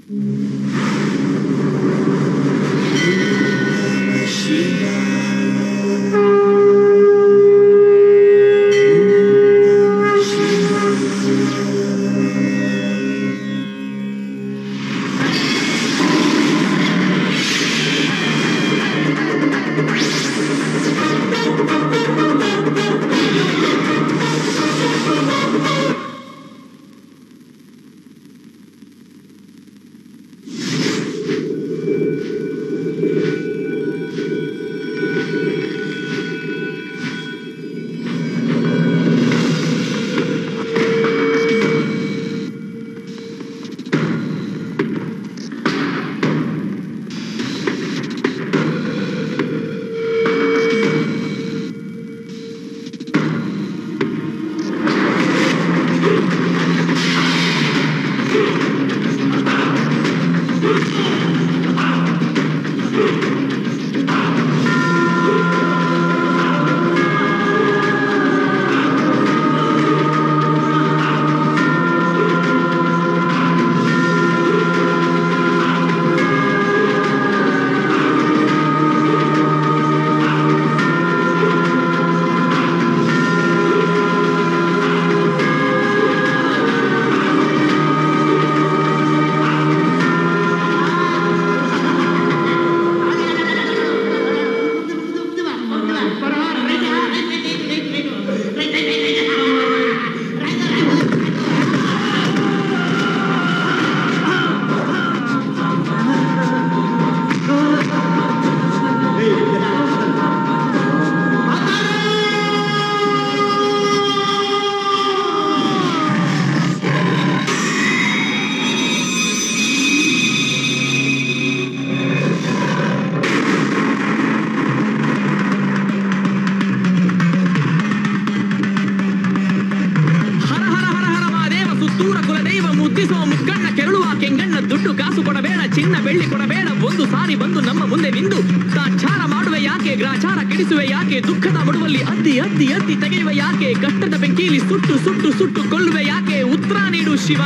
ಹರ ಹರ ಹರ ಹರ ಮಹಾದೇವ ಸುತ್ತೂರ ಕುಲದೈವ ಮುದ್ದಿಸುವ ಮುಕ್ಕಣ್ಣ ಕೆರಳುವ ಕೆಂಗಣ್ಣ ದುಡ್ಡು ಕಾಸು ಕೊಡಬೇಡ ಚಿನ್ನ ಬೆಳ್ಳಿ ಕೊಡಬೇಡ ಒಂದು ಸಾರಿ ಬಂದು ನಮ್ಮ ಮುಂದೆ ನಿಂದು ತಾಚಾರ ಮಾಡುವೆ ಯಾಕೆ ಗ್ರಾಚಾರ ಕೆಡಿಸುವೆ ಯಾಕೆ ದುಃಖದ ಮಡುವಲ್ಲಿ ಅದ್ದಿ ಅದ್ದಿ ಅದ್ದಿ ತೆಗೆಯುವೆ ಯಾಕೆ ಕಷ್ಟದ ಬೆಂಕಿಲಿ ಸುಟ್ಟು ಸುಟ್ಟು ಸುಟ್ಟು ಕೊಲ್ಲುವೆ ಯಾಕೆ ಉತ್ತರ ನೀಡು ಶಿವ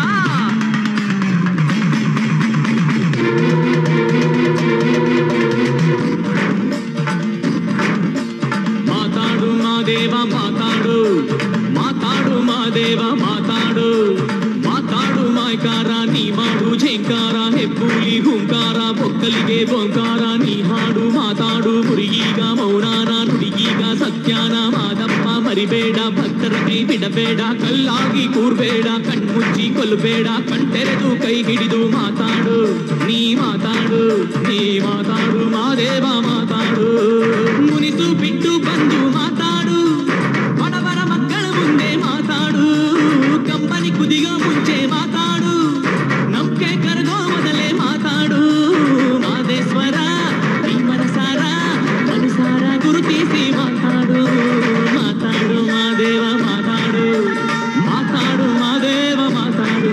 ಮಾತಾಡು ಮಾದೇವ ಮಾತಾಡು ಮಾತಾಡು ಮಾದೇವ ಮಾತಾಡು ಮಾತಾಡು ಮಾಯ್ಕಾರ ನೀ ಮಾಡು ಝೇಂಕಾರ ಹೆಬ್ಬೂಲಿ ಹೂಂಕಾರ ಬೊಕ್ಕಲಿಗೆ ಬೊಂಕಾರ ನೀ ಹಾಡು ಮಾತಾಡು ಮುರಿಗೀಗ ಮೌನಾನ ನುಡಿಗೀಗ ಸತ್ಯಾನ ಮಾದಪ್ಪ ಮರಿಬೇಡ ಭಕ್ತರ ಕೈ ಬಿಡಬೇಡ ಕಲ್ಲಾಗಿ ಕೂರ್ಬೇಡ ಕಣ್ಮುಚ್ಚಿ ಕೊಲ್ಲಬೇಡ ಕಣ್ತೆರೆದು ಕೈ ಹಿಡಿದು ಮಾತಾಡು ನೀ ಮಾತಾಡು ನೀ ಮಾತಾಡು ಮಾದೇವ ಮಾತಾಡು ಮುನಿಸು ಬಿಟ್ಟು ಬಂದು ಮಾತಾಡು ಬಡವರ ಮಕ್ಕಳ ಮುಂದೆ ಮಾತಾಡು ಕಂಪನಿ ಕುದಿಗೋ ಮುಂಚೆ ಮಾತಾಡು ನಂಬಿಕೆ ಕರಗೋ ಮೊದಲೇ ಮಾತಾಡು ಮಾದೇಶ್ವರ ನಿಮ್ಮನ ಸಾರ ಮನುಸಾರ ಗುರುತಿಸಿ ಮಾತಾಡು ಮಾತಾಡು ಮಾದೇವ ಮಾತಾಡು ಮಾತಾಡು ಮಾದೇವ ಮಾತಾಡು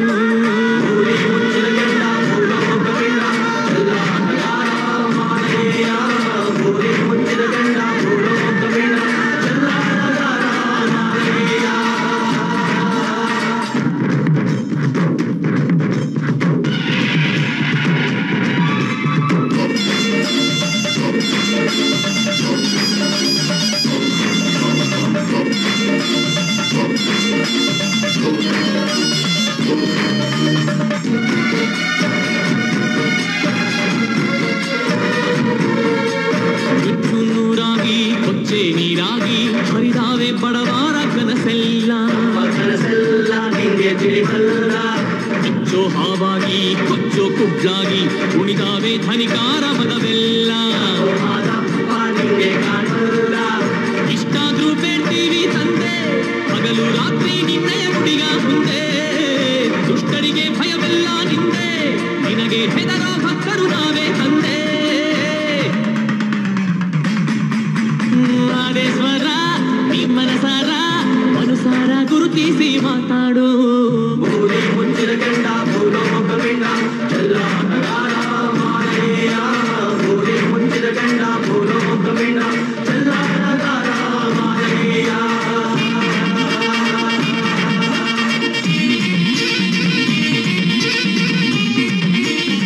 ನುಚ್ಚು ನೂರಾಗಿ ಕೊಚ್ಚೆ ನೀರಾಗಿ ಹರಿದಾವೆ ಬಡವಾರ ಕನಸೆಲ್ಲ ಕನಸೆಲ್ಲ ನಿಂಗೆ ತಿಳಿಬಲ್ಲ ಕಿಚ್ಚೋ ಹಾವಾಗಿ ಕೊಚ್ಚೋ ಕುಬ್ಳಾಗಿ ಉಣಿದಾವೆ ಧನಿಕಾರ ಮದವೆಲ್ಲ ಮಾದಪ್ಪ ನಿಂಗೆ ಕಾಣಲ್ಲ ಇಷ್ಟಾದ್ರೂ ಬೇಡ್ತೀವಿ ತಂದೆ ಹಗಲು ರಾತ್ರಿ ನಿನ್ನೆಯ ಹುಡುಗ ಮುಂದೆ ದುಷ್ಟರಿಗೆ ಭಯವೆಲ್ಲ ನಿಂದೆ ನಿನಗೆ ಹೆದರೋ ಭಕ್ತರು ನಾವೇ ತಂದೆ ಮಾದೇಶ್ವರ ನಿಮ್ಮನ ಸಾರ ಮನುಸಾರ ಗುರುತಿಸಿ ಮಾತಾಡು ಭೂಮಿ ಮುಚ್ಚಿದ ಕೆಂಡ ಭೂಲೋಕ ಪಿಂಡ ಎಲ್ಲ ನಗಾರ ಮಾಯೆಯ ಭೂಮಿ ಮುಚ್ಚಿದ ಕೆಂಡ ಭೂಲೋಕ ಪಿಂಡ ಎಲ್ಲ ನಗಾರ ಮಾಯೆಯ ಿ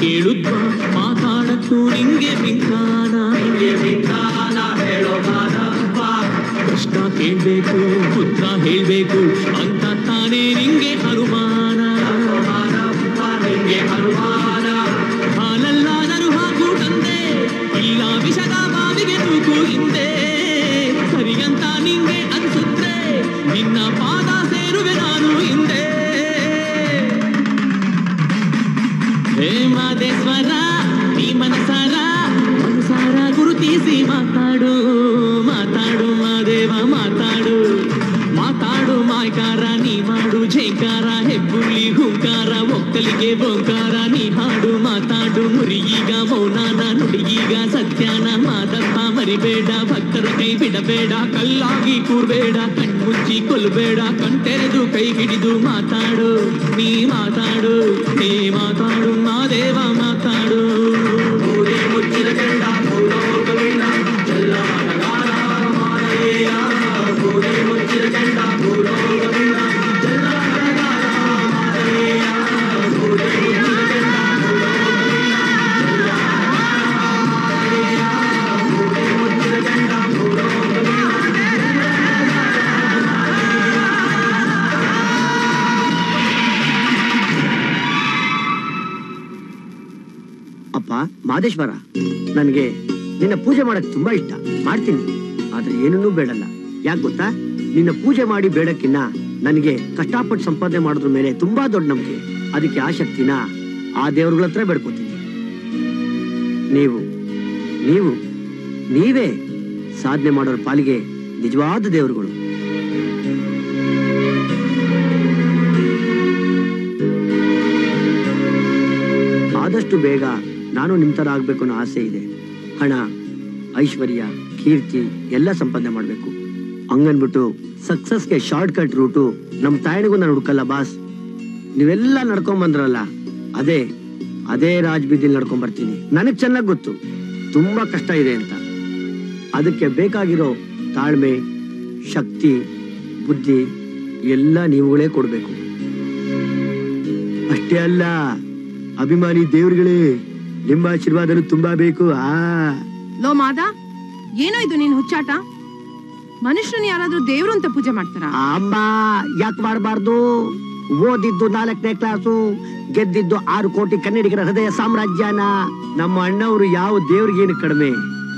ಕೇಳುತ್ತ ಮಾತಾಡತ್ತು ನಿಂಗೆ ಬಿಂಕಾನ ನಿಂಗೆ ವಿಜ್ಞಾನ ಹೇಳೋ ಮಾದಪ್ಪ ಕಷ್ಟ ಕೇಳ್ಬೇಕು ಉತ್ತರ ಹೇಳ್ಬೇಕು ಅಂತ ತಾನೇ ನಿಂಗೆ ಅನುಮಾನ ಮಾದಪ್ಪ ನಿಂಗೆ ಅನುಮಾನ ಹಾಲಲ್ಲಾದರೂ ಹಾಕು ತಂದೆ ಇಲ್ಲ ವಿಷದ ಬಾವಿಗೆ ತೂಕು ಹಿಂದೆ ಸರಿಯಂತ ನಿಂಗೆ ಅನ್ಸುತ್ತೆ ನಿನ್ನ ಪಾದ ಸೇರುವೆ ನಾನು ಹಿಂದೆ ಹೇ ಮಾದೇಶ್ವರ ನೀ ಮನಸಾರ ಮನಸಾರ ಗುರುತಿಸಿ ಮಾತಾಡು ಮಾತಾಡು ಮಾದೇವ ಮಾತಾಡು ಮಾತಾಡು ಮಾಯ್ಕಾರ ನೀ ಮಾಡು ಜೈಕಾರ ಹೆಬ್ಬುಳ್ಳಿ ಹುಂಕಾರ ಒಕ್ಕಲಿಗೆ ಬೊಂಕಾರ ನೀ ಹಾಡು ಮಾತಾಡು ಮುರಿಯೀಗ ಮೌನಾನ ನುಡಿಯೀಗ ಸತ್ಯಾನ ಮಾದಪ್ಪ ಮರಿಬೇಡ ಭಕ್ತರ ಕೈ ಬಿಡಬೇಡ ಕಲ್ಲಾಗಿ ಕೂರ್ಬೇಡ ಕಣ್ಮುಚ್ಚಿ ಕೊಲ್ಬೇಡ ಕಣ್ತೆರೆದು ಕೈ ಹಿಡಿದು ಮಾತಾಡು ನೀ ಮಾತಾಡು ನೀ ಮಾತಾಡು ಮಾದೇವ ಮಾತಾಡು ಭೂಮಿ ಮುಚ್ಚಿದ ಕೆಂಡ ಭೂಲೋಕವಿಲ್ಲ ಎಲ್ಲ ನಗಾರ ಮಾನವೀಯ ಭೂಮಿ ಮುಚ್ಚಿದ ಕೆಂಡ ಭೂಲೋಕವಿಲ್ಲ ಎಲ್ಲ ನಗಾರ ಮಾನವೀಯ ಭೂಮಿ ಮುಚ್ಚಿದ ಕೆಂಡ ಭೂಲೋಕವಿಲ್ಲ ಎಲ್ಲ ನಗಾರ ಮಾನವೀಯ ಭೂಮಿ ಮುಚ್ಚಿದ ಕೆಂಡ ಭೂಲೋಕವಿಲ್ಲ ಅಪ್ಪ ಮಾದೇಶ್ವರ ನನಗೆ ನಿನ್ನ ಪೂಜೆ ಮಾಡಕ್ ತುಂಬಾ ಇಷ್ಟ ಮಾಡ್ತೀನಿ ಆದ್ರೆ ಏನನ್ನೂ ಬೇಡಲ್ಲ ಯಾಕೆ ಗೊತ್ತಾ ನಿನ್ನ ಪೂಜೆ ಮಾಡಿ ಬೇಡಕ್ಕಿನ್ನ ನನಗೆ ಕಷ್ಟಪಟ್ಟು ಸಂಪಾದನೆ ಮಾಡೋದ್ರ ಮೇಲೆ ತುಂಬಾ ದೊಡ್ಡ ನಂಬಿಕೆ ಅದಕ್ಕೆ ಆ ಶಕ್ತಿನ ಆ ದೇವ್ರಗಳ ಹತ್ರ ಬೇಡ್ಕೋತೀನಿ ನೀವು ನೀವು ನೀವೇ ಸಾಧನೆ ಮಾಡೋರ ಪಾಲಿಗೆ ನಿಜವಾದ ದೇವರುಗಳು ಆದಷ್ಟು ಬೇಗ ನಾನು ನಿಮ್ ತರ ಆಗ್ಬೇಕು ಅನ್ನೋ ಆಸೆ ಇದೆ ಹಣ ಐಶ್ವರ್ಯ ಕೀರ್ತಿ ಎಲ್ಲ ಸಂಪಾದನೆ ಮಾಡ್ಬೇಕು ಹಂಗನ್ಬಿಟ್ಟು ಸಕ್ಸಸ್ಗೆ ಶಾರ್ಟ್ ಕಟ್ ರೂಟು ನಮ್ ತಾಯಣಿಗೂ ನಾನು ಹುಡುಕಲ್ಲ ಬಾಸ್ ನೀವೆಲ್ಲ ನಡ್ಕೊಂಡ್ ಬಂದ್ರಲ್ಲ ಅದೇ ಅದೇ ರಾಜ್ ಬೀದಿಲ್ ನಡ್ಕೊಂಡ್ ಬರ್ತೀನಿ ನನಗ್ ಚೆನ್ನಾಗ್ ಗೊತ್ತು ತುಂಬಾ ಕಷ್ಟ ಇದೆ ಅಂತ ಅದಕ್ಕೆ ಬೇಕಾಗಿರೋ ತಾಳ್ಮೆ ಶಕ್ತಿ ಬುದ್ಧಿ ಎಲ್ಲ ನೀವುಗಳೇ ಕೊಡ್ಬೇಕು ಅಷ್ಟೇ ಅಲ್ಲ ಅಭಿಮಾನಿ ದೇವ್ರುಗಳೇ ನಿಮ್ಮ ಆಶೀರ್ವಾದನು ತುಂಬಾ ಬೇಕು ಆ ಲೋ ಮಾದ ಏನೋ ಇದು ನೀನ್ ಹುಚ್ಚಾಟ ಮನುಷ್ಯರನ್ನ ಯಾರಾದ್ರೂ ದೇವ್ರು ಅಂತ ಪೂಜೆ ಮಾಡ್ತಾರ ಅಮ್ಮ ಯಾಕೆ ಮಾಡಬಾರ್ದು ಓದಿದ್ದು ನಾಲ್ಕನೇ ಕ್ಲಾಸು ಗೆದ್ದಿದ್ದು ಆರು ಕೋಟಿ ಕನ್ನಡಿಗರ ಹೃದಯ ಸಾಮ್ರಾಜ್ಯನ ನಮ್ಮ ಅಣ್ಣವರು ಯಾವ ದೇವ್ರಿಗೇನು ಕಡಿಮೆ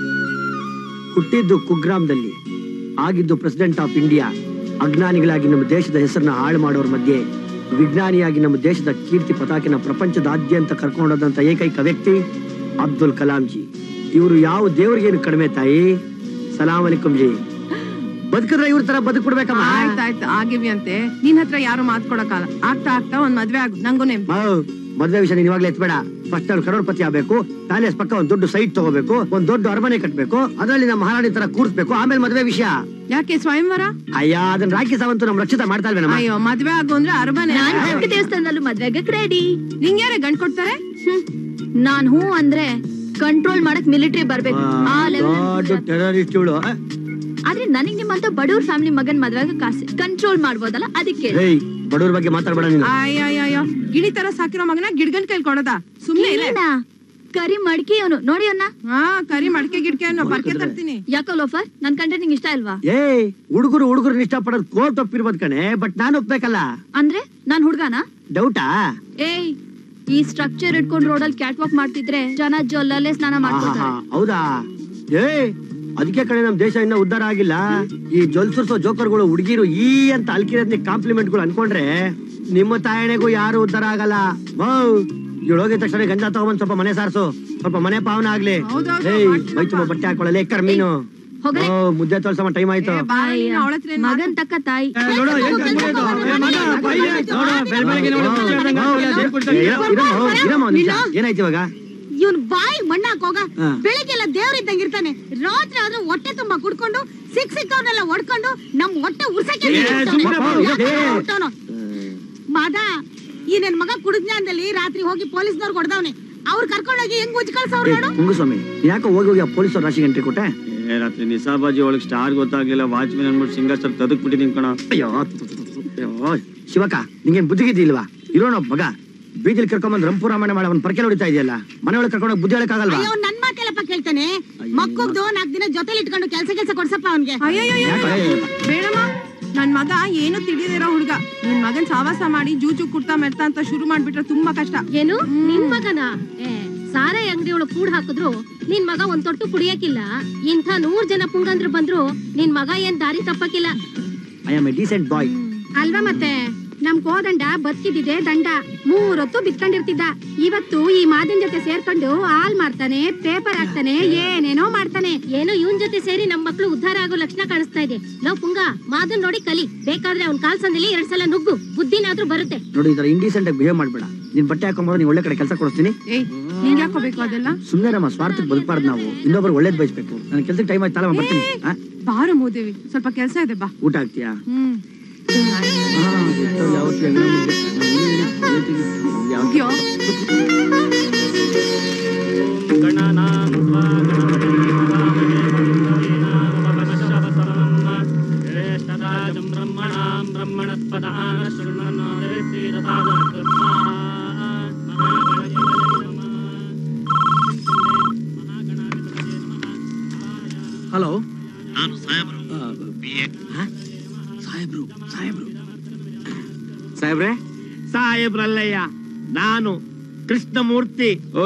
ಹುಟ್ಟಿದ್ದು ಕುಗ್ರಾಮದಲ್ಲಿ ಆಗಿದ್ದು ಪ್ರೆಸಿಡೆಂಟ್ ಆಫ್ ಇಂಡಿಯಾ ಅಜ್ಞಾನಿಗಳಾಗಿ ನಮ್ಮ ದೇಶದ ಹೆಸರನ್ನ ಹಾಳು ಮಾಡೋರ ಮಧ್ಯೆ ವಿಜ್ಞಾನಿಯಾಗಿ ನಮ್ಮ ದೇಶದ ಕೀರ್ತಿ ಪತಾಕಿನ ಪ್ರಪಂಚದಾದ್ಯಂತ ಕರ್ಕೊಂಡೋದಂತ ಏಕೈಕ ವ್ಯಕ್ತಿ ಅಬ್ದುಲ್ ಕಲಾಂ ಜಿ ಇವರು ಯಾವ ದೇವ್ರಿಗೇನು ಕಡಿಮೆ ತಾಯಿ ಸಲಾಂ ಅಲಿಕುಂ ಜಿ ಬದುಕಿದ್ರೆ ಇವ್ರ ತರ ಬದುಕ್ಬಿಡ್ಬೇಕಮ್ಮ ಆಯ್ತಾಯ್ತು ಆಗಿವಿ ಅಂತೆ ನಿನ್ ಹತ್ರ ಯಾರು ಮಾತ್ಕೊಡಕಲ್ಲ ಆಗ್ತಾ ಆಗ್ತಾ ಒಂದ್ ಮದ್ವೆ ಆಗು ನಂಗೂ ನೆಮ್ ಮಾವ್, ಮದ್ವೆ ವಿಷಯ ನೀನ್ ಇವಾಗ್ಲೇ ಎತ್ಬೇಡ ಫಸ್ಟ್ ಅವ್ರು ಕರೋಡ್ಪತಿ ಆಗ್ಬೇಕು ಪ್ಯಾಲೇಸ್ ಪಕ್ಕ ಒಂದ್ ದೊಡ್ಡ ಸೈಟ್ ತಗೋಬೇಕು ಒಂದ್ ದೊಡ್ಡ ಅರಮನೆ ಕಟ್ಬೇಕು ಅದ್ರಲ್ಲಿ ನಮ್ಮ ಮಹಾರಾಣಿ ತರ ಕೂರ್ಸ್ಬೇಕು ಆಮೇಲೆ ಮದ್ವೆ ವಿಷಯ ಯಾಕೆ ಸ್ವಯಂವರ ಅಯ್ಯ ಅದನ್ನ ರಾಖಿ ಸಾವಂತು ನಮ್ ರಕ್ಷಿತ ಮಾಡ್ತಾ ಇಲ್ವೇನಮ್ಮ ಅಯ್ಯೋ ಮದ್ವೆ ಆಗು ಅಂದ್ರೆ ಅರಮನೆ ನಾನ್ ಚಿಕ್ಕ ದೇವಸ್ಥಾನದಲ್ಲೂ ಮದ್ವೆಗಕ್ ರೆಡಿ ನಿಂಗ್ಯಾರೆ ಗಂಡ್ ಕೊಡ್ತಾರೆ ನಾನ್ ಹೂ ಅಂದ್ರೆ ಕಂಟ್ರೋಲ್ ಮಾಡಕ್ ಮಿಲಿಟರಿ ಬರ್ಬೇಕು ಆ ದೊಡ್ಡ ಲೆವೆಲ್ ಟೆರರಿಸ್ಟ್ ಇವಳು ಆದ್ರೆ ನನಗ್ ನಿಮ್ಮಂತ ಬಡವ್ರ ಫ್ಯಾಮಿಲಿ ಮಗನ್ ಮದ್ವೆಗ ಕಾಸೆ ಕಂಟ್ರೋಲ್ ಮಾಡ್ಬೋದಲ್ಲ ಅದಕ್ಕೆ ಹೇಯ್ ಬಡವ್ರ ಬಗ್ಗೆ ಮಾತಾಡ್ಬೇಡ ನೀನು ಅಯ್ಯಯ್ಯಯ್ಯೋ ಗಿಣಿ ತರ ಸಾಕಿರೋ ಮಗನ ಗಿಡ್ಗನ್ ಕೈಲ್ ಕೊಡದ ಸುಮ್ನೆ ಇರೇ ಏನ? ಕರಿ ಮಡ್ಕಿ ಅವನು ನೋಡಿ ಅನ್ನ ಹಾ ಕರಿ ಮಡಕೆ ಗಿಡ್ಕೆ ಅನ್ನೋ ಬರ್ಕೆ ತರ್ತೀನಿ ಯಾಕೋ ಲೋಫರ್ ನನ್ ಕಂಡ್ರೆ ನಿಂಗೆ ಇಷ್ಟ ಇಲ್ವಾ ಏಯ್ ಹುಡುಗರು ಹುಡುಗರು ಇಷ್ಟಪಡೋದು ಕೋರ್ಟ್ ಒಪ್ಪಿರ್ಬೋದು ಕಣೆ ಬಟ್ ನಾನು ಒಪ್ಬೇಕಲ್ಲ ಅಂದ್ರೆ ನಾನ್ ಹುಡ್ಗಾನ ಡೌಟಾ ಏಯ್ ಈ ಸ್ಟ್ರಕ್ಚರ್ ಇಟ್ಕೊಂಡ್ ರೋಡಲ್ಲಿ ಕ್ಯಾಟ್ ವಾಕ್ ಮಾಡ್ತಿದ್ರೆ ಜನ ಜೊಲ್ಲಲ್ಲೇ ಸ್ನಾನ ಮಾಡ್ಕೊತಾರೆ ಹೌದಾ ಏ ಅದಕ್ಕೆ ಕಡೆ ನಮ್ ದೇಶ ಇನ್ನ ಉದ್ಧಾರ ಆಗಿಲ್ಲ ಈ ಜೊಲ್ಸುರ್ಸೋ ಜೋಕರ್ಗಳು ಹುಡುಗಿರು ಈ ಅಂತ ಅಲ್ಕಿರೋದ್ ಕಾಂಪ್ಲಿಮೆಂಟ್ಗಳು ಅನ್ಕೊಂಡ್ರೆ ನಿಮ್ಮ ತಾಯಣೆಗೂ ಯಾರು ಉದ್ಧಾರ ಆಗಲ್ಲ ಇವಳು ಹೋಗಿದ ತಕ್ಷಣ ಗಂಜಾ ತಗೊಂಬಂದ್ ಸ್ವಲ್ಪ ಮನೆ ಸಾರ್ಸು ಸ್ವಲ್ಪ ಮನೆ ಪಾವನ ಆಗ್ಲಿ ಹೌದೌದು, ಏಯ್ ಮಾಡ್ತೀನಿ ಮೈ ತುಂಬ ಬಟ್ಟೆ ಹಾಕೊಳ್ಳಲೆ ಕರ್ಮೀನು ಹೋಗ್ರೆ. ಓ ಮುದ್ದೆ ತೋರ್ಸಮ್ಮ ಟೈಮ್ ಆಯ್ತು ಏ, ಬಾ ನೀನು ಅವಳ ಹತ್ರ ಏನ್ ಮಗನ್ ತಕ್ಕ ತಾಯಿ ಏ, ನೋಡು, ಹೆಂಗ್ ಕರ್ಕೊಂಡೋಯ್ತು. ಏ, ಮಗ, ಬೈಲೆ. ನೋಡು, ಬೆಳ್ ಬೆಳಗ್ಗೆ ನೋಡು, ಖುಷಿ ಆದಂಗೆ ಆಗ್ತದೆ. ಏ, ಇರಮ್ಮ, ಇರಮ್ಮ, ಇರಮ್ಮ ಒಂದ್ ನಿಮಿಷ. ಏನಾಯ್ತು ಇವಾಗ ಇವನ್ ಬಾಯಿ ಮಣ್ಣಾಕ್ ಹೋಗ ಹಾ. ಬೆಳಿಗ್ಗೆಲ್ಲ ದೇವ್ರ ಇದ್ದಂಗ ಇರ್ತಾನೆ ರಾತ್ರಿ ಆದ್ರೆ ಹೊಟ್ಟೆ ತುಂಬಾ ಕುಡ್ಕೊಂಡು ಸಿಕ್ ಸಿಕ್ಕವ್ರನ್ನೆಲ್ಲ ಹೊಡ್ಕೊಂಡು ನಮ್ ಹೊಟ್ಟೆ ಉರ್ಸಕ್ಕೆ ಏ, ಸುಮ್ನೆ ಬಾ, ಇರತ್ತೆ. ಮಾದ ಈ ನನ್ ಮಗ ಕುಡಿದ್ಞಾನದಲ್ಲಿ ರಾತ್ರಿ ಹೋಗಿ ಪೊಲೀಸ್ನವ್ರು ಹೊಡೆದವ್ನೆ ಅವ್ರು ಕರ್ಕೊಂಡೋಗಿ ಹೆಂಗ್ ಉಜ್ಜಿ ಕಳ್ಸವ್ರು ಏ, ನೋಡು ಕುಂಗುಸ್ವಾಮಿ ಯಾಕೆ ಹೋಗಿ ಹೋಗಿ ಆ ಪೊಲೀಸ್ ರಾಶಿಗೆ ಎಂಟ್ರಿ ಕೊಟ್ಟೆ ಏ ರಾತ್ರಿ ನಿಸಾಬಾಜಿ ಒಳಗ್ ಸ್ಟಾರ್ ಗೊತ್ತಾಗ್ಲಿಲ್ಲ ವಾಚ್ಮನ್ ಅನ್ಬಿಟ್ಟು ಸಿಂಗಾಸರ್ ತದಕ್ ಬಿಟ್ಟಿದ್ದೀನಿ ಕಣ ಅಯ್ಯೋ ತು, ತು, ತು, ತು, ಅಯ್ಯೋ ಶಿವಕ ನಿಂಗೇನ್ ಬುದ್ಧಿಗಿದ್ದಿ ಇಲ್ವಾ ಇರೋಣ ಮಗ ಬೀದಿಲ್ ಕರ್ಕೊಂಬಂದ್ ರಂಪು ರಾಮಾಯಣ ಮಾಡಿ ಅವ್ನ ಪರ್ಕೆ ಹೊಡಿತಾ ಇದೆಯಲ್ಲ ಮನೆ ಒಳಗೆ ಕರ್ಕೊಂಡೋಗಿ ಬುದ್ಧಿ ಹೇಳಕ್ಕಾಗಲ್ವಾ ಅಯ್ಯೋ ನನ್ ಮಾತೆಲ್ಲಪ್ಪ ಕೇಳ್ತಾನೆ ಮಕ್ಕಳ್ದು ನಾಲ್ಕು ದಿನ ಜೊತೆಲಿ ಇಟ್ಕೊಂಡು ಕೆಲಸ ಕೆಲಸ ಕೊಡ್ಸಪ್ಪ ಅವ್ನ್ಗೆ ಅಯ್ಯಯ್ಯಯ್ಯೋ ಬೇಡಮ್ಮ ನನ್ ಮಗ ಏನು ತಿಳಿದಿರೋ ಹುಡುಗ ನಿನ್ ಮಗನ್ ಸಾವಾಸ ಮಾಡಿ ಜೂಜು ಕುಡ್ತಾ ಮೆರ್ತಾ ಅಂತ ಶುರು ಮಾಡ್ಬಿಟ್ರೆ ತುಂಬಾ ಕಷ್ಟ ಏನು ನಿನ್ ಮಗನ ಏ ಸಾರಾಯಿ ಅಂಗಡಿ ಒಳಗ್ ಕೂಡ್ ಹಾಕಿದ್ರು ನಿನ್ ಮಗ ಒಂದ್ ತೊಟ್ಟು ಕುಡಿಯಕ್ಕಿಲ್ಲ ಇಂಥ ನೂರ್ ಜನ ಪುಂಗಂದ್ರು ಬಂದ್ರು ನಿನ್ ಮಗ ಏನ್ ದಾರಿ ತಪ್ಪಕ್ಕಿಲ್ಲ I am a decent boy ಅಲ್ವಾ ಮತ್ತೆ ನಮ್ ಕೋದಂಡ ಬದುಕಿದಿದೆ ದಂಡ ಮೂರೊತ್ತು ಬಿತ್ಕೊಂಡಿರ್ತಿದ್ದ ಇವತ್ತು ಈ ಮಾದಿನ ಜೊತೆ ಸೇರ್ಕೊಂಡು ಹಾಲ್ ಮಾಡ್ತಾನೆ ಪೇಪರ್ ಹಾಕ್ತಾನೆ ಏನೇನೋ ಮಾಡ್ತಾನೆ ಏನೋ ಇವನ್ ಜೊತೆ ಸೇರಿ ನಮ್ ಮಕ್ಳು ಉದ್ಧಾರ ಆಗೋ ಲಕ್ಷಣ ಕಾಣಿಸ್ತಾ ಇದೆ ಲವ್ ಪುಂಗ ಮಾದನ್ ನೋಡಿ ಕಲಿ ಬೇಕಾದ್ರೆ ಅವ್ನ್ ಕಾಲ್ ಸಂದಲ್ಲಿ ಎರಡ್ ಸಲ ನುಗ್ಗು ಬುದ್ಧಿನಾದ್ರೂ ಬರುತ್ತೆ ನೋಡಿ ಈ ತರ ಇಂಡೀಸೆಂಟ್ ಆಗಿ ಬಿಹೇವ್ ಮಾಡ್ಬೇಡ ನಿನ್ ಬಟ್ಟೆ ಹಾಕೊಂಡ್ರೆ ನೀನ್ ಒಳ್ಳೆ ಕಡೆ ಕೆಲಸ ಕೊಡಿಸ್ತೀನಿ ಏಯ್ ನಿಂಗ್ ಯಾಕೋಬೇಕು ಅದೆಲ್ಲ ಸುಮ್ಮನೆ ನಮ್ಮ ಸ್ವಾರ್ಥಕ್ಕೆ ಬದುಕಬಾರ್ದು ನಾವು ಇನ್ನೊಬ್ರು ಒಳ್ಳೇದ್ ಬಯಸ್ಬೇಕು ನನ್ನ ಕೆಲ್ಸಕ್ಕೆ ಟೈಮ್ ಆಯ್ತಲ್ಲ ಬರ್ತೀನಿ ಆ? ಬಾರು ಮೂದೇವಿ ಸ್ವಲ್ಪ ಕೆಲ್ಸ ಇದೆ ಬಾ ಊಟ ಆಗ್ತೀಯಾ ಹ್ಮ್ ಯಾವತ್ತು ಹೆಂಗೋ ಮುಗ್ದು. ಯಾವತ್ತು- ಮುಗ್ಯೋ ಹಲೋ ನಾನು ಸಾಹೇಬ್ರು ಸಾಹೇಬ್ರು ಸಾಹೇಬ್ರು ಸಾಹೇಬ್ರೆ ಸಾಹೇಬ್ರಲ್ಲಯ್ಯ ನಾನು ಕೃಷ್ಣಮೂರ್ತಿ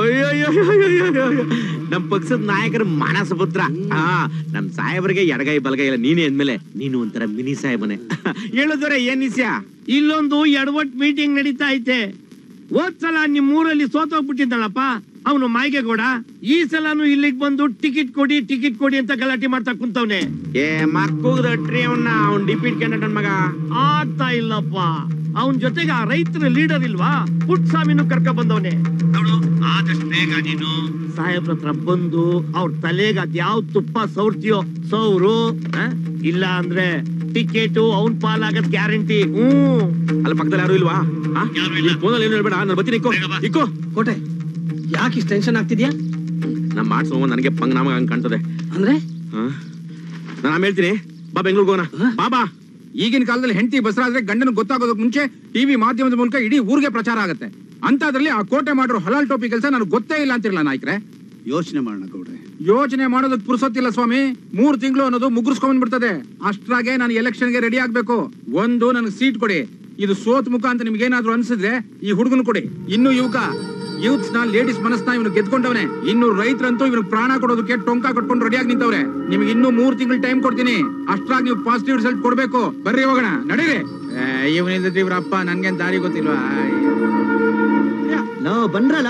ನಮ್ ಪಕ್ಷದ ನಾಯಕರ ಮಾನಸ ಪುತ್ರ ಆ ನಮ್ ಸಾಹೇಬ್ರಿಗೆ ಎಡಗೈ ಬಲಗೈ ಇಲ್ಲ ನೀನೇ ಅಂದ್ಮೇಲೆ ನೀನು ಒಂಥರ ಮಿನಿ ಸಾಹೇಬನೆ ಹೇಳಿದ್ರೆ ಏನ್ ವಿಷಯ ಇಲ್ಲೊಂದು ಎಡವಟ್ ಮೀಟಿಂಗ್ ನಡೀತಾ ಐತೆ ಹೋದ್ಸಲ ನಿಮ್ ಊರಲ್ಲಿ ಸೋತೋಗ್ಬಿಟ್ಟಿದ್ದಲ್ಲಪ್ಪ ಅವನು ಮಾಯ್ಗೆಗೌಡ ಈ ಸಲನು ಇಲ್ಲಿಗೆ ಬಂದು ಟಿಕೆಟ್ ಕೊಡಿ ಟಿಕೆಟ್ ಕೊಡಿ ಅಂತ ಗಲಾಟೆ ಮಾಡ್ತಾ ಕುಂತವ್ನೆ ಏ ಮಕ್ಕೂದ್ರಿ ಅವನ್ನ ಅವ್ನ್ ಡಿಪೀಟ್ ಕ್ಯಾಂಡಿಡೇಟ್ ಮಗ ಆಗ್ತಾ ಇಲ್ಲಪ್ಪ ಅವನ್ ಜೊತೆಗೆ ಆ ರೈತರ ಲೀಡರ್ ಇಲ್ವಾ ಪುಟ್ಸ್ವಾಮಿನೂ ಕರ್ಕ ಬಂದವನೆ ಆದಷ್ಟು ಬೇಗ ನೀನು ಸಾಹೇಬ್ರ ಹತ್ರ ಬಂದು ಅವ್ರ ತಲೆಗೆ ಅದ್ಯಾವ್ ತುಪ್ಪ ಸೌರ್ತಿಯೋ ಸೌರು ಆ? ಇಲ್ಲ ಅಂದ್ರೆ ಟಿಕೆಟ್ ಅವನ್ ಪಾಲಾಗದ್ ಗ್ಯಾರಂಟಿ ಹ್ಮ್ ಅಲ್ಲಿ ಪಕ್ಕದಲ್ಲಿ ಯಾರು ಇಲ್ವಾ ಫೋನಲ್ಲಿ ಏನು ಹೇಳ್ಬೇಡ ನಾನು ಬರ್ತೀನಿ ಇಕ್ಕೋ ಇಕ್ಕೋ ಕೋಟೆ ಯಾಕೆ ಇಷ್ಟು ಟೆನ್ಷನ್ ಆಗ್ತಿದ್ಯಾ ನಮ್ ಮಾಡ್ ಸೋಮ ನನಗೆ ಪಂಗ್ ನಾಮ ಹಂಗ್ ಕಾಣ್ತದೆ ಅಂದ್ರೆ ನಾನು ಆಮೇಲೆ ಹೇಳ್ತೀನಿ ಬಾ ಬೆಂಗ್ಳೂರ್ಗೆ ಹೋಗೋಣ ಬಾ ಬಾ ಈಗಿನ ಕಾಲದಲ್ಲಿ ಹೆಂಡತಿ ಬಸರಾದ್ರೆ ಗಂಡನ ಗೊತ್ತಾಗೋದಕ್ಕೆ ಮುಂಚೆ ಟಿವಿ ಮಾಧ್ಯಮದ ಮೂಲಕ ಇಡೀ ಊರಿಗೆ ಪ್ರಚಾರ ಆಗುತ್ತೆ ಅಂತದ್ರಲ್ಲಿ ಆ ಕೋಟೆ ಮಾಡಿರೋ ಹಲಾಲ್ ಟೋಪಿ ಕೆಲಸ ನನಗೆ ಗೊತ್ತೇ ಇಲ್ಲ ಅಂತಿರಲ್ಲ ನಾಯ್ಕ್ರೆ ಯೋಚನೆ ಮಾಡೋಣ ಗೌಡ್ರೆ ಯೋಚನೆ ಮಾಡೋದಕ್ಕೆ ಪುರ್ಸೊತ್ತಿಲ್ಲ ಸ್ವಾಮಿ ಮೂರ್ ತಿಂಗಳು ಅನ್ನೋದು ಮುಗುರ್ಸ್ಕೊಂಡ್ ಬಿಡ್ತದೆ ಅಷ್ಟ್ರಾಗೆ ನಾನು ಎಲೆಕ್ಷನ್ಗೆ ರೆಡಿ ಆಗ್ಬೇಕು ಒಂದು ನನಗೆ ಸೀಟ್ ಕೊಡಿ ಇದು ಸೋತ್ ಮುಖ ಅಂತ ನಿಮ್ಗೆ ಏನಾದ್ರು ಅನ್ಸಿದ್ರೆ ಈ ಹುಡುಗನ್ ಕೊಡಿ ಇನ್ನು ಯುವಕ ಯೂತ್ಸ್ ನ ಲೇಡೀಸ್ ಮನಸ್ನ ಇವನು ಗೆದ್ಕೊಂಡವನೆ ಇನ್ನು ರೈತರಂತೂ ಇವನು ಪ್ರಾಣ ಕೊಡೋದಕ್ಕೆ ಟೊಂಕ ಕಟ್ಕೊಂಡು ರೆಡಿಯಾಗಿ ನಿಂತವ್ರೆ ನಿಮ್ಗೆ ಇನ್ನು ಮೂರ್ ತಿಂಗಳು ಟೈಮ್ ಕೊಡ್ತೀನಿ ಅಷ್ಟ್ರಾಗಿ ನೀವು ಪಾಸಿಟಿವ್ ರಿಸಲ್ಟ್ ಕೊಡ್ಬೇಕು ಬರ್ರಿ ಹೋಗೋಣ ನಡೀರಿ ಇವನಿಂದ ಇವ್ರ ಅಪ್ಪ ನನ್ಗೇನ್ ದಾರಿ ಗೊತ್ತಿಲ್ವಾ ಲೋ ಬನ್ರಲ್ಲ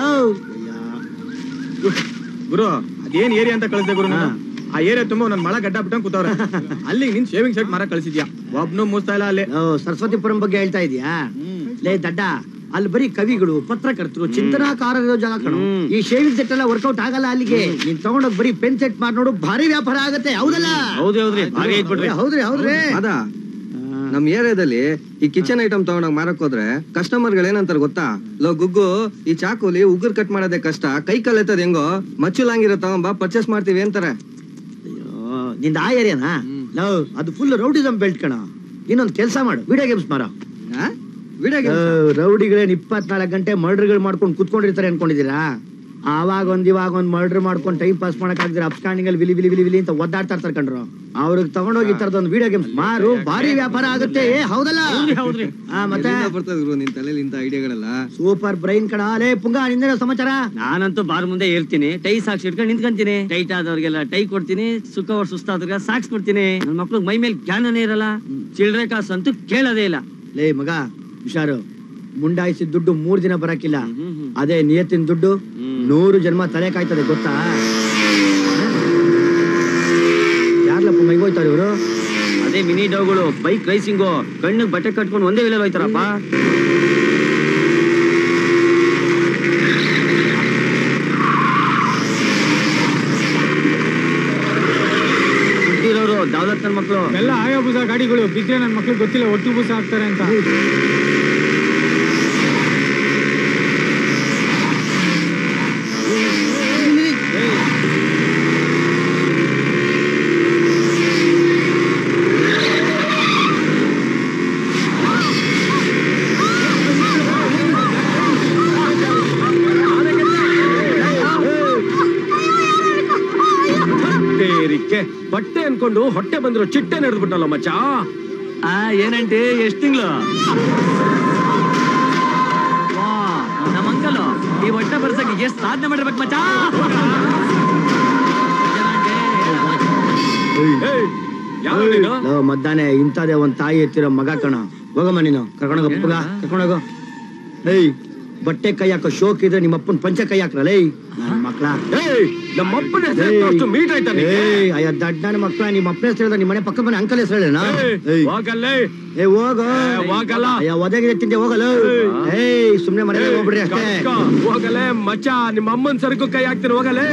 ಗುರು ಅದೇನ್ ಏರಿಯಾ ಅಂತ ಕಳಿಸ್ದೆ ಗುರು ನೀನು? ಆ ಏರಿಯಾ ತುಂಬಾ ಒಂದೊಂದ್ ಮಳ ಗಡ್ಡ ಬಿಟ್ಟಂಗ್ ಕೂತವ್ರೆ ಅಲ್ಲಿ ನೀನ್ ಶೇವಿಂಗ್ ಸೆಟ್ ಮರ ಕಳಿಸಿದ್ಯಾ ಒಬ್ನು ಮೂಸ್ತಾ ಇಲ್ಲ ಅಲ್ಲಿ ಸರಸ್ವತಿಪುರಂ ಬಗ್ಗೆ ಹೇಳ್ತಾ ಇದೀಯಾ ಲೇ ದಡ್ಡ ಅಲ್ಲಿ ಬರೀ ಕವಿಗಳು ಪತ್ರಕರ್ತರು ಚಿಂತನಾಕಾರ ಇರೋ ಜಾಗ ಕಣು ಈ ಶೇವಿಂಗ್ ಸೆಟ್ ಎಲ್ಲ ವರ್ಕೌಟ್ ಆಗಲ್ಲ ಅಲ್ಲಿಗೆ ನೀನ್ ತಗೊಂಡೋಗ್ ಬರೀ ಪೆನ್ ಸೆಟ್ ಮಾಡಿ ನೋಡು ಭಾರಿ ವ್ಯಾಪಾರ ಆಗತ್ತೆ ಹೌದಲ್ಲ ಹೌದು ಹೌದ್ರಿ ಭಾರಿ ಐತ್ಬಿಡ್ರಿ ಹೌದ್ರಿ ಹೌದ್ರಿ ಅದ ನಮ್ ಏರಿಯಾದಲ್ಲಿ ಈ ಕಿಚನ್ ಐಟಮ್ ತಗೊಂಡೋಗ್ ಮಾರಕ್ ಹೋದ್ರೆ ಕಸ್ಟಮರ್ ಗಳು ಏನಂತಾರ ಗೊತ್ತಾ ಲೋ ಗುಗ್ಗು ಈ ಚಾಕುಲಿ ಉಗುರ್ ಕಟ್ ಮಾಡೋದೇ ಕಷ್ಟ ಕೈ ಕಲ್ಲೆತ್ತದ ಹೆಂಗೋ ಮಚ್ಚುಲಾಂಗಿರೋ ತಗೊಂಬಾ ಪರ್ಚೇಸ್ ಮಾಡ್ತೀವಿ ಅಂತಾರೆ ನಿಂದ ಆ ಏರಿಯಾನಾ ಲವ್ ಅದು ಫುಲ್ ರೌಡಿಸಮ್ ಬೆಲ್ಟ್ ಕಣ ಇನ್ನೊಂದ್ ಕೆಲಸ ಮಾಡು ವಿಡಿಯೋ ಗೇಮ್ಸ್ ಮಾರೋ ವಿಡಿಯೋ ರೌಡಿಗಳೇನ್ ಇಪ್ಪತ್ನಾಲ್ಕು ಗಂಟೆ ಮರ್ಡರ್ಗಳು ಮಾಡ್ಕೊಂಡು ಕುತ್ಕೊಂಡಿರ್ತಾರೆ ಅನ್ಕೊಂಡಿದೀರಾ ಆವಾಗ ಒಂದ್ ಇವಾಗ ಒಂದ್ ಮರ್ಡರ್ ಮಾಡ್ಕೊಂಡು ಟೈಮ್ ಪಾಸ್ ಮಾಡಕ್ ಆಗ್ದಿರ ಅಪ್ಸ್ಕಾಂಡಿಂಗ್ ಅಲ್ಲಿ ವಿಲಿ ವಿಲಿ ವಿಲಿ ವಿಲಿ ಅಂತ ಒದ್ದಾಡ್ತಾ ಇರ್ತಾರೆ ಕಂಡ್ರು ಅವ್ರಿಗೆ ತಗೊಂಡೋಗಿ ಈ ತರದೊಂದು ವಿಡಿಯೋ ಗೇಮ್ಸ್ ಮಾರು ಭಾರಿ ವ್ಯಾಪಾರ ಆಗುತ್ತೆ ಏ, ಹೌದಲ್ಲ ಆ, ಮತ್ತೆ ಬರ್ತದ ಗುರು ನಿನ್ ತಲೆಲಿ ಇಂತ ಐಡಿಯಾಗಳೆಲ್ಲ ಸೂಪರ್ ಬ್ರೈನ್ ಕಣ ಲೇ ಪುಂಗ ನಿಂದ ಸಮಾಚಾರ ನಾನಂತೂ ಬಾರ್ ಮುಂದೆ ಇರ್ತೀನಿ ಟೈ ಸಾಕ್ಸ್ ಇಟ್ಕೊಂಡು ನಿಂತ್ಕೊಂತೀನಿ ಟೈಟ್ ಆದವ್ರಿಗೆಲ್ಲ ಟೈ ಕೊಡ್ತೀನಿ ಸುಖವರ್ ಸುಸ್ತಾದ್ರಿಗೆ ಸಾಕ್ಸ್ ಕೊಡ್ತೀನಿ ನನ್ನ ಮಕ್ಳಿಗೆ ಮೈ ಮೇಲೆ ಜ್ಞಾನನೇ ಇರಲ್ಲ ಚಿಲ್ಡ್ರೆ ಕಾಸು ಅಂತೂ ಕೇಳೋದೇ ಇಲ್ಲ ಲೇ ಮಗ ಹುಷಾರು ಮುಂಡಾಯಿಸಿದ ದುಡ್ಡು ಮೂರ್ ದಿನ ಬರಕಿಲ್ಲ ಅದೇ ನಿಯತ್ತಿನ ದುಡ್ಡು ನೂರು ಜನ್ಮ ತಲೆ ಕಾಯ್ತದೆ ಗೊತ್ತಾ ಯಾರ್ಲಪ್ಪ ಮೈಗೋಯ್ತಾರೆ ಇವರು ಅದೇ ಮಿನಿ ಡೌಗಳು ಬೈಕ್ ರೈಸಿಂಗು ಕಣ್ಣಿಗೆ ಬಟ್ಟೆ ಕಟ್ಕೊಂಡು ಒಂದೇ ವೇಳೆ ಹೋಯ್ತಾರಪ್ಪ ಹುಟ್ಟಿರೋರು ದೌಲತ್ ನನ್ನ ಮಕ್ಕಳು ಎಲ್ಲ ಆಯಾ ಬುಸ ಗಾಡಿಗಳು ಬಿದ್ರೆ ನನ್ನ ಮಕ್ಳಿಗೆ ಗೊತ್ತಿಲ್ಲ ಒಟ್ಟು ಬುಸ ಹಾಕ್ತಾರೆ ಅಂತ ಏ ಛೇ ಬಟ್ಟೆ ಅನ್ಕೊಂಡು ಹೊಟ್ಟೆ ಬಂದಿರೋ ಚಿಟ್ಟೆ ನಡೆದ್ಬಿಟ್ಟಲ್ಲ ಮಚ್ಚ ಆ ಏನಂಟಿ ಎಷ್ಟ್ ತಿಂಗಳು ನಮ್ಮ ಅಂಕಲು ಈ ಹೊಟ್ಟೆ ಬರ್ಸಕ್ಕೆ ಎಷ್ಟು ಸಾಧನೆ ಮಾಡಿರ್ಬೇಕು ಮಚ್ಚ ಲೋ, ಮದ್ದಾನೆ ಇಂಥದೇ ಒಂದ್ ತಾಯಿ ಎತ್ತಿರೋ ಮಗ ಕಣ ಹೋಗಮ್ಮ ನೀನು ಕರ್ಕೊಂಡೋಗ ಪುಗ ಕರ್ಕೊಂಡೋಗ ಏಯ್ ಬಟ್ಟೆ ಕೈ ಹಾಕೋ ಶೋಕ್ ಇದ್ರೆ ನಿಮ್ಮ ಅಪ್ಪನ ಪಂಚ ಕೈ ಹಾಕ್ರಲ್ಲ ಏಯ್ ನನ್ ಮಕ್ಳ ನಮ್ಮ ಅಪ್ಪನ ಹೆಸರು ಅಷ್ಟು ಮೀಟ್ ಆಯ್ತಾ ನಿಂಗೆ? ಏಯ್ ಅಯ್ಯ ದಡ್ಡನ ಮಕ್ಳ ನಿಮ್ಮ ಅಪ್ಪನ ಹೆಸರು ಹೇಳಿದ ನಿಮ್ಮ ಮನೆ ಪಕ್ಕ ಮನೆ ಅಂಕಲ್ ಹೆಸರು ಹೇಳೇನಾ ಏಯ್, ಹೋಗಲ್ಲೇ ಏ ಹೋಗೋ ಹೋಗಲ್ಲ. ಅಯ್ಯ ಒದಗಿದೆ ತಿಂದೆ ಹೋಗಲ್ಲ ಏಯ್ ಸುಮ್ನೆ ಮನೆ ಹೋಗ್ಬಿಡ್ರಿ ಅಷ್ಟೇ ಕಕ್ಕ, ಹೋಗಲೇ ಮಚ್ಚ ನಿಮ್ಮ ಅಮ್ಮನ ಸರಕು ಕೈ ಹಾಕ್ತೀನಿ ಹೋಗಲೇ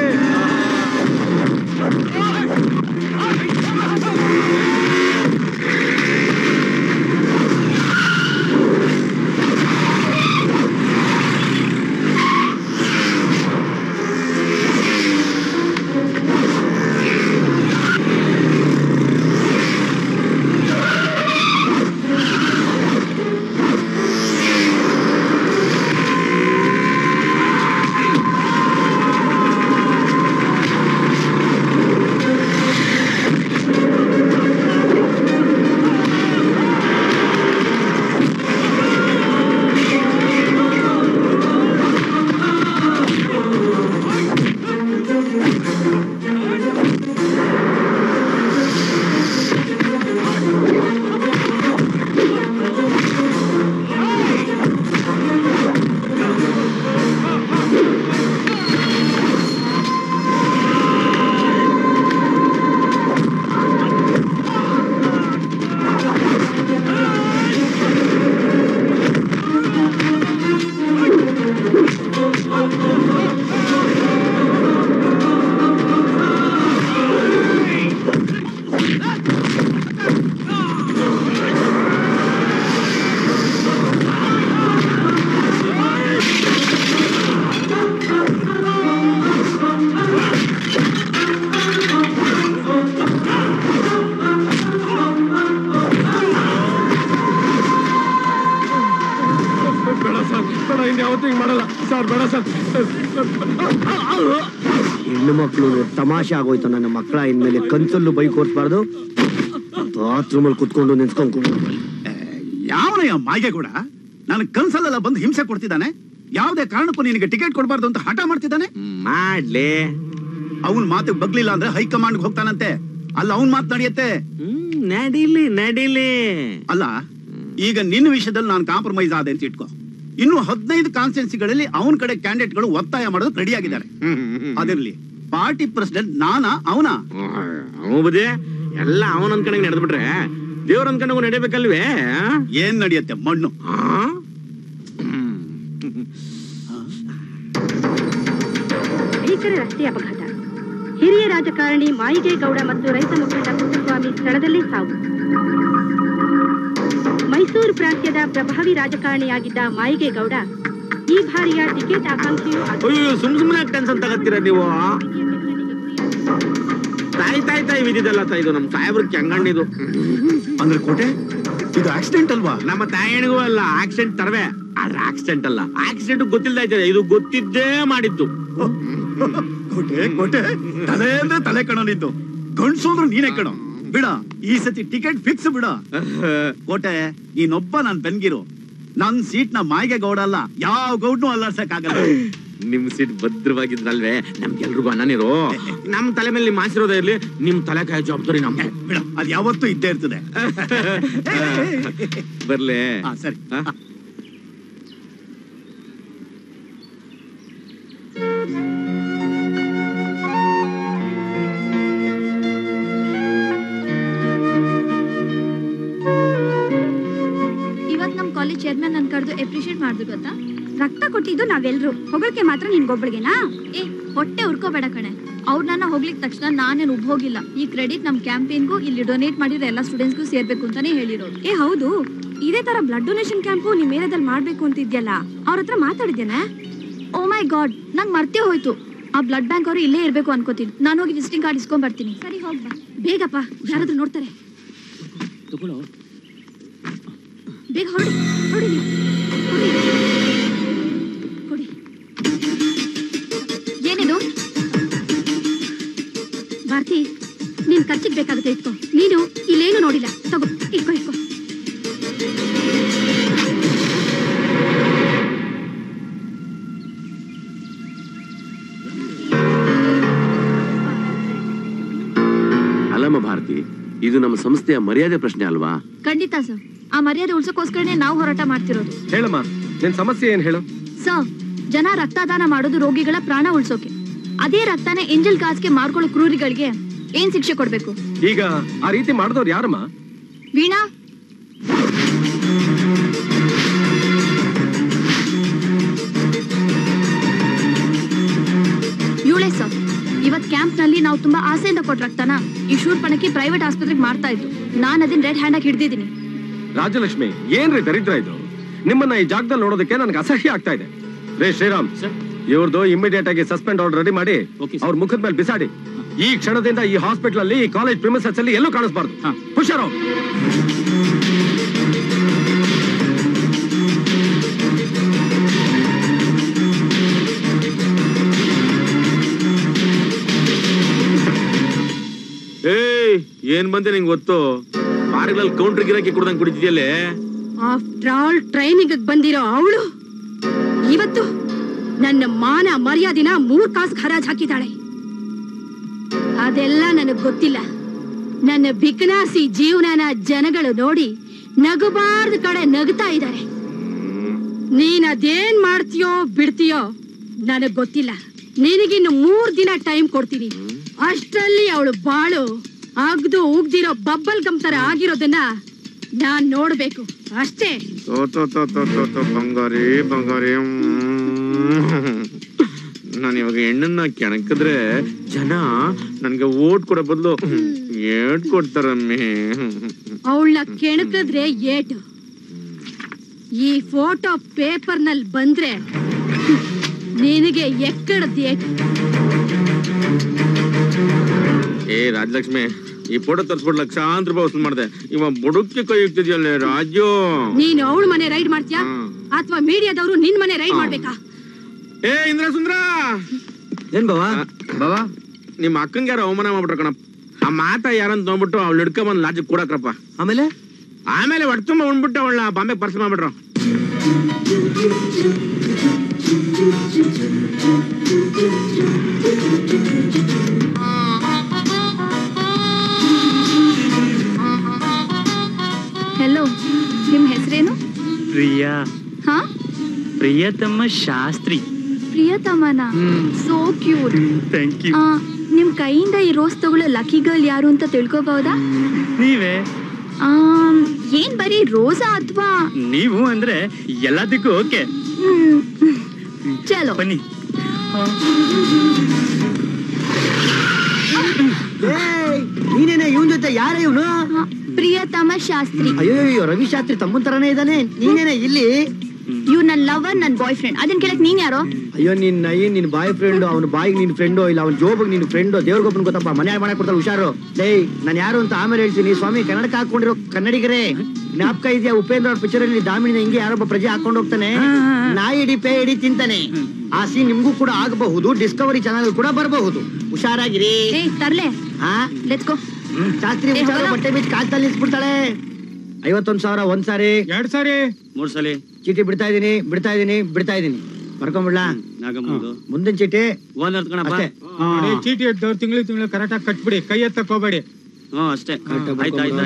ಬೇಡ ಸರ್ ಬೇಡ ಇನ್ಯಾವತ್ತೂ ಹಿಂಗ್ ಮಾಡಲ್ಲ ಸರ್ ಬೇಡ ಸರ್ ಹೆಣ್ಣು ಮಕ್ಕಳು ತಮಾಷೆ ಆಗೋಯ್ತು ನನ್ನ ಮಕ್ಕಳ ಇನ್ಮೇಲೆ ಕನ್ಸಲ್ಲೂ ಬೈಕ್ ಓಡಿಸ್ಬಾರ್ದು ಬಾತ್ರೂಮ್ ಅಲ್ಲಿ ಕುತ್ಕೊಂಡು ನಿಂತ್ಕೊಂಡು ಯಾವನಯ್ಯ ಮಾಗೆ ಕೂಡ ನಾನು ಕನ್ಸಲ್ಲೆಲ್ಲ ಬಂದು ಹಿಂಸೆ ಕೊಡ್ತಿದ್ದಾನೆ ಯಾವುದೇ ಕಾರಣಕ್ಕೂ ನಿನಗೆ ಟಿಕೆಟ್ ಕೊಡಬಾರ್ದು ಅಂತ ಹಠ ಮಾಡ್ತಿದ್ದಾನೆ ಮಾಡ್ಲಿ ಅವನ್ ಮಾತು ಬಗ್ಲಿಲ್ಲ ಅಂದ್ರೆ ಹೈಕಮಾಂಡ್ ಹೋಗ್ತಾನಂತೆ ಅಲ್ಲ ಅವನ್ ಮಾತು ನಡೆಯುತ್ತೆ ನಡೀಲಿ ನಡೀಲಿ ಅಲ್ಲ ಈಗ ನಿನ್ನ ವಿಷಯದಲ್ಲಿ ನಾನು ಕಾಂಪ್ರಮೈಸ್ ಆದೆ ಅಂತ ಇಟ್ಕೋ ಇನ್ನು ಹದಿನೈದು ಕಾನ್ಸ್ಟಿಟ್ಯೂನ್ಸಿಗಳಲ್ಲಿ ಅವನ ಕಡೆ ಕ್ಯಾಂಡಿಡೇಟ್ಗಳು ಒತ್ತಾಯ ಮಾಡೋದಕ್ಕೆ ರೆಡಿ ಆಗಿದ್ದಾರೆ ಅದಿರ್ಲಿ ಪಾರ್ಟಿ ಪ್ರೆಸಿಡೆಂಟ್ ನಾನಾ ಅವನಾ ಅವನು ಬುದ್ಧಿ ಎಲ್ಲ ಅವನ ಅನ್ಕೊಂಡಂಗೆ ನಡೆದ್ಬಿಟ್ರೆ ದೇವ್ರ ಅನ್ಕೊಂಡಂಗ ನಡಿಬೇಕಲ್ವೇ ಏನ್ ನಡೆಯುತ್ತೆ ಮಣ್ಣು ಭೀಕರ ರಸ್ತೆ ಅಪಘಾತ ಹಿರಿಯ ರಾಜಕಾರಣಿ ಮಾಯಿಗೇಗೌಡ ಮತ್ತು ರೈತ ಮುಖಂಡ ಪುಟ್ಟಸ್ವಾಮಿ ಸ್ಥಳದಲ್ಲೇ ಸಾವು ಮೈಸೂರು ಪ್ರಾಂತ್ಯದ ಪ್ರಭಾವಿ ರಾಜಕಾರಣಿಯಾಗಿದ್ದ ಮಾಯಿಗೇಗೌಡ ಈ ಬಾರಿಯ ಟಿಕೆಟ್ ಆಕಾಂಕ್ಷಿಯೂ ಆಗಿದ್ದ. ಅಯ್ಯೋ ಸುಮ್ ಸುಮ್ನೆ ಟೆನ್ಷನ್ ತಗತ್ತೀರ ನೀವು ತಾಯಿ ತಾಯಿ ತಾಯಿ ಬಿದ್ದಿದ್ದಲ್ಲ ತಾಯಿ ಇದು ನಮ್ ಸಾಹೇಬ್ರ ಕೆಂಗಣ್ಣಿದು ಅಂದ್ರೆ ಕೋಟೆ ಇದು ಆಕ್ಸಿಡೆಂಟ್ ಅಲ್ವಾ ನಮ್ಮ ತಾಯಣಿಗೂ ಅಲ್ಲ ಆಕ್ಸಿಡೆಂಟ್ ತರವೆ ಆದ್ರೆ ಆಕ್ಸಿಡೆಂಟ್ ಅಲ್ಲ ಆಕ್ಸಿಡೆಂಟ್ ಗೊತ್ತಿಲ್ಲದ ಇದೆ ಇದು ಗೊತ್ತಿದ್ದೇ ಮಾಡಿದ್ದು ಕೋಟೆ ಕೋಟೆ ತಲೆ ಅಂದ್ರೆ ತಲೆ ಕಣೋ ನಿಂದು ಗಂಡ್ಸು ಅಂದ್ರೆ ನೀನೇ ಕಣೋ ಬಿಡ ಈ ಸತಿ ಟಿಕೆಟ್ ಫಿಕ್ಸ್ ಬಿಡ ಕೋಟೆ ನೀನೊಬ್ಬ ನನ್ ಬೆನ್ಗಿರು ನನ್ ಸೀಟ್ ನ ಮಾಯಿಗೆ ಗೌಡ ಅಲ್ಲ ಯಾವ ಗೌಡ್ನು ಅಲ್ಲಾಡ್ಸಕ್ ಆಗಲ್ಲ ನಿಮ್ ಸೀಟ್ ಭದ್ರವಾಗಿದ್ರಲ್ವೇ ನಮ್ಗೆಲ್ರಿಗೂ ಅನ್ನನಿರು ನಮ್ ತಲೆ ಮೇಲೆ ನಿಮ್ ಆಶೀರ್ವಾದ ಇರ್ಲಿ ನಿಮ್ ತಲೆ ಕಾಯ ಜವಾಬ್ದಾರಿ ನಮ್ಗೆ ಬಿಡ ಅದ್ ಯಾವತ್ತೂ ಇದ್ದೇ ಇರ್ತದೆ ಬರ್ಲೆ ಹಾ, ಸರಿ ಇವತ್ ನಮ್ ಕಾಲೇಜ್ ಚೇರ್ಮನ್ ನನ್ ಕರೆದು ಅಪ್ರಿಶಿಯೇಟ್ ಮಾಡಿದ್ರು ಗೊತ್ತಾ ರಕ್ತ ಕೊಟ್ಟಿದ್ದು ನಾವೆಲ್ರು ಹೊಗಳಿಕೆ ಮಾತ್ರ ನಿನ್ಗೊಬ್ಳಿಗೆನಾ ಏ ಹೊಟ್ಟೆ ಉರ್ಕೋಬೇಡ ಕಣೆ ಅವ್ರು ನನ್ನ ಹೋಗ್ಲಿಕ್ ತಕ್ಷಣ ನಾನೇನು ಉಬ್ ಹೋಗಿಲ್ಲ ಈ ಕ್ರೆಡಿಟ್ ನಮ್ ಕ್ಯಾಂಪೇನ್ಗೂ ಇಲ್ಲಿ ಡೊನೇಟ್ ಮಾಡಿರೋ ಎಲ್ಲ ಸ್ಟೂಡೆಂಟ್ಸ್ಗೂ ಸೇರ್ಬೇಕು ಅಂತಾನೆ ಹೇಳಿರೋದು ಏ ಹೌದು ಇದೇ ತರ ಬ್ಲಡ್ ಡೊನೇಷನ್ ಕ್ಯಾಂಪು ನಿಮ್ ಏರಿಯಾದಲ್ಲಿ ಮಾಡ್ಬೇಕು ಅಂತ ಇದೆಯಲ್ಲ ಅವ್ರ ಹತ್ರ ಮಾತಾಡಿದ್ದೇನೆ ಓ ಮೈ ಗಾಡ್ ನಂಗ್ ಮರ್ತೇ ಹೋಯ್ತು ಆ ಬ್ಲಡ್ ಬ್ಯಾಂಕ್ ಅವರು ಇಲ್ಲೇ ಇರ್ಬೇಕು ಅನ್ಕೋತೀನಿ ನಾನು ಹೋಗಿ ವಿಸಿಟಿಂಗ್ ಕಾರ್ಡ್ ಇಸ್ಕೊಂಡ್ ಬರ್ತೀನಿ ಸರಿ ಹೋಗ್ ಬಾ ಬೇಗಪ್ಪ ಯಾರಾದ್ರೂ ನೋಡ್ತಾರೆ ಬೇಗ ಹೊರಡಿ ಹೊರಡಿ ಕೊಡಿ ಏನಿದು ಭಾರತಿ ನಿನ್ ಖರ್ಚಿಗೆ ಬೇಕಾಗುತ್ತೆ ಇಟ್ಕೋ ನೀನು ಇಲ್ಲೇನು ನೋಡಿಲ್ಲ ತಗೋ ಇಟ್ಕೋ ಇಟ್ಕೋ ಅಲ್ಲಮ್ಮ ಭಾರತಿ ಇದು ನಮ್ಮ ಸಂಸ್ಥೆಯ ಮರ್ಯಾದೆ ಪ್ರಶ್ನೆ ಅಲ್ವಾ ಖಂಡಿತ ಸರ್ ಆ ಮರ್ಯಾದೆ ಉಳ್ಸೋಕೋಸ್ಕರನೇ ನಾವು ಹೋರಾಟ ಮಾಡ್ತಿರೋದು ಹೇಳಮ್ಮ ನಿನ್ ಸಮಸ್ಯೆ ಏನ್ ಹೇಳು ಸರ್ ಜನ ರಕ್ತದಾನ ಮಾಡೋದು ರೋಗಿಗಳ ಪ್ರಾಣ ಉಳ್ಸೋಕೆ ಅದೇ ರಕ್ತನ ಎಂಜಲ್ ಗಾಜ್ಗೆ ಮಾರ್ಕೊಳ್ಳೋ ಕ್ರೂರಿಗಳಿಗೆ ಏನ್ ಶಿಕ್ಷೆ ಕೊಡ್ಬೇಕು ಈಗ ಆ ರೀತಿ ಮಾಡಿದವ್ರು ಯಾರಮ್ಮ ವೀಣಾ ಇವಳೇ ಸರ್ ಇವತ್ ಕ್ಯಾಂಪ್ ನಲ್ಲಿ ನಾವು ತುಂಬಾ ಆಸೆಯಿಂದ ಕೊಟ್ಟ ರಕ್ತನ ಈ ಶೂರ್ಪಣಕ್ಕೆ ಪ್ರೈವೇಟ್ ಆಸ್ಪತ್ರೆಗೆ ಮಾಡ್ತಾ ಇದ್ದು ನಾನ್ ಅದನ್ನ ರೆಡ್ ಹ್ಯಾಂಡ್ ಆಗಿ ಹಿಡ್ದಿದ್ದೀನಿ ರಾಜಲಕ್ಷ್ಮಿ ಏನ್ರಿ ದರಿದ್ರ ಇದು ನಿಮ್ಮನ್ನ ಈ ಜಾಗದಲ್ಲಿ ನೋಡೋದಕ್ಕೆ ನನಗೆ ಅಸಹ್ಯ ಆಗ್ತಾ ಇದೆ ರೇ ಶ್ರೀರಾಮ್ ಇವ್ರದ್ದು ಇಮಿಡಿಯೇಟ್ ಆಗಿ ಸಸ್ಪೆಂಡ್ ಆರ್ಡರ್ ರೆಡಿ ಮಾಡಿ ಅವ್ರ ಮುಖದ ಮೇಲೆ ಬಿಸಾಡಿ ಈ ಕ್ಷಣದಿಂದ ಈ ಹಾಸ್ಪಿಟಲ್ ಅಲ್ಲಿ ಈ ಕಾಲೇಜ್ ಪ್ರಿಮಿಸಸ್ ಅಲ್ಲಿ ಎಲ್ಲೂ ಕಾಣಿಸ್ಬಾರ್ದು ಹುಷಾರು ಏಯ್ ಏನ್ ಬಂದೆ ನಿಂಗೆ ಗೊತ್ತು ಬಾರಿಗಳಲ್ಲಿ ಕೌಂಟರ್ ಗಿರಾಕಿ ಕುಡ್ದಂಗ್ ಕುಡಿತಿದ್ಯಲ್ಲೇ ಆಫ್ಟರ್ ಆಲ್ ಟ್ರೈನಿಂಗ್ ಬಂದಿರೋ ಅವಳು ಇವತ್ತು ನನ್ನ ಮಾನ ಮರ್ಯಾದಿನ ಮೂರ್ ಕಾಸು ಹರಾಜ್ ಹಾಕಿದ್ದಾಳೆ ಅದೆಲ್ಲ ನನಗ್ ಗೊತ್ತಿಲ್ಲ ನನ್ನ ಬಿಕನಾಸಿ ಜೀವನನ ಜನಗಳು ನೋಡಿ ನಗಬಾರ್ದು ಕಡೆ ನಗ್ತಾ ಇದ್ದಾರೆ ನೀನ್ ಅದೇನ್ ಮಾಡ್ತೀಯೋ ಬಿಡ್ತೀಯೋ ನನಗ್ ಗೊತ್ತಿಲ್ಲ ನಿನಗಿನ್ನು ಮೂರ್ ದಿನ ಟೈಮ್ ಕೊಡ್ತೀನಿ ಅಷ್ಟರಲ್ಲಿ ಅವಳು ಬಾಳು ಅಗ್ದು ಉಗ್ದಿರೋ ಬಬ್ಬಲ್ ಗಮ್ ತರ ಆಗಿರೋದನ್ನ ನಾನ್ ನೋಡ್ಬೇಕು ಅಷ್ಟೇ ತೋ ತೋ ತೋ ತೋ ತೋ ತೋ ಬಂಗಾರಿ ಬಂಗಾರಿ ನಾನು ಇವಾಗ ಹೆಣ್ಣನ್ನ ಕೆಣಕಿದ್ರೆ ಜನ ನನ್ಗೆ ಓಟ್ ಕೊಡೋ ಬದಲು ಏಟ್ ಕೊಡ್ತಾರಮ್ಮಿ ಅವಳನ್ನ ಕೆಣಕಿದ್ರೆ ಏಟು ಈ ಫೋಟೋ ಪೇಪರ್ ನಲ್ಲಿ ಬಂದ್ರೆ ನಿನಗೆ ಎಕ್ಕಡದ್ ಏಟು ಏ ರಾಜಲಕ್ಷ್ಮಿ ಈ ಫೋಟೋ ತರ್ಸ್ಬಿಟ್ಟು ಲಕ್ಷಾಂತರ ರೂಪಾಯಿ ವಸೂಲ್ ಮಾಡಿದೆ ಇವ ಬುಡುಕಿ ಕೈ ಇಕ್ತಿದ್ಯಲ್ಲ ರಾಜು ನೀನು ಅವಳ ಮನೆ ರೈಡ್ ಮಾಡ್ತೀಯಾ ಅಥವಾ ಮೀಡಿಯಾದವರು ನಿನ್ ಮನೆ ರೈಡ್ ಮಾಡ್ಬೇಕಾ ಏ ಇಂದ್ರ ಸುಂದ್ರ ಏನ್ ಬಾವಾ ಬಾವಾ ನಿಮ್ಮ ಅಕ್ಕಂಗೆ ಯಾರೋ ಅವಮಾನ ಮಾಡ್ಬಿಟ್ರ ಕಣಪ್ಪ ಆ ಮಾತ ಯಾರಂತ ನೋಡ್ಬಿಟ್ಟು ಅವ್ಳು ಹಿಡ್ಕೊಂಡ್ ಬಂದ್ ಲಾಜಿಕ್ ಕೊಡಕ್ರಪ್ಪ ಆಮೇಲೆ ಆಮೇಲೆ ಹೊಟ್ಟೆ ತುಂಬ ಉಣ್ಬಿಟ್ಟು ಅವಳ ಬಾಂಬೆ ಪರ್ಸ್ ಮಾಡ್ಬಿಟ್ರು ಹೆಲೋ ನಿಮ್ ಹೆಸರೇನು ಪ್ರಿಯಾ ಹಾ ಪ್ರಿಯತಮ ಶಾಸ್ತ್ರಿ ಪ್ರಿಯತಮನ ಸೋ ಕ್ಯೂಟ್ ಥ್ಯಾಂಕ್ ಯು ನಿಮ್ ಕೈಯಿಂದ ಈ ರೋಸ್ ತಗೊಳ್ಳೋ ಲಕ್ಕಿ ಗರ್ಲ್ ಯಾರು ಅಂತ ತಿಳ್ಕೊಬಹುದಾ ನೀವೇ ಆಮ್, ಏನ್ ಬರೀ ರೋಸಾ ಅಥವಾ ನೀವು ಅಂದ್ರೆ ಎಲ್ಲದಕ್ಕೂ ಓಕೆ ಚಲೋ ಬನ್ನಿ ನೀನೇನೆ ಇವನ್ ಜೊತೆ ಯಾರೇ ಇವನು ಪ್ರಿಯತಮ ಶಾಸ್ತ್ರಿ ಅಯ್ಯೋ ಅಯ್ಯೋ ರವಿ ಶಾಸ್ತ್ರಿ ತಮ್ಮನ್ ತರನೇ ಇದ್ದಾನೆ ನೀನೇನೆ ಇಲ್ಲಿ ಇವ್ ನನ್ ಲವರ್ ನನ್ ಬಾಯ್ ಫ್ರೆಂಡ್ ಅದನ್ ಕೇಳಕ್ ನೀನ್ ಯಾರೋ ಅಯ್ಯೋ ನಿನ್ ನೈ ನಿನ್ ಬಾಯ್ ಫ್ರೆಂಡ್ ಅವನ ಬಾಯಿಗೆ ನಿನ್ ಫ್ರೆಂಡು ಇಲ್ಲ ಅವನ ಜೋಬಗ್ ನಿನ್ ಫ್ರೆಂಡು ದೇವ್ರಿಗೊಬ್ಬನ್ ಗೊತ್ತಪ್ಪ ಮನೆ ಮಾಡಕ್ ಕೊಡ್ತಾರೆ ಹುಷಾರು ಡೇಯ್ ನಾನು ಯಾರು ಅಂತ ಆಮೇಲೆ ಹೇಳ್ತೀನಿ ಸ್ವಾಮಿ ಕನ್ನಡಕ ಹಾಕೊಂಡಿರೋ ಕನ್ನಡಿಗರೇ ಜ್ಞಾಪಕ ಇದೆಯಾ ಉಪೇಂದ್ರ ಅವ್ರ ಪಿಕ್ಚರ್ ಅಲ್ಲಿ ದಾಮಿನಿನ ಹಿಂಗೆ ಯಾರೊಬ್ಬ ಪ್ರಜೆ ಹಾಕೊಂಡು ಹೋಗ್ತಾನೆ ನಾಯಿ ಹಿಡಿ ಪೇ ಹಿಡಿ ತಿಂತಾನೆ ಆ ಸೀನ್ ನಿಮ್ಗೂ ಕೂಡ ಆಗಬಹುದು ಡಿಸ್ಕವರಿ ಚಾನಲ್ ಕೂಡ ಬರಬಹುದು ಹುಷಾರಾಗಿರಿ ಏ ತರ್ಲೆ ಹಾ ಲೆಟ್ಸ್ ಗೋ ಶಾಸ್ತ್ರಿ ಏ, ಹುಷಾರು ಹೋಗಲ್ಲ. ಬಟ್ಟೆ ಬಿಚ್ಚಿ ಕಾಲ್ತಲ್ಲಿ ನಿಲ್ಸ್ಬಿಡ್ತಾಳೆ ಐವತ್ತೊಂದ್ ಸಾವಿರ ಒಂದ್ ಸಾರಿ ಎರಡ್ ಸಾರಿ ಮೂರ್ ಸಲಿ ಚೀಟಿ ಬಿಡ್ತಾ ಇದೀನಿ ಬಿಡ್ತಾ ಇದೀನಿ ಬಿಡ್ತಾ ಇದೀನಿ ಬರ್ಕೊಂಬಿಡ್ಲಾ ನಾಗಮ್ಮಂದು ಮುಂದಿನ ಚೀಟಿ ಒಂದ್ ಕಣಪ್ಪ ಅಷ್ಟೇ. ನೋಡಿ, ಚೀಟಿ ಎದ್ದವ್ರು ತಿಂಗಳು ತಿಂಗಳು ಕರೆಕ್ಟ್ ಆಗಿ ಕಟ್ಬಿಡಿ ಕೈ ಎತ್ತಕ್ ಹೋಗ್ಬೇಡಿ ಹ್ಮ್ ಅಷ್ಟೇ ಆಯ್ತು ಆಯ್ತು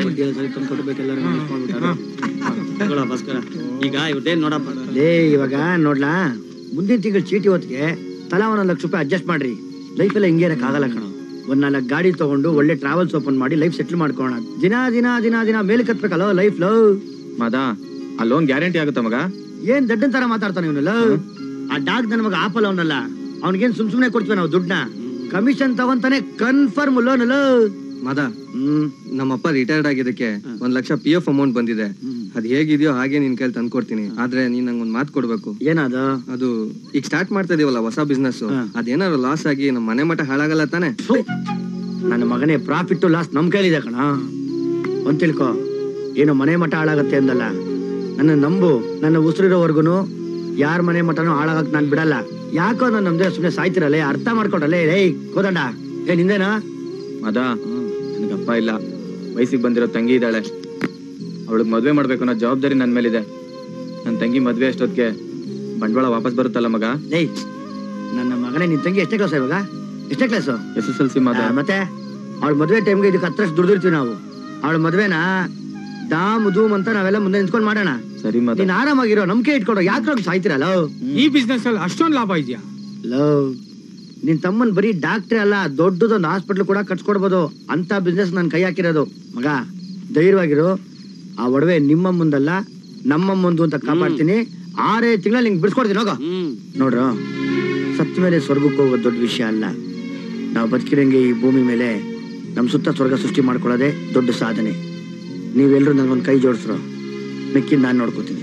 ಆಯ್ತು ಭಾಸ್ಕರ ಈಗ ಇವ್ರದ್ದೇನ್ ನೋಡಪ್ಪ ಲೇ ಇವಾಗ ನೋಡ್ಲಾ ಮುಂದಿನ ತಿಂಗಳ ಚೀಟಿ ಹೊತ್ತಿಗೆ ತಲಾ ಒಂದೊಂದು ಲಕ್ಷ ರೂಪಾಯಿ ಅಡ್ಜಸ್ಟ್ ಮಾಡ್ರಿ ಲೈಫ್ ಎಲ್ಲ ಹಿಂಗೆ ಆಗಲ್ಲ ಕಣ ಒಂದ್ ನಾಲ್ಕು ಗಾಡಿ ತಗೊಂಡು ಒಳ್ಳೆ ಟ್ರಾವೆಲ್ಸ್ ಓಪನ್ ಮಾಡಿ ಲೈಫ್ ಸೆಟ್ಲ್ ಮಾಡ್ಕೋಣ ದಿನ ದಿನ ದಿನ ದಿನ ಮೇಲೆ ಕತ್ಬೇಕಲ್ಲ ಲೈಫ್ ಲವ್ ಮದ ಆ ಲೋನ್ ಗ್ಯಾರಂಟಿ ಆಗುತ್ತಾ ಮಗ ಏನ್ ದಡ್ಡನ್ ತರ ಮಾತಾಡ್ತಾನೆ ಇವನು ಲವ್ ಆ ಡಾಗ್ ನನ್ ಮಗ ಆಪಲ್ ಅವನಲ್ಲ ಅವ್ನಿಗೇನ್ ಸುಮ್ ಸುಮ್ನೆ ಕೊಡ್ತೀವಿ ನಾವು ದುಡ್ಡನ್ನ ಕಮಿಷನ್ ತಗೊಂತಾನೆ ಕನ್ಫರ್ಮ್ ಲೋನ್ ಲವ್ ಮದ ನಮ್ಮಪ್ಪ ರಿಟೈರ್ಡ್ ಆಗಿದ್ದಕ್ಕೆ ಒಂದ್ ಲಕ್ಷ ಪಿ ಎಫ್ ಅಮೌಂಟ್ ಬಂದಿದೆ ಅದ್ ಹೇಗಿದೆಯೋ ಹಾಗೆ ನಿನ್ ಕೈಲಿ ತಂದ್ಕೊಡ್ತೀನಿ ಆದ್ರೆ ನೀನ್ ನಂಗೆ ಒಂದ್ ಮಾತು ಕೊಡ್ಬೇಕು ಏನದು ಅದು ಈಗ ಸ್ಟಾರ್ಟ್ ಮಾಡ್ತಾ ಇದೀವಲ್ಲ ಹೊಸ ಬಿಸ್ನೆಸ್ ಅದೇನಾದ್ರು ಲಾಸ್ ಆಗಿ ನಮ್ಮ ಮನೆ ಮಠ ಹಾಳಾಗಲ್ಲ ತಾನೆ ನನ್ನ ಮಗನೇ ಪ್ರಾಫಿಟ್ ಲಾಸ್ ನಮ್ ಕೈಲಿದೆ ಕಣ ಒಂದ್ ತಿಳ್ಕೊ ಏನು ಮನೆ ಮಠ ಹಾಳಾಗತ್ತೆ ಅಂದಲ್ಲ ನನ್ನ ನಂಬು ನನ್ನ ಉಸಿರಿರೋವರ್ಗುನು ಯಾರ ಮನೆ ಮಠನೂ ಹಾಳಾಗಕ್ ನಾನ್ ಬಿಡಲ್ಲ ಯಾಕೋ ನಾನು ನಮ್ದೇ ಸುಮ್ನೆ ಸಾಯ್ತಿರಲ್ಲ ಅರ್ಥ ಮಾಡ್ಕೊಡಲ್ಲ ಏಯ್ ಕೋದಂಡ ಏ ನಿಂದೇನಾ ಮದ ನನಗಪ್ಪ ಇಲ್ಲ ವಯಸ್ಸಿಗೆ ಬಂದಿರೋ ತಂಗಿ ಇದ್ದಾಳೆ ಅವಳಿಗೆ ಮದ್ವೆ ಮಾಡ್ಬೇಕು ಅನ್ನೋ ಜವಾಬ್ದಾರಿ ನನ್ನ ಮೇಲಿದೆ ನನ್ನ ತಂಗಿ ಮದ್ವೆ ಅಷ್ಟೊತ್ತಿಗೆ ಬಂಡವಾಳ ವಾಪಸ್ ಬರುತ್ತಲ್ಲ ಮಗ ಏಯ್ ನನ್ನ ಮಗನೇ ನಿನ್ ತಂಗಿ ಎಷ್ಟೇ ಕ್ಲಾಸ್ ಇವಾಗ ಎಷ್ಟೇ class S S L C Mada ಮತ್ತೆ ಅವಳ ಮದ್ವೆ ಟೈಮ್ಗೆ ಇದಕ್ಕೆ ಹತ್ತರಷ್ಟು ದುಡ್ದಿರ್ತೀವಿ ನಾವು ಅವಳ ಮದ್ವೆನ ದಾಮ್ ಧೂಮ್ ಅಂತ ನಾವೆಲ್ಲ ಮುಂದೆ ನಿಂತ್ಕೊಂಡು ಮಾಡೋಣ ಸರಿ ಮಾದ ನೀನ್ ಆರಾಮಾಗಿರೋ ನಂಬಿಕೆ ಇಟ್ಕೊಡೋ ಯಾಕೆ ಸಾಯ್ತಿರಲ್ಲ ಈ ಬಿಸ್ನೆಸ್ ಅಲ್ಲಿ ಅಷ್ಟೊಂದು ಲಾಭ ಇದೆಯಾ ಲವ್ ನಿನ್ ತಮ್ಮನ್ ಬರೀ ಡಾಕ್ಟ್ರೇ ಅಲ್ಲ ದೊಡ್ಡದೊಂದು ಹಾಸ್ಪಿಟ್ಲ್ ಕೂಡ ಕಟ್ಸ್ಕೊಡ್ಬೋದು ಅಂತ ಬಿಸ್ನೆಸ್ ನನ್ ಕೈ ಹಾಕಿರೋದು ಮಗ ಧೈರ್ಯವಾಗಿರು ಆ ಒಡವೆ ನಿಮ್ಮ ಮುಂದಲ್ಲ ನಮ್ಮ ಮುಂದು ಅಂತ ಕಾಪಾಡ್ತೀನಿ ಆರೇ ತಿಂಗಳಲ್ಲಿ ನಿಂಗೆ ಬಿಡಿಸ್ಕೊಡ್ತೀನಿ ಹೋಗೋ ನೋಡ್ರ ಸತ್ತ ಮೇಲೆ ಸ್ವರ್ಗಕ್ಕೆ ಹೋಗೋದು ದೊಡ್ಡ ವಿಷಯ ಅಲ್ಲ ನಾವು ಬದುಕಿರಂಗೆ ಈ ಭೂಮಿ ಮೇಲೆ ನಮ್ಮ ಸುತ್ತ ಸ್ವರ್ಗ ಸೃಷ್ಟಿ ಮಾಡ್ಕೊಳ್ಳೋದೇ ದೊಡ್ಡ ಸಾಧನೆ ನೀವೆಲ್ಲರೂ ನನಗೊಂದು ಕೈ ಜೋಡಿಸ್ರು ಮಿಕ್ಕಿದ್ ನಾನು ನೋಡ್ಕೋತೀನಿ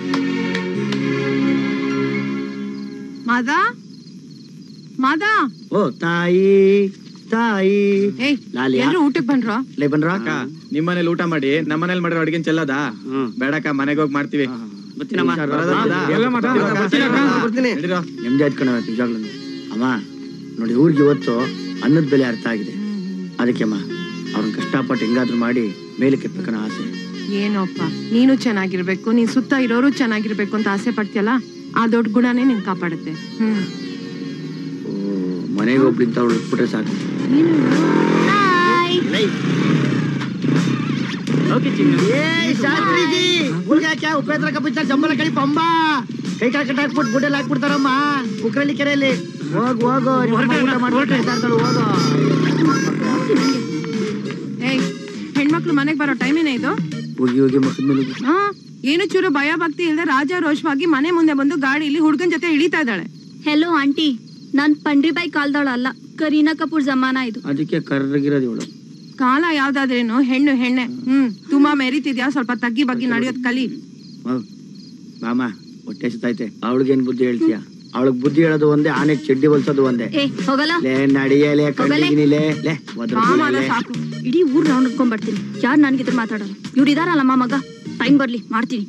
ಮಾದ ಮಾದ ಓ ತಾಯಿ ತಾಯಿ ಏಯ್ ಲಾಲಿಯಾ? ಎಲ್ರು ಊಟಕ್ ಬಂದ್ರು ಲೇ ಬನ್ರ ಅಕ್ಕ ನಿಮ್ಮನೇಲಿ ಊಟ ಮಾಡಿ ನಮ್ಮನೇಲಿ ಮಾಡಿರೋ ಅಡಿಗೆ ಚೆಲ್ಲದ ಬೇಡಕ್ಕ ಮನೆಗೆ ಹೋಗಿ ಮಾಡ್ತೀವಿ ಬರೋದಾ? ಎಲ್ಲ ಮಾಡ ನಡೀರೋ. ನೆಮ್ಮದಿ ಆಯ್ತ್ಕಣ ನಿಜವಾಗ್ಲೂ ಅಮ್ಮ ನೋಡಿ ಊರಿಗೆ ಇವತ್ತು ಅನ್ನದ ಬೆಲೆ ಅರ್ಥ ಆಗಿದೆ ಅದಕ್ಕೆ ಅಮ್ಮ ಅವ್ರನ್ನ ಕಷ್ಟಪಟ್ಟು ಹೆಂಗಾದ್ರೂ ಮಾಡಿ ಮೇಲೆ ಕೆತ್ತಬೇಕನ್ನೋ ಆಸೆ ಏನೋಪ್ಪ ನೀನು ಚೆನ್ನಾಗಿರ್ಬೇಕು ನೀನ್ ಸುತ್ತ ಇರೋರು ಚೆನ್ನಾಗಿರ್ಬೇಕು ಅಂತ ಆಸೆ ಪಡ್ತೀಯಲ್ಲ ಆ ದೊಡ್ಡ ಗುಣನೇ ನಿನ್ ಕಾಪಾಡುತ್ತೆ ಹ್ಮ್ ಮನೆಗೆ ಒಬ್ಳಿಂತ ಅವಳು ಇಟ್ಬಿಟ್ರೆ ಸಾಕು ಶಾಸ್ತ್ರಿಜಿ ಉಪೇಂದ್ರ ಕಪಿತ ಜಂಬಲ ಕಡಿ ಪಂಬ ಕೈ ಕಾಲು ಕಟ್ಟ ಹಾಕ್ಬಿಟ್ಟು ಗುಡ್ಡೆಲ್ಲ ಹಾಕ್ಬಿಡ್ತಾರಮ್ಮ ಉಕ್ರಳ್ಳಿ ಕೆರೆಯಲ್ಲಿ ಹೋಗ್ ಹೋಗು ನಿಮ್ಮ ಅಮ್ಮ ಊಟ ಮಾಡ್ಬಿಟ್ಟು ಇರ್ತಾ ಇರ್ತಾಳೆ, ಹೋಗು ಏಯ್ ಹೆಣ್ಮಕ್ಳು ಮನೆಗ್ ಬರೋ ಟೈಮ್ ಏನೇ ಇದು ಹೋಗಿ ಹೋಗಿ ಮಕ್ಕದ ಮೇಲೆ ಹೋಗಿ. ಹಾ ಏನು ಚೂರು ಭಯ ಭಕ್ತಿ ಇಲ್ದೆ ರಾಜಾರೋಷವಾಗಿ ಮನೆ ಮುಂದೆ ಬಂದು ಗಾಡಿಲಿ ಹುಡ್ಗನ್ ಜೊತೆ ಇಳಿತಾ ಇದ್ದಾಳೆ ಹೆಲೋ ಆಂಟಿ ನಾನ್ ಪಂಡ್ರಿಬಾಯಿ ಕಾಲ್ದವಳ ಅಲ್ಲ ಕರೀನಾ ಕಪೂರ್ ಜಮಾನ ಇದು ಅದಕ್ಕೆ ಕರ್ರಗಿರೋದು ಇವಳು ಕಾಲ ಯಾವ್ದಾದ್ರೇನು ಹೆಣ್ಣು ಹೆಣ್ಣೆ ಹ್ಮ್ ತುಂಬಾ ಮೆರಿತಿದ್ಯಾ ಸ್ವಲ್ಪ ತಗ್ಗಿ ಬಗ್ಗಿ ನಡೆಯೋದ್ ಕಲಿ ಮಾಮ ಹೊಟ್ಟೆ ಸುತ್ತೈತೆ ಅವಳಿಗೇನ್ ಬುದ್ಧಿ ಹೇಳ್ತೀಯ ಅವಳಿಗೆ ಬುದ್ಧಿ ಹೇಳೋದು ಒಂದೇ ಆನೆಗ್ ಚಡ್ಡಿ ಹೊಲ್ಸೋದು ಒಂದೇ ಏ ಹೋಗಲ್ಲ ಲೇ ನಡಿಯಲೇ ಹೋಗಲೇ. ಕಣ್ಣಿಗಿನಿ ಲೇ ಲೇ ಒದ್ರ ಮಾಮಾದ ಸಾಕು ಇಡೀ ಊರ್ ರೌಂಡ್ ಇಟ್ಕೊಂಡ್ ಬರ್ತೀನಿ ಯಾರು ನನ್ಗಿದ್ರ ಮಾತಾಡೋರು ಇವ್ರು ಇದಾರಲ್ಲಮ್ಮ ಮಗ ಟೈಮ್ ಬರ್ಲಿ ಮಾಡ್ತೀನಿ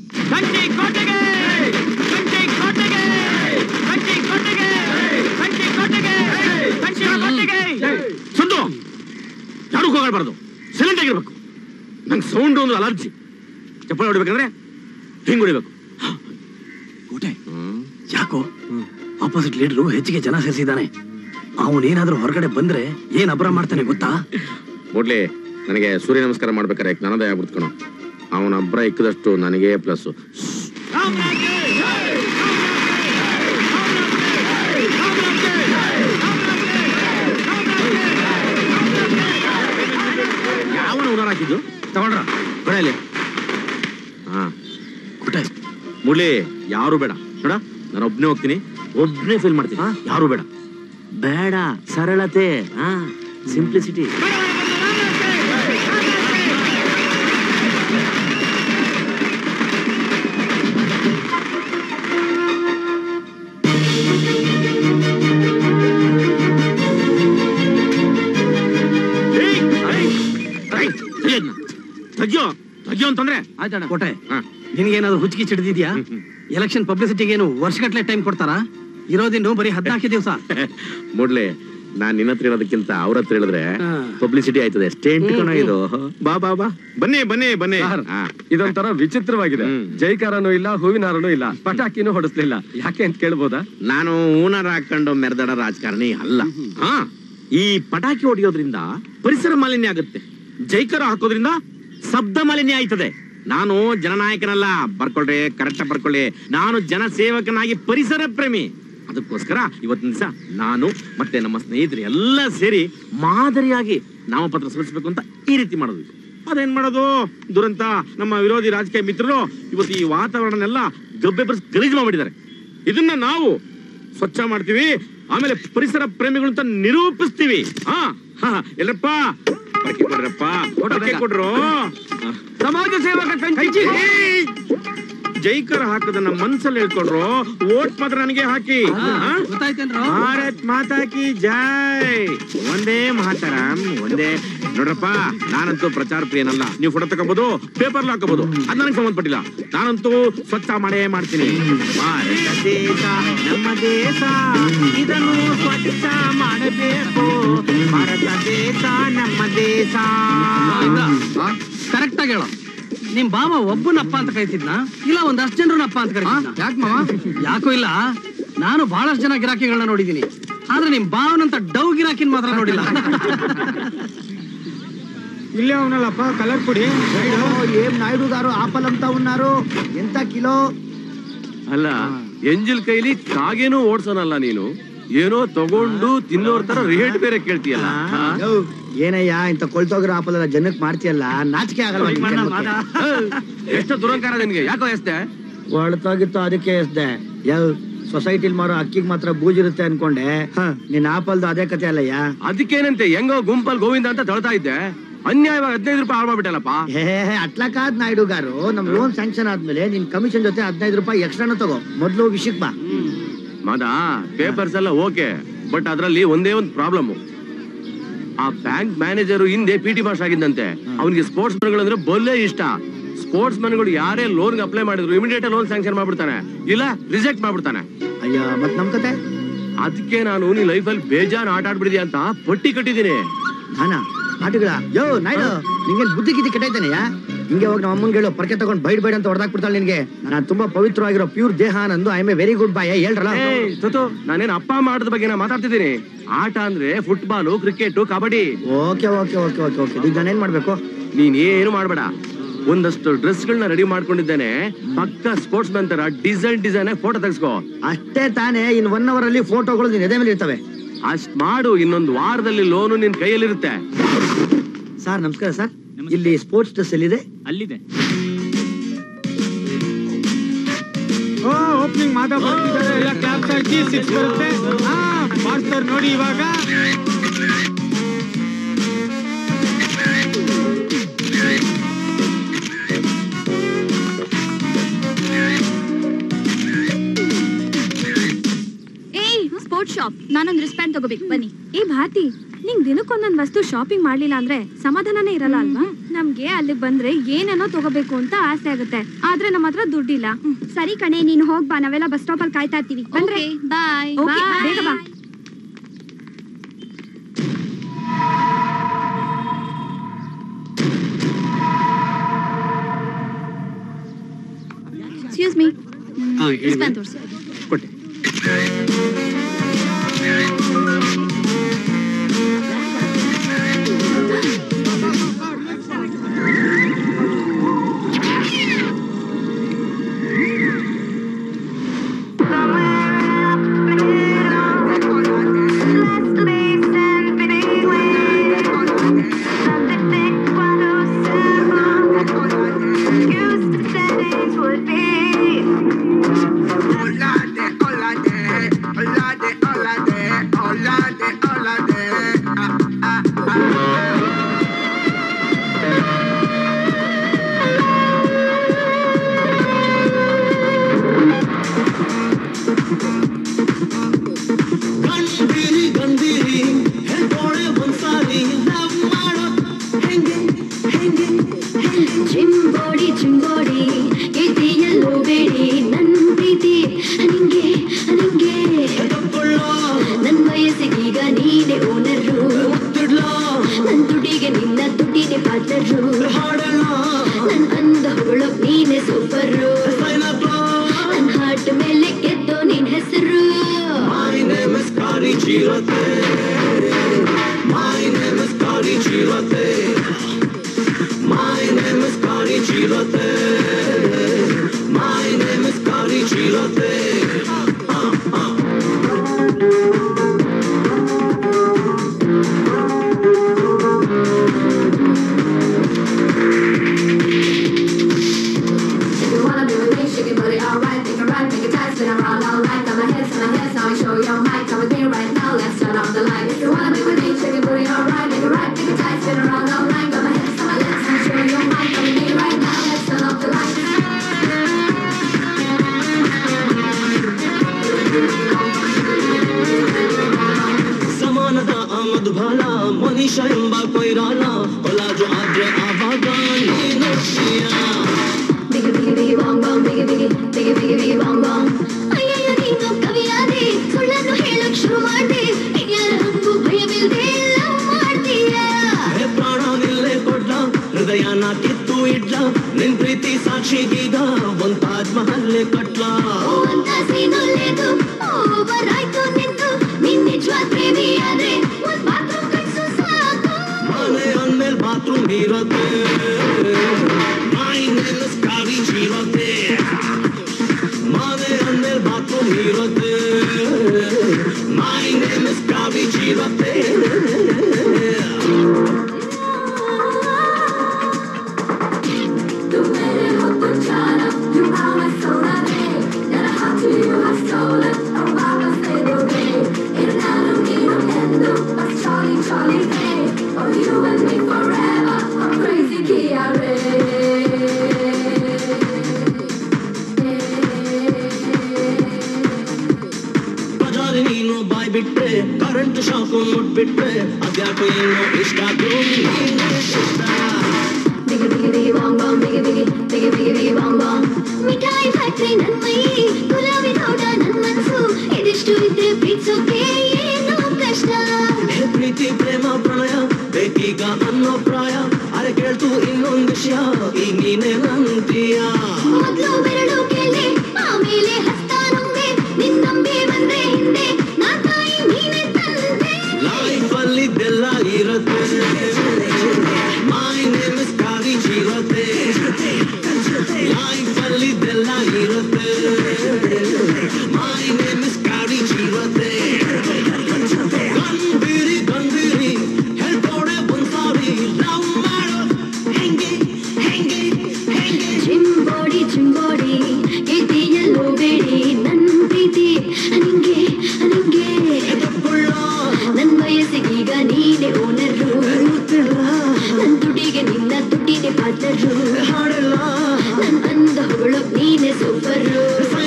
ಸಂತು ಯಾರು ಹೋಗಬಾರ್ದು ಸೈಲೆಂಟ್ ಆಗಿರ್ಬೇಕು ನಂಗೆ ಸೌಂಡ್ ಒಂದು ಅಲರ್ಜಿ ಚಪ್ಪಲಿ ಹೊಡಿಬೇಕಂದ್ರೆ ಹಿಂಗ್ ಹೊಡಿಬೇಕು ಕೋಟೆ ಯಾಕೋ ಆಪೋಸಿಟ್ ಲೀಡರು ಹೆಚ್ಚಿಗೆ ಜನ ಸೇರಿಸಿದ್ದಾನೆ ಅವನೇನಾದ್ರೂ ಹೊರಗಡೆ ಬಂದ್ರೆ ಏನ್ ಅಬ್ರ ಮಾಡ್ತಾನೆ ಗೊತ್ತಾ ಮೊಡ್ಲಿ ನನಗೆ ಸೂರ್ಯ ನಮಸ್ಕಾರ ಮಾಡ್ಬೇಕಾರೆ ಜ್ಞಾನೋದಯ ಆಗ್ಬಿಡ್ತು ಅವನ ಅಬ್ರ ಇಕ್ಕದಷ್ಟು ನನಗೆ ಪ್ಲಸ್ ಯಾವನ ಉನಾರ ಹಾಕಿದ್ದು ತಗೊಂಡ್ರ ಬರಲಿ ಹಾ ಕೋಟೆ ಮುರಳಿ ಯಾರು ಬೇಡ ನೋಡ ನಾನು ಒಬ್ನೇ ಹೋಗ್ತೀನಿ ಒಬ್ನೇ ಫೀಲ್ ಮಾಡ್ತೀನಿ ಯಾರು ಬೇಡ ಬೇಡ ಸರಳತೆ ಹಾ ಸಿಂಪ್ಲಿಸಿಟಿ ತೆಗಿಯೋ ತೆಗಿಯೋ ಅಂತಂದ್ರೆ ಆಯ್ತಣ್ಣ ಕೋಟೆ ನಿನ್ಗೇನಾದ್ರು ಹುಚ್ಚಿಗೆ ಚಿಡಿದಿದ್ಯಾ ಎಲೆಕ್ಷನ್ ಪಬ್ಲಿಸಿಟಿಗೆ ಏನು ವರ್ಷಗಟ್ಲೆ ಟೈಮ್ ಕೊಡ್ತಾರಾ ಇರೋದಿನ್ನು ಬರೀ ಹದಿನಾಲ್ಕು ದಿವಸ ಮೊಡ್ಲೆ ನಾನ್ ನಿನ್ನ ಹತ್ರ ಹೇಳೋದಕ್ಕಿಂತ ಅವ್ರ ಹತ್ರ ಹೇಳಿದ್ರೆ ಪಬ್ಲಿಸಿಟಿ ಆಯ್ತದೆ ಸ್ಟೇಂಟ್ ಕಣ ಇದು ಬಾ ಬಾ ಬಾ ಬನ್ನಿ ಬನ್ನಿ ಬನ್ನಿ ಸರ್, ಹಾ. ಇದೊಂಥರ ವಿಚಿತ್ರವಾಗಿದೆ ಜೈಕಾರನೂ ಇಲ್ಲ ಹೂವಿನ ಹಾರನೂ ಇಲ್ಲ ಪಟಾಕಿನೂ ಹೊಡಿಸ್ಲಿಲ್ಲ ಯಾಕೆ ಅಂತ ಕೇಳ್ಬೋದಾ ನಾನು ಊನರ್ ಹಾಕೊಂಡು ಮೆರೆದಾಡ ರಾಜಕಾರಣಿ ಅಲ್ಲ ಹಾ ಈ ಪಟಾಕಿ ಹೊಡೆಯೋದ್ರಿಂದ ಪರಿಸರ ಮಾಲಿನ್ಯ ಆಗುತ್ತೆ ಜೈಕರ ಹಾಕೋದ್ರಿಂದ ಶಬ್ದ ಮಾಲಿನ್ಯ ಆಯ್ತದೆ ನಾನು ಜನನಾಯಕನಲ್ಲ ಬರ್ಕೊಳ್ರಿ ಕರೆಕ್ಟ್ ಬರ್ಕೊಳ್ಳಿ ನಾನು ಜನಸೇವಕನಾಗಿ ಪರಿಸರ ಪ್ರೇಮಿ ಅದಕ್ಕೋಸ್ಕರ ಇವತ್ತಿನ ದಿವಸ ನಾನು ಮತ್ತೆ ನಮ್ಮ ಸ್ನೇಹಿತರು ಎಲ್ಲ ಸೇರಿ ಮಾದರಿಯಾಗಿ ನಾಮಪತ್ರ ಸಲ್ಲಿಸಬೇಕು ಅಂತ ಈ ರೀತಿ ಮಾಡೋದು ಅದೇನ್ ಮಾಡೋದು ದುರಂತ ನಮ್ಮ ವಿರೋಧಿ ರಾಜಕೀಯ ಮಿತ್ರರು ಇವತ್ತು ಈ ವಾತಾವರಣನೆಲ್ಲ ಗಬ್ಬೆ ಬರ್ಸ್ ಗಲೀಜು ಮಾಡ್ಬಿಟ್ಟಿದ್ದಾರೆ ಇದನ್ನ ನಾವು ಸ್ವಚ್ಛ ಮಾಡ್ತೀವಿ ಆಮೇಲೆ ಪರಿಸರ ಪ್ರೇಮಿಗಳು ಅಂತ ನಿರೂಪಿಸ್ತೀವಿ ಹಾ ಹಾ ಎಲ್ಲರಪ್ಪ ಪರಕೆ ಕೊಡ್ರಪ್ಪ ಪರಕೆ ಕೊಡ್ರು ಸಮಾಜ ಸೇವಕ ಕಂಚಿ ಜೈಕರ್ ಹಾಕೋದನ್ನ ಮನ್ಸಲ್ಲಿ ಹೇಳ್ಕೊಂಡ್ರು ಓಟ್ ಮಾತ್ರ ನನಗೆ ಹಾಕಿ ಹಾ? ಭಾರತ್ ಮಾತಾ ಕಿ ಜೈ ಒಂದೇ ಮಾತರಂ ಒಂದೇ ನೋಡ್ರಪ್ಪ ನಾನಂತೂ ಪ್ರಚಾರ ಪ್ರಿಯನಲ್ಲ ನೀವು ಫೋಟೋ ತಗೋಬಹುದು ಪೇಪರ್ ಹಾಕೋಬಹುದು ಅದ್ ನನಗೆ ಸಂಬಂಧಪಟ್ಟಿಲ್ಲ ನಾನಂತೂ ಸ್ವಚ್ಛ ಮಾಡೇ ಮಾಡ್ತೀನಿ ಭಾರತ ದೇಶ ನಮ್ಮ ದೇಶ ಇದನ್ನು ಸ್ವಚ್ಛ ಮಾಡಬೇಕು ಭಾರತ ದೇಶ ನಮ್ಮ ದೇಶ ಕರೆಕ್ಟ್ ಆಗಿ ಹೇಳು ನಿಮ್ ಬಾವ ಒಬ್ಬನಪ್ಪ ಅಂತ ಕರಿತಿದ್ನ ಇಲ್ಲ ಒಂದಷ್ಟು ಜನರನ್ನಪ್ಪ ಅಂತ ಕರಿತಿದ್ನ ಯಾಕೆ ಮಾವ ಯಾಕೋ ಇಲ್ಲ ನಾನು ಬಹಳಷ್ಟು ಜನ ಗಿರಾಕಿಗಳನ್ನ ನೋಡಿದೀನಿ ಆದ್ರೆ ನಿಮ್ ಬಾವನಂತ ಡವ್ ಗಿರಾಕಿನ್ ಮಾತ್ರ ನೋಡಿಲ್ಲ ఇల్లే ఉన్నాలప్ప కలర్ పొడి ఏం నాయుడు గారు ఆపలంతా ఉన్నారు ఎంత కిలో ಅಲ್ಲ ಎಂಜಿಲ್ ಕೈಲಿ ಕಾಗೇನೂ ಓಡ್ಸೋನಲ್ಲ ನೀನು ಏನೋ ತಗೊಂಡು ತಿನ್ನೋರ್ ತರ ರೇಟ್ ಬೇರೆ ಕೇಳ್ತೀಯಲ್ಲ ಹಾ? ಯೋ, ಏನಯ್ಯ ಇಂತ ಕೊಳ್ತೋಗಿರೋ ಆಪಲೆಲ್ಲ ಜನಕ್ಕೆ ಮಾಡ್ತೀಯಲ್ಲ ನಾಚಿಕೆ ಆಗಲ್ಲ ಎಷ್ಟು ದುರಂಕಾರ ನಿನ್ಗೆ ಯಾಕೋ ಎಸ್ತೆ ಹೊಳ್ತೋಗಿತ್ತು ಅದಕ್ಕೆ ಎಸ್ದೆ ಯವ್ ಸೊಸೈಟಿಲ್ ಮಾರೋ ಅಕ್ಕಿಗೆ ಮಾತ್ರ ಬೂಜಿರುತ್ತೆ ಅನ್ಕೊಂಡೆ ನಿನ್ ಆಪಲ್ದು ಅದೇ ಕತೆ ಅಲ್ಲಯ್ಯ ಅದಕ್ಕೇನಂತೆ ಹೆಂಗೋ ಗುಂಪಲ್ ಗೋವಿಂದ ಅಂತ ತಳ್ತಾ ಇದ್ದೆ ಅನ್ಯಾಯವಾಗಿ ಹದಿನೈದು ರೂಪಾಯಿ ಹಾಳು ಮಾಡ್ಬಿಟ್ಟಲ್ಲಪ್ಪ ಹೇ ಅಟ್ಲಕಾದ್ ನಾಯ್ಡು ಗಾರು ನಮ್ ಲೋನ್ ಸ್ಯಾಂಕ್ಷನ್ ಆದ್ಮೇಲೆ ನಿನ್ ಕಮಿಷನ್ ಜೊತೆ ಹದಿನೈದು ರೂಪಾಯಿ ಎಕ್ಸ್ಟ್ರಾನ ತಗೋ ಮೊದ್ಲು ವಿಷಯಕ್ ಬಾ ಮಾದ ಪೇಪರ್ಸ್ ಎಲ್ಲ ಓಕೆ ಬಟ್ ಅದ್ರಲ್ಲಿ ಒಂದೇ ಒಂದು ಪ್ರಾಬ್ಲಮ್ ಆ ಬ್ಯಾಂಕ್ ಮ್ಯಾನೇಜರ್ ಹಿಂದೆ ಪಿ ಟಿ ಮಾಸ್ಟರ್ ಆಗಿದ್ದಂತೆ ಅವನಿಗೆ ಸ್ಪೋರ್ಟ್ಸ್ ಮನ್ಗಳು ಅಂದ್ರೆ ಬೊಲ್ಲೆ ಇಷ್ಟ ಸ್ಪೋರ್ಟ್ಸ್ ಮನ್ಗಳು ಯಾರೇ ಲೋನ್ ಅಪ್ಲೈ ಮಾಡಿದ್ರು ಇಮಿಡಿಯೇಟ್ ಲೋನ್ ಸ್ಯಾಂಕ್ಷನ್ ಮಾಡ್ಬಿಡ್ತಾನೆ ಇಲ್ಲ ರಿಜೆಕ್ಟ್ ಮಾಡ್ಬಿಡ್ತಾನೆ ಅಯ್ಯ ಮತ್ ನಮ್ ಕತೆ ಅದಕ್ಕೆ ನಾನು ನೀ ಲೈಫಲ್ಲಿ ಬೇಜಾನ್ ಆಟ ಆಡ್ಬಿಡಿದ್ಯಾ ಅಂತ ಪಟ್ಟಿ ಕಟ್ಟಿದ್ದೀನಿ ನಾನಾ ಆಟಗಳ ಯೋ ನಾಯ್ಡು ನಿಂಗೇನ್ ಬುದ್ಧಿ ಗಿದ್ದಿ ಕೆಟ್ಟೈತೇನೆಯಾ ಹಿಂಗೆ ಹೋಗಿ ನಮ್ಮ ಅಮ್ಮಂಗೆ ಹೇಳು ಪರ್ಕೆ ತಗೊಂಡ್ ಬೈಡ್ ಬೈಡ್ ಅಂತ ಹೊಡೆದಾಕ್ಬಿಡ್ತಾಳೆ ನಿನ್ಗೆ ನಾನ್ ತುಂಬಾ ಪವಿತ್ರವಾಗಿರೋ ಪ್ಯೂರ್ ದೇಹ ನಂದು I am a very good boy ಹೇಳ್ರಲ್ಲ ಏಯ್, ತುತು ನಾನೇನ್ ಅಪ್ಪ ಮಾಡೋದ್ ಬಗ್ಗೆ ನಾ ಮಾತಾಡ್ತಿದ್ದೀನಿ ಆಟ ಅಂದ್ರೆ football cricket kabaddi okay okay okay okay okay ಈಗ ನಾನೇನ್ ಮಾಡ್ಬೇಕು ನೀನ್ ಏನು ಮಾಡ್ಬೇಡ ಒಂದಷ್ಟು ಡ್ರೆಸ್ ಗಳನ್ನ ರೆಡಿ ಮಾಡ್ಕೊಂಡಿದ್ದೇನೆ ಪಕ್ಕ ಸ್ಪೋರ್ಟ್ಸ್ ಮ್ಯಾನ್ ತರ ಡಿಸೈನ್ ಡಿಸೈನ್ ಫೋಟೋ ತೆಗೆಸ್ಕೋ ಅಷ್ಟೇ ತಾನೇ ಇನ್ ಒನ್ ಅವರ್ ಅಲ್ಲಿ ಫೋಟೋಗಳು ನಿನ್ ಎದೆ ಮೇಲೆ ಇರ್ತವೆ ಅಷ್ಟ್ ಮಾಡು ಇನ್ನೊಂದು ವಾರದಲ್ಲಿ ಲೋನು ನಿನ್ ಕೈಯಲ್ಲಿರುತ್ತೆ ಸರ್ ನಮಸ್ಕಾರ ಸರ್ ಇಲ್ಲಿ ಸ್ಪೋರ್ಟ್ಸ್ ಡ್ರೆಸ್ ಎಲ್ಲಿದೆ ಅಲ್ಲಿದೆ ಓ ಓಪನಿಂಗ್ ಮಾತಾ ಬರ್ತಿದ್ದಾರೆ ಎಲ್ಲ ಕ್ಲಾಪ್ಸ್ ಹಾಕಿ ಸಿಕ್ಸ್ ಬರುತ್ತೆ ಹಾ ಮಾಡ್ತಾರೆ ನೋಡಿ ಇವಾಗ ಏಯ್ ಸ್ಪೋರ್ಟ್ಸ್ ಶಾಪ್ ನಾನೊಂದು ರಿಸ್ಪ್ಯಾಂಡ್ ತಗೋಬೇಕು ಬನ್ನಿ ಏ ಭಾರತಿ ನಿಂಗ್ ದಿನಕ್ಕೊಂದೊಂದ್ ವಸ್ತು ಶಾಪಿಂಗ್ ಮಾಡ್ಲಿಲ್ಲ ಅಂದ್ರೆ ಸಮಾಧಾನನೇ ಇರಲ್ಲ ಅಲ್ವಾ ನಮ್ಗೆ ಅಲ್ಲಿ ಬಂದ್ರೆ ಏನೇನೋ ತಗೋಬೇಕು ಅಂತ ಆಸೆ ಆಗುತ್ತೆ ಆದ್ರೆ ನಮ್ಮ ಹತ್ರ ದುಡ್ಡಿಲ್ಲ ಸರಿ ಕಣೆ ನೀನ್ ಹೋಗ್ ಬಾ ನಾವೆಲ್ಲ ಬಸ್ ಸ್ಟಾಪ್ ಅಲ್ಲಿ ಕಾಯ್ತಾ ಇರ್ತೀವಿ ಬಂದ್ರೆ ಬಾಯ್ Okay, ಬೇಗ ಬಾ ಎಕ್ಸ್ಕ್ಯೂಸ್ ಮೀ ರಿಸ್ಪ್ಯಾಂಡ್ ತೋರಿಸಿ ಕೊಟ್ಟೆ ಗಂಭೀರಿ ಗಂಭೀರಿ ಹೇಳ್ಕೊಳೆ ಒಂದ್ಸಾರಿ ಲವ್ ಮಾಡೋ ಹೆಂಗೆ ಹೆಂಗೆ ಚಿಂಬೋಡಿ ಚಿಂಬೋಡಿ ಎದೆಯಲ್ಲೂ ಬೇಡಿ ನನ್ ಪ್ರೀತಿ ನಿಂಗೆ ನಿಂಗೆ ನನ್ ವಯಸ್ಸಿಗೀಗ ನೀನೆ ಓನರು ನನ್ ದುಡಿಗೆ ನಿನ್ನ ದುಡ್ಡಿಗೆ ಪಾತ್ರರು ನನ್ ಅಂದ ಹೊಗಳು ನೀನೆ ಸೂಪರು ನನ್ ಹಾಟ್ ಮೇಲೆ ಗೆದ್ದು ನಿನ್ ಹೆಸರು My name is Kari Chirate My name is Kari Chirate My name is Kari Chirate My name is Kari Chirate If you wanna be with me, shake it, booty, alright. Think alright, make it tight, spin around all night. Got my hips on my hips, now I show your mic. Come with me right now, let's turn on the light. If you wanna be with me, shake it, booty, alright. Make it right, make it tight, spin around all ಹೃದಯನ ಕಿತ್ತು ಇಡ್ಲ ನಿನ್ ಪ್ರೀತಿ ಸಾಕ್ಷಿಗೀಗ ಒಂದ್ ತಾಜ್ ಮಹಲ್ ಕಟ್ಲ ಅಂತ ಸೀನು ಲೇದು over ಆಯ್ತು ನಿಂದು ನಿನ್ ನಿಜವಾದ ಪ್ರೇಮಿ ಆದ್ರೆ ಒಂದ್ ಬಾತ್ರೂಮ್ ಕಟ್ಸು ಸಾಕು ಮನೆ ಅಂದ್ಮೇಲ್ ಬಾತ್ರೂಮ್ ಇರತ್ತೆ ಮೈ ನೇಮ್ ಇಸ್ ಕಾವಿ ಜೀರತ್ತೆ ಮನೆ ಅಂದ್ಮೇಲ್ ಬಾತ್ರೂಮ್ ಇರತ್ತೆ ಮೈ ನೇಮ್ ಇಸ್ ಕಾವಿ ಜೀರತ್ತೆ Tu mere ho conciana, tu ama sola me Nella hati you have stolen, oh mama say the way In an aluminium endo, a Charlie Charlie day Oh you and me forever, a crazy Kia ಬಜಾರಿ ನೀನು ಬಾಯ್ ಬಿಟ್ರೆ current shock ಮುಟ್ಬಿಟ್ರೆ ಅದ್ಯಾಕೋ ಏನೋ ಇಷ್ಟ ನೀನು ಇಷ್ಟ Biggie biggie biggie bong bong, biggie biggie, biggie biggie biggie bong bong ಮಿಠಾಯಿ factory ನನ್ ಮೈ ಗುಲಾಬಿ ತೋಟ ನನ್ ಮನ್ಸು ಇದಿಷ್ಟು ಇದ್ರೆ ಪ್ರೀತಿಸೋಕೆ ಏನೋ ಕಷ್ಟ ಹೇ ಪ್ರೀತಿ ಪ್ರೇಮ ಪ್ರಣಯ ಬೇಕೀಗ ಅನ್ನೋ ಪ್ರಾಯ ಅರೆ ಕೇಳ್ತು ಇನ್ನೊಂದ್ ವಿಷಯ ಈಗ ನೀನೇ ನಂತೀಯ ಮೊದ್ಲು ಬೆರಳು ಕೇಳ್ದೆ ಆಮೇಲೆ ಹಸ್ತ ನುಂಗ್ದೆ ನಿನ್ ನಂಬಿ ಬಂದೆ ಹಿಂದೆ ನಾನ್ ತಾಯಿ ನೀನೆ ತಂದೆ ಲೈಫ್ ಅಲ್ಲಿ ಇದೆಲ್ಲ ಇರತ್ತೆ ಮೈ ನೇಮ್ ಇಸ್ ಕಾವಿ ಜೀರತ್ತೆ ಲೈಫ್ ಅಲ್ಲಿ ಇದೆಲ್ಲ ಇರತ್ತೆ ಮೈ ನೇಮ್ ಇಸ್ ಕಾವಿ ಜೀರತ್ತೆ ಗಂಭೀರಿ ಗಂಭೀರಿ ಹೇಳ್ಕೊಡೆ ಒಂದ್ಸಾರಿ ಲವ್ ಮಾಡೋ ಹೆಂಗೆ ಹೆಂಗೆ ಹೆಂಗೆ ಚಿಂಬೋಡಿ ಚಿಂಬೋಡಿ ಇದೆಯಲ್ಲೋ ಬೇಡಿ ನನ್ ಪ್ರೀತಿ ನಿಂಗೆ ನಿಂಗೆ ನನ್ ವಯಸ್ಸಿಗೀಗ ನೀನೆ ಓನರು ನನ್ ತುಟಿಗೆ ನಿನ್ನ ತುಟಿನೆ ಪಾತರು ನನ್ ಅಂದ ಹೊಗಳು ನೀನೆ ಸೂಪರು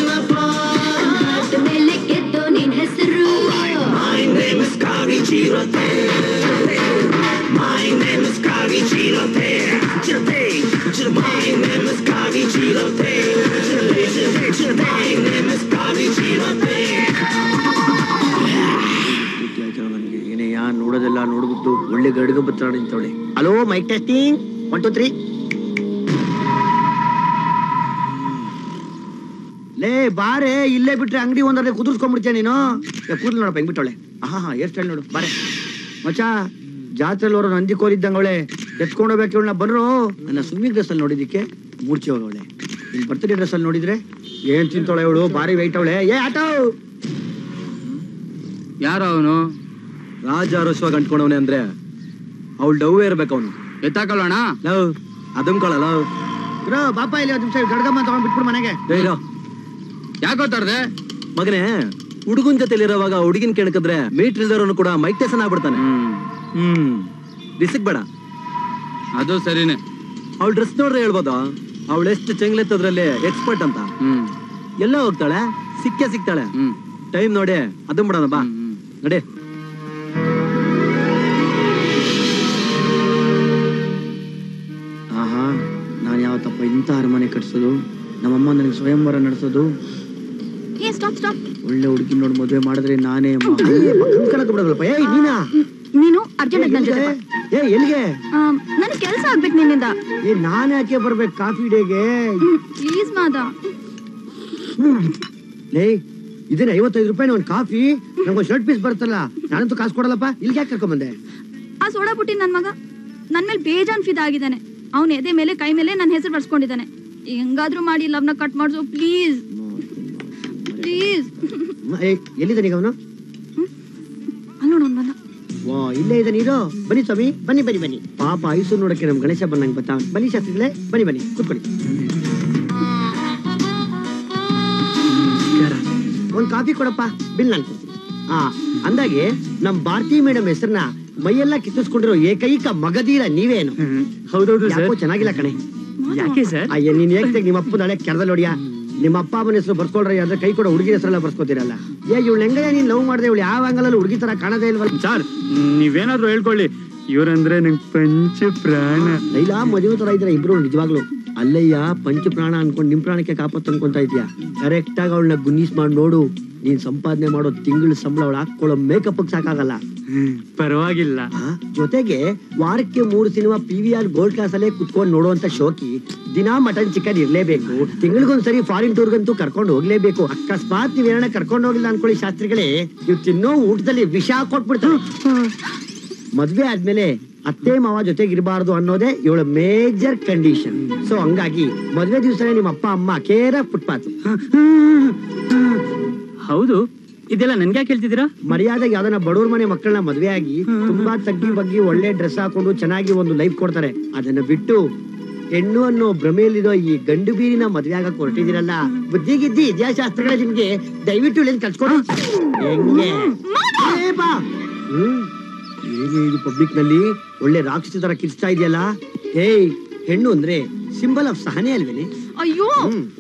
ಮೇಲೆ ಗೆದ್ದೋ ನಿನ್ ಹೆಸರು My name is Kavi Chirote. My name is Kavi Chirote. Chirote. Chir- My name is Kavi Chirote. Chirote. Chir- My name is Kavi Chirote. ನನಗೆ ಏನೇಯ ನೋಡೋದೆಲ್ಲ ನೋಡ್ಬಿಟ್ಟು ಒಳ್ಳೆ ಗಡಿಗೆ ಬತ್ತಾಳ ನಿಂತವಳೆ hello mic testing one two three ಲೇ ಬಾರೆ ಇಲ್ಲೇ ಬಿಟ್ರೆ ಅಂಗಡಿ ಒಂದ್ರೆ ಕುದುರ್ಸ್ಕೊಂಡ್ಬಿಡ್ತೀಯ ನೀನು ಏ, ಕೂದ್ಲು ನೋಡಪ್ಪ ಹೆಂಗ್ ಬಿಟ್ಟವಳೆ ಆಹಾ ಹೇರ್ ಸ್ಟೈಲ್ ನೋಡು ಬಾರೆ ಮಚಾ ಜಾತ್ರೆಲಿ ಅವರು ನಂದಿ ಕೋರಿದ್ದಂಗವಳೆ ಎತ್ಕೊಂಡು ಹೋಗ್ಬೇಕು ಇವಳನ್ನ ಬಂದ್ರು ನನ್ನ ಸ್ವಿಮ್ಮಿಂಗ್ ಡ್ರೆಸ್ ಅಲ್ಲಿ ನೋಡಿದಕ್ಕೆ ಮೂರ್ಛೆ ಹೋಗವಳೆ ಇಲ್ಲಿ ಬರ್ತ್ಡೇ ಡ್ರೆಸ್ ಅಲ್ಲಿ ನೋಡಿದ್ರೆ ಏನ್ ತಿಂತವಳೆ ಇವಳು ಬಾರಿ ವೈಟ್ ಅವಳೆ ಏ ಆಟೋ ಯಾರು ಅವನು ರಾಜ ಅರಸ್ವಾಗ ಅಂಟ್ಕೊಂಡವನೆ ಅಂದ್ರೆ ಅವಳು ಡವ್ ಇರ್ಬೇಕು ಅವನು ಎತ್ತಾಕೊಳ್ಳೋಣ ಲವ್ ಅದಮ್ಕೊಳ ಲವ್ ಬ್ರೋ ಬಾಪ ಇಲ್ಲಿ ಒಂದು ನಿಮಿಷ ಗಡ್ಗಮ್ಮ ತಗೊಂಡ್ ಬಿಟ್ಬಿಡು ಮನೆಗೆ ಯಾಕೋ ತರ್ದೆ ಮಗನೇ ಹುಡುಗನ್ ಜೊತೆಲಿರೋವಾಗ ಹುಡುಗಿನ ಕೆಣಕಿದ್ರೆ ಮೀಟರ್ ಇಲ್ದವನು ಕೂಡ ಮೈಕ್ ಟೆಸನ್ ಆಗ್ಬಿಡ್ತಾನೆ ಹ್ಮ್ ರಿಸಿಕ್ ಬೇಡ ಅದು ಸರಿನೇ ಅವಳ ಡ್ರೆಸ್ ನೋಡ್ರೆ ಹೇಳ್ಬೋದಾ ಅವಳು ಎಷ್ಟು ಚೆಂಗ್ಲೆತ್ತದ್ರಲ್ಲಿ ಎಕ್ಸ್ಪರ್ಟ್ ಅಂತ ಎಲ್ಲ ಹೋಗ್ತಾಳೆ ಸಿಕ್ಕೇ ಸಿಗ್ತಾಳೆ ಟೈಮ್ ನೋಡಿ ಅದನ್ ಬಿಡೋಣ ಬಾ ನಡಿ ಆಹಾ ನಾನು ಯಾವತ್ತಪ್ಪ ಇಂಥ ಅರಮನೆ ಕಟ್ಸೋದು ನಮ್ಮಮ್ಮ ನನಗೆ ಸ್ವಯಂವರ ನಡೆಸೋದು ಏ ಸ್ಟಾಪ್ ಸ್ಟಾಪ್ ಒಳ್ಳೆ ಹುಡುಗಿ ನೋಡಿ ಮದುವೆ ಮಾಡಿದ್ರೆ ನಾನೇ ಅಮ್ಮ ಕಣಕ್ ಬಿಡೋದಲ್ಪ ಏಯ್ ನೀನಾ ನೀನು ಅರ್ಜೆಂಟ್ ನನ್ನ ಜೊತೆ ಏ ಎಲ್ಲಿಗೆ ನನಗೆ ಕೆಲಸ ಆಗ್ಬೇಕು ನಿನ್ನಿಂದ ಏ ನಾನು ಯಾಕೆ ಬರ್ಬೇಕು ಕಾಫಿ ಡೇಗೆ ಪ್ಲೀಸ್ ಮಾದ ಲೇ ಇದೇನೆ ಐವತ್ತೈದು ರೂಪಾಯಿ ಒಂದು ಕಾಫಿ ನಮ್ಗೊಂದು ಶರ್ಟ್ ಪೀಸ್ ಬರುತ್ತಲ್ಲ ನಾನಂತೂ ಕಾಸು ಕೊಡಲ್ಲಪ್ಪ ಇಲ್ಲಿಗೆ ಯಾಕೆ ಕರ್ಕೊಂಬಂದೆ ಆ ಸೋಡಾ ಬುಟ್ಟಿ ನನ್ ಮಗ ನನ್ ಮೇಲೆ ಬೇಜಾನ್ ಫಿದಾ ಆಗಿದ್ದಾನೆ ಅವನ ಎದೆ ಮೇಲೆ ಕೈ ಮೇಲೆ ನನ್ನ ಹೆಸರು ಬರ್ಸ್ಕೊಂಡಿದ್ದಾನೆ ಹೆಂಗಾದ್ರೂ ಮಾಡಿ ಲವ್ನ ಕಟ್ ಮಾಡ್ಸು ಪ್ಲೀಸ್ ಪ್ಲೀಸ್ ಏ ಎಲ್ಲಿದ್ದಾನೆ ಈಗ ಅವನು ಅಲ್ಲಿ ನೋಡು ಬಂದ ವಾ ಇಲ್ಲೇ ಇದ್ದಾನೆ ಇರೋ ಬನ್ನಿ ಸ್ವಾಮಿ ಬನ್ನಿ ಬನ್ನಿ ಬನ್ನಿ ಪಾಪ ಐಸು ನೋಡಕ್ಕೆ ನಮ್ ಗಣೇಶ ಬಂದಂಗೆ ಬತ್ತಾ ಬನ್ನಿ ಶಾಸ್ತ್ರಿಗಳೇ ಬನ್ನಿ ಬನ್ನಿ ಕೂತ್ಕೊಳ್ಳಿ ಒಂದ್ ಕಾಫಿ ಕೊಡಪ್ಪ ಬಿಲ್ ನಾನು ಕೊಡ್ತೀನಿ ಆ ಅಂದಾಗೆ ನಮ್ ಭಾರತಿ ಮೇಡಮ್ ಹೆಸರನ್ನ ಮೈಯೆಲ್ಲ ಕಿತ್ತಿಸ್ಕೊಂಡಿರೋ ಏಕೈಕ ಮಗದೀರ ನೀವೇನು ಹೌದೌದು ಸರ್. ಯಾಕೋ ಚೆನ್ನಾಗಿಲ್ಲ ಕಣೆ ಯಾಕೆ ಸರ್ ಅಯ್ಯ ನೀನ್ ಏಕೆ ನಿಮ್ಮ ಅಪ್ಪನ ಹಳೆ ಕೆರದಲ್ಲಿ ನೋಡಿಯಾ ನಿಮ್ಮ ಅಪ್ಪ ಅಮ್ಮನ ಹೆಸರು ಬರ್ಕೊಳ್ರಿ ಅಂದ್ರೆ ಕೈ ಕೊಡೋ ಹುಡುಗಿ ಹೆಸರೆಲ್ಲ ಬರ್ಸ್ಕೊತೀರಲ್ಲ ಏ ಇವಳು ಹೆಂಗಯ್ಯ ನೀನ್ ಲವ್ ಮಾಡಿದೆ ಇವಳು ಯಾವ ಅಂಗಲಲ್ಲಿ ಹುಡುಗಿ ತರ ಕಾಣದೇ ಇಲ್ವಲ್ಲ ಸರ್ ನೀವೇನಾದ್ರೂ ಹೇಳ್ಕೊಳ್ಳಿ ಇವ್ರಂದ್ರೆ ನಂಗೆ ಪಂಚ ಪ್ರಾಣ ಲೈಲಾ ಮದುವೆ ತರ ಇದ್ರೆ ಇಬ್ರು ನಿಜವಾಗ್ಲು ಅಲ್ಲಯ್ಯ ಪಂಚ ಪ್ರಾಣ ಅನ್ಕೊಂಡ್ ನಿಮ್ ಪ್ರಾಣಕ್ಕೆ ಕಾಪತ್ ಅನ್ಕೊಂತ ಇದ್ಯಾ ಕರೆಕ್ಟ್ ಆಗಿ ಅವಳನ್ನ ಗುನ್ನೀಸ್ ಮಾಡಿ ನೋಡು ನೀನ್ ಸಂಪಾದನೆ ಮಾಡೋ ತಿಂಗಳ ಸಂಬಳ ಅವಳು ಹಾಕೊಳ್ಳೋ ಮೇಕಪ್ ಸಾಕಾಗಲ್ಲ ಪರವಾಗಿಲ್ಲ ಜೊತೆಗೆ ವಾರಕ್ಕೆ ಮೂರು cinema P V R gold class ಅಲ್ಲೇ ಕುತ್ಕೊಂಡು ನೋಡುವಂತ ಶೋಕಿ ದಿನಾ ಮಟನ್ ಚಿಕನ್ ಇರ್ಲೇಬೇಕು ತಿಂಗಳಿಗೊಂದ್ಸರಿ ಫಾರಿನ್ ಟೂರ್ಗಂತೂ ಕರ್ಕೊಂಡು ಹೋಗ್ಲೇಬೇಕು ಅಕಸ್ಮಾತ್ ನೀವೇನ ಕರ್ಕೊಂಡು ಹೋಗಿಲ್ಲ ಅನ್ಕೊಳ್ಳಿ ಶಾಸ್ತ್ರಿಗಳೇ ನೀವು ತಿನ್ನೋ ಊಟದಲ್ಲಿ ವಿಷ ಕೊಟ್ಬಿಡ್ತಾರೆ ಮದ್ವೆ ಆದ್ಮೇಲೆ ಅತ್ತೆ ಮಾವ ಜೊತೆಗೆ ಇರಬಾರ್ದು ಅನ್ನೋದೇ ಇವಳ ಮೇಜರ್ ಕಂಡೀಷನ್ ಸೊ ಹಂಗಾಗಿ ಮದ್ವೆ ದಿವಸನೇ ನಿಮ್ಮ ಅಪ್ಪ ಅಮ್ಮ ಕೇರ ಫುಟ್ಪಾತ್ ಹೌದು ಇದೆಲ್ಲ ನನ್ಗೆ ಕೇಳ್ತಿದ್ದೀರಾ ಮರ್ಯಾದೆಗೆ ಯಾವ್ದನ್ನ ಬಡವ್ರ ಮನೆ ಮಕ್ಕಳನ್ನ ಮದ್ವೆ ಆಗಿ ತುಂಬಾ ತಗ್ಗಿ ಬಗ್ಗಿ ಒಳ್ಳೆ ಡ್ರೆಸ್ ಹಾಕೊಂಡು ಚೆನ್ನಾಗಿ ಒಂದು ಲೈಫ್ ಕೊಡ್ತಾರೆ ಅದನ್ನ ಬಿಟ್ಟು ಹೆಣ್ಣು ಅನ್ನೋ ಭ್ರಮೆಯಲ್ಲಿರೋ ಈ ಗಂಡು ಬೀರಿನ ಮದ್ವೆ ಆಗಕ್ ಹೊರಟಿದಿರಲ್ಲ ಬುದ್ಧಿ ಗಿದ್ದಿ ಇತಿಹಾಸಶಾಸ್ತ್ರಗಳ ನಿಮ್ಗೆ ದಯವಿಟ್ಟು ಇಲ್ಲಿ ಕಲ್ಸ್ಕೊಡು ಹೆಂಗೆ ಏ ಬಾ. ಹ್ಮ್ ಏನೇ ಇದು ಪಬ್ಲಿಕ್ ನಲ್ಲಿ ಒಳ್ಳೆ ರಾಕ್ಷಸ ತರ ಕಿರ್ಸ್ತಾ ಇದೆಯಲ್ಲ ಏಯ್ ಹೆಣ್ಣು ಅಂದ್ರೆ ಸಿಂಬಲ್ ಆಫ್ ಸಹನೆ ಅಲ್ವೇನೆ ಅಯ್ಯೋ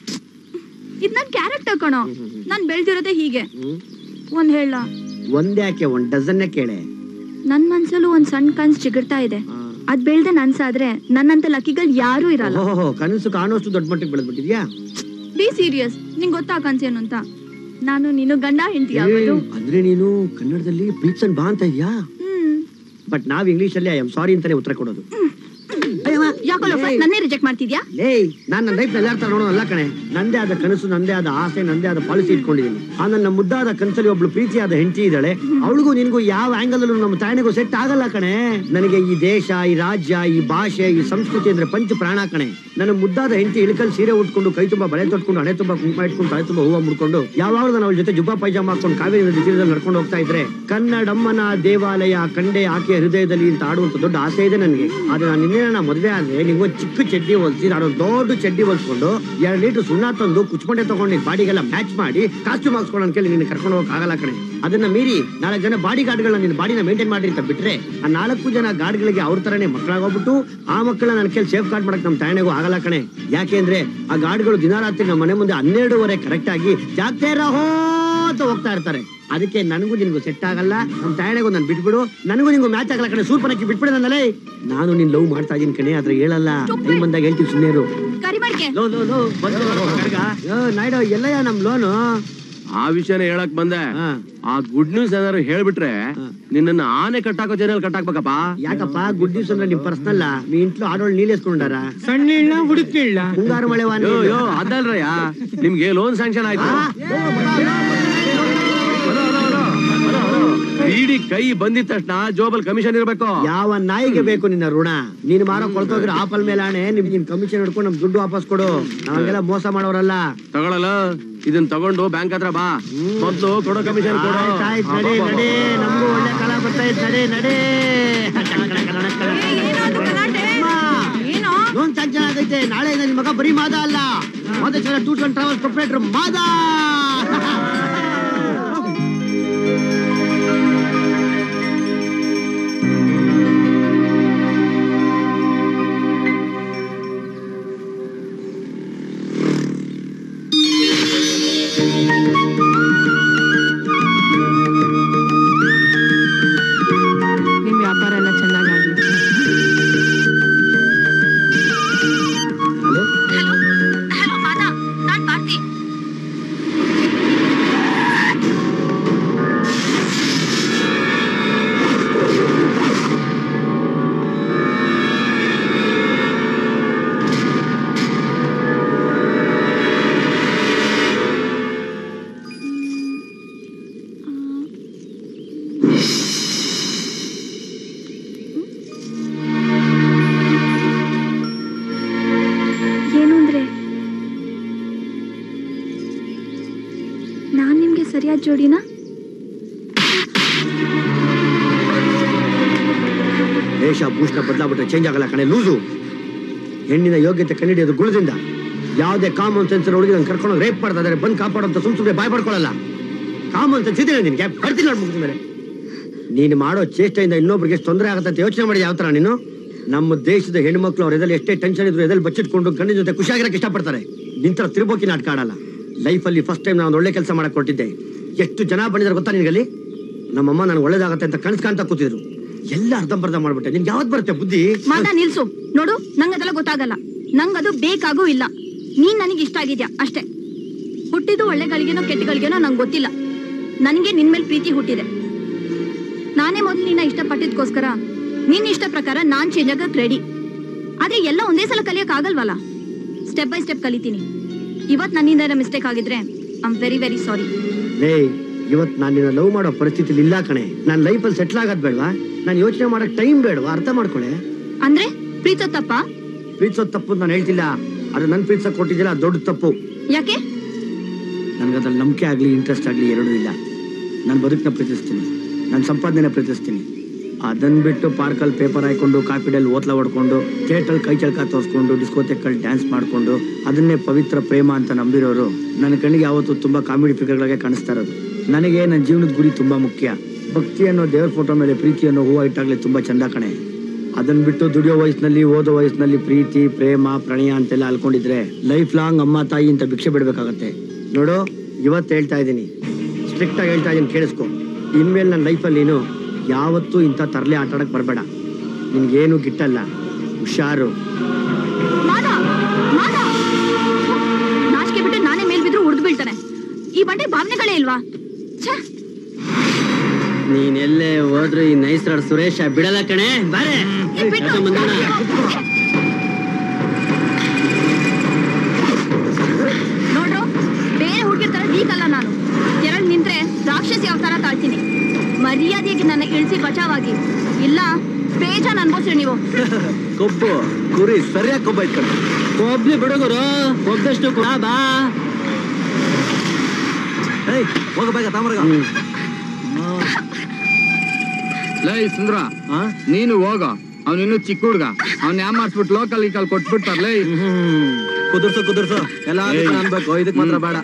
ಇದ್ ನನ್ ಕ್ಯಾರೆಕ್ಟರ್ ಕಣೋ ನಾನ್ ಬೆಳ್ದಿರೋದೇ ಹೀಗೆ ಒಂದ್ ಹೇಳ ಒಂದ್ಯಾಕೆ ಒಂದ್ ಡಜನ್ನೇ ಕೇಳೆ ನನ್ ಮನ್ಸಲ್ಲೂ ಒಂದ್ ಸಣ್ಣ ಕನ್ಸ್ ಚಿಗುರ್ತಾ ಇದೆ ಅದ್ ಬೆಳ್ದೆ ನನ್ಸಾದ್ರೆ ನನ್ನಂತ ಲಕ್ಕಿಗಳು ಯಾರು ಇರಲ್ಲ ಓಹೋ ಕನಸು ಕಾಣೋಷ್ಟು ದೊಡ್ಡ ಮಟ್ಟಿಗೆ ಬೆಳೆದ್ಬಿಟ್ಟಿದ್ಯಾ ಬಿ ಸೀರಿಯಸ್ ನಿಂಗ್ ಗೊತ್ತಾ ಕನ್ಸೇನು ಅಂತ ನಾನು ನೀನು ಗಂಡ ಹೆಂಡತಿ ಏ, ಆಗೋದು ಅಂದ್ರೆ ನೀನು ಕನ್ನಡದಲ್ಲಿ ಪ್ರೀತ್ಸನ್ ಬಾ ಅಂತ ಇದ್ಯಾ ಬಟ್ ನಾವ್ ಇಂಗ್ಲಿಷ್ ಅಲ್ಲಿ ಐ ಆಮ್ ಸಾರಿ ಅಂತಾನೆ ಉತ್ತರ ಕೊಡೋದು ಯಾಕೋ ನನ್ನೇ ರಿಜೆಕ್ಟ್ ಮಾಡ್ತಿದ್ಯಾ ಲೇ ನಾನ್ ನನ್ನ ಲೈಫ್ ಎಲ್ಲಾರ ತರ ನೋಡೋದಲ್ಲ ಕಣೆ ನಂದೇ ಆದ ಕನಸು ನಂದೇ ಆದ ಆಸೆ ನಂದೇ ಆದ ಪಾಲಿಸಿ ಇಟ್ಕೊಂಡಿದ್ದೀನಿ ಆ ನನ್ನ ಮುದ್ದಾದ ಕನಸಲ್ಲಿ ಒಬ್ಳು ಪ್ರೀತಿಯಾದ ಹೆಂಡತಿ ಇದ್ದಾಳೆ ಅವಳಿಗೂ ನಿನಗೂ ಯಾವ ಆಂಗಲ್ ಅಲ್ಲೂ ನಮ್ಮ ತಾಯಿನಿಗೂ ಸೆಟ್ ಆಗಲ್ಲ ಕಣೆ ನನಗೆ ಈ ದೇಶ ಈ ರಾಜ್ಯ ಈ ಭಾಷೆ ಈ ಸಂಸ್ಕೃತಿ ಅಂದ್ರೆ ಪಂಚ ಪ್ರಾಣ ಕಣೆ ನನ್ನ ಮುದ್ದಾದ ಹೆಂಡತಿ ಇಳ್ಕಲ್ ಸೀರೆ ಉಟ್ಕೊಂಡು ಕೈ ತುಂಬಾ ಬಳೆ ತೊಟ್ಕೊಂಡು ಹಣೆ ತುಂಬಾ ಕುಂಕುಮ ಇಟ್ಕೊಂಡು ತಲೆ ತುಂಬಾ ಹೂವ ಮುಡ್ಕೊಂಡು ಯಾವಾಗಲೂ ನಾನು ಅವಳ ಜೊತೆ ಜುಬ್ಬಾ ಪೈಜಾಮ ಹಾಕೊಂಡು ಕಾವೇರಿ ನದಿ ತೀರದಲ್ಲಿ ನಡ್ಕೊಂಡು ಹೋಗ್ತಾ ಇದ್ರೆ ಕನ್ನಡಮ್ಮನ ದೇವಾಲಯ ಕಂಡೆ ಆಕೆಯ ಹೃದಯದಲ್ಲಿ ಅಂತ ಆಡುವಂತ ದೊಡ್ಡ ಆಸೆ ಇದೆ ನನಗೆ ಆದ್ರೆ ನಾನು ನಿನ್ನೆ ನನ್ನ ಮದುವೆ ಆದ್ರೆ ನೀವು ಚಿಕ್ಕ ಚಡ್ಡಿ ಹೊಲ್ಸಿ ನಾನು ದೊಡ್ಡ ಚಡ್ಡಿ ಹೊಲ್ಸ್ಕೊಂಡು ಎರಡು ಲೀಟರ್ ಸುಣ್ಣ ತಂದು ಕುಚ್ಕೊಂಡೆ ತಗೊಂಡು ನಿನ್ ಬಾಡಿಗೆಲ್ಲ ಮ್ಯಾಚ್ ಮಾಡಿ ಕಾಸ್ಟ್ಯೂಮ್ ಹಾಕ್ಸ್ಕೊಂಡು ಅಂತ ಕೇಳಿ ನಿನ್ನ ಕರ್ಕೊಂಡು ಹೋಗಕ್ ಆಗಲ್ಲ ಕಣೆ ಅದನ್ನ ಮೀರಿ ನಾಲ್ಕು ಜನ ಬಾಡಿ ಗಾರ್ಡ್ಗಳನ್ನ ನಿನ್ನ ಬಾಡಿನ ಮೇಂಟೈನ್ ಮಾಡಿ ಅಂತ ಬಿಟ್ರೆ ಆ ನಾಲ್ಕು ಜನ ಗಾರ್ಡ್ಗಳಿಗೆ ಅವ್ರ ತರನೇ ಮಕ್ಕಳಾಗೋಗ್ಬಿಟ್ಟು ಆ ಮಕ್ಕಳನ್ನ ನನ್ನ ಕೇಳಿ ಸೇಫ್ ಗಾರ್ಡ್ ಮಾಡಕ್ ನಮ್ಮ ತಾಯಣೆಗೂ ಆಗಲ್ಲ ಕಣೆ ಯಾಕೆಂದ್ರೆ ಆ ಗಾರ್ಡ್ಗಳು ದಿನ ರಾತ್ರಿ ನಮ್ಮ ಮನೆ ಮುಂದೆ ಹನ್ನೆರಡುವರೆ ಕರೆಕ್ಟ್ ಆಗಿ ಜಾಗ್ತೇ ರಹೋ ಅಂತ ಹೋಗ್ತಾ ಇರ್ತಾರೆ ಅದಕ್ಕೆ ನನಗೂ ನಿನ್ಗೂ ಸೆಟ್ ಆಗಲ್ಲ ನಮ್ಮ ತಾಯಣೆಗೂ ನಾನು ಬಿಟ್ಬಿಡು ನನಗೂ ನಿಂಗೂ ಮ್ಯಾಚ್ ಆಗಲ್ಲ ಕಣೆ ಸೂಪರ್ ಬಿಟ್ಬಿಡು ನನ್ನಲ್ಲೇ ನಾನು ನಿನ್ ಲವ್ ಮಾಡ್ತಾ ಇದೀನಿ ಕಣೆ ಆದ್ರೆ ಹೇಳಲ್ಲ ಟೈಮ್ ಬಂದಾಗ ಹೇಳ್ತೀವಿ ಸುಮ್ಮನೆ ಕರಿ ಮಾಡ್ಕೆ ಲೋ ಲೋ ಲೋ ಬಂದು ನಾಯ್ಡು ಎಲ್ಲಯ್ಯ ನಮ್ ಲೋನು ಆ ವಿಷಯನ ಹೇಳಕ್ ಬಂದೆ ಆ ಗುಡ್ ನ್ಯೂಸ್ ಏನಾದ್ರು ಹೇಳ್ಬಿಟ್ರೆ ನಿನ್ನ ಆನೆ ಕಟ್ಟಾಕೋ ಜನ ಕಟ್ಟಾಕ್ಬೇಕಪ್ಪ ಯಾಕಪ್ಪ ಗುಡ್ ನ್ಯೂಸ್ ಅಂದ್ರೆ ನಿಮ್ ಪರ್ಸನಲ್ మీ ఇంట్లో ఆడవాళ్ళు నీళ్ళేసుకుంటారా ಸಣ್ಣ ಇಳ್ಳ ಹುಡುಕಿ ಇಳ್ಳ ಮುಂಗಾರು ಮಳೆ ಯೋ ಯೋ ಅದಲ್ರಯ್ಯ ನಿಮ್ಗೆ ಲೋನ್ ಸ್ಯಾಂಕ್ಷನ್ ಆಯ್ತು ಇಡೀ ಕೈ ಬಂದಿದ ತಕ್ಷಣ ಜೋಬಲ್ ಕಮಿಷನ್ ಇರ್ಬೇಕು ಯಾವ ನಾಯಿಗೆ ಬೇಕು ನಿನ್ನ ಋಣ ನೀನ್ ಮಾರೋ ಕೊಳ್ತೋಗ್ರೆ ಆಪಲ್ ಮೇಲೆ ಆಣೆ ನಿಮ್ ನಿನ್ ಕಮಿಷನ್ ಹಿಡ್ಕೊಂಡು ನಮ್ ದುಡ್ಡು ವಾಪಸ್ ಕೊಡು ನಾವೆಲ್ಲ ಮೋಸ ಮಾಡೋರಲ್ಲ ತಗೊಳಲ್ಲ ಇದನ್ ತಗೊಂಡು ಬ್ಯಾಂಕ್ ಹತ್ರ ಬಾ ಮೊದ್ಲು ಕೊಡೋ ಕಮಿಷನ್ ಕೊಡು ಆಯ್ತ್ ಆಯ್ತ್, ನಡಿ ನಡಿ ನಮಗೂ ಒಳ್ಳೆ ಕಾಲ ಬರ್ತಾ ಇತ್ತು ನಡಿ ನಡಿ ಲೋನ್ ಸ್ಯಾಂಕ್ಷನ್ ಆಗೈತೆ ನಾಳೆ ನಿನ್ ಮಗ ಬರೀ ಮಾದ ಅಲ್ಲ Madeshwara tours and travels proprietor Mada ನಿಮ್ ವ್ಯಾಪಾರ ಎಲ್ಲ ಚೆನ್ನಾಗಾಗಿ ಹಲೋ ಮಾದ ನಾನ್ ಭಾರತಿ ಏನು ಅಂದ್ರೆ ನಾನ್ ನಿಮ್ಗೆ ಸರಿಯಾದ ಜೋಡಿನಾ ದೇಶ ಭೂಷಣ ಬದಲಾಗ್ಬಿಟ್ರೆ ಚೇಂಜ್ ಆಗಲ್ಲ ಕಣೆ ಲೂಸು ಹೆಣ್ಣಿನ ಯೋಗ್ಯತೆ ಕಂಡಿಡಿಯೋದು ಗುಣದಿಂದ ಯಾವುದೇ ಕಾಮನ್ ಸೆನ್ಸ್ ಹುಡುಗಿ ನಾನು ಕರ್ಕೊಂಡು ರೇಪ್ ಮಾಡ್ತಾ ಇದಾರೆ ಬಂದು ಕಾಪಾಡೋಂತ ಸುಮ್ ಸುಮ್ಮನೆ ಬಾಯ್ ಪಡ್ಕೊಳ್ಳಲ್ಲ ಕಾಮನ್ ಸೆನ್ಸ್ ಇದೆ ನಿನ್ಗೆ ಬರ್ತೀನಿ ನೋಡಿ ಮುಗಿದ ಮೇಲೆ ನೀನು ಮಾಡೋ ಚೇಷ್ಟೆಯಿಂದ ಇನ್ನೊಬ್ರಿಗೆ ತೊಂದರೆ ಆಗತ್ತೆ ಅಂತ ಯೋಚನೆ ಮಾಡಿ ಯಾವ ತರ ನೀನು ನಮ್ಮ ದೇಶದ ಹೆಣ್ಮಕ್ಳು ಅವ್ರ ಎದಲ್ಲಿ ಎಷ್ಟೇ ಟೆನ್ಷನ್ ಇದ್ರು ಎದಲ್ಲಿ ಬಚ್ಚಿಟ್ಕೊಂಡು ಗಂಡಿನ ಜೊತೆ ಖುಷಿಯಾಗಿರಕ್ಕೆ ಇಷ್ಟಪಡ್ತಾರೆ ನಿಂತರ ತಿರುಬೋಕಿ ನಾಟಕ ಆಡಲ್ಲ ಲೈಫಲ್ಲಿ ಫಸ್ಟ್ ಟೈಮ್ ನಾನು ಒಳ್ಳೆ ಕೆಲಸ ಮಾಡಕ್ ಕೊಟ್ಟಿದ್ದೆ ಎಷ್ಟು ಜನ ಬಂದಿದ್ದಾರೆ ಗೊತ್ತಾ ನಿನಗಲ್ಲಿ ನಮ್ಮಮ್ಮ ನಾನು ಒಳ್ಳೇದಾಗತ್ತೆ ಅಂತ ಕನ್ಸ್ ಕಾಣ್ತಾ ಕೂತಿದ್ರು ಎಲ್ಲ ಅರ್ಧಂಬರ್ಧ ಮಾಡ್ಬಿಟ್ಟೆ ನಿನ್ಗೆ ಯಾವತ್ ಬರುತ್ತೆ ಬುದ್ಧಿ ಮಾದ ನಿಲ್ಸು ನೋಡು ನಂಗೆ ಅದೆಲ್ಲ ಗೊತ್ತಾಗಲ್ಲ ನಂಗದು ಬೇಕಾಗೂ ಇಲ್ಲ ನೀನ್ ನನಗೆ ಇಷ್ಟ ಆಗಿದ್ಯಾ ಅಷ್ಟೇ ಹುಟ್ಟಿದ್ದು ಒಳ್ಳೆಗಳಿಗೇನೋ ಕೆಟ್ಟಗಳಿಗೇನೋ ನಂಗೆ ಗೊತ್ತಿಲ್ಲ ನನಗೆ ನಿನ್ ಮೇಲೆ ಪ್ರೀತಿ ಹುಟ್ಟಿದೆ ನಾನೇ ಮೊದಲು ನಿನ್ನ ಇಷ್ಟಪಟ್ಟಿದ್ಕೋಸ್ಕರ ನಿನ್ನ ಇಷ್ಟ ಪ್ರಕಾರ ನಾನ್ ಚೇಂಜ್ ಆಗಕ್ ರೆಡಿ ಆದ್ರೆ ಎಲ್ಲ ಒಂದೇ ಸಲ ಕಲಿಯಕ್ ಆಗಲ್ವಲ್ಲ ಸ್ಟೆಪ್ ಬೈ ಸ್ಟೆಪ್ ಕಲಿತೀನಿ ಇವತ್ ನನ್ನಿಂದ ಮಿಸ್ಟೇಕ್ ಆಗಿದ್ರೆ I am very very sorry ಲೇ ಇವತ್ ನಾನು ನಿನ್ನ ಲವ್ ಮಾಡೋ ಪರಿಸ್ಥಿತಿಲಿ ಇಲ್ಲ ಕಣೆ ನನ್ನ ಲೈಫಲ್ಲಿ ಸೆಟ್ಲ್ ಆಗೋದ್ ಬೇಡವಾ ನಾನು ಯೋಚನೆ ಮಾಡಕ್ ಟೈಮ್ ಬೇಡವಾ ಅರ್ಥ ಮಾಡ್ಕೊಳೆ ಅಂದ್ರೆ ಪ್ರೀತೋ ತಪ್ಪ ಪ್ರೀತಿಸೋದ್ ತಪ್ಪು ನಾನು ಹೇಳ್ತಿಲ್ಲ ಅದು ನನ್ನ ಪ್ರೀತಿಸಕ್ ಕೊಟ್ಟಿದ್ದಿಲ್ಲ ಅದು ದೊಡ್ಡ ತಪ್ಪು ಯಾಕೆ ನನ್ಗದ್ರಲ್ಲಿ ನಂಬಿಕೆ ಆಗ್ಲಿ ಇಂಟ್ರೆಸ್ಟ್ ಆಗ್ಲಿ ಎರಡೂ ಇಲ್ಲ ನಾನು ಬದುಕನ್ನ ಪ್ರೀತಿಸ್ತೀನಿ ನನ್ನ ಸಂಪಾದನೆ ಪ್ರೀತಿಸ್ತೀನಿ ಅದನ್ನ ಬಿಟ್ಟು ಪಾರ್ಕಲ್ಲಿ ಪೇಪರ್ ಹಾಕೊಂಡು ಕಾಫಿಡಲ್ಲಿ ಓತ್ಲ ಹೊಡ್ಕೊಂಡು ಥಿಯೇಟ್ರಲ್ಲಿ ಕೈ ಚಳಕ ತೋರಿಸ್ಕೊಂಡು ಡಿಸ್ಕೋತೆಕ್ಕಲ್ಲಿ ಡ್ಯಾನ್ಸ್ ಮಾಡ್ಕೊಂಡು ಅದನ್ನೇ ಪವಿತ್ರ ಪ್ರೇಮ ಅಂತ ನಂಬಿರೋರು ನನ್ನ ಕಣ್ಣಿಗೆ ಯಾವತ್ತೂ ತುಂಬಾ ಕಾಮಿಡಿ ಫಿಗರ್ಗಳಿಗೆ ಕಾಣಿಸ್ತಾ ಇರೋದು ನನಗೆ ನನ್ನ ಜೀವನದ ಗುರಿ ತುಂಬಾ ಮುಖ್ಯ ಭಕ್ತಿ ಅನ್ನೋ ದೇವ್ರ ಫೋಟೋ ಮೇಲೆ ಪ್ರೀತಿ ಅನ್ನೋ ಹೂವು ಇಟ್ಟಾಗ್ಲಿ ತುಂಬಾ ಚಂದ ಕಣೆ ಅದನ್ನ ಬಿಟ್ಟು ದುಡಿಯೋ ವಯಸ್ಸಿನಲ್ಲಿ ಓದೋ ವಯಸ್ಸಿನಲ್ಲಿ ಪ್ರೀತಿ ಪ್ರೇಮ ಪ್ರಣಯ ಅಂತೆಲ್ಲ ಅಲ್ಕೊಂಡಿದ್ರೆ ಲೈಫ್ ಲಾಂಗ್ ಅಮ್ಮ ತಾಯಿ ಅಂತ ಭಿಕ್ಷೆ ಬಿಡ್ಬೇಕಾಗತ್ತೆ ನೋಡು ಇವತ್ತು ಹೇಳ್ತಾ ಇದ್ದೀನಿ ಸ್ಟ್ರಿಕ್ಟ್ ಆಗಿ ಹೇಳ್ತಾ ಇದ್ದೀನಿ ಕೇಳಿಸ್ಕೊ ಇನ್ಮೇಲೆ ನನ್ನ ಲೈಫಲ್ಲಿ ನೀನು ಯಾವತ್ತೂ ಇಂಥ ತರಲೆ ಆಟ ಆಡಕ್ ಬರಬೇಡ ನಿನ್ಗೇನು ಗಿಟ್ಟಲ್ಲ ಹುಷಾರು ಮಾದ ಮಾದ ನಾಚಿಕೆ ಬಿಟ್ಟು ನಾನೇ ಮೇಲ್ ಬಿದ್ರು ಉಡ್ದು ಬೀಳ್ತಾನೆ ಈ ಬಂಡೆ ಭಾವನೆಗಳೇ ಇಲ್ವಾ ಛೇ ನೀನ್ ಎಲ್ಲೇ ಹೋದ್ರು ಈ ನೈಸ್ರಾಡ್ ಸುರೇಶ ಬಿಡಲ್ಲ ಕಣೆ ಬಾರೆ ಕರ್ಕೊಂಡ್ ಬಂದವ್ನ. ನೋಡ್ರು ಬೇರೆ ಹುಡುಗಿರ್ ತರ ವೀಕ್ ಅಲ್ಲ ನಾನು ಕೆರಳ್ ನಿಂತ್ರೆ ರಾಕ್ಷಸಿ ಅವತಾರ ತಾಳ್ತೀನಿ ಮರ್ಯಾದೆಗೆ ನನ್ನ ಇಳಿಸಿ ಬಚಾವಾಗಿ ಇಲ್ಲ ಬೇಜಾನ್ ಅನ್ಬೋಸ್ರಿ ನೀವು ಕೊಬ್ಬು ಕುರಿ ಸರಿಯಾಗಿ ಕೊಬ್ಬ ಇಟ್ಕೊಂಡು ಕೊಬ್ಲಿ ಬಿಡುಗರು ಕೊಬ್ಬಷ್ಟು ಕೂಡ ಬಾ ಹೋಗ ಬೇಗ ತಾಮ್ರಗ ಲೈ ಸುಂದ್ರ ನೀನು ಹೋಗ ಅವ್ನು ಇನ್ನೂ ಚಿಕ್ಕ ಹುಡ್ಗ ಅವ್ನ ಯಾಮಾರ್ಸ್ಬಿಟ್ಟು ಲೋಕಲ್ ಗೀಕಲ್ ಕೊಟ್ಬಿಡ್ತಾರಲೇ ಕುದುರ್ಸು ಕುದುರ್ಸು ಎಲ್ಲ ಅನ್ಬೇಕು ಇದಕ್ ಮಾತ್ರ ಬೇಡ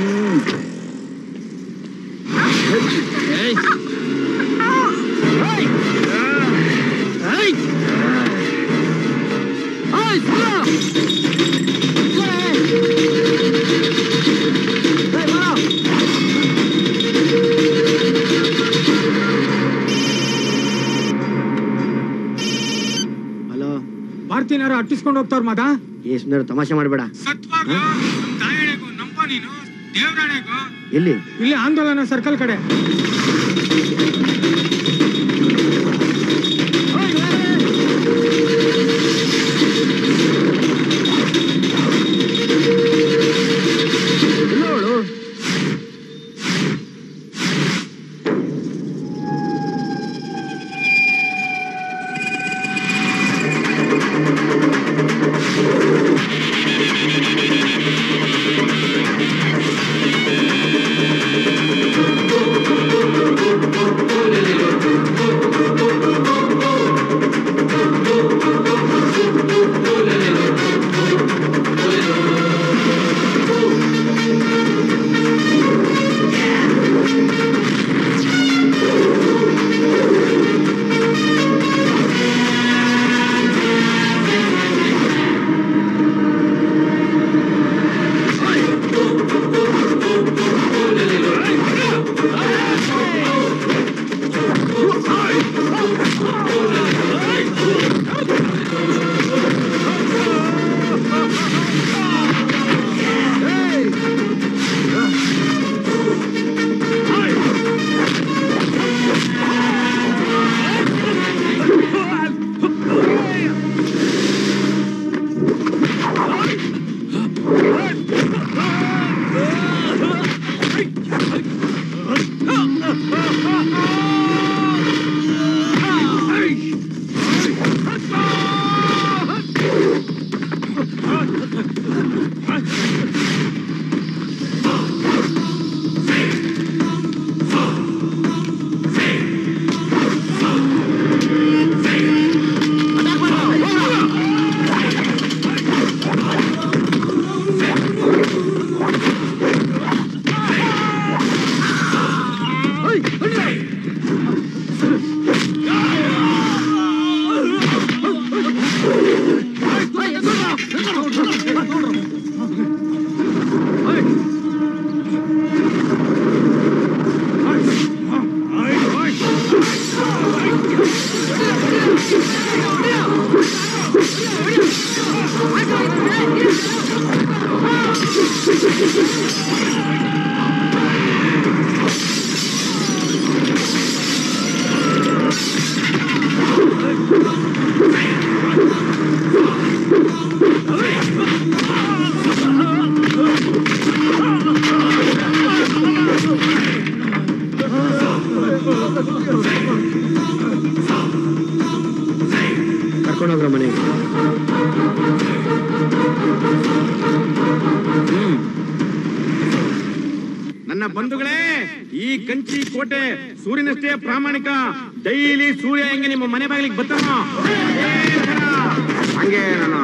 ಹಲೋ ಭಾರತೀಯನಾರು ಅಟ್ಟಿಸ್ಕೊಂಡು ಹೋಗ್ತಾರ ಮಾದ ಏ ಸುಂದರ ತಮಾಷೆ ಮಾಡಬೇಡ ಸತ್ವಾಗ ತಾಯಣೆಗೂ ನಂಬ ನೀನು ದೇವರಾಣೆಗೂ ಎಲ್ಲಿ ಇಲ್ಲಿ ಆಂದೋಲನ ಸರ್ಕಲ್ ಕಡೆ ನೋಡು Thank ಕಂಚಿ ಕೋಟೆ ಸೂರ್ಯನಷ್ಟೇ ಪ್ರಾಮಾಣಿಕ ಡೈಲಿ ಸೂರ್ಯ ಹೆಂಗೆ ನಿಮ್ಮ ಮನೆ ಬಾಗಿಲಿಗೆ ಬರ್ತಾನೋ ಹಂಗೆ ನಾನು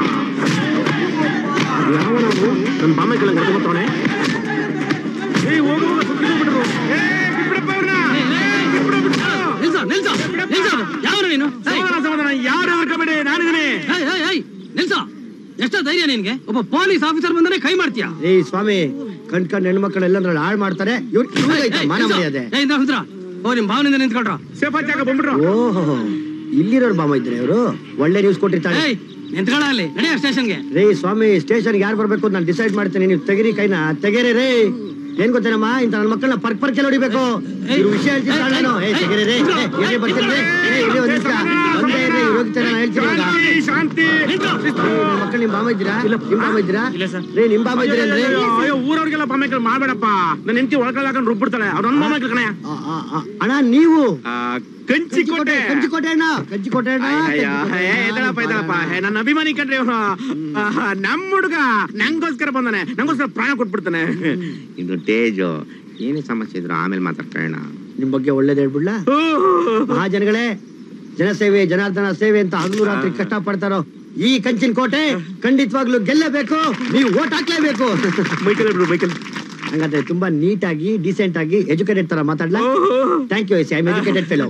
ಯಾವ ನಾವು ನನ್ನ ಬಾಮ ಕೆಳಗೆ ಕರ್ಕೊಂಡು ಬರ್ತಾವನೆ ಏ ಹೋಗು ಹೋಗು, ಸುತ್ತಿದ್ದು ಬಿಟ್ರು ಏ ಬಿಟ್ಬಿಡಪ್ಪ ಅವ್ರನ್ನ ನಿಲ್ಸ ನಿಲ್ಸ ನಿಲ್ಸ ಯಾವನು ನೀನು ಸಮಾಧಾನ ಸಮಾಧಾನ ಯಾರು ಹೆದರ್ಕೋಬೇಡಿ ನಾನಿದ್ದೀನಿ ಏಯ್, ಏಯ್, ಏಯ್, ನಿಲ್ಸ ಎಷ್ಟ ಧೈರ್ಯ ನಿನ್ಗೆ ಒಬ್ಬ ಪೊಲೀಸ್ ಆಫೀಸರ್ ಬಂದ್ರೆ ಕೈ ಮಾಡ್ತೀಯಾ ಏ ಸ್ವಾಮಿ ಕಣ್ ಕಣ್ ಹೆಣ್ಮಕ್ಳು ಎಲ್ಲಂದ್ರೆ ಹಾಳು ಮಾಡ್ತಾರೆ ಇವ್ರು ಇವ್ರಿಗೈತೆ ಮಾನ ಮರ್ಯಾದೆ ಏ, ಇಂದ ಹತ್ರ ಓ ನಿಮ್ ಭಾವನಿಂದ ನಿಂತ್ಕೊಳ್ರ ಸೇಫ್ ಜಾಗ ಬಂದ್ಬಿಟ್ರು ಓಹೋ ಇಲ್ಲಿರೋರು ಬಾಮ ಇದ್ರೆ ಇವರು ಒಳ್ಳೆ ನ್ಯೂಸ್ ಕೊಟ್ಟಿರ್ತಾರೆ ನಿಂತ್ಕೊಳ ಅಲ್ಲಿ ನಡೆಯ ಸ್ಟೇಷನ್ಗೆ ರೇ ಸ್ವಾಮಿ ಸ್ಟೇಷನ್ ಯಾರು ಬರ್ಬೇಕು ಅಂತ ನಾನು ಡಿಸೈಡ್ ಮಾಡ್ತೀನಿ ನೀವು ತೆಗಿರಿ ಕೈನ ತೆಗೆರಿ ರೇ ಏನ್ ಗೊತ್ತೇನಮ್ಮ ಇಂತ ನನ್ನ ಮಕ್ಕಳನ್ನ ಪರ್ಕ್ ಪರ್ಕ್ ಹೊಡಿಬೇಕು ಇವ್ರ ವಿಷಯ ಹೇಳ್ತೀನಿ ತಾಳು ನಾನು ಏ ತೆಗೆರಿ ರೇ ಏ, ಇಲ್ಲೇ ಬರ್ತೀನಿ ರೇ ಏ ಇಲ್ಲಿ ಒಂದ್ ನಿಮಿಷ ಒಂದೇ ಇರ್ರಿ ಇವ್ರು ಹೋಗ್ತಾರೆ ನಾನು ಹೇಳ್ತೀನಿ ಇವಾಗ ಶಾಂತಿ ನನ್ನ ಮಕ್ಕಳು ನಿಮ್ ಬಾಮ ಇದ್ದೀರಾ ನಿಮ್ ಬಾಮ ಇದ್ದೀರಾ ರೇ ನಿಮ್ ಬಾಮ ಇದ್ದೀರಾ ಅಂದ್ರೆ ಅಯ್ಯೋ ಊರವ್ರಿಗೆಲ್ಲ ಬಾಮೈಕಲ್ ಮಾಡ್ಬೇಡಪ್ಪ ನನ್ನ ಹೆಂಡತಿ ಒಳಕಲ್ ಹಾಕೊಂಡು ರುಬ್ಬಿಡ್ತಾಳೆ ಅವ್ರ ನನ್ನ ಬಾಮೈಕಲ್ ಕಣಯ್ಯ ಅಣ್ಣ ನೀವು ಕಂಚಿಕೋಟೆ ಕಂಚಿಕೋಟೆ ಅಣ್ಣ ಕಂಚಿಕೋಟೆ ಅಣ್ಣ ಅಯ್ಯ, ಏ, ಎದ್ದೇಳಪ್ಪ ಎದ್ದೇಳಪ್ಪ ಏ, ನನ್ನ ಅಭಿಮಾನಿ ಕಣ್ರಿ ಇವನು ನಮ್ಮ ಹುಡುಗ ನಂಗೋಸ್ಕರ ಬಂದಾನೆ ನಂಗೋಸ್ಕರ ಪ್ರಾಣ ಕೊಟ್ಬಿಡ್ತಾನೆ ಇನ್ನು ತೇಜು ಏನೇ ಸಮಸ್ಯೆ ಇದ್ರು ಆಮೇಲೆ ಮಾತಾಡ್ಕೊಳ್ಳೋಣ ನಿಮ್ ಬಗ್ಗೆ ಒಳ್ಳೇದ್ ಹೇಳ್ಬಿಡ್ಲಾ ಮಹಾಜನಗಳೇ ಜನಸೇವೆ ಜನಾರ್ದನ ಸೇವೆ ಅಂತ ಹಗಲು ರಾತ್ರಿ ಕಷ್ಟ ಪಡ್ತಾರೋ ಈ ಕಂಚಿನ ಕೋಟೆ ಖಂಡಿತವಾಗ್ಲೂ ಗೆಲ್ಲಬೇಕು ನೀವು ಓಟ್ ಹಾಕ್ಲೇಬೇಕು ಮೈಕಲ್ ಹಂಗಾದ್ರೆ ತುಂಬಾ ನೀಟಾಗಿ ಡಿಸೆಂಟ್ ಆಗಿ ಎಜುಕೇಟೆಡ್ ತರ ಮಾತಾಡ್ಲಾ thank you I educated fellow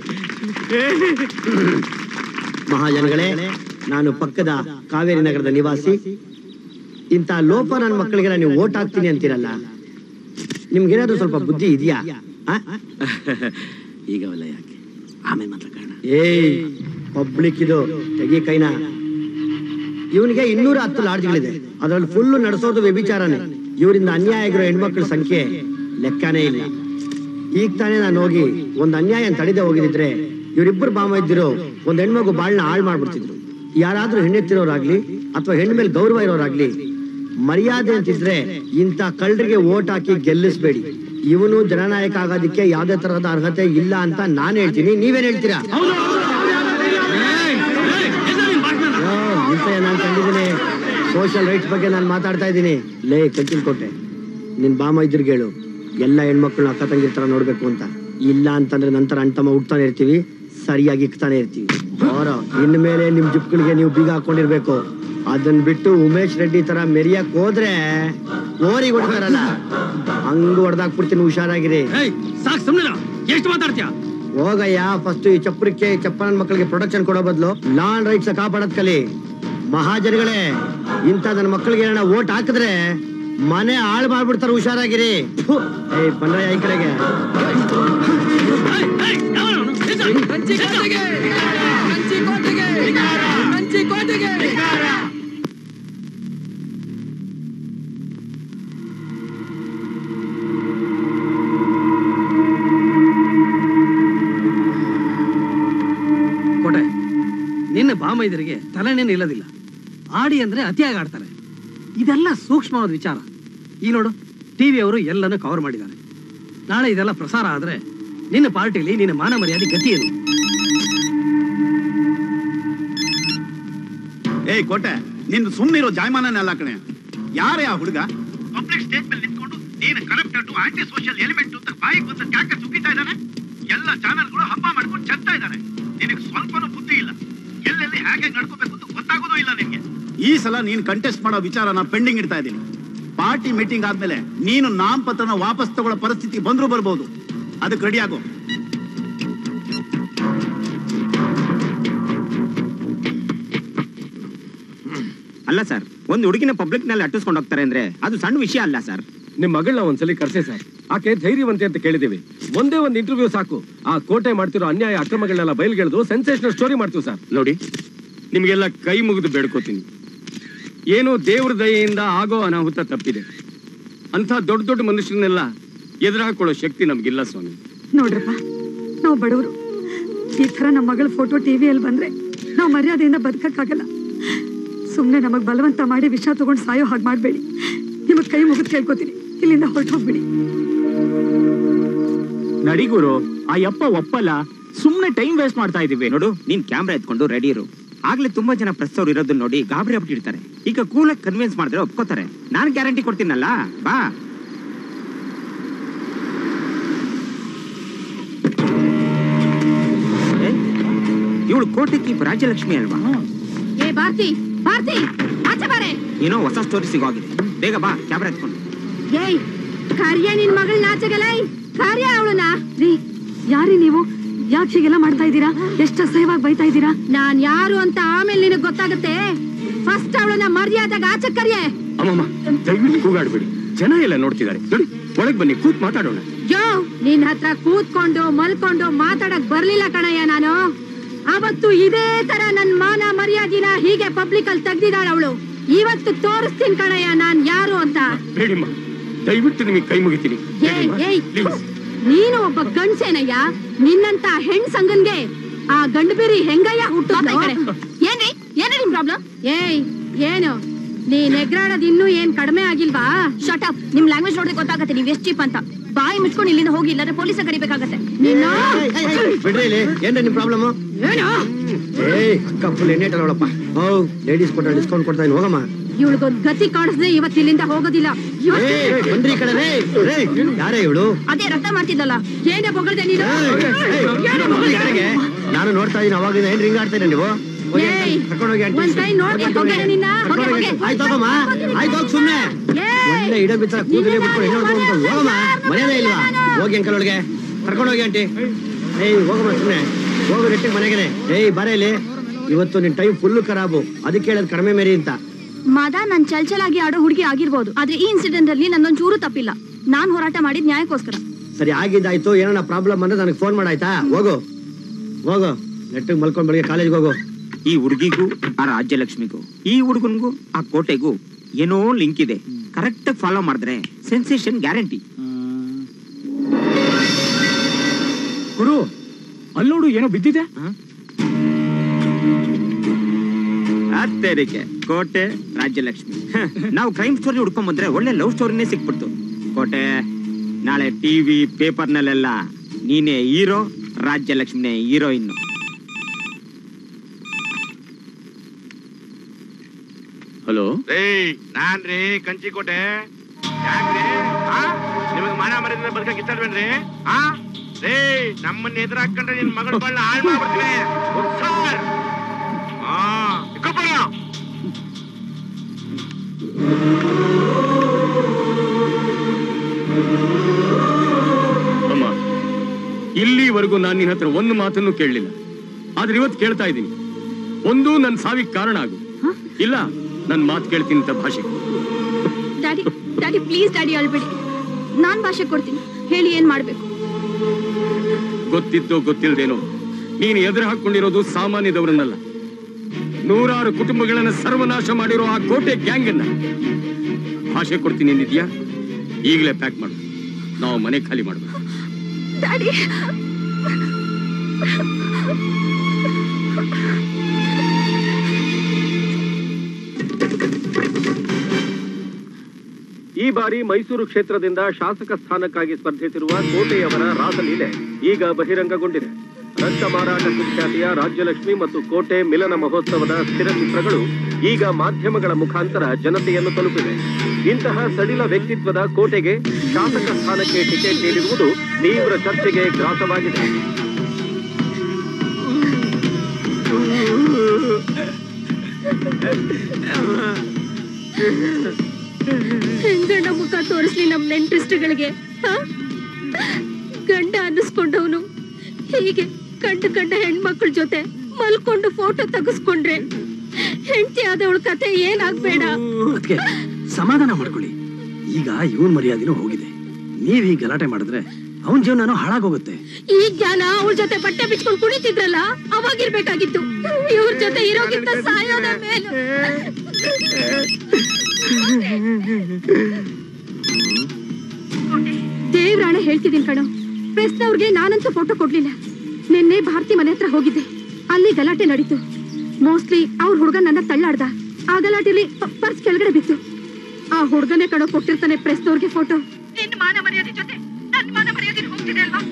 ಮಹಾಜನಗಳೇ ನಾನು ಪಕ್ಕದ ಕಾವೇರಿ ನಗರದ ನಿವಾಸಿ ಇಂಥ ಲೋಪ ನನ್ನ ಮಕ್ಕಳಿಗೆಲ್ಲ ನೀವು ಓಟ್ ಹಾಕ್ತೀನಿ ಅಂತೀರಲ್ಲ ನಿಮ್ಗೇನಾದ್ರೂ ಸ್ವಲ್ಪ ಬುದ್ಧಿ ಇದೆಯಾ ಈಗ ಅವೆಲ್ಲ ಯಾಕೆ ಆಮೇಲೆ ಮಾತಾಡ್ಕೊಳ್ಳೋಣ ಏಯ್ ಪಬ್ಲಿಕ್ ಇದು ತೆಗಿ ಕೈನ ಇವನಿಗೆ ಇನ್ನೂರ ಹತ್ತು ಲಾಡ್ಜ್ಗಳಿದೆ ಅದ್ರಲ್ಲಿ ಫುಲ್ ನಡೆಸೋದು ವ್ಯಭಿಚಾರನೇ ಇವರಿಂದ ಅನ್ಯಾಯ ಆಗಿರೋ ಹೆಣ್ಮಕ್ಳ ಸಂಖ್ಯೆ ಲೆಕ್ಕನೇ ಇಲ್ಲ ಈಗ ತಾನೇ ನಾನು ಹೋಗಿ ಒಂದ್ ಅನ್ಯಾಯ ತಡೆದೇ ಹೋಗಿದ್ರೆ ಇವರಿಬ್ಬರು ಬಾಮ ಇದ್ದಿರೋ ಒಂದ್ ಹೆಣ್ಮಗು ಬಾಳ್ನ ಹಾಳು ಮಾಡ್ಬಿಡ್ತಿದ್ರು ಯಾರಾದ್ರೂ ಹೆಣ್ಣೆತ್ತಿರೋರಾಗ್ಲಿ ಅಥವಾ ಹೆಣ್ಣು ಮೇಲೆ ಗೌರವ ಇರೋರಾಗ್ಲಿ ಮರ್ಯಾದೆ ಅಂತಿದ್ರೆ ಇಂಥ ಕಳ್ಳರಿಗೆ ಓಟ್ ಹಾಕಿ ಗೆಲ್ಲಿಸ್ಬೇಡಿ ಇವನು ಜನನಾಯಕ ಆಗೋದಕ್ಕೆ ಯಾವ್ದೇ ತರಹದ ಅರ್ಹತೆ ಇಲ್ಲ ಅಂತ ನಾನ್ ಹೇಳ್ತೀನಿ ನೀವೇನ್ ಹೇಳ್ತೀರಾ ವಿಷಯ ನಾನು ಕಂಡಿದ್ದೀನಿ ಸೋಷಿಯಲ್ ರೈಟ್ಸ್ ಬಗ್ಗೆ ನಾನು ಮಾತಾಡ್ತಾ ಇದ್ದೀನಿ ಲೇ ಕಂಚಿನ ಕೊಟ್ಟೆ ನಿನ್ ಬಾಮ ಇದ್ರಿಗೆ ಹೇಳು ಎಲ್ಲ ಹೆಣ್ಮಕ್ಳನ್ನ ಅಕ್ಕ ತಂಗಿರ್ ತರ ನೋಡ್ಬೇಕು ಅಂತ ಇಲ್ಲ ಅಂತಂದ್ರೆ ನಂತರ ಅಣ್ತಮ್ಮ ಹುಡ್ತಾನೆ ಇರ್ತೀವಿ ಸರಿಯಾಗಿ ಇಕ್ತಾನೆ ಇರ್ತೀವಿ ಅವರ ಇನ್ಮೇಲೆ ನಿಮ್ ಜಿಪ್ಗಳಿಗೆ ನೀವು ಬೀಗ ಹಾಕೊಂಡಿರ್ಬೇಕು ಅದನ್ನ ಬಿಟ್ಟು ಉಮೇಶ್ ರೆಡ್ಡಿ ತರ ಮೆರಿಯಕ್ ಹೋದ್ರೆ ಓರಿಗೆ ಹೊಡ್ತಾರಲ್ಲ ಹಂಗ ಹೊಡೆದಾಕ್ಬಿಡ್ತೀನಿ ಹುಷಾರಾಗಿರಿ ಸಾಕ್ ಸುಮ್ಮನೆ ಎಷ್ಟು ಮಾತಾಡ್ತೀಯ ಹೋಗಯ್ಯ ಫಸ್ಟ್ ಈ ಚಪ್ಪರಕ್ಕೆ ಚಪ್ಪನ ಮಕ್ಕಳಿಗೆ ಪ್ರೊಟೆಕ್ಷನ್ ಕೊಡೋ ಬದಲು ಲಾನ್ ರೈಟ್ಸ್ ಕಾಪಾಡೋದ್ ಕಲಿ ಮಹಾಜನಗಳೇ ಇಂಥ ನನ್ನ ಮಕ್ಕಳಿಗೆ ಏನಾರ ಓಟ್ ಹಾಕಿದ್ರೆ ಮನೆ ಹಾಳು ಮಾಡ್ಬಿಡ್ತಾರೆ ಹುಷಾರಾಗಿರಿ ಫು, ಏಯ್ ಬಂದ್ರಯ್ಯ ಈ ಕಡೆಗೆ ಕಂಚಿ ಕೋಟೆಗೆ ಕಂಚಿ ಕೋಟೆಗೆ ಕಂಚಿ ಕೋಟೆಗೆ ಕೋಟೆ ನಿನ್ನ ಬಾಮೈದರಿಗೆ ತಲೆನೇನು ಇಲ್ಲದಿಲ್ಲ ಆಡಿ ಅಂದ್ರೆ ಅತಿಯಾಗಿ ಆಡ್ತಾರೆ ಇದೆಲ್ಲ ಸೂಕ್ಷ್ಮವಾದ ವಿಚಾರ ಈ ನೋಡು ಟಿವಿ ಅವರು ಎಲ್ಲನೂ ಕವರ್ ಮಾಡಿದ್ದಾರೆ ನಾಳೆ ಇದೆಲ್ಲ ಪ್ರಸಾರ ಆದ್ರೆ ನಿನ್ನ ಪಾರ್ಟಿಲಿ ನಿನ್ನ ಮಾನ ಮರ್ಯಾದೆ ಗತಿ ಏನು ಏಯ್ ಕೋಟೆ ನಿಂದು ಸುಮ್ಮನಿರೋ ಜಾಯಮಾನನೆಲ್ಲ ಕಣೆ ಯಾರೇ ಆ ಹುಡುಗ ಪಬ್ಲಿಕ್ ಸ್ಟೇಜ್ ಮೇಲೆ ನಿಂತ್ಕೊಂಡು ನೀನು ಕರಪ್ಟೆಡ್ ಆಂಟಿ ಸೋಷಿಯಲ್ ಎಲಿಮೆಂಟ್ ಅಂತ ಬಾಯಿಗೆ ಬಂದ ಕ್ಯಾಕ ಸುಗಿತಾ ಇದ್ದಾನೆ ಎಲ್ಲ ಚಾನೆಲ್ಗಳು ಹಬ್ಬ ಮಾಡ್ಕೊಂಡು ಚೆಲ್ತಾ ಇದ್ದಾರೆ ನಿನಗೆ ಸ್ವಲ್ಪನೂ ಬುದ್ಧಿ ಇಲ್ಲ ಎಲ್ಲೆಲ್ಲಿ ಹೇಗೆ ನಡ್ಕೋಬೇಕು ಅಂತ ಗೊತ್ತಾಗೋದು ಇಲ್ಲ ನಿನ್ಗೆ ಈ ಸಲ ನೀನು ಕಂಟೆಸ್ಟ್ ಮಾಡೋ ವಿಚಾರನ ಪೆಂಡಿಂಗ್ ಇಡ್ತಾ ಇದ್ದೀನಿ ಪಾರ್ಟಿ ಮೀಟಿಂಗ್ ಆದ್ಮೇಲೆ ನೀನು ನಾಮಪತ್ರನ ವಾಪಸ್ ತಗೊಳ್ಳೋ ಪರಿಸ್ಥಿತಿ ಬಂದ್ರೂ ಬರ್ಬೋದು ಅದಕ್ಕೆ ರೆಡಿ ಆಗೋ ಅಲ್ಲ ಸರ್ ಒಂದು ಹುಡುಗಿನ ಪಬ್ಲಿಕ್ ನಲ್ಲಿ ಅಟ್ಟಿಸ್ಕೊಂಡು ಹೋಗ್ತಾರೆ ಅಂದ್ರೆ ಅದು ಸಣ್ಣ ವಿಷಯ ಅಲ್ಲ ಸರ್ ನಿಮ್ ಮಗಳನ್ನ ಒಂದ್ಸಲಿ ಕರ್ಸಿ ಸರ್ ಆಕೆ ಧೈರ್ಯವಂತೆ ಅಂತ ಕೇಳಿದೀವಿ ಒಂದೇ ಒಂದು ಇಂಟರ್ವ್ಯೂ ಸಾಕು ಆ ಕೋಟೆ ಮಾಡ್ತಿರೋ ಅನ್ಯಾಯ ಅಕ್ರಮಗಳನ್ನೆಲ್ಲ ಬಯಲ್ಗೆಳೆದು ಸೆನ್ಸೇಷನಲ್ ಸ್ಟೋರಿ ಮಾಡ್ತೀವಿ ಸರ್ ನೋಡಿ ನಿಮಗೆಲ್ಲ ಕೈ ಮುಗಿದು ಬೇಡ್ಕೋತೀನಿ ಏನೋ ದೇವ್ರ ದಯೆಯಿಂದ ಆಗೋ ಅನಾಹುತ ತಪ್ಪಿದೆ ಅಂಥ ದೊಡ್ಡ ದೊಡ್ಡ ಮನುಷ್ಯರನ್ನೆಲ್ಲ ಎದುರು ಹಾಕೊಳ್ಳೋ ಶಕ್ತಿ ನಮಗಿಲ್ಲ ಸ್ವಾಮಿ ನೋಡ್ರಪ್ಪ ನಾವು ಬಡವರು ಈ ತರ ನಮ್ಮ ಮಗಳ ಫೋಟೋ ಟಿವಿಯಲ್ಲಿ ಬಂದ್ರೆ ನಾವು ಮರ್ಯಾದೆಯಿಂದ ಬದುಕಕ್ಕಾಗಲ್ಲ ಸುಮ್ಮನೆ ನಮಗ್ ಬಲವಂತ ಮಾಡಿ ವಿಷ ತಗೊಂಡು ಸಾಯೋ ಹಾಗೆ ಮಾಡಬೇಡಿ ನಿಮಗ್ ಕೈ ಮುಗಿದು ಕೇಳ್ಕೊತೀನಿ ಇಲ್ಲಿಂದ ಹೊರಟು ಹೋಗ್ಬಿಡಿ ನಡಿಗುರು ಆ ಯಪ್ಪ ಒಪ್ಪಲ್ಲ ಸುಮ್ನೆ ಟೈಮ್ ವೇಸ್ಟ್ ಮಾಡ್ತಾ ಇದೀವಿ ನೋಡು ನೀನ್ ಕ್ಯಾಮ್ರಾ ಎತ್ಕೊಂಡು ರೆಡಿ ಇರು ಆಗ್ಲೇ ತುಂಬಾ ಜನ ಪ್ರೆಸ್ ಅವ್ರು ಇರೋದನ್ನ ನೋಡಿ ಗಾಬರಿ ಆಗ್ಬಿಟ್ಟಿರ್ತಾರೆ ಈಗ ಕೂಲಾಗಿ ಕನ್ವಿನ್ಸ್ ಮಾಡಿದ್ರೆ ಒಪ್ಕೋತಾರೆ ನಾನು ಗ್ಯಾರಂಟಿ ಕೊಡ್ತೀನಲ್ಲ ಬಾ ಕೋಟೆ ಕೀಪ್ ರಾಜ್ಯಲಕ್ಷ್ಮಿ ಅಲ್ವಾ ಏ ಭಾರತಿ ಭಾರತಿ ಆಚೆ ಬಾರೆ ಏನೋ ಹೊಸ ಸ್ಟೋರಿ ಸಿಗೋಗಿದೆ ಬೇಗ ಬಾ ಕ್ಯಾಮ್ರಾ ಎತ್ಕೊಂಡು ಏಯ್ ಕಾರ್ಯ ನಿನ್ ಮಗಳನ್ನ ಆಚೆಗಲ್ಲ ಕಾರ್ಯ ಅವಳನ್ನ ರೀ ಯಾರಿ ನೀವು ಯಾಕೆ ಹೀಗೆಲ್ಲ ಮಾಡ್ತಾ ಇದ್ದೀರಾ ಎಷ್ಟು ಅಸಹ್ಯವಾಗಿ ಬೈತಾ ಇದ್ದೀರಾ ನಾನ್ ಯಾರು ಅಂತ ಆಮೇಲೆ ನಿನಗ್ ಗೊತ್ತಾಗುತ್ತೆ ಫಸ್ಟ್ ಅವಳನ್ನ ಮರ್ಯಾದಾಗ ಆಚೆ ಕರಿಯೆ ಅಮ್ಮಮ್ಮ ದಯವಿಟ್ಟು ಕೂಗಾಡ್ಬೇಡಿ ಜನ ಎಲ್ಲ ನೋಡ್ತಿದ್ದಾರೆ ನೋಡಿ ಒಳಗ್ ಬನ್ನಿ ಕೂತ್ ಮಾತಾಡೋಣ ಯೋ ನಿನ್ ಹತ್ರ ಕೂತ್ಕೊಂಡು ಮಲ್ಕೊಂಡು ಮಾತಾಡಕ್ ಬರ್ಲಿಲ್ಲ ಕಣಯ್ಯ ನಾನು ಅವತ್ತು ಇದೇ ತರ ನನ್ ಮಾನ ಮರ್ಯಾದಿನ ಹೀಗೆ ಪಬ್ಲಿಕ್ ಅಲ್ಲಿ ತೆಗ್ದಿದ್ದಾಳ ಅವಳು ಇವತ್ತು ತೋರಿಸ್ತೀನಿ ಕಣಯ್ಯ ನಾನ್ ಯಾರು ಅಂತ ಬೇಡಿಮ್ಮ ದಯವಿಟ್ಟು ನಿಮಗೆ ಕೈ ಮುಗಿತೀನಿ ಏಯ್ ಏಯ್ ಥು, ನೀನು ಒಬ್ಬ ಗಂಡ್ಸೇನಯ್ಯ ನಿನ್ನಂತ ಹೆಣ್ ಸಂಗನ್ಗೆ ಆ ಗಂಡಬಿರಿ ಹೆಂಗಯ್ಯ ಹುಟ್ಟು ಏನ್ರಿ ಏನ್ರಿ ನಿಮ್ ಪ್ರಾಬ್ಲಮ್ ಏಯ್ ಏನು ನೀನ್ ಎಗ್ರಾಡೋದ್ ಇನ್ನೂ ಏನ್ ಕಡಿಮೆ ಆಗಿಲ್ವಾ ಶಟ್ ಅಪ್ ನಿಮ್ ಲ್ಯಾಂಗ್ವೇಜ್ ನೋಡಿದ್ರೆ ಗೊತ್ತಾಗತ್ತೆ ನೀವ್ ಎಷ್ಟು ಚೀಪ್ ಅಂತ ಬಾಯಿ ಮುಚ್ಕೊಂಡು ಇಲ್ಲಿಂದ ಹೋಗಿ ಇಲ್ಲಾಂದ್ರೆ ಪೊಲೀಸ ಕರಿಬೇಕಾಗತ್ತೆ ನಿನ್ನ ಬಿಡ್ರಿ ಇಲ್ಲಿ ಏನ್ರಿ ನಿಮ್ ಪ್ರಾಬ್ಲಮ್ ಏನು ಏಯ್ ಅಕ್ಕ ಫುಲ್ ಎಣ್ಣೆ ಇಟ್ಟಳಪ್ಪ ಹೌ ಲೇಡೀಸ್ ಕೊಟ್ಟ ಡಿಸ್ಕೌಂಟ್ ಕೊಡ್ತಾ ಇದ್ದೀನಿ ಹೋಗಮ್ಮ ಇವಳಿಗೊಂದ್ ಗತಿ ಕಾಣಿಸ್ದೆ ಇವತ್ತು ಇಲ್ಲಿಂದ ಹೋಗೋದಿಲ್ಲ ಇವತ್ತು- ಏಯ್, ಬಂದ್ರಿ ಈ ಕಡೆ ರೇ ರೇ ಯಾರೇ ಇವಳು ಅದೇ ರಕ್ತ ಮಾಡ್ತಿದ್ದಲ್ಲ ಏನೇ ಬೊಗಳ್ದೆ ನೀನು ಏನೇ ಯಾರಿಗೆ ನಾನು ನೋಡ್ತಾ ಇದೀನಿ ಅವಾಗಿಂದ ಏನ್ ರಿಂಗ್ ಆಡ್ತಾ ನೀವು ಹೋಗಿ ಏಯ್, aunty, ಕರ್ಕೊಂಡೋಗಿ aunty. ಒಂದ್ ಕೈ ನೋಡ್ಬೇಕು ಹೋಗ್ಯಾರ ನಿನ್ನ? ಕರ್ಕೊಂಡೋಗಿ ಹೋಗೆ, aunty. ಆಯ್ತು ಹೋಗಮ್ಮ ಆಯ್ತು ಹೋಗ್ ಸುಮ್ನೆ ಏಯ್, ಒಳ್ಳೆ ಇಡ ಬಿತ್ತರ ಕೂದಲೇ ಬಿಟ್ಕೊಂಡು ಎಣ್ಣೆ ಹೊಡ್ಕೊಂಡು ಹೋಗಮ್ಮ ಮರ್ಯಾದೆ ಇಲ್ವಾ ಹೋಗಿ ಅಂಕಲ್ ಒಳಗೆ ಕರ್ಕೊಂಡೋಗಿ ಆಂಟಿ ಏಯ್ ಹೋಗಮ್ಮ ಸುಮ್ನೆ ಹೋಗು ನೆಟ್ಟಿಗೆ ಮನೆಗೇನೆ ಏಯ್ ಬರ ಇಲ್ಲಿ ಇವತ್ತು ನಿನ್ ಟೈಮ್ ಫುಲ್ ಖರಾಬು ಅದಕ್ಕೆ ಹೇಳೋದು ಕಡಿಮೆ ಮೇರಿ ಅಂತ ಮದ ನನ್ ಚಲ್ಚಲಾಗಿ ಆಡೋ ಹುಡುಗಿ ಆಗಿರ್ಬೋದು ಆದ್ರೆ ಈ ಇನ್ಸಿಡೆಂಟ್ ಅಲ್ಲಿ ನನ್ನೊಂದ್ ಚೂರು ತಪ್ಪಿಲ್ಲ ನಾನ್ ಹೋರಾಟ ಮಾಡಿದ್ ನ್ಯಾಯಕ್ಕೋಸ್ಕರ ಸರಿ ಆಗಿದ್ದಾಯ್ತು ಏನಾರ ಪ್ರಾಬ್ಲಮ್ ಅಂದ್ರೆ ನನಗೆ ಫೋನ್ ಮಾಡಾಯ್ತಾ ಹೋಗು ಹೋಗು ನೆಟ್ಟಿಗೆ ಮಲ್ಕೊಂಡ್ ಬೆಳಿಗ್ಗೆ ಕಾಲೇಜ್ಗೆ ಹೋಗು ಈ ಹುಡುಗಿಗೂ ಆ ರಾಜ್ಯಲಕ್ಷ್ಮಿಗೂ ಈ ಹುಡುಗನ್ಗೂ ಆ ಕೋಟೆಗೂ ಏನೋ ಲಿಂಕ್ ಇದೆ ಕರೆಕ್ಟ್ ಫಾಲೋ ಮಾಡಿದ್ರೆ ಸೆನ್ಸೇಷನ್ ಗ್ಯಾರಂಟಿ ಗುರು ಅಲ್ಲೋಡು ಏನೋ ಬಿದ್ದಿದೆ ಅತ್ತೇರಿಕೆ ಕೋಟೆ ರಾಜ್ಯಲಕ್ಷ್ಮಿ ಹ, ನಾವು ಕ್ರೈಮ್ ಸ್ಟೋರಿ ಹುಡ್ಕೊಂಡ್ ಬಂದ್ರೆ ಒಳ್ಳೆ ಲವ್ ಸ್ಟೋರಿನೇ ಸಿಕ್ಬಿಡ್ತು ಕೋಟೆ ನಾಳೆ ಟಿವಿ ಪೇಪರ್ನಲ್ಲೆಲ್ಲ ನೀನೇ ಹೀರೋ ರಾಜ್ಯಲಕ್ಷ್ಮಿನೇ ಹೀರೋಯಿನ್ ಹಲೋ ಏಯ್ ನಾನ್ ರೀ ಕಂಚಿಕೋಟೆ ಯಾಕ್ರಿ ಆ ನಿಮಗ್ ಮಾನ ಮರ್ಯಾದೆ ಬದುಕಕ್ ಇಷ್ಟಲ್ವೇನ್ರಿ ಆ ರೇ ನಮ್ಮನ್ನ ಎದುರು ಹಾಕೊಂಡ್ರೆ ನಿನ್ ಮಗಳ ಬಣ್ಣ ಹಾಳು ಮಾಡ್ಬಿಡ್ತೀನಿ ಉತ್ಸಾರ್. ಆ ಇಕ್ಕೊಪ್ಪರ. ಅಮ್ಮ ಇಲ್ಲಿವರೆಗೂ ನಾನು ನಿನ್ನ ಹತ್ರ ಒಂದು ಮಾತನ್ನು ಕೇಳಲಿಲ್ಲ ಆದ್ರೆ ಇವತ್ತು ಕೇಳ್ತಾ ಇದ್ದೀನಿ ಒಂದು ನನ್ನ ಸಾವಿಗೆ ಕಾರಣ ಆಗು ಇಲ್ಲ ನನ್ನ ಮಾತು ಕೇಳ್ತೀನಿ ಅಂತ ಭಾಷೆ ಡ್ಯಾಡಿ ಡ್ಯಾಡಿ ಪ್ಲೀಸ್ ಡ್ಯಾಡಿ ಅಳ್ಬೇಡಿ ನಾನ್ ಭಾಷೆ ಕೊಡ್ತೀನಿ ಹೇಳಿ ಏನ್ ಮಾಡ್ಬೇಕು ಗೊತ್ತಿದ್ದೋ ಗೊತ್ತಿಲ್ದೇನೋ ನೀನು ಎದುರು ಹಾಕೊಂಡಿರೋದು ಸಾಮಾನ್ಯದವರನ್ನಲ್ಲ ನೂರಾರು ಕುಟುಂಬಗಳನ್ನ ಸರ್ವನಾಶ ಮಾಡಿರೋ ಆ ಕೋಟೆ ಗ್ಯಾಂಗ್ ಅನ್ನ ಭಾಷೆ ಕೊಡ್ತೀನಿ ಎಂದಿದ್ಯಾ ಈಗಲೇ ಪ್ಯಾಕ್ ಮಾಡು ನಾವು ಮನೆ ಖಾಲಿ ಮಾಡ್ಬೇಕು ಡ್ಯಾಡಿ ಈ ಬಾರಿ ಮೈಸೂರು ಕ್ಷೇತ್ರದಿಂದ ಶಾಸಕ ಸ್ಥಾನಕ್ಕಾಗಿ ಸ್ಪರ್ಧಿಸಿರುವ ಕೋಟೆಯವರ ರಾಸಲೀಲೆ ಈಗ ಬಹಿರಂಗಗೊಂಡಿದೆ ರಕ್ತ ಮಾರಾಟ ಕುಖ್ಯಾತಿಯ ರಾಜ್ಯಲಕ್ಷ್ಮಿ ಮತ್ತು ಕೋಟೆ ಮಿಲನ ಮಹೋತ್ಸವದ ಸ್ಥಿರ ಚಿತ್ರಗಳು ಈಗ ಮಾಧ್ಯಮಗಳ ಮುಖಾಂತರ ಜನತೆಯನ್ನು ತಲುಪಿವೆ ಇಂತಹ ಸಡಿಲ ವ್ಯಕ್ತಿತ್ವದ ಕೋಟೆಗೆ ಶಾಸಕ ಸ್ಥಾನಕ್ಕೆ ಟಿಕೆಟ್ ನೀಡಿರುವುದು ತೀವ್ರ ಚರ್ಚೆಗೆ ಗ್ರಾಸವಾಗಿದೆ ಹೆಂಗಣ್ಣ ಮುಖ ತೋರಿಸ್ಲಿ ನಮ್ ನೆಂಟ್ರಿಸ್ಟ್ಗಳಿಗೆ ಗಂಡ ಅನ್ನಿಸ್ಕೊಂಡವನು ಹೀಗೆ ಕಂಡ ಕಂಡ ಹೆಣ್ಮಕ್ಳ ಜೊತೆ ಮಲ್ಕೊಂಡು ಫೋಟೋ ತೆಗೆಸ್ಕೊಂಡ್ರೆ ಹೆಂಡತಿ ಆದವಳ ಕತೆ ಏನಾಗ್ಬೇಡ ಅದಕ್ಕೆ ಸಮಾಧಾನ ಮಾಡ್ಕೊಳ್ಳಿ ಈಗ ಇವನ್ ಮರ್ಯಾದೆನೂ ಹೋಗಿದೆ ನೀವ್ ಈ ಗಲಾಟೆ ಮಾಡಿದ್ರೆ ಅವನ್ ಜೀವನನೂ ಹಾಳಾಗೋಗುತ್ತೆ ಈ ಜ್ಞಾನ ಅವಳ ಜೊತೆ ಬಟ್ಟೆ ಬಿಚ್ಕೊಂಡು ಕುಣಿತಿದ್ರಲ್ಲ ಅವಾಗಿರ್ಬೇಕಾಗಿತ್ತು ಇವ್ರ ಜೊತೆ ಇರೋಗಿಂತ ಸಾಯೋದ ಮೇಲೆ ದೇವ್ರಾಣೆ ಹೇಳ್ತಿದ್ದೀನಿ ಕಣೋ ಪ್ರೆಸ್ನವ್ರಿಗೆ ನಾನಂತೂ ಫೋಟೋ ಕೊಡ್ಲಿಲ್ಲ ನಿನ್ನೆ ಭಾರತಿ ಮನೆ ಹತ್ರ ಹೋಗಿದ್ದೆ ಅಲ್ಲಿ ಗಲಾಟೆ ನಡೀತು ಮೋಸ್ಟ್ಲಿ ಅವ್ರ ಹುಡುಗ ನನ್ನ ತಳ್ಳಾಡ್ದ ಆ ಗಲಾಟೆಲಿ ಪರ್ಸ್ ಕೆಳಗಡೆ ಬಿತ್ತು ಆ ಹುಡುಗನೇ ಕಣೋ ಕೊಟ್ಟಿರ್ತಾನೆ ಪ್ರೆಸ್ನವ್ರಿಗೆ ಫೋಟೋ ನಿನ್ನ ಮಾನ ಮರ್ಯಾದೆ ಜೊತೆ ನನ್ನ ಮಾನ ಮರ್ಯಾದೆ ಹೋಗ್ತಿದೆ ಅಲ್ವಾ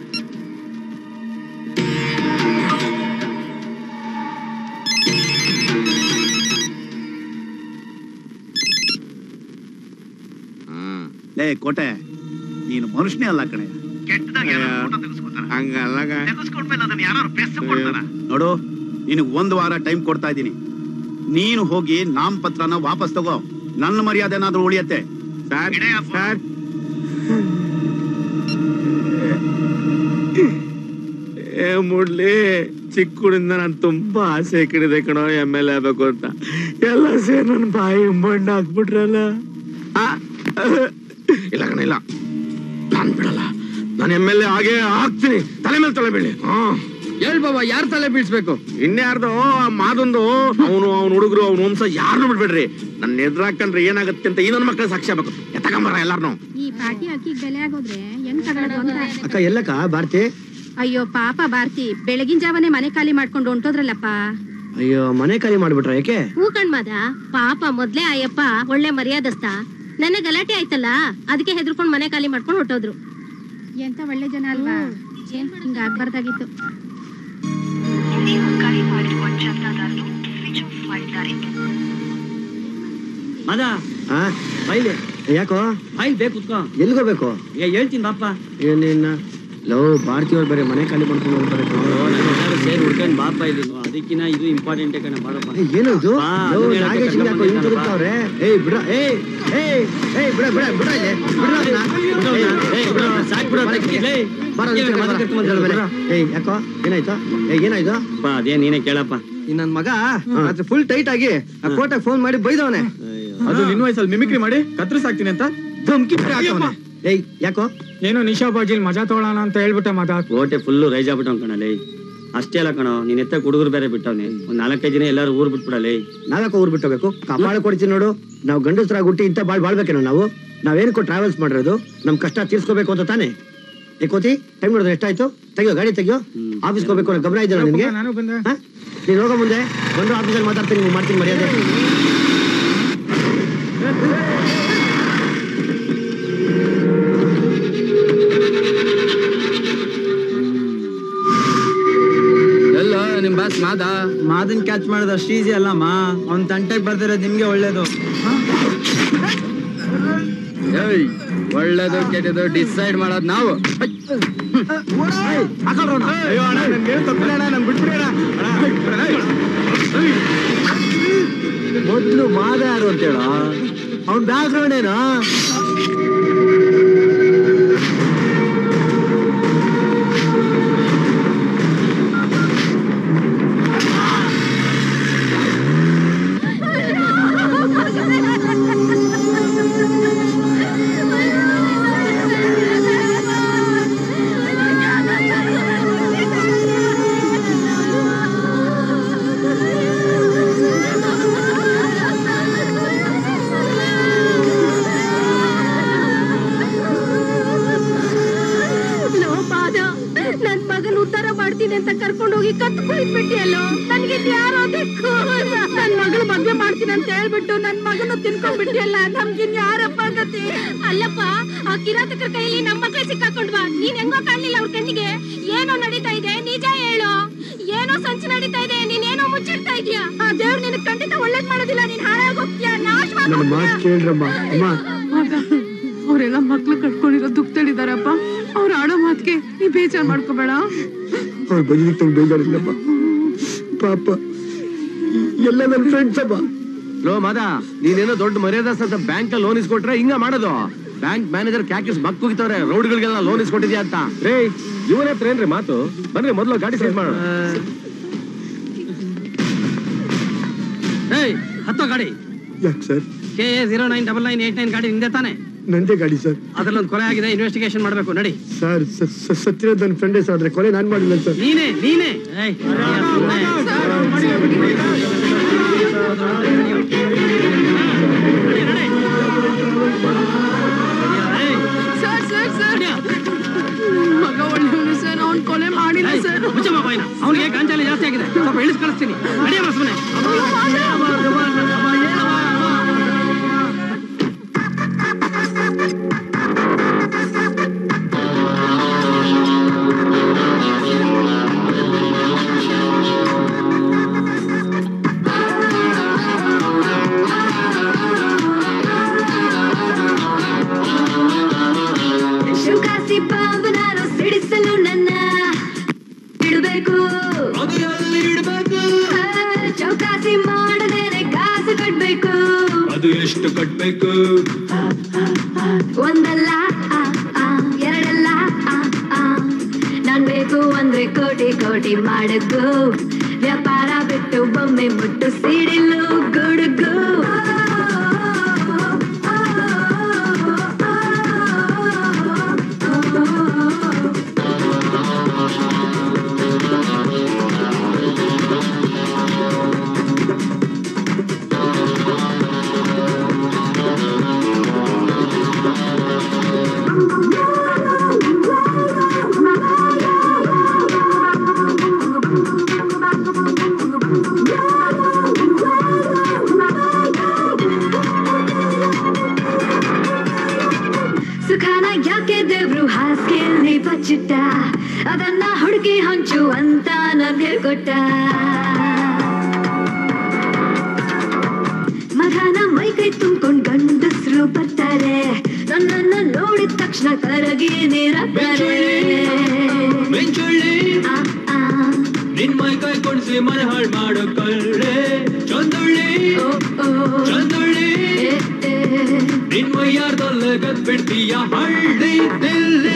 ಲೇ ಕೋಟೆ ನೀನು ಮನುಷ್ಯನೇ ಅಲ್ಲ ಕಣೆ ಹಂಗಲ್ಲ ನೋಡು ನಿನಗ್ ಒಂದ್ ವಾರ ಟೈಮ್ ಕೊಡ್ತಾ ಇದ್ದೀನಿ ನೀನು ಹೋಗಿ ನಾಮಪತ್ರನ ವಾಪಸ್ ತಗೋ ನನ್ನ ಮರ್ಯಾದೆ ಏನಾದ್ರೂ ಉಳಿಯತ್ತೆ ಸರ್ ಸರ್ ಏ ಮುಡ್ಲಿ ಚಿಕ್ಕ ಹುಡಿಂದ ನಾನು ತುಂಬಾ ಆಸೆ ಇಕ್ಕಿಡಿದೆ ಕಣೋ ಎಮ್ ಎಲ್ ಎ ಆಗ್ಬೇಕು ಅಂತ ಎಲ್ಲ ಸೇರಿ ನನ್ನ ಬಾಯಿ ಮಣ್ಣು ಹಾಕ್ಬಿಟ್ರಲ್ಲ ಆ, ಇಲ್ಲ ಕಣ ಇಲ್ಲ ನಾನ್ ಬಿಡಲ್ಲ ನಾನು ಎಮ್ ಎಲ್ ಎ ಆಗೇ ಆಗ್ತೀನಿ ತಲೆ ಮೇಲೆ ತಲೆ ಬೀಳಿ ಹೇಳ್ ಬಾಬಾ ಯಾರ್ ತಲೆ ಬೀಳ್ಸ್ಬೇಕು ಇನ್ಯಾರ್ದು ಆ ಮಾದೊಂದು ಅವನು ಅವ್ನ ಹುಡುಗರು ಅವ್ನ ವಂಶ ಯಾರನ್ನು ಬಿಡ್ಬೇಡ್ರಿ ನನ್ನ ಎದುರಾಕಂಡ್ರೆ ಏನಾಗುತ್ತೆ ಅಂತ ಈ ನನ್ನ ಮಕ್ಕಳ ಸಾಕ್ಷಿ ಆಗ್ಬೇಕು ಎತ್ತಕೊಂಬರ ಎಲ್ಲಾರ್ನು ಈ ಪಾಟಿ ಅಕ್ಕಿ ಬೆಲೆ ಆಗೋದ್ರೆ ಹೆಂಗ್ ತಗೊಳ್ಳೋದು ಅಂತ ಅಕ್ಕ ಎಲ್ಲಕ್ಕ ಭಾರತಿ ಅಯ್ಯೋ ಪಾಪ ಭಾರತಿ ಬೆಳಗಿನ ಜಾವನೆ ಮನೆ ಖಾಲಿ ಮಾಡ್ಕೊಂಡು ಹೊಂಟೋದ್ರಲ್ಲಪ್ಪ ಅಯ್ಯೋ ಮನೆ ಖಾಲಿ ಮಾಡ್ಬಿಟ್ರ ಯಾಕೆ ಹೂ ಕಣ್ಮದ ಪಾಪ ಮೊದ್ಲೇ ಅಯ್ಯಪ್ಪ ಒಳ್ಳೆ ಮರ್ಯಾದಸ್ತ ನನ್ನ ಗಲಾಟೆ ಆಯ್ತಲ್ಲ ಅದಕ್ಕೆ ಹೆದರ್ಕೊಂಡ್ ಮನೆ ಖಾಲಿ ಮಾಡ್ಕೊಂಡು ಹೊಟ್ಟೋದ್ರು ಎಂತ ಒಳ್ಳೆ ಜನ ಅಲ್ವಾ ಏನ್ ಹಿಂಗ ಆಗ್ಬಾರ್ದಾಗಿತ್ತು ಮದ ಆ ಬೈಲೆ ಯಾಕೋ ಬೈಲ್ ಬೇಕು ಕುತ್ಕೋ ಎಲ್ಗೋಬೇಕು ಏ ಹೇಳ್ತೀನಿ ಬಾಪ ಏನೇನ ಲವ್ ಭಾರತೀಯವ್ರು ಬೇರೆ ಮನೆ ಖಾಲಿ ಮಾಡ್ಕೊಂಡು ಹೋಗ್ತಾರೆ ಕಣೋ. ಎಲ್ಲರೂ ಸೇರಿ ಹುಡ್ಕೊಂಡ್ ಬಾಪ ಇಲ್ಲಿ ಅದಕ್ಕಿನ ಇದು ಇಂಪಾರ್ಟೆಂಟ್ ಕಣ ಬಾರಪ್ಪ ಏ, ಏನು ಇದು ಬಾ, ಲವ್, ಅದನ್ನ ಹೇಳಕ್ಕೆ ನಾಗೇಶ್ ಹಿಂಗ್ ಯಾಕೋ ಹಿಂಗ್ ಕರ್ಕೊಂಡ್ ತಿರುಗ್ತಾವ್ರೆ? ಏಯ್ ಬಿಡ ಏಯ್ ಏಯ್ ಏಯ್ ಬಿಡ ಬಿಡ ಬಿಡ ಇಲ್ಲಿ ಬಿಡ ಅವ್ನ. ಏಯ್, ಬಿಡ, ಸಾಕ್ ಬಿಡ ಅದಕ್ಕೆ. ಬಾರ, ಅದಕ್ಕೆ ಬಾರ, ಬಾರ, ಬಾರ, ಬಾರ. ಏಯ್ ಯಾಕೋ ಏನಾಯ್ತು ಏಯ್ ಏನಾಯ್ತು ಅದೇ ನೀನೇ ಕೇಳಪ್ಪ ಈ ನನ್ ಮಗ ರಾತ್ರಿ ಫುಲ್ ಟೈಟ್ ಆಗಿ ಆ ಕೋಟೆ ಫೋನ್ ಮಾಡಿ ಬೈದವನೆ ಅದು ನಿನ್ ವಯಸ್ಸಲ್ಲಿ ಮಿಮಿಕ್ರಿ ಮಾಡಿ ಕತ್ರಿಸಾಕ್ತೀನಿ ಅಂತ ಧಮ್ಕಿ ಬೇರೆ ಹಾಕವ್ನೆ. ಏಯ್ ಯಾಕೋ ಏನೋ ನಿಶಾ ಬಾಜಿಲ್ ಮಜಾ ತಗೊಳ್ಳೋಣ ಅಂತ ಹೇಳ್ಬಿಟ್ಟೆ ಮದ ಕೋಟೆ ಫುಲ್ಲು ರೈಜ್ ಆಗ್ಬಿಟ್ಟವ್ ಕಣಲೆ ಅಷ್ಟೇ ಅಲ್ಲ ಕಣೋ ನೀನ್ ಎತ್ತ ಹುಡುಗರು ಬೇರೆ ಬಿಟ್ಟವ್ನೆ ಒಂದ್ ನಾಲ್ಕೈದು ದಿನ ಎಲ್ಲಾರು ಊರ್ ಬಿಟ್ಬಿಡಲೆ ನಾವ್ಯಾಕೋ ಊರ್ ಬಿಟ್ಟೋಗ್ಬೇಕು ಕಪಾಳ ಕೊಡ್ತೀನಿ ನೋಡು ನಾವು ಗಂಡಸ್ರಾಗಿ ಹುಟ್ಟಿ ಇಂಥ ಬಾಳ್ ಬಾಳ್ಬೇಕೇನೋ ನಾವು ನಾವೇನಕ್ಕೋ ಟ್ರಾವೆಲ್ಸ್ ಮಾಡಿರೋದು ನಮ್ ಕಷ್ಟ ತೀರ್ಸ್ಕೋಬೇಕು ಅಂತ ತಾನೇ ಏ ಕೋತಿ ಟೈಮ್ ನೋಡಿದ್ರೆ ಎಷ್ಟಾಯ್ತು ತೆಗಿಯೋ ಗಾಡಿ ತೆಗಿಯೋ ಆಫೀಸ್ಗೆ ಹೋಗ್ಬೇಕು ಅನ್ನೋ ಗಮನ ಇದೆಯಲ್ಲ ನಿನ್ಗೆ ನಾನು ಬಂದೆ ಹಾ? ನೀನ್ ಹೋಗೋ ಮುಂದೆ ಬಂದು ಆಫೀಸಲ್ಲಿ ಮಾತಾಡ್ತೀನಿ ನಿಮ್ಗೆ ಮಾಡ್ತೀನಿ ಮರ್ಯಾದೆ ಎಲ್ಲ ನಿಮ್ ಬಾಸ್ ಮಾದ ಮಾದನ್ ಕ್ಯಾಚ್ ಮಾಡೋದು ಅಷ್ಟು ಈಸಿ ಅಲ್ಲಮ್ಮ ಅವ್ನ್ ತಂಟೆಗೆ ಬರ್ದಿರೋದು ನಿಮ್ಗೆ ಒಳ್ಳೇದು ಏಯ್ ಒಳ್ಳೇದು ಕೆಟ್ಟದು ಡಿಸೈಡ್ ಮಾಡೋದು ನಾವು ಅಯ್ಯೋ ಅಣ್ಣ ನನ್ಗೆ ತಪ್ಪಿಲ್ಲ ಅಣ್ಣ ನನ್ ಬಿಟ್ಬಿಡಿ ಮೊದ್ಲು ಮಾದ ಯಾರು ಅಂತ ಹೇಳ ಅವ್ನ್ ಬ್ಯಾಕ್ಗ್ರೌಂಡ್ ಏನೋ ಲೋ ಬಾದ ನನ್ ಮಗನ್ ಉದ್ಧಾರ ಮಾಡ್ತೀನಿ ಅಂತ ಕರ್ಕೊಂಡು ಹೋಗಿ ಕತ್ತು ಕುಯ್ದ್ಬಿಟ್ಟಿಯಲ್ಲೋ ನನ್ಗೆ ಯಾರೋ ದಿಕ್ಕು ನನ್ ಮಗಳು ಮದ್ವೆ ಮಾಡ್ತೀನಿ ಅಂತ ಹೇಳ್ಬಿಟ್ಟು ನನ್ ಮಗನು ತಿನ್ಕೊಂಡ್ಬಿಟ್ಟಿಯಲ್ಲ ನಮ್ಗಿನ್ ಯಾರಪ್ಪ ಗತಿ ಅಲ್ಲಪ್ಪ ಆ ಕಿರಾತಕರ ಕೈಯಲ್ಲಿ ನಮ್ ಮಕ್ಳೆ ಸಿಕ್ಕಾಕೊಂಡ್ವಾ ನೀನ್ ಹೆಂಗೋ ಕಾಣ್ಲಿಲ್ಲ ಅವ್ರ ಕಣ್ಣಿಗೆ ಏನೋ ನಡೀತಾ ಇದೆ ನಿಜ ಹೇಳು ಏನೋ ಸಂಚು ನಡೀತಾ ಇದೆ ನೀನ್ ಏನೋ ಮುಚ್ಚಿಡ್ತಾ ಇದೀಯಾ ಆ ದೇವ್ರು ನಿನ್ ಖಂಡಿತ ಒಳ್ಳೇದ್ ಮಾಡೋದಿಲ್ಲ ನೀನ್ ಹಾಳಾಗೋಗ್ತೀಯ ನಾಶವಾಗಿ ನನ್ನ ಮಾತು ಕೇಳ್ರಮ್ಮ ಅಮ್ಮ ಅವರೆಲ್ಲ ಮಕ್ಳು ಕಟ್ಕೊಂಡಿರೋ ದುಃಖದಲ್ಲಿದಾರಪ್ಪ ಅವ್ರ ಆಡೋ ಮಾತ್ಗೆ ನೀ ಬೇಜಾರ್ ಮಾಡ್ಕೋಬೇಡ ಅವ್ರು ಬಂದಿದ್ದಕ್ಕೆ ನಂಗೆ ಬೇಜಾರಿಲ್ಲಮ್ಮ ಪಾಪ ಎಲ್ಲ ನನ್ನ ಫ್ರೆಂಡ್ಸ್ ಅಮ್ಮ ಲೋ ಮಾದ ನೀನೇನೋ ದೊಡ್ಡ ಮರ್ಯಾದಸ್ಥ ಬ್ಯಾಂಕ್ ಲೋನ್ ಇಸ್ಕೊಟ್ರೆ ಹಿಂಗ ಮಾಡೋದು ಬ್ಯಾಂಕ್ ಮ್ಯಾನೇಜರ್ ಕ್ಯಾಕಿಸ್ ಬಕ್ಕುಗಿತವ್ರೆ ರೋಡ್ಗಳಿಗೆಲ್ಲ ಲೋನ್ ಇಸ್ಕೊಟ್ಟಿದ್ಯಾ ಅಂತ ರೇ ಇವನ ಹತ್ರ ಏನ್ರಿ ಮಾತು ಬನ್ರಿ ಮೊದ್ಲು ಗಾಡಿ ಸೈಜ್ ಮಾಡೋಣ ಏಯ್ ಹತ್ತೋ ಗಾಡಿ ಯಾಕೆ sir K A zero nine double nine eight nine ಗಾಡಿ ನಿಂದೆ ತಾನೆ ನಂದೇ ಗಾಡಿ ಸರ್ ಅದ್ರಲ್ಲೊಂದು ಕೊಲೆ ಆಗಿದೆ ಇನ್ವೆಸ್ಟಿಗೇಷನ್ ಮಾಡ್ಬೇಕು ನಡಿ ಸರ್ ಸತ್ತಿರೋದು ನನ್ನ ಫ್ರೆಂಡೇ ಸರ್ ಆದ್ರೆ ಕೊಲೆ ನಾನು ಮಾಡಿಲ್ಲ ಸರ್ ನೀನೇ ನೀನೇ ಏಯ್ ಸರ್ ಸರ್ ಸರ್ ಮಗ ಒಳ್ಳೆಯವನು ಸರ್ ಅವ್ನ್ ಕೊಲೆ ಮಾಡಿಲ್ಲ ಸರ್ ಮುಚ್ಚಮ್ಮ ಬಾಯ್ನ ಅವನಿಗೆ ಗಾಂಜಾಲಿ ಜಾಸ್ತಿ ಆಗಿದೆ ಸ್ವಲ್ಪ ಇಳಿಸ್ ಕಳಿಸ್ತೀನಿ ನಡೆಯಮ್ಮ ಸುಮ್ಮನೆ ಶುಕಾಸಿ ಬಾಂಬ್ ನಾನು ಸಿಡಿಸಲು ನನ್ನ ಇಡಬೇಕು ಇಡಬೇಕು ಅದು ಎಷ್ಟು ಕಟ್ಬೇಕು ಒಂದಲ್ಲ ಆ, ಆ, ಎರಡಲ್ಲ ಆ, ಆ. ನಾನ್ ಬೇಕು ಅಂದ್ರೆ ಕೋಟಿ ಕೋಟಿ ಮಾಡಕು ವ್ಯಾಪಾರ ಬಿಟ್ಟು ಬೊಮ್ಮೆ ಮುಟ್ಟು ಸಿಡಿಲು ಗುಡುಗು ಸುಖಾನ ಯಾಕೆ ದೇವ್ರು ಹಾಸ್ಗೆಯಲ್ಲಿ ಬಚ್ಚಿಟ್ಟ ಅದನ್ನ ಹುಡುಗಿ ಹಂಚು ಅಂತ ನನ್ ಹೇಳ್ಕೊಟ್ಟ ಮಗನ ಮೈ ಕೈ ತುಂಬ್ಕೊಂಡ್ ಗಂಡಸ್ರು ಬರ್ತಾರೆ ನನ್ನನ್ನ ನೋಡಿದ ತಕ್ಷಣ ಕರಗಿ ನೀರಾಗ್ತಾರೆ ಮೆಂಚುಳ್ಳಿ ನಿನ್ ಮೈ ಕೈ ಕೊಡ್ಸಿ ಮನೆ ಹಾಳ್ ಮಾಡೋ ಕಳ್ಳೆ ಚಂದುಳ್ಳಿ ಚಂದುಳ್ಳಿ ನಿನ್ ಮೈ ಯಾರ್ದೊಲ್ಲೆ ಗದ್ಬಿಡ್ತೀಯ ಹಳ್ಳಿ ದಿಲ್ಲಿ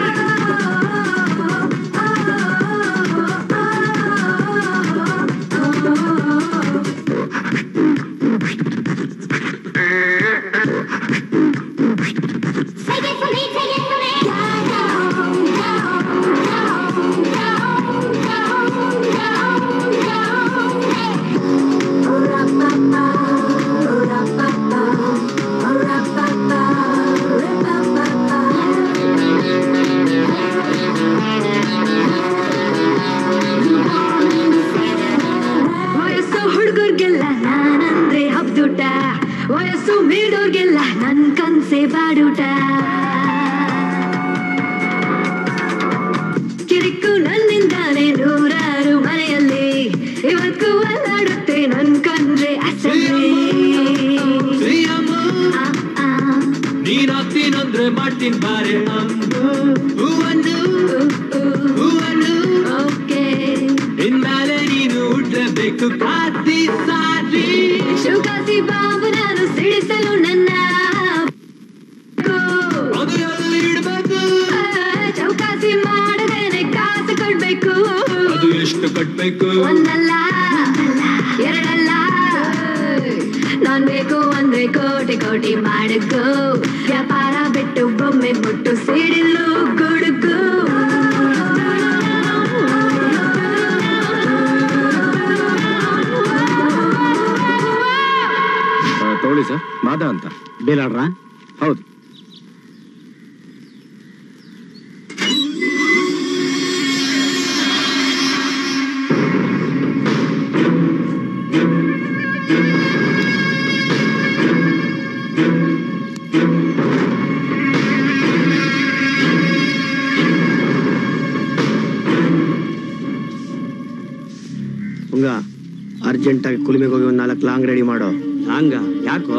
ವಯಸ್ಸು ಹುಡುಗರ್ಗೆಲ್ಲ ನಾನಂದ್ರೆ ಹಬ್ದೂಟ ವಯಸ್ಸು ಮೀಡೋರ್ಗೆಲ್ಲ ನನ್ ಕನ್ಸೆ ಬಾಡೂಟ ಕಿರಿಕು ನನ್ನಿಂದಾನೆ ನೂರಾರು ಮನೆಯಲ್ಲಿ ಇವತ್ತು ಅಲ್ಲಾಡುತ್ತೆ ನನ್ ಕಂಡ್ರೆ ಅಸಲಿ ನೀನಾಗ್ತೀನಂದ್ರೆ ಮಾಡ್ತೀನಿ ಬಾರೆ ಅಂದು ಹೂವನ್ನು ಹೂವನ್ನು ಇನ್ಮೇಲೆ ನೀನು ಹುಡ್ಲೇಬೇಕು ಕಾತಿ ಸಾರಿ ಶುಗಾಸಿ ಬಾಬು ನಾನು ಸಿಡಿಸಲು ನನ್ನ ಅದು ಎಲ್ಲಿ ಇಡ್ಬೇಕು ಚೌಕಾಸಿ ಮಾಡದೇನೆ ಕಾಸು ಕೊಡ್ಬೇಕು ಅದು ಎಷ್ಟು ಕಟ್ಬೇಕು ಒಂದಲ್ಲ ಎರಡಲ್ಲ ನಾನ್ ಬೇಕು ಅಂದ್ರೆ ಕೋಟಿ ಕೋಟಿ ಮಾಡಕು ವ್ಯಾಪಾರ ಬಿಟ್ಟು ಬೊಮ್ಮೆ ಮುಟ್ಟು ಸಿಡಿಲು ಗುಡುಗು ಆ, ತಗೊಳ್ಳಿ ಸರ್ ಮಾದ ಅಂತ ಬೇಲಾಡ್ರ ಹೌದು ಹುಂಗ ಅರ್ಜೆಂಟ್ ಆಗಿ ಕುಲಿಮೆಗೆ ಹೋಗಿ ಒಂದ್ ನಾಲ್ಕು ಲಾಂಗ್ ರೆಡಿ ಮಾಡೋ ಲಾಂಗ ಯಾಕೋ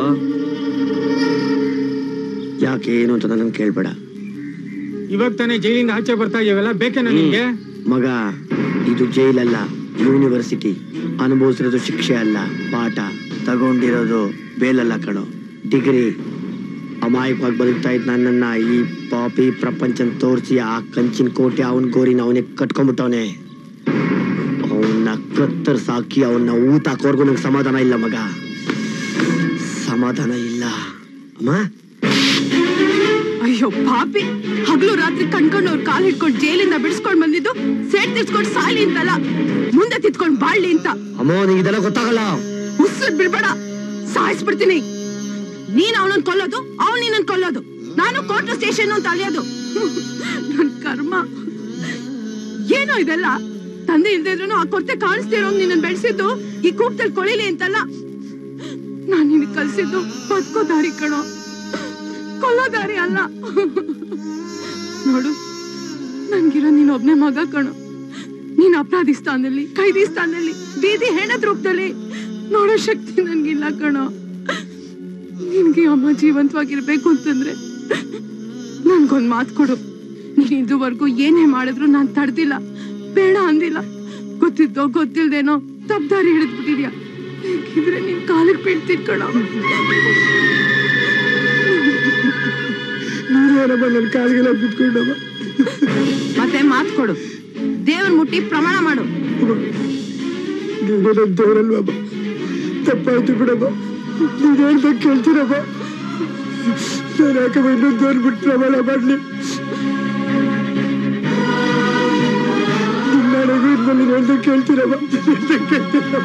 ಯಾಕೆ ಏನು ಅಂತ ನನ್ನ ಕೇಳ್ಬೇಡ ಇವಾಗ ತಾನೇ ಜೈಲಿಂದ ಆಚೆ ಬರ್ತಾ ಇದೆಯಲ್ಲ ಬೇಕೇನಾ ನಿಂಗೆ ಮಗ ಇದು ಜೈಲಲ್ಲ ಯೂನಿವರ್ಸಿಟಿ ಅನುಭವಿಸಿರೋದು ಶಿಕ್ಷೆ ಅಲ್ಲ ಪಾಠ ತಗೊಂಡಿರೋದು ಬೇಲಲ್ಲ ಕಣೋ ಡಿಗ್ರಿ ಅಮಾಯಕವಾಗಿ ಬದುಕ್ತಾ ಇದ್ದ ನನ್ನನ್ನ ಈ ಪಾಪಿ ಪ್ರಪಂಚನ ತೋರಿಸಿ ಆ ಕಂಚಿನ ಕೋಟೆ ಅವನ ಗೋರಿನ ಅವನೇ ಕಟ್ಕೊಂಡ್ಬಿಟ್ಟವನೆ ಅವನ್ನ ಕತ್ತರ್ಸ್ ಹಾಕಿ ಅವನ್ನ ಊಟ ಹಾಕೋರ್ಗು ನಂಗೆ ಸಮಾಧಾನ ಇಲ್ಲ ಮಗ ಸಮಾಧಾನ ಇಲ್ಲ ಅಮ್ಮ ಅಯ್ಯೋ ಪಾಪಿ ಹಗಲು ರಾತ್ರಿ ಕಣ್ಕೊಂಡು ಅವ್ರ ಕಾಲ್ ಹಿಡ್ಕೊಂಡು ಜೈಲಿಂದ ಬಿಡಿಸ್ಕೊಂಡ್ ಬಂದಿದ್ದು ಸೇಟ್ ತಿರ್ಸ್ಕೊಂಡ್ ಸಾಲಿ ಅಂತಲ್ಲ ಮುಂದೆ ತಿತ್ಕೊಂಡ್ ಬಾಳ್ಲಿ ಅಂತ ಅಮ್ಮ ನಿಂಗೆ ಇದೆಲ್ಲ ಗೊತ್ತಾಗಲ್ಲ ಉಸಿರು ಬಿಡ್ಬೇಡ ಸಾಯಿಸ್ಬಿಡ್ತೀನಿ ನೀನ್ ಅವನನ್ನ ಕೊಲ್ಲೋದು ಅವ್ನ್ ನಿನ್ನನ್ ಕೊಲ್ಲೋದು ನಾನು ಕೋರ್ಟ್ ಸ್ಟೇಷನ್ ಅಂತ ಅಲಿಯೋದು ನನ್ ಕರ್ಮ ಏನೋ ಇದೆಲ್ಲ ತಂದೆ ಇಲ್ದೇ ಇದ್ರು ಆ ಕೊರತೆ ಕಾಣಿಸ್ತಿರೋ ನಿನ್ನ ಬೆಳೆಸಿದ್ದು ಈ ಕೂಗ್ದಲ್ಲಿ ಕೊಳಿಲಿ ಅಂತಲ್ಲ ನಾನ್ ನಿನ್ ಕಲ್ಸಿದ್ದು ಬದುಕೋ ದಾರಿ ಕಣೋ ಕೊಲ್ಲೋ ದಾರಿ ಅಲ್ಲ ನೋಡು ನನ್ಗಿರೋ ನೀನ್ ಒಬ್ನೇ ಮಗ ಕಣೋ ನೀನ್ ಅಪರಾಧಿ ಸ್ಥಾನದಲ್ಲಿ ಕೈದಿ ಸ್ಥಾನದಲ್ಲಿ ಬೀದಿ ಹೆಣದ ರೂಪದಲ್ಲಿ ನೋಡೋ ಶಕ್ತಿ ನನ್ಗಿಲ್ಲ ಕಣೋ ನಿನ್ಗೆ ಅಮ್ಮ ಜೀವಂತವಾಗಿರ್ಬೇಕು ಅಂತಂದ್ರೆ ನನ್ಗೊಂದ್ ಮಾತು ಕೊಡು ನೀನ್ ಇದುವರೆಗೂ ಏನೇ ಮಾಡಿದ್ರು ನಾನ್ ತಡ್ದಿಲ್ಲ ಬೇಡ ಅಂದಿಲ್ಲ ಗೊತ್ತಿದ್ದೋ ಗೊತ್ತಿಲ್ದೇನೋ ತಪ್ಪಾರಿ ಹಿಡಿದ್ಬಿಟ್ಟಿದ್ಯಾ ಬೇಕಿದ್ರೆ ನಿನ್ ಕಾಲಿಗೆ ಬೀಳ್ತಿದ್ ಕಣ ನೀನೇನಮ್ಮ ನನ್ನ ಕಾಲಿಗೆಲ್ಲ ಬಿದ್ಕೊಂಡಮ್ಮ ಮತ್ತೆ ಮಾತ್ ಕೊಡು ದೇವ್ರ ಮುಟ್ಟಿ ಪ್ರಮಾಣ ಮಾಡು ನೀನೇ ನನ್ನ ದೇವರಲ್ವಮ್ಮ ತಪ್ಪಾಯ್ತು ಬಿಡಮ್ಮ ನೀನ್ ಹೇಳ್ದಂಗೆ ಕೇಳ್ತೀರಮ್ಮ ನಾನು ಯಾಕಮ್ಮ ಇನ್ನೊಂದು ದೇವ್ರು ಬಿಟ್ಟು ಪ್ರಮಾಣ ಮಾಡ್ಲಿ ನಿನ್ನಾಳೆಗೂ ಇನ್ಮೇಲೆ ನೀನ್ ಹೇಳ್ದಂಗೆ ಕೇಳ್ತೀರಮ್ಮ ಹೇಳ್ದಂಗೆ ಕೇಳ್ತೀರಮ್ಮ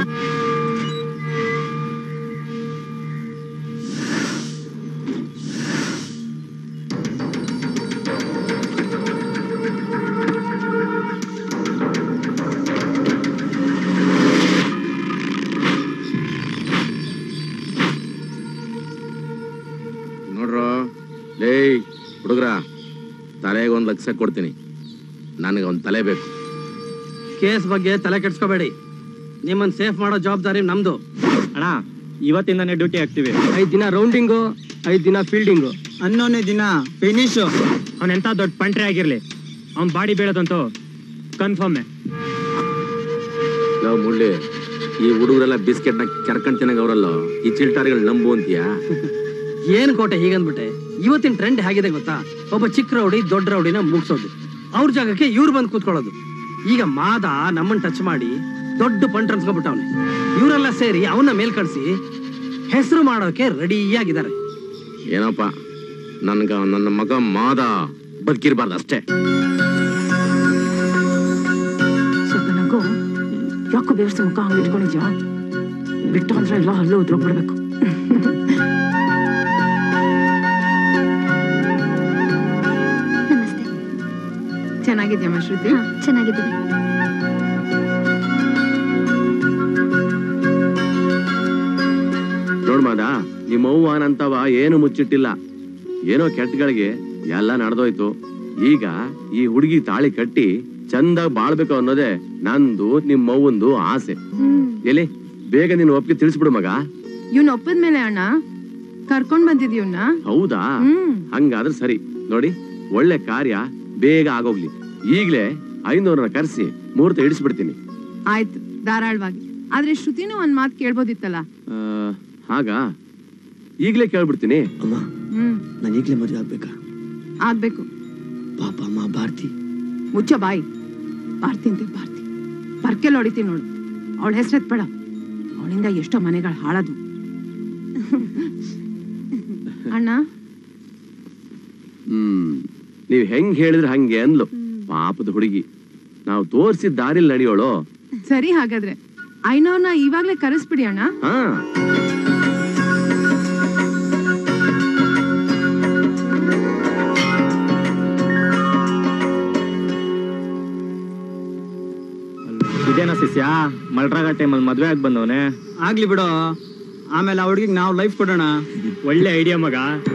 ನೋಡ್ರೋ ಲೇ ಹುಡುಗ್ರ ತಲೆಗೆ ಒಂದ್ ಲಕ್ಷ ಕೊಡ್ತೀನಿ ನನಗೆ ಒಂದ್ ತಲೆ ಬೇಕು ಕೇಸ್ ಬಗ್ಗೆ ತಲೆ ಕೆಡ್ಸ್ಕೋಬೇಡಿ ನಿಮ್ಮನ್ನ ಸೇಫ್ ಮಾಡೋ ಜವಾಬ್ದಾರಿ ನಮ್ದು ಅಣ್ಣ ಇವತ್ತಿಂದಾನೇ ಡ್ಯೂಟಿ ಆಗ್ತೀವಿ ಐದ್ ದಿನ ರೌಂಡಿಂಗು ಐದ್ ದಿನ ಫೀಲ್ಡಿಂಗು ಹನ್ನೊಂದನೇ ದಿನ ಫಿನಿಶು ಅವನೆಂತ ದೊಡ್ಡ ಪಂಟ್ರೆ ಆಗಿರ್ಲಿ ಅವ್ನ್ ಬಾಡಿ ಬೀಳೋದಂತೂ ಕನ್ಫರ್ಮೇ ನಾವು ಮುಳ್ಳಿ ಈ ಹುಡುಗರೆಲ್ಲ ಬಿಸ್ಕೆಟ್ನ ಕೆರ್ಕೊಂಡ್ ತಿನ್ನಗವ್ರಲ್ಲ ಈ ಚಿಲ್ಟಾರಿಗಳು ನಂಬು ಅಂತೀಯಾ ಏನ್ ಕೋಟೆ ಹೀಗಂದ್ಬಿಟ್ಟೆ ಇವತ್ತಿನ ಟ್ರೆಂಡ್ ಹೇಗಿದೆ ಗೊತ್ತಾ ಒಬ್ಬ ಚಿಕ್ಕ ರೌಡಿ ದೊಡ್ಡ ರೌಡಿನ ಮುಗಿಸೋದು ಅವ್ರ ಜಾಗಕ್ಕೆ ಇವ್ರು ಬಂದು ಕೂತ್ಕೊಳ್ಳೋದು ಈಗ ಮಾದ ನಮ್ಮನ್ ಟಚ್ ಮಾಡಿ ದೊಡ್ಡ ಪಂಟ್ ಅನ್ಸ್ಕೊಬಿಟ್ಟವನೆ ಇವರೆಲ್ಲ ಸೇರಿ ಅವನ್ನ ಮೇಲ್ ಕಳ್ಸಿ ಹೆಸರು ಮಾಡೋಕೆ ರೆಡಿಯಾಗಿದ್ದಾರೆ ಏನಪ್ಪ ನನ್ಗ ನನ್ನ ಮಗ ಮಾದ ಬದುಕಿರ್ಬಾರ್ದು ಅಷ್ಟೇ ಸ್ವಲ್ಪ ನಗು ಯಾಕೋ ಬೇರ್ಸಿ ಮುಖ ಹಂಗೆ ಇಟ್ಕೊಂಡಿದ್ಯಾ ಬಿಟ್ಟು ಅಂದ್ರೆ ಎಲ್ಲ ಹಲ್ಲು ಉದ್ರೋಗ್ಬಿಡ್ಬೇಕು ಚೆನ್ನಾಗಿದ್ಯಮ್ಮ ಶ್ರುತಿ ಚೆನ್ನಾಗಿದ್ದೀನಿ ನೋಡ್ ಮಾದ ನಿಮ್ಮ ಅವ್ವ ನಂತವ ಏನು ಮುಚ್ಚಿಟ್ಟಿಲ್ಲ ಏನೋ ಕೆಟ್ಟಗಳಿಗೆ ಎಲ್ಲ ನಡೆದೋಯ್ತು ಈಗ ಈ ಹುಡುಗಿ ತಾಳಿ ಕಟ್ಟಿ ಚಂದ ಬಾಳ್ಬೇಕು ಅನ್ನೋದೇ ನಂದು ನಿಮ್ಮ ಅವ್ವಂದು ಆಸೆ ಎಲ್ಲಿ ಬೇಗ ನೀನು ಒಪ್ಪಿಗೆ ತಿಳಿಸ್ಬಿಡು ಮಗ ಇವ್ನ ಒಪ್ಪದ್ಮೇಲೆ ಅಣ್ಣ ಕರ್ಕೊಂಡ್ ಬಂದಿದ್ಯವ್ನ ಹೌದಾ ಹ್ಮ್ ಹಂಗಾದ್ರೆ ಸರಿ ನೋಡಿ ಒಳ್ಳೆ ಕಾರ್ಯ ಬೇಗ ಆಗೋಗ್ಲಿ ಈಗ್ಲೇ ಐನೂರನ್ನ ಕರೆಸಿ ಮುಹೂರ್ತ ಇಡಿಸ್ಬಿಡ್ತೀನಿ ಆಯ್ತು ಧಾರಾಳವಾಗಿ ಆದ್ರೆ ಶ್ರುತಿನೂ ಒಂದ್ ಮಾತು ಕೇಳ್ಬೋದಿತ್ತಲ್ಲ ಆ, ಹಾಗಾ ಈಗ್ಲೇ ಕೇಳ್ಬಿಡ್ತೀನಿ ಅಮ್ಮ ಹ್ಮ್ ನಾನು ಈಗಲೇ ಮದುವೆ ಆಗ್ಬೇಕಾ ಆಗ್ಬೇಕು ಪಾಪ ಅಮ್ಮ ಭಾರತಿ ಮುಚ್ಚ ಬಾಯಿ ಭಾರತಿ ಅಂತೆ ಭಾರತಿ ಬರ್ಕೆಲ್ ಹೊಡಿತೀನಿ ನೋಡು ಅವಳ ಹೆಸರು ಬೇಡ ಅವಳಿಂದ ಎಷ್ಟೋ ಮನೆಗಳು ಹಾಳದು ಅಣ್ಣ ಹ್ಮ್ ನೀವ್ ಹೆಂಗ್ ಹೇಳಿದ್ರೆ ಹಂಗೆ ಅನ್ಲು ಪಾಪದ ಹುಡುಗಿ ನಾವು ತೋರ್ಸಿದ ದಾರಿಲ್ ನಡೆಯೋಳು ಸರಿ ಹಾಗಾದ್ರೆ ಐನೋರ್ನ ಇವಾಗ್ಲೇ ಕರೆಸ್ಬಿಡಿ ಅಣ್ಣ ಹಾ ಇದೇನಾ ಶಿಷ್ಯ ಮಲ್ರಾಗ ಟೈಮಲ್ಲಿ ಮದ್ವೆ ಆಗಿ ಬಂದವನೆ ಆಗ್ಲಿ ಬಿಡು ಆಮೇಲೆ ಆ ಹುಡುಗಿಗೆ ನಾವು ಲೈಫ್ ಕೊಡೋಣ ಒಳ್ಳೆ ಐಡಿಯಾ ಮಗ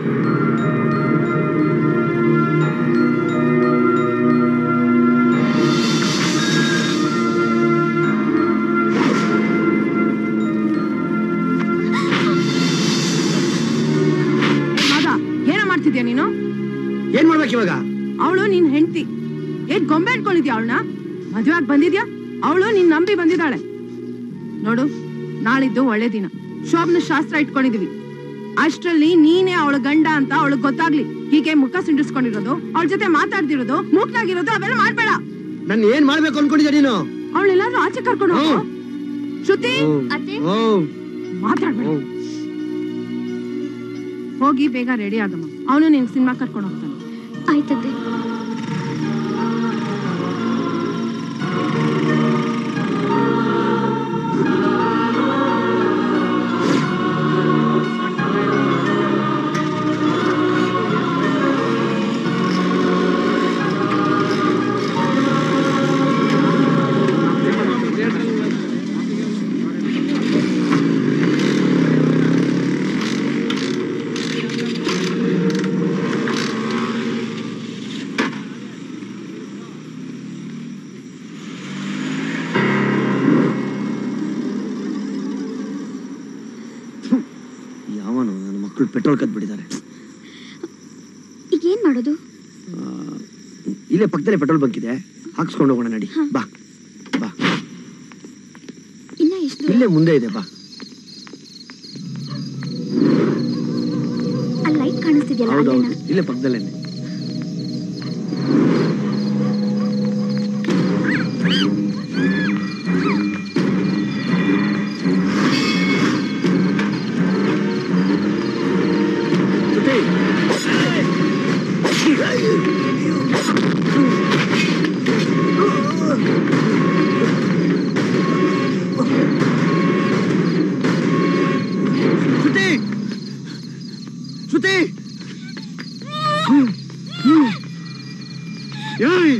ಮಗ ಏನ ಮಾಡ್ತಿದ್ಯಾ ನೀನು ಏನ್ ಮಾಡ್ಬೇಕು ಇವಾಗ ಅವಳು ನಿನ್ ಹೆಂಡತಿ ಏನ್ ಗೊಂಬೆ ಇಟ್ಕೊಂಡಿದ್ಯಾ ಅವಳನ್ನ ಮದ್ವೆ ಆಗಿ ಬಂದಿದ್ಯಾ ಅವಳು ನಿನ್ ನಂಬಿ ಬಂದಿದ್ದಾಳೆ ನೋಡು ನಾಳಿದ್ದು ಒಳ್ಳೆ ದಿನ ಶೋಭನ ಶಾಸ್ತ್ರ ಇಟ್ಕೊಂಡಿದೀವಿ ಅಷ್ಟ್ರಲ್ಲಿ ನೀನೇ ಅವಳ ಗಂಡ ಅಂತ ಅವಳಿಗೆ ಗೊತ್ತಾಗ್ಲಿ ಹೀಗೆ ಮುಖ ಸಿಂಡಿಸ್ಕೊಂಡಿರೋದು ಅವಳ ಜೊತೆ ಮಾತಾಡ್ತಿರೋದು ಮೂಕ್ನಾಗಿರೋದು ಅವೆಲ್ಲ ಮಾಡ್ಬೇಡ ನಾನು ಏನ್ ಮಾಡ್ಬೇಕು ಅನ್ಕೊಂಡಿದ್ಯಾ ನೀನು ಅವಳೆಲ್ಲಾದ್ರೂ ಆಚೆ ಕರ್ಕೊಂಡು ಹೋಗು ಶ್ರುತಿ ಓ ಮಾತಾಡ್ಬೇಡ ಹೋಗಿ ಬೇಗ ರೆಡಿ ಆಗಮ್ಮ ಅವನು ನಿನ್ ಸಿನಿಮಾ ಕರ್ಕೊಂಡು ಹೋಗ್ತಾನೆ ಆಯ್ತದ್ದೆ ಯಾವನು ನನ್ನ ಮಕ್ಕಳು ಪೆಟ್ರೋಲ್ ಕದ್ಬಿಟ್ಟಿದ್ದಾರೆ ಈಗ ಏನ್ ಮಾಡೋದು ಇಲ್ಲೇ ಪಕ್ಕದಲ್ಲೇ ಪೆಟ್ರೋಲ್ ಬಂಕ್ ಇದೆ ಹಾಕ್ಸ್ಕೊಂಡು ಹೋಗೋಣ ನಡಿ ಬಾ ಇನ್ನ ಎಷ್ಟು ಇಲ್ಲೇ ಮುಂದೆ ಇದೆ ಬಾ ಕಾಣಿಸ್ತಿದ್ಯಲ್ಲ ಹೌದೌದು ಅಲ್ಲೇನಾ? ಇಲ್ಲೇ ಪಕ್ಕದಲ್ಲೇನೆ ಶ್ರುತಿ ಶ್ರುತಿ ಏಯ್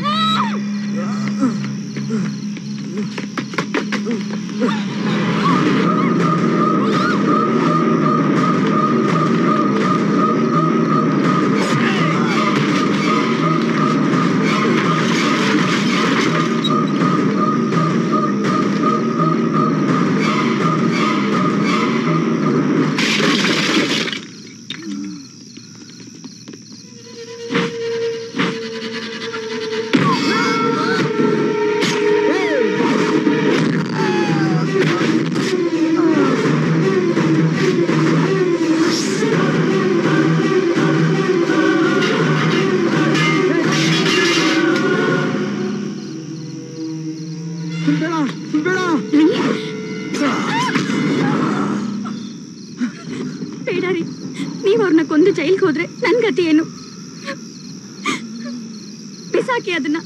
ಬೇಡ ಬೇಡ ಬೇಡ ರೀ ನೀವ್ ಅವ್ರನ್ನ ಕೊಂದು ಜೈಲ್ಗೆ ಹೋದ್ರೆ ನನ್ ಗತಿ ಏನು ಬಿಸಾಕಿ ಅದನ್ನ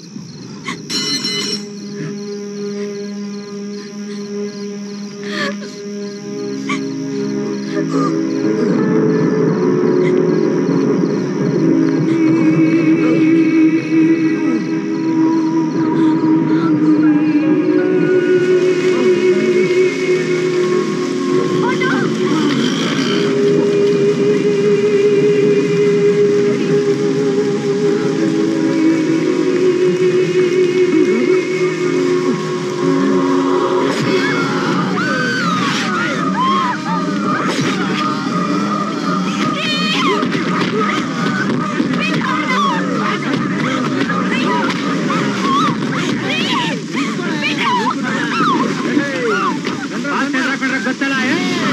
ಗೊತ್ತಲ್ಲ ಏ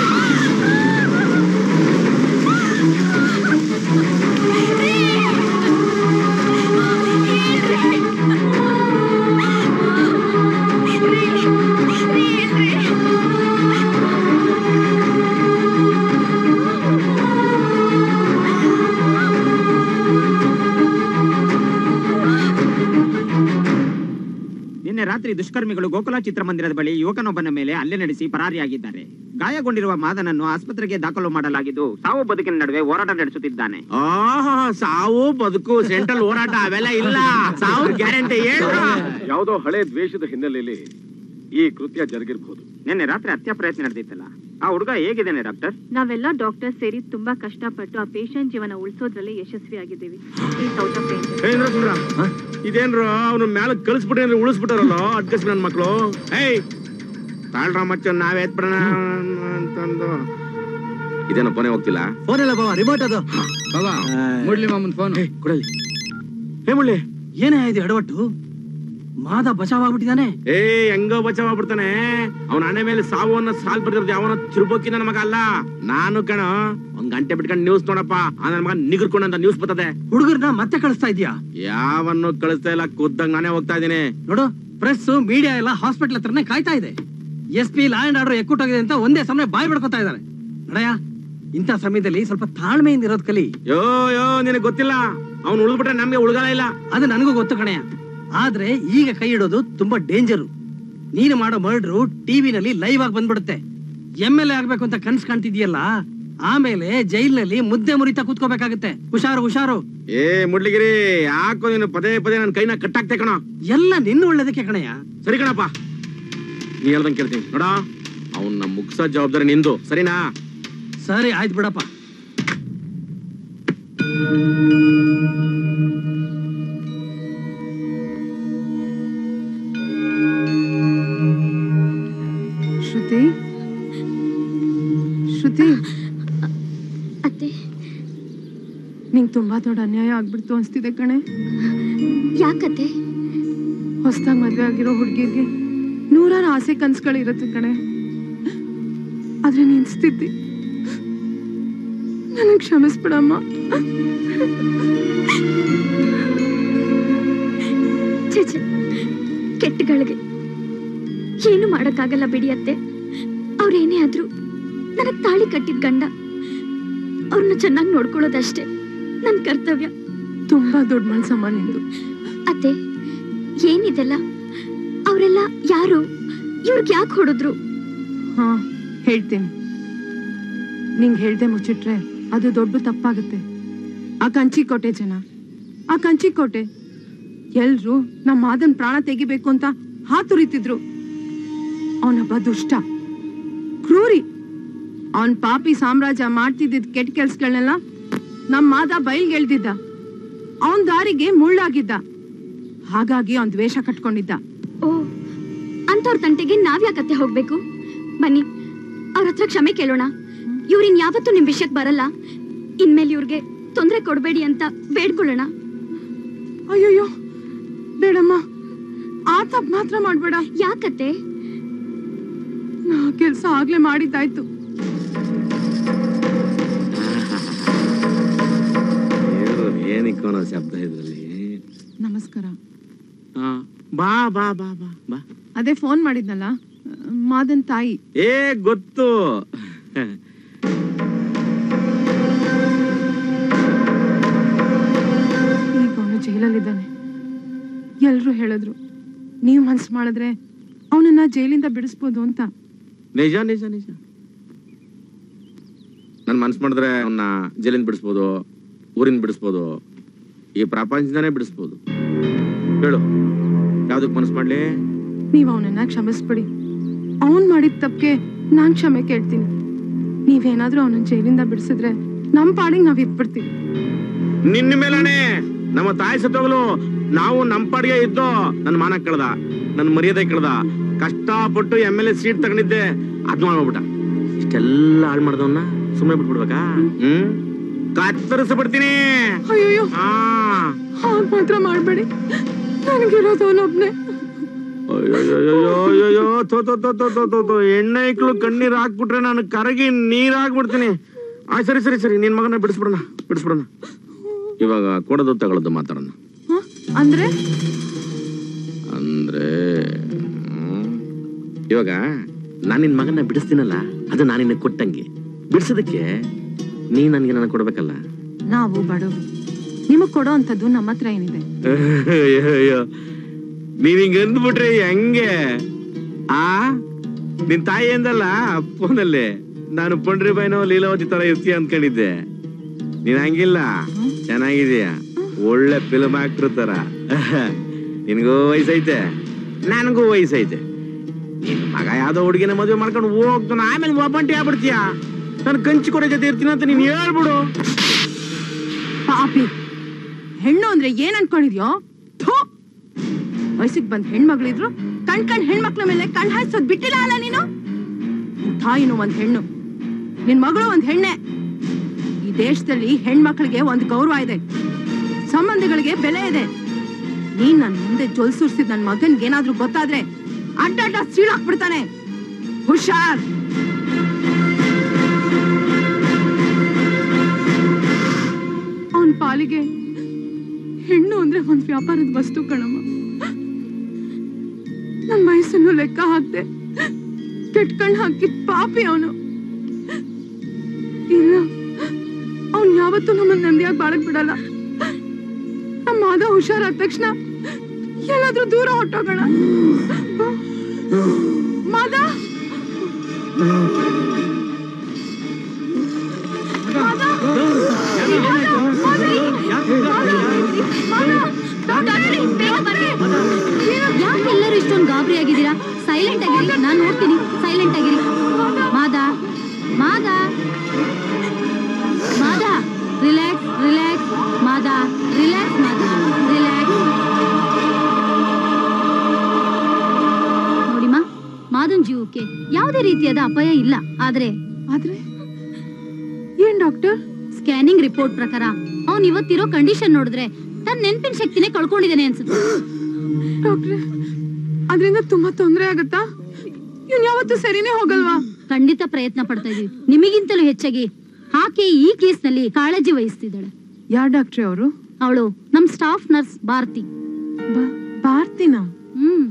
ನಿನ್ನೆ ರಾತ್ರಿ ದುಷ್ಕರ್ಮಿಗಳು ಗೋಕುಲ ಚಿತ್ರಮಂದಿರದ ಬಳಿ ಯುವಕನೊಬ್ಬನ ಮೇಲೆ ಹಲ್ಲೆ ನಡೆಸಿ ಪರಾರಿಯಾಗಿದ್ದಾರೆ ಗಾಯಗೊಂಡಿರುವ ಮಾದನನ್ನು ಆಸ್ಪತ್ರೆಗೆ ದಾಖಲು ಮಾಡಲಾಗಿದ್ದು ಸಾವು ಬದುಕಿನ ನಡುವೆ ಹೋರಾಟ ನಡೆಸುತ್ತಿದ್ದಾನೆ ಆಹಾ ಸಾವು ಬದುಕು ಸೆಂಟ್ರಲ್ ಹೋರಾಟ ಅವೆಲ್ಲ ಇಲ್ಲ ಸಾವು ಗ್ಯಾರಂಟಿ ಹೇಳು ಯಾವುದೋ ಹಳೆ ದ್ವೇಷದ ಹಿನ್ನೆಲೆಯಲ್ಲಿ ಈ ಕೃತ್ಯ ಜರುಗಿರ್ಬಹುದು ನಿನ್ನೆ ರಾತ್ರಿ ಹತ್ಯೆ ಪ್ರಯತ್ನ ನಡೆದಿತ್ತಲ್ಲ ಆ ಹುಡುಗ ಹೇಗಿದ್ದಾನೆ ಡಾಕ್ಟರ್ ನಾವೆಲ್ಲ ಡಾಕ್ಟರ್ ಸೇರಿ ತುಂಬಾ ಕಷ್ಟಪಟ್ಟು ಆ ಪೇಷಂಟ್ ಜೀವನ ಉಳಿಸೋದ್ರಲ್ಲಿ ಯಶಸ್ವಿಯಾಗಿದ್ದೀವಿ ಈಸ್ ಔಟ್ ಆಫ್ ಡೇಂಜರ್ ಏ ನರಸಿಂಹರ ಇದೇನ್ರ ಅವನು ಮ್ಯಾಲ ಕಳಿಸ್ಬಿಟ್ರೆ ಅಂದ್ರೆ ಉಳಿಸ್ಬಿಟ್ಟಾರಲ್ಲ ಅಡ್ಕಸ್ ನನ್ ಮಕ್ಳು ಏಯ್ ತಾಳ್ರ ಮಚ್ಚ ನಾವೇ ಎತ್ಬಿಡೋಣ ಅಂತಂದು ಇದೇನೋ ಕೊನೆ ಹೋಗ್ತಿಲ್ಲ ಫೋನ್ ಇಲ್ಲ ಬಾವ ರಿಮೋಟ್ ಅದು ಬಾಬಾ ಮುಡ್ಲಿ ಮಾಮನ್ ಫೋನ್ ಕೊಡಲಿ ಹೇ ಮುಳ್ಳಿ ಏನೇ ಇದು ಎಡವಟ್ಟು ಮಾದ ಬಚಾವಾಗ್ಬಿಟ್ಟಿದ್ದಾನೆ ಏ ಹೆಂಗೋ ಬಚಾವಾಗ್ಬಿಡ್ತಾನೆ ಅವನ ಹಣೆ ಮೇಲೆ ಸಾವು ಅನ್ನೋ ಸಾಲ್ ಬರ್ದಿರೋದು ಯಾವನ ತಿರುಬೋಕಿ ನನ್ನ ಮಗ ಅಲ್ಲ ನಾನು ಕಣ ಒಂದ್ ಗಂಟೆ ಬಿಟ್ಕೊಂಡು ನ್ಯೂಸ್ ನೋಡಪ್ಪ ಆ ನನ್ನ ಮಗ ನಿಗರ್ಕೊಂಡಂತ ನ್ಯೂಸ್ ಬರ್ತದೆ ಹುಡುಗರ್ನ ಮತ್ತೆ ಕಳಿಸ್ತಾ ಇದೀಯಾ ಯಾವನ್ನು ಕಳಿಸ್ತಾ ಇಲ್ಲ ಖುದ್ದಂಗ್ ನಾನೇ ಹೋಗ್ತಾ ಇದೀನಿ ನೋಡು ಪ್ರೆಸ್ ಮೀಡಿಯಾ ಎಲ್ಲ ಹಾಸ್ಪಿಟಲ್ ಹತ್ರನೇ ಕಾಯ್ತಾ ಇದೆ S P law and order ಎಕ್ಕುಟ್ಟೋಗಿದೆ ಅಂತ ಒಂದೇ ಸಮಯ ಬಾಯ್ ಬಿಡ್ಕೊತಾ ಇದ್ದಾರೆ ನಡಯ ಇಂಥ ಸಮಯದಲ್ಲಿ ಸ್ವಲ್ಪ ತಾಳ್ಮೆಯಿಂದ ಇರೋದ್ ಕಲಿ ಯೋ ಯೋ ನಿನಗೆ ಗೊತ್ತಿಲ್ಲ ಅವ್ನು ಉಳಿದ್ಬಿಟ್ರೆ ನಮ್ಗೆ ಉಳ್ಗಾಲ ಇಲ್ಲ ಅದು ನನಗೂ ಗೊತ್ತು ಕಣಯ್ಯ ಆದ್ರೆ ಈಗ ಕೈ ಇಡೋದು ತುಂಬಾ ಡೇಂಜರು ನೀನು ಮಾಡೋ ಮರ್ಡ್ರು ಟಿವಿನಲ್ಲಿ ಲೈವ್ ಆಗಿ ಬಂದ್ಬಿಡುತ್ತೆ ಎಮ್ ಎಲ್ ಎ ಆಗ್ಬೇಕು ಅಂತ ಕನ್ಸ್ ಕಾಣ್ತಿದ್ಯಲ್ಲ ಆಮೇಲೆ ಜೈಲ್ನಲ್ಲಿ ಮುದ್ದೆ ಮುರಿತಾ ಕೂತ್ಕೋಬೇಕಾಗುತ್ತೆ ಹುಷಾರು ಹುಷಾರು ಏ ಮುಡ್ಲಿಗಿರಿ ಯಾಕೋ ನೀನು ಪದೇ ಪದೇ ನನ್ನ ಕೈನ ಕಟ್ಟಾಕ್ತೆ ಕಣ ಎಲ್ಲ ನಿನ್ನ ಒಳ್ಳೇದಕ್ಕೆ ಕಣಯ್ಯ ಸರಿ ಕಣಪ್ಪ ನೀ ಹೇಳ್ದಂಗೆ ಕೇಳ್ತೀನಿ ನೋಡ ಅವನ್ನ ಮುಗ್ಸೋ ಜವಾಬ್ದಾರಿ ನಿಂದು ಸರಿನಾ ಸರಿ ಆಯ್ತು ಬಿಡಪ್ಪ ಶ್ರುತಿ ಶ್ರುತಿ ಅತ್ತೆ ನಿಂಗೆ ತುಂಬಾ ದೊಡ್ಡ ಅನ್ಯಾಯ ಆಗ್ಬಿಡ್ತು ಅನ್ಸ್ತಿದೆ ಕಣೆ ಯಾಕತ್ತೆ ಹೊಸ್ದಾಗ್ ಮದ್ವೆ ಆಗಿರೋ ಹುಡುಗಿರ್ಗೆ ನೂರಾರು ಆಸೆ ಕನ್ಸುಗಳಿರುತ್ತೆ ಕಣೆ ಆದ್ರೆ ನಿನ್ ಸ್ಥಿತಿ ನನಗ್ ಕ್ಷಮಿಸ್ಬಿಡಮ್ಮ ಛೆ ಛೆ, ಕೆಟ್ಟಗಳಿಗೆ ಏನು ಮಾಡಕ್ಕಾಗಲ್ಲ ಬಿಡಿ ಅತ್ತೆ ಅವ್ರೇನೇ ಆದ್ರೂ ನನಗ್ ತಾಳಿ ಕಟ್ಟಿದ ಗಂಡ ಅವ್ರನ್ನ ಚೆನ್ನಾಗಿ ನೋಡ್ಕೊಳ್ಳೋದಷ್ಟೇ ನನ್ ಕರ್ತವ್ಯ ತುಂಬಾ ದೊಡ್ಡ ಮನ್ಸಮ್ಮ ನಿಂದು ಅತ್ತೆ ಏನಿದೆಲ್ಲ ಅವರೆಲ್ಲ ಯಾರು ಇವ್ರಿಗೆ ಯಾಕೆ ಹೊಡೆದ್ರು ಹಾ ಹೇಳ್ತೀನಿ ನಿಂಗೆ ಹೇಳ್ದೆ ಮುಚ್ಚಿಟ್ರೆ ಅದು ದೊಡ್ಡ ತಪ್ಪಾಗುತ್ತೆ ಆ ಕಂಚಿಕೋಟೆ ಜನ ಆ ಕಂಚಿಕೋಟೆ ಎಲ್ರು ನಮ್ಮ ಮಾದನ್ ಪ್ರಾಣ ತೆಗಿಬೇಕು ಅಂತ ಹಾತುರಿತಿದ್ರು ಅವನೊಬ್ಬ ದುಷ್ಟ ಕ್ರೂರಿ ಅವನ್ ಪಾಪಿ ಸಾಮ್ರಾಜ್ಯ ಮಾಡ್ತಿದ್ದಿದ್ ಕೆಟ್ಟ ಕೆಲ್ಸಗಳನ್ನೆಲ್ಲ ನಮ್ ಮಾದ ಬಯಲ್ಗೆಳ್ದಿದ್ದ ಅವನ್ ದಾರಿಗೆ ಮುಳ್ಳಾಗಿದ್ದ ಹಾಗಾಗಿ ಅವನ್ ದ್ವೇಷ ಕಟ್ಕೊಂಡಿದ್ದ ಓ ಅಂತವ್ರ ತಂಟೆಗೆ ನಾವ್ಯಾಕತ್ತೆ ಹೋಗ್ಬೇಕು ಬನ್ನಿ ಅವ್ರ ಹತ್ರ ಕ್ಷಮೆ ಕೇಳೋಣ ಇವ್ರಿನ್ ಯಾವತ್ತೂ ನಿಮ್ ವಿಷಯಕ್ ಬರಲ್ಲ ಇನ್ಮೇಲೆ ಇವ್ರಿಗೆ ತೊಂದ್ರೆ ಕೊಡ್ಬೇಡಿ ಅಂತ ಬೇಡ್ಕೊಳ್ಳೋಣ ಅಯ್ಯೋಯ್ಯೋ ಬೇಡಮ್ಮ ಆ ತಪ್ಪು ಮಾತ್ರ ಮಾಡ್ಬೇಡ ಯಾಕತ್ತೆ ನಾ ಕೆಲ್ಸ ಆಗ್ಲೇ ಮಾಡಿದ್ದಾಯ್ತು ಏನಿಕ್ಕೋನೋ ಶಬ್ದ ಇದ್ರಲ್ಲಿ ನಮಸ್ಕಾರ ಆ, ಬಾ ಬಾ ಬಾ ಬಾ ಬಾ ಅದೇ ಫೋನ್ ಮಾಡಿದ್ನಲ್ಲ ಮಾದನ್ ತಾಯಿ ಏ ಗೊತ್ತು ಈಗ ಅವನು ಜೈಲಲ್ಲಿದ್ದಾನೆ ಎಲ್ರು ಹೇಳಿದ್ರು ನೀವ್ ಮನ್ಸು ಮಾಡಿದ್ರೆ ಅವನನ್ನ ಜೈಲಿಂದ ಬಿಡಿಸ್ಬೋದು ಅಂತ ನಿಜ ನಿಜ ನಿಜ ನನ್ ಮನ್ಸ್ ಮಾಡಿದ್ರೆ ಅವನ್ನ ಜೈಲಿಂದ ಬಿಡಿಸ್ಬೋದು ಊರಿಂದ ಬಿಡಿಸ್ಬೋದು ಈ ಪ್ರಪಂಚದಿಂದಾನೇ ಬಿಡಿಸ್ಬೋದು ಹೇಳು ಯಾವ್ದಕ್ ಮನಸ್ ಮಾಡ್ಲಿ ನೀವ್ ಅವನನ್ನ ಕ್ಷಮಿಸ್ಬಿಡಿ ಅವನ್ ಮಾಡಿದ ತಪ್ಪಿಗೆ ನಾನ್ ಕ್ಷಮೆ ಕೇಳ್ತೀನಿ ನೀವೇನಾದ್ರೂ ಅವನನ್ನ ಜೈಲಿಂದ ಬಿಡಿಸಿದ್ರೆ ನಮ್ ಪಾಡಿಗೆ ನಾವ್ ಇದ್ಬಿಡ್ತೀವಿ ನಿನ್ನ ಮೇಲಾನೆ ನಮ್ಮ ತಾಯಿ ಸತ್ತೋಗ್ಲು ನಾವು ನಮ್ ಪಾಡಿಗೆ ಇದ್ದೋ ನನ್ ಮಾನ ಕಳ್ದ ನನ್ ಮರ್ಯಾದೆ ಕಳ್ದ ಕಷ್ಟಪಟ್ಟು ಎಮ್ ಎಲ್ ಎ ಸೀಟ್ ತಗೊಂಡಿದ್ದೆ ಅದ್ ಮಾಡ್ಬಿಟ್ಟ ಇಷ್ಟೆಲ್ಲ ಹಾಳು ಮಾಡ್ದವನ್ನ ಸುಮ್ಮನೆ ಬಿಟ್ಬಿಡ್ಬೇಕಾ ಹ್ಮ್ ಕತ್ತರಿಸ್ಬಿಡ್ತೀನಿ ಅಯ್ಯೋ ಹಾಗ್ ಮಾತ್ರ ಮಾಡ್ಬೇಡಿ ನನಗಿರೋದು ಅವನೊಬ್ನೇ ಅಯ್ಯೋ ತೋ ತೋ ತೋ ತೋ ತೋ ತೋ ತೋ ಎಣ್ಣೆ ಇಕ್ಳು ಕಣ್ಣೀರ್ ಹಾಕ್ಬಿಟ್ರೆ ನಾನು ಕರಗಿ ನೀರ್ ಹಾಕ್ಬಿಡ್ತೀನಿ ಆ ಸರಿ ಸರಿ ಸರಿ ನಿನ್ ಮಗನ ಬಿಡಿಸ್ಬಿಡೋಣ ಬಿಡಿಸ್ಬಿಡೋಣ ಇವಾಗ ಕೊಡೋದು ತಗೊಳ್ಳೋದು ಮಾತಾಡೋಣ ಹ? ಅಂದ್ರೆ ಅಂದ್ರೆ ಹ್ಮ್, ಇವಾಗ ನಾನ್ ನಿನ್ ಮಗನ ಬಿಡಿಸ್ತೀನಲ್ಲ ಅದು ನಾನು ನಿನ್ನ ಕೊಟ್ಟಂಗೆ ಬಿಡಿಸೋದಕ್ಕೆ ನೀ ನನ್ಗೆ ನನ್ನ ಕೊಡ್ಬೇಕಲ್ಲ ನಾವು ಬಡವರು ನಿಮಗ್ ಕೊಡೋ ಅಂತದ್ದು ನಮ್ಮ ಹತ್ರ ಏನಿದೆ ಅಯ್ಯೋ, ಅಯ್ಯೋ. ನೀನ್ ಹಿಂಗ ಅಂದ್ಬಿಟ್ರೆ ಹೆಂಗೆ ಆ ನಿನ್ ತಾಯಿ ಎಂದಲ್ಲ ಫೋನಲ್ಲಿ ನಾನು ಪಂಡ್ರಿ ಬೈನೋ ಲೀಲಾವತಿ ತರ ಇರ್ತೀಯ ಅನ್ಕೊಂಡಿದ್ದೆ ನೀನ್ ಹಂಗಿಲ್ಲ ಚೆನ್ನಾಗಿದೀಯ ಒಳ್ಳೆ ಫಿಲ್ಮ್ ಆಕ್ಟರ್ ತರ ನಿನ್ಗೂ ವಯಸ್ಸೈತೆ ನನಗೂ ವಯಸ್ಸೈತೆ ನಿನ್ ಮಗ ಯಾವ್ದೋ ಹುಡುಗಿನ ಮದುವೆ ಮಾಡ್ಕೊಂಡು ಹೋಗ್ತಾನ ಆಮೇಲೆ ಒಬ್ಬಂಟಿ ಆಗ್ಬಿಡ್ತೀಯ ನಾನು ಕಂಚಿ ಕೊಡೋ ಜೊತೆ ಇರ್ತೀನಿ ಅಂತ ನೀನ್ ಹೇಳ್ಬಿಡು ಪಾಪಿ ಹೆಣ್ಣು ಅಂದ್ರೆ ಏನ್ ಅನ್ಕೊಂಡಿದ್ಯೋ ಥು! ವಯಸ್ಸಿಗೆ ಬಂದ್ ಹೆಣ್ಮಗಳಿದ್ರು ಕಣ್ ಕಣ್ ಹೆಣ್ಮಕ್ಳ ಮೇಲೆ ಕಣ್ ಹಾಯ್ಸೋದ್ ಬಿಟ್ಟಿಲ್ಲ ಅಲ್ಲ ನೀನು ನಿನ್ ತಾಯಿನೂ ಒಂದ್ ಹೆಣ್ಣು ನಿನ್ ಮಗಳು ಒಂದ್ ಹೆಣ್ಣೆ ಈ ದೇಶದಲ್ಲಿ ಹೆಣ್ಮಕ್ಳಿಗೆ ಒಂದ್ ಗೌರವ ಇದೆ ಸಂಬಂಧಗಳಿಗೆ ಬೆಲೆ ಇದೆ ನೀನ್ ನನ್ ಮುಂದೆ ಜೊಲ್ ಸುರ್ಸಿದ್ ನನ್ ಮಗನ್ಗೆ ಏನಾದ್ರೂ ಗೊತ್ತಾದ್ರೆ ಅಡ್ಡ ಅಡ್ಡ ಸೀಳಾಕ್ಬಿಡ್ತಾನೆ ಹುಷಾರ್ ಅವನ್ ಪಾಲಿಗೆ ಹೆಣ್ಣು ಅಂದ್ರೆ ಒಂದ್ ವ್ಯಾಪಾರದ ವಸ್ತು ಕಣಮ್ಮ ನನ್ ವಯಸ್ಸನ್ನು ಲೆಕ್ಕ ಹಾಕ್ದೆ ಕೆಟ್ಕಣ್ ಹಾಕಿ ಪಾಪಿ ಅವನು ಇಲ್ಲ ಅವನ್ ಯಾವತ್ತೂ ನಮ್ಮನ್ನ ನೆಮ್ಮದಿಯಾಗಿ ಬಾಳಕ್ ಬಿಡಲ್ಲ ನಮ್ಮ ಮಾದ ಹುಷಾರಾದ ತಕ್ಷಣ ಎಲ್ಲಾದ್ರೂ ದೂರ ಹೊಟ್ಟೋಗೋಣ ಮಾದ ಯಾಕೆಲ್ಲರೂ ಇಷ್ಟೊಂದು ಗಾಬರಿ ಆಗಿದ್ದೀರಾ ಸೈಲೆಂಟ್ ಆಗಿರಿ ನಾನು ನೋಡ್ತೀನಿ ಸೈಲೆಂಟ್ ಆಗಿರಿ Mada Mada Mada relax relax Mada relax Mada relax ನೋಡಿಮಾ ಮಾದನ್ ಜೀವಕ್ಕೆ ಯಾವುದೇ ರೀತಿಯಾದ ಅಪಾಯ ಇಲ್ಲ ಆದ್ರೆ ಆದ್ರೆ ಏನ್ ಡಾಕ್ಟರ್ ಸ್ಕ್ಯಾನಿಂಗ್ ರಿಪೋರ್ಟ್ ಪ್ರಕಾರ ಅವ್ನ್ ಇವತ್ತಿರೋ ಕಂಡೀಷನ್ ನೋಡಿದ್ರೆ ತನ್ನ ನೆನ್ಪಿನ ಶಕ್ತಿನೇ ಕಳ್ಕೊಂಡಿದ್ದಾನೆ ಅನ್ಸುತ್ತೆ ಡಾಕ್ಟ್ರೆ ಅದರಿಂದ ತುಂಬಾ ತೊಂದರೆ ಆಗತ್ತಾ ಇವ್ನ್ ಯಾವತ್ತೂ ಸರಿನೇ ಹೋಗಲ್ವಾ ಖಂಡಿತ ಪ್ರಯತ್ನ ಪಡ್ತಾ ಇದೀವಿ ನಿಮಗಿಂತಲೂ ಹೆಚ್ಚಾಗಿ ಆಕೆ ಈ ಕೇಸ್ನಲ್ಲಿ ಕಾಳಜಿ ವಹಿಸ್ತಿದ್ದಾಳೆ ಯಾರ್ ಡಾಕ್ಟ್ರಿ ಅವರು ಅವಳು ನಮ್ ಸ್ಟಾಫ್ ನರ್ಸ್ ಭಾರತಿ ಭಾರತಿನ ಹ್ಮ್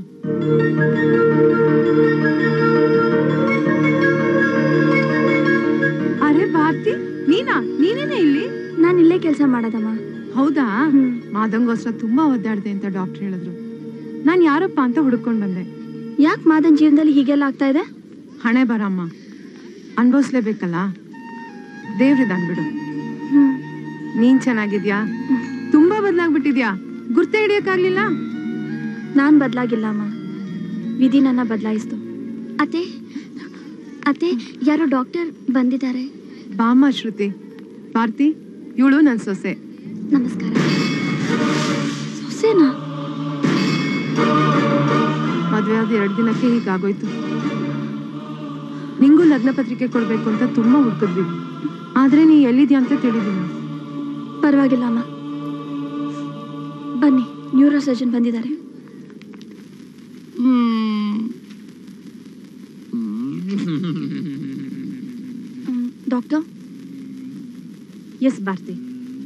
ಅರೆ ಭಾರತಿ ನೀನಾ ನೀನೇನೆ ಇಲ್ಲಿ ನಾನು ಇಲ್ಲೇ ಕೆಲಸ ಮಾಡೋದಮ್ಮ ಹೌದಾ ಮಾದಂಗೋಸ್ಕರ ತುಂಬಾ ಒದ್ದಾಡ್ದೆ ಅಂತ ಡಾಕ್ಟರ್ ಹೇಳಿದ್ರು ನಾನ್ ಯಾರಪ್ಪ ಅಂತ ಹುಡುಕೊಂಡ್ ಬಂದೆ ಯಾಕೆ ಮಾದನ್ ಜೀವನದಲ್ಲಿ ಹೀಗೆಲ್ಲ ಆಗ್ತಾ ಇದೆ ಹಣೆ ಬರಮ್ಮ ಅನ್ಭವಿಸ್ಲೇಬೇಕಲ್ಲ ದೇವ್ರಿದಾನ್ ಬಿಡು ನೀನ್ ಚೆನ್ನಾಗಿದ್ಯಾ ತುಂಬಾ ಬದ್ಲಾಗ್ಬಿಟ್ಟಿದ್ಯಾ ಗುರ್ತೆ ಹಿಡಿಯಕ್ಕಾಗ್ಲಿಲ್ಲ ನಾನ್ ಬದಲಾಗಿಲ್ಲ ಅಮ್ಮ ವಿಧಿ ನನ್ನ ಬದಲಾಯಿಸ್ತು ಅತ್ತೆ ಅತ್ತೆ ಯಾರೋ ಡಾಕ್ಟರ್ ಬಂದಿದ್ದಾರೆ ಬಾಮ್ಮ ಶ್ರುತಿ ಭಾರತಿ ಇವಳು ನನ್ ಸೊಸೆ ನಮಸ್ಕಾರ ಸೊಸೆನಾ ಮದ್ವೆ ಆದ ಎರಡ್ ದಿನಕ್ಕೆ ಹೀಗಾಗೋಯ್ತು ನಿಂಗೂ ಲಗ್ನ ಪತ್ರಿಕೆ ಕೊಡ್ಬೇಕು ಅಂತ ತುಂಬಾ ಹುಡ್ಕಿದ್ವಿ ಆದ್ರೆ ನೀ ಎಲ್ಲಿದ್ಯಾ ಅಂತ ತಿಳಿದಿಲ್ಲ ಪರವಾಗಿಲ್ಲ ಅಮ್ಮ ಬನ್ನಿ ನ್ಯೂರೋ ಸರ್ಜನ್ ಬಂದಿದ್ದಾರೆ doctor yes Bharathi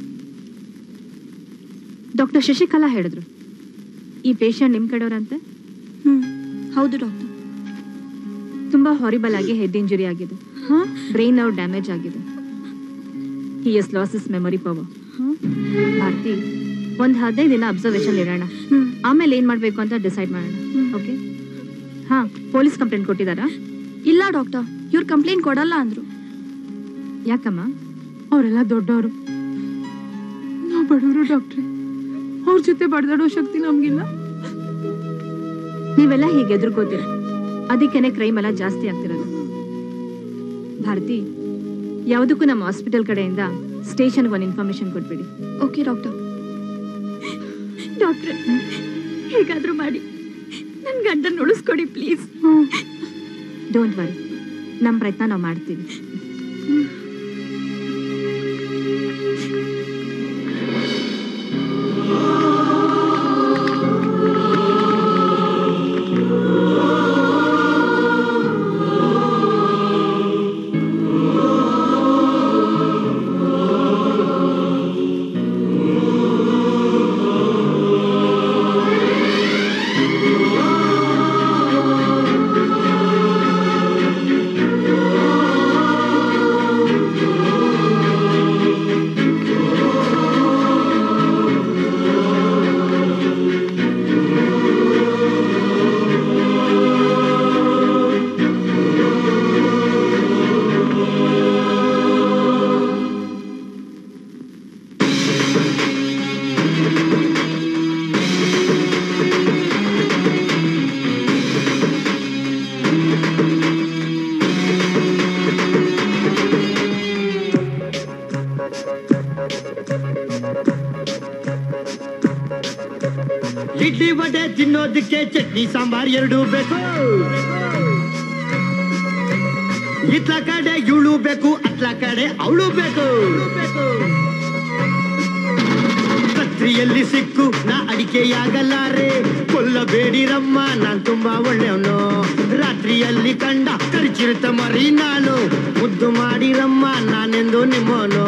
doctor Shashikala ಹೇಳಿದ್ರು ಈ ಪೇಷಂಟ್ ನಿಮ್ ಕಡೆಯವರಂತೆ ಹ್ಮ್ ಹೌದು ಡಾಕ್ಟರ್ ತುಂಬಾ ಹಾರಿಬಲ್ ಆಗಿ ಹೆಡ್ ಇಂಜುರಿ ಆಗಿದೆ ಬ್ರೈನ್ ಅವ್ರ ಡ್ಯಾಮೇಜ್ ಆಗಿದೆ he is loses memory power Bharathi ಒಂದ್ ಹದಿನೈದು ದಿನ ಅಬ್ಸರ್ವೇಷನ್ ಇಡೋಣ ಆಮೇಲೆ ಏನ್ ಮಾಡ್ಬೇಕು ಅಂತ ಡಿಸೈಡ್ ಮಾಡೋಣ ಓಕೆ ಹಾ ಪೊಲೀಸ್ ಕಂಪ್ಲೇಂಟ್ ಕೊಟ್ಟಿದ್ದಾರಾ ಇಲ್ಲ ಡಾಕ್ಟರ್ ಇವ್ರು ಕಂಪ್ಲೇಂಟ್ ಕೊಡಲ್ಲ ಅಂದ್ರು ಯಾಕಮ್ಮ ಅವರೆಲ್ಲ ದೊಡ್ಡವರು ನಾವು ಬಡವರು ಡಾಕ್ಟ್ರೆ ಅವ್ರ ಜೊತೆ ಬಡ್ದಾಡೋ ಶಕ್ತಿ ನಮ್ಗಿಲ್ಲ ನೀವೆಲ್ಲ ಹೀಗೆ ಎದುರ್ಕೋತೀರ ಅದಕ್ಕೇನೆ ಕ್ರೈಮ್ ಎಲ್ಲ ಜಾಸ್ತಿ ಆಗ್ತಿರೋದು ಭಾರತಿ ಯಾವುದಕ್ಕೂ ನಮ್ಮ ಹಾಸ್ಪಿಟಲ್ ಕಡೆಯಿಂದ ಸ್ಟೇಷನ್ಗೆ ಒಂದು ಇನ್ಫಾರ್ಮೇಶನ್ ಕೊಟ್ಬಿಡಿ ಓಕೆ ಡಾಕ್ಟರ್ ಡಾಕ್ಟ್ರೆ ಹೇಗಾದ್ರೂ ಮಾಡಿ ನನ್ನ ಗಂಡನ ಉಳಿಸ್ಕೊಡಿ ಪ್ಲೀಸ್ ಡೋಂಟ್ ವರಿ ನಮ್ಮ ಪ್ರಯತ್ನ ನಾವು ಮಾಡ್ತೀವಿ ಇಡ್ಲಿ ವಡೆ ತಿನ್ನೋದಕ್ಕೆ ಚಟ್ನಿ ಸಾಂಬಾರ್ ಎರಡು ಬೇಕು ಇತ್ಲ ಕಡೆ ಇವಳು ಬೇಕು ಅತ್ಲ ಕಡೆ ಅವಳು ಬೇಕು ಕತ್ರಿಯಲ್ಲಿ ಸಿಕ್ಕು ನಾ ಅಡಿಕೆಯಾಗಲಾರೆ ಕೊಲ್ಲಬೇಡಿರಮ್ಮ ನಾನ್ ತುಂಬಾ ಒಳ್ಳೆಯವನು ರಾತ್ರಿಯಲ್ಲಿ ಕಂಡ ಕರಿಚಿರುತ್ತ ಮರಿ ನಾನು ಮುದ್ದು ಮಾಡಿರಮ್ಮ ನಾನೆಂದು ನಿಮ್ಮನು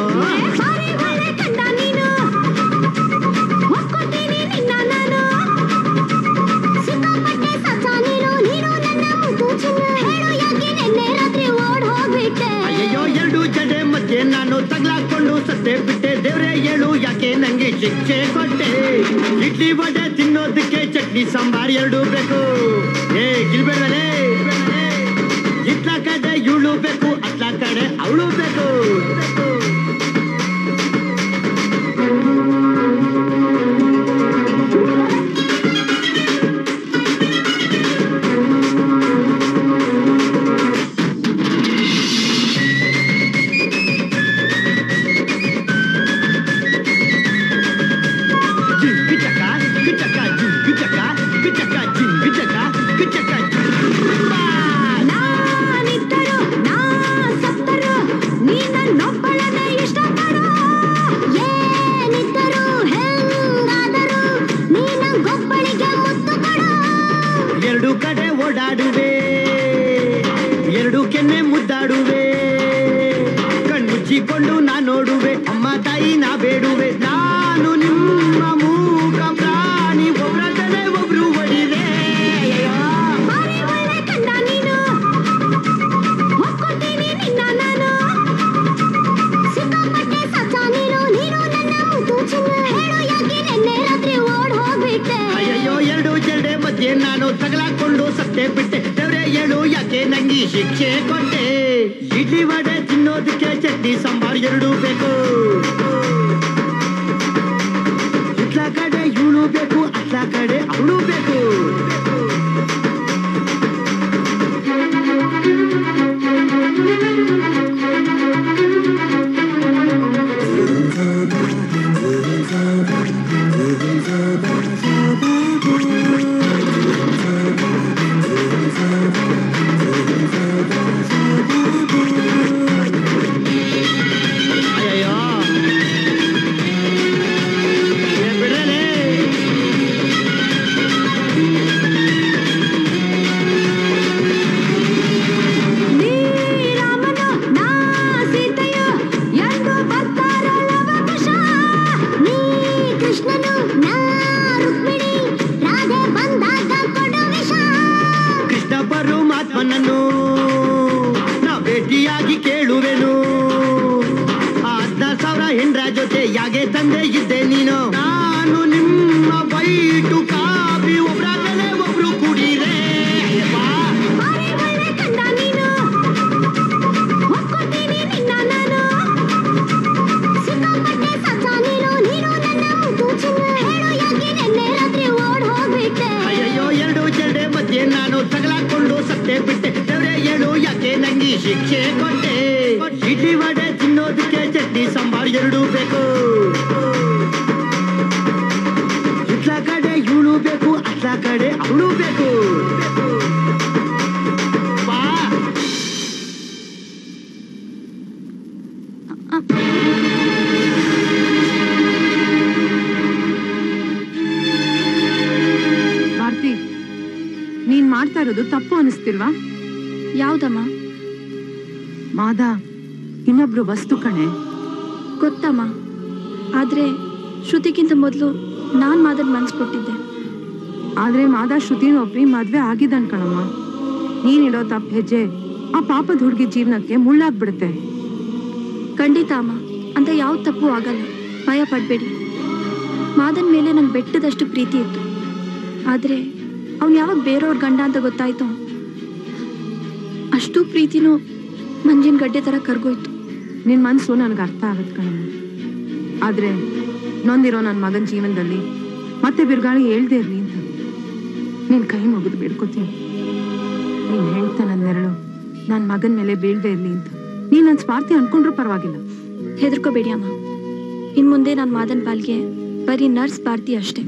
ಅಯ್ಯಯ್ಯೋ ಎರಡು ಜಡೆ ಮಧ್ಯೆ ನಾನು ತಗ್ಲಾಕೊಂಡು ಸತ್ತೆ ಬಿಟ್ಟೆ ದೇವ್ರೆ ಹೇಳು ಯಾಕೆ ನಂಗೆ ಶಿಕ್ಷೆ ಕೊಟ್ಟೆ ಇಡ್ಲಿ ವಡೆ ತಿನ್ನೋದಕ್ಕೆ ಚಟ್ನಿ ಸಾಂಬಾರ್ ಎರಡು ಬೇಕು ಏ ಗಿಲ್ಬೇಡಲೇ ಇತ್ಲ ಕಡೆ ಇವಳು ಬೇಕು ಅತ್ಲ ಕಡೆ ಅವಳು ಬೇಕು ಗಿಚಕ ಗಿಚಕ ಗಿಚಕ ಗಿಚಕ ಗಿಚಕ ಗಿಚಕ ನಾನಿದ್ದರು ನಾ ಸತ್ತರು ನೀ ನನ್ನೊಬ್ಬಳ ಬೇಡುವೆ ಅಮ್ಮ ತಾಯಿ ನಾ ಬೇಡುವೆ ನಾನು ನಿಮ್ಮ ಮೂಕ ಪ್ರಾಣಿ ಒಬ್ರದನೆ ಒಬ್ರು ಒಡಿದೆ ಕಂಡ ನೀನು ಒಪ್ಕೊತೀನಿ ನಿನ್ನ ನಾನು ಸಿಕ್ಕಾಪಟ್ಟೆ ಸತ್ತ ನೀನು ನೀನು ನನ್ನ ಮುದ್ದು ಚಿನ್ನ ಹೇಳು ಯಾಕೆ ನಿನ್ನೆ ರಾತ್ರಿ ಓಡ್ ಹೋಗ್ಬಿಟ್ಟೆ ಅಯ್ಯಯ್ಯೋ ಎರಡು ಜಡೆ ಮಧ್ಯೆ ನಾನು ತಗಲಾಕೊಂಡು ಸತ್ತೆ ಬಿಟ್ಟೆ ದೇವ್ರೆ ಹೇಳು ಯಾಕೆ ನಂಗೆ ಶಿಕ್ಷೆ ಕೊಟ್ಟೆ ಇಡ್ಲಿ ವಡೆ ತಿನ್ನೋದಕ್ಕೆ ಚಟ್ನಿ ಸಾಂಬಾರ್ ಎರಡು ಬೇಕು ಇಟ್ಲ ಕಡೆ ಇವಳು ಬೇಕು ಅಟ್ಲ ಕಡೆ ಅವಳು ಬೇಕು ಅಯ್ಯಯ್ಯೋ ಏ ಬಿಡಲೇ ರಾಮನು ನಾ ಸೀತೆಯು ಎಂದು ಬರ್ತಾರಲ್ಲವ ಕುಶ ನೀ ಕೃಷ್ಣನು ನಾ ರುಕ್ಮಿಣಿ ರಾಧೆ ಬಂದಾಗ ಕೊಡು ವಿಷ ಕೃಷ್ಣ ಪರಮಾತ್ಮನನ್ನು ನಾ ಭೇಟಿಯಾಗಿ ಕೇಳುವೆನು ಹದ್ನ ಸಾವಿರ ಹೆಂಡ್ರ ಜೊತೆ ಯಾಗೆ ತಂದೆ ಇದ್ದೆ ನೀನು ನಾನು ನಿಮ್ಮ ಬೈಟು ಕಾಫಿ ಒಬ್ರಾಗಲೇ ಒಬ್ರು ಕುಡೀರೆ ಕಂಡ ನೀನು ಒಪ್ಕೊತೀನಿ ನಿನ್ನ ನಾನು ಸಿಕ್ಕಾಪಟ್ಟೆ ಸತ್ತ ನೀನು ನೀನು ನನ್ನ ಮುದ್ದು ಚಿನ್ನ ಹೇಳು ಯಾಕೆ ನಿನ್ನೆ ರಾತ್ರಿ ಓಡ್ ಹೋಗ್ಬಿಟ್ಟೆ ಅಯ್ಯಯ್ಯೋ ಎರಡು ಜಡೆ ಮಧ್ಯೆ ನಾನು ತಗಲಾಕೊಂಡು ಸತ್ತೆ ಬಿಟ್ಟೆ ದೇವ್ರೆ ಹೇಳು ಯಾಕೆ ನಂಗೆ ಶಿಕ್ಷೆ ಕೊಟ್ಟೆ ಇಡ್ಲಿ ವಡೆ ತಿನ್ನೋದಕ್ಕೆ ಚಟ್ನಿ ಸಾಂಬಾರ್ ಎರಡು ಬೇಕು ಇಟ್ಲ ಕಡೆ ಇವಳು ಬೇಕು ಅಟ್ಲ ಕಡೆ ಅವಳು ಬೇಕು ಬಾ ಭಾರತಿ ನೀನ್ ಮಾಡ್ತಾ ಇರೋದು ತಪ್ಪು ಅನಿಸ್ತಿಲ್ವಾ ಯಾವ್ದಮ್ಮ ಮಾದ ಇನ್ನೊಬ್ರು ವಸ್ತು ಕಣೆ ಗೊತ್ತಮ್ಮ ಆದ್ರೆ ಶ್ರುತಿಗಿಂತ ಮೊದಲು ನಾನ್ ಮಾದನ್ ಮನ್ಸ್ ಕೊಟ್ಟಿದ್ದೆ ಆದ್ರೆ ಮಾದ ಶ್ರುತಿನ ಒಬ್ರಿ ಮದ್ವೆ ಆಗಿದ್ದಾನ್ ಕಣಮ್ಮ ನೀನಿಡೋ ತಪ್ಪು ಹೆಜ್ಜೆ ಆ ಪಾಪದ ಹುಡುಗಿ ಜೀವನಕ್ಕೆ ಮುಳ್ಳಾಗ್ಬಿಡುತ್ತೆ ಖಂಡಿತ ಅಮ್ಮ ಅಂತ ಯಾವ ತಪ್ಪು ಆಗಲ್ಲ ಭಯ ಪಡ್ಬೇಡಿ ಮಾದನ್ ಮೇಲೆ ನಂಗೆ ಬೆಟ್ಟದಷ್ಟು ಪ್ರೀತಿ ಇತ್ತು ಆದ್ರೆ ಅವ್ನು ಯಾವಾಗ ಬೇರೆಯವ್ರ ಗಂಡ ಅಂತ ಗೊತ್ತಾಯ್ತು ಅಷ್ಟು ಪ್ರೀತಿನೂ ಮಂಜಿನ ಗಡ್ಡೆ ತರ ಕರ್ಗೋಯ್ತು ನಿನ್ ಮನ್ಸು ನನ್ಗೆ ಅರ್ಥ ಆಗತ್ ಕಣಮ್ಮ ಆದ್ರೆ ನೊಂದಿರೋ ನನ್ನ ಮಗನ ಜೀವನದಲ್ಲಿ ಮತ್ತೆ ಬಿರುಗಾಳಿ ಹೇಳ್ದೇ ಇರ್ಲಿ ಅಂತ ನಿನ್ ಕೈ ಮುಗಿದು ಬೇಡ್ಕೋತೀನಿ ನೀನ್ ಹೇಳ್ತಾ ನನ್ನ ನೆರಳು ನನ್ನ ಮಗನ ಮೇಲೆ ಬೀಳ್ದೇ ಇರ್ಲಿ ಅಂತ ನೀನ್ ನನ್ ಸ್ವಾರ್ಥಿ ಅನ್ಕೊಂಡ್ರು ಪರವಾಗಿಲ್ಲ ಹೆದರ್ಕೋಬೇಡಿ ಅಮ್ಮ ಇನ್ ಮುಂದೆ ನಾನು ಮಾದನ್ ಪಾಲ್ಗೆ ಬರೀ ನರ್ಸ್ ಭಾರತಿ ಅಷ್ಟೇ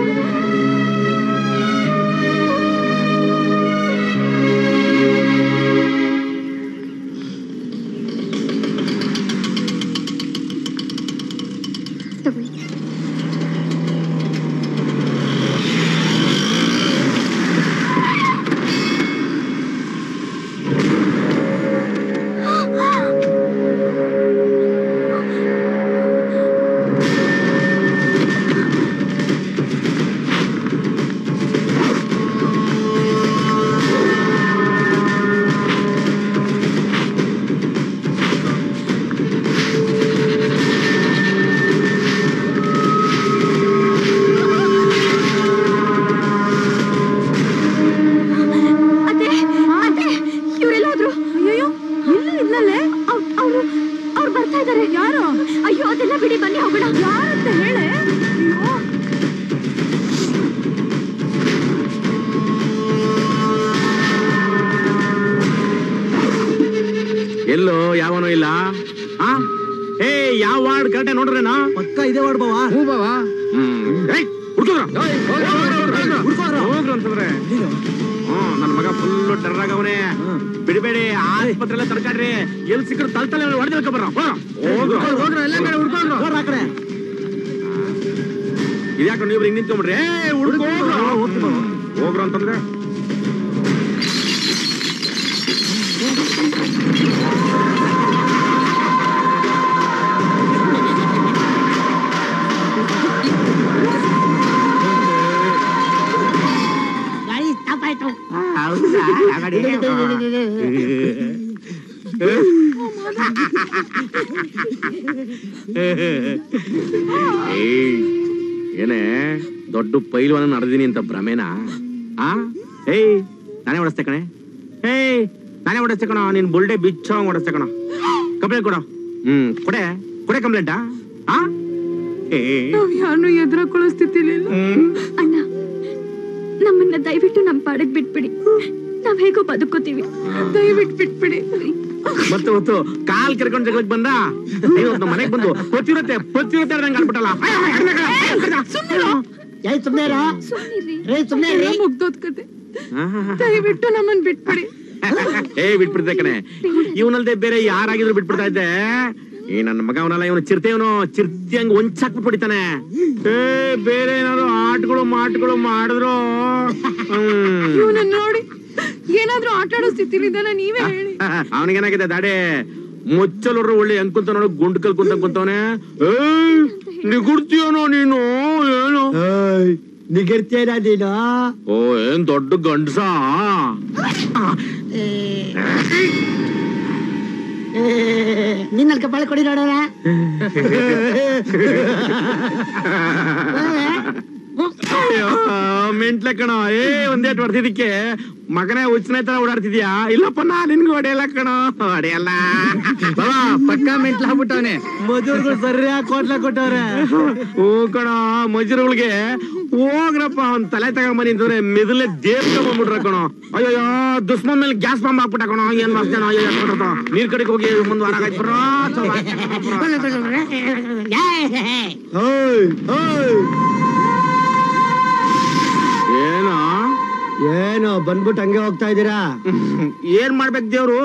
ತಗೊಳ್ಳಿ ಅತ್ತೆ ಅತ್ತೆ ಇವರೆಲ್ಲ ಹೋದ್ರು ಅಯ್ಯೋ ಇಲ್ಲ ಇದ್ನಲ್ಲೇ ಅವ್ರು ಅವ್ರು ಬರ್ತಾ ಇದಾರೆ ಯಾರು ಅಯ್ಯೋ ಅದೆಲ್ಲ ಬಿಡಿ ಬನ್ನಿ ಹೋಗೋಣ ಯಾರಂತ ಹೇಳೆ ಅಯ್ಯೋ ಎಲ್ಲೋ ಯಾವನೋ ಇಲ್ಲ ಆ ಏ ಯಾವ ವಾರ್ಡ್ ಕರೆಕ್ಟ್ ನೋಡ್ರೇನಾ ಪಕ್ಕ ಇದೆ ವಾರ್ಡ್ ಬಾವಾ ಹೂ ಬಾವಾ ಹೋಗ್ರು ಅಂತಂದ್ರೆ ಹ್ಮ್ ನನ್ ಮಗ ಫುಲ್ ಟರ್ರ್ ಆಗವನೆ ಬಿಡಬೇಡಿ ಆಸ್ಪತ್ರೆ ಎಲ್ಲ ತಡ್ಕಾಡ್ರಿ ಎಲ್ಲಿ ಸಿಕ್ಕರು ತಲ್ ತಲೆ ಹೊಡೆದ ಬರ್ರ ಹೋಗ್ರು ಇದ್ಯಾಕ ನೀವು ಹಿಂಗ್ ನಿಂತ್ಕೊಂಡ್ಬಿಡ್ರಿ ಏ ಹುಡ್ಕೋ ಹೋಗ್ರು ಅಂತಂದ್ರೆ ಮಾತಾಡಿ ಏಯ್, ಏನೇ ದೊಡ್ಡ ಪೈಲ್ವಾನ ನಡೆದೀನಿ ಅಂತ ಭ್ರಮೇನಾ ಆ ಏಯ್ ನಾನೇ ಓಡಿಸ್ತೆ ಕಣೆ ಏಯ್ ನಾನೇ ಓಡಿಸ್ತೆ ಕಣ ನೀನ್ ಬುಲ್ಡೆ ಬಿಚ್ಚೋ ಓಡಿಸ್ತೆ ಕಣ ಕಂಪ್ಲೇಂಟ್ ಕೊಡು ಹ್ಮ್ ಕೊಡೆ ಕೊಡೆ ಕಂಪ್ಲೇಂಟಾ ಆ ಏಯ್ ನಾವ್ ಯಾರನ್ನೂ ಎದುರಾಕೊಳ್ಳೋ ಸ್ಥಿತಿಲಿಲ್ಲ ಅಣ್ಣ ನಮ್ಮನ್ನ ದಯವಿಟ್ಟು ನಮ್ಮ ಪಾಡಕ್ ಬಿಟ್ಬಿಡಿ ನಾವ್ ಹೇಗೋ ಬದುಕೋತೀವಿ ದಯವಿಟ್ಟು ಬಿಟ್ಬಿಡಿ ಮತ್ತೆ ಹೊತ್ತು ಕಾಲ್ ಕೆರ್ಕೊಂಡು ಜಗಳಕ್ಕೆ ಬಂದ ಇವತ್ತು ಮನೆಗೆ ಬಂದು ಹೊತ್ತಿರುತ್ತೆ ಹೊತ್ತಿರುತ್ತೆ ನಂಗೆ ಅನ್ಬಿಟ್ಟಲ್ಲ ಏಯ್ ಸುಮ್ನೆ ಇರ. ರೇ ಸುಮ್ನೆ ಇರ್ರಿ. ಮುಗ್ದೋದ್ ಕತೆ ದಯವಿಟ್ಟು ನಮ್ಮನ್ ಬಿಟ್ಬಿಡಿ ಏ ಬಿಟ್ಬಿಡ್ತೆ ಕಣೆ ಇವನಲ್ದೆ ಬೇರೆ ಯಾರಾಗಿದ್ರು ಬಿಟ್ಬಿಡ್ತಾ ಇದ್ದೆ ಈ ನನ್ನ ಮಗ ಅವನಲ್ಲ ಇವನು ಚಿರತೆ ಇವನು ಚಿರ್ತಿ ಹಂಗ ಒಂಚಾಕ್ ಬಿಟ್ಬಿಡ್ತಾನೆ ಏ ಬೇರೆ ಏನಾದ್ರು ಆಟಗಳು ಮಾಟಗಳು ಮಾಡಿದ್ರು ಹ್ಮ್ ಇವನನ್ನ ನೋಡಿ ಏನಾದ್ರೂ ಆಟ ಆಡೋ ಸ್ಥಿತಿಲಿದ್ದಾನ ನೀವೇ ಹೇಳಿ ಅವನಿಗೇನಾಗಿದೆ ದಾಡೆ ಮುಚ್ಚಲರು ಒಳ್ಳೆ ಹೆಂಗ್ ಕುಂತ ನೋಡು ಗುಂಡ್ ಕಲ್ ಕುಂತ ಕುಂತವನೆ ಏಯ್ ನಿಗುಡ್ತೀಯನೋ ನೀನು ಏನು ನಿಗಿರ್ತೇನ ನೀನು ಓ ಏನ್ ದೊಡ್ಡ ಗಂಡ್ಸ ನಿನ್ನಲ್ಲಿ ಕಪಾಳ ಕೊಡಿ ನೋಡೋಣ ಮೆಂಟ್ಲೆ ಕಣ ಏ ಒಂದೇಟ್ ಹೊಡ್ತಿದ್ದಕ್ಕೆ ಮಗನೇ ಹುಚ್ಚನ ತರ ಓಡಾಡ್ತಿದ್ಯಾ ಇಲ್ಲಪ್ಪ ನಾ ನಿನ್ಗೂ ಹೊಡೆಯಲ್ಲ ಕಣ ಹೊಡೆಯಲ್ಲ ಪಕ್ಕ ಮೆಂಟ್ಲ ಆಗ್ಬಿಟ್ಟವನೆ ಮದುವೆಗಳು ಸರಿಯಾಗಿ ಕೋಟ್ಲ ಕೊಟ್ಟವ್ರೆ ಹೂ ಕಣ ಮಜುರುಗಳಿಗೆ ಹೋಗ್ರಪ್ಪ ಅವ್ನ್ ತಲೆ ತಗೊಂಬನಿ ಅಂತಂದ್ರೆ ಮೆದಲೇ ದೇವ್ ತಗೊಂಡ್ಬಿಟ್ರ ಕಣ ಅಯ್ಯೋ ದುಶ್ಮನ್ ಮೇಲೆ ಗ್ಯಾಸ್ ಬಾಂಬ್ ಹಾಕ್ಬಿಟ್ಟ ಕಣ ಏನ್ ಮಾಡ್ತಾನ ಅಯ್ಯೋ ಯಾಕ್ ನೀರ್ ಕಡೆಗೆ ಹೋಗಿ ಮುಂದ್ ವಾರ ಆಯ್ತು ಬರೋ ಏನೋ ಏನೋ ಬಂದ್ಬಿಟ್ಟು ಹಂಗೆ ಹೋಗ್ತಾ ಇದ್ದೀರಾ ಏನ್ ಮಾಡ್ಬೇಕು ದೇವ್ರು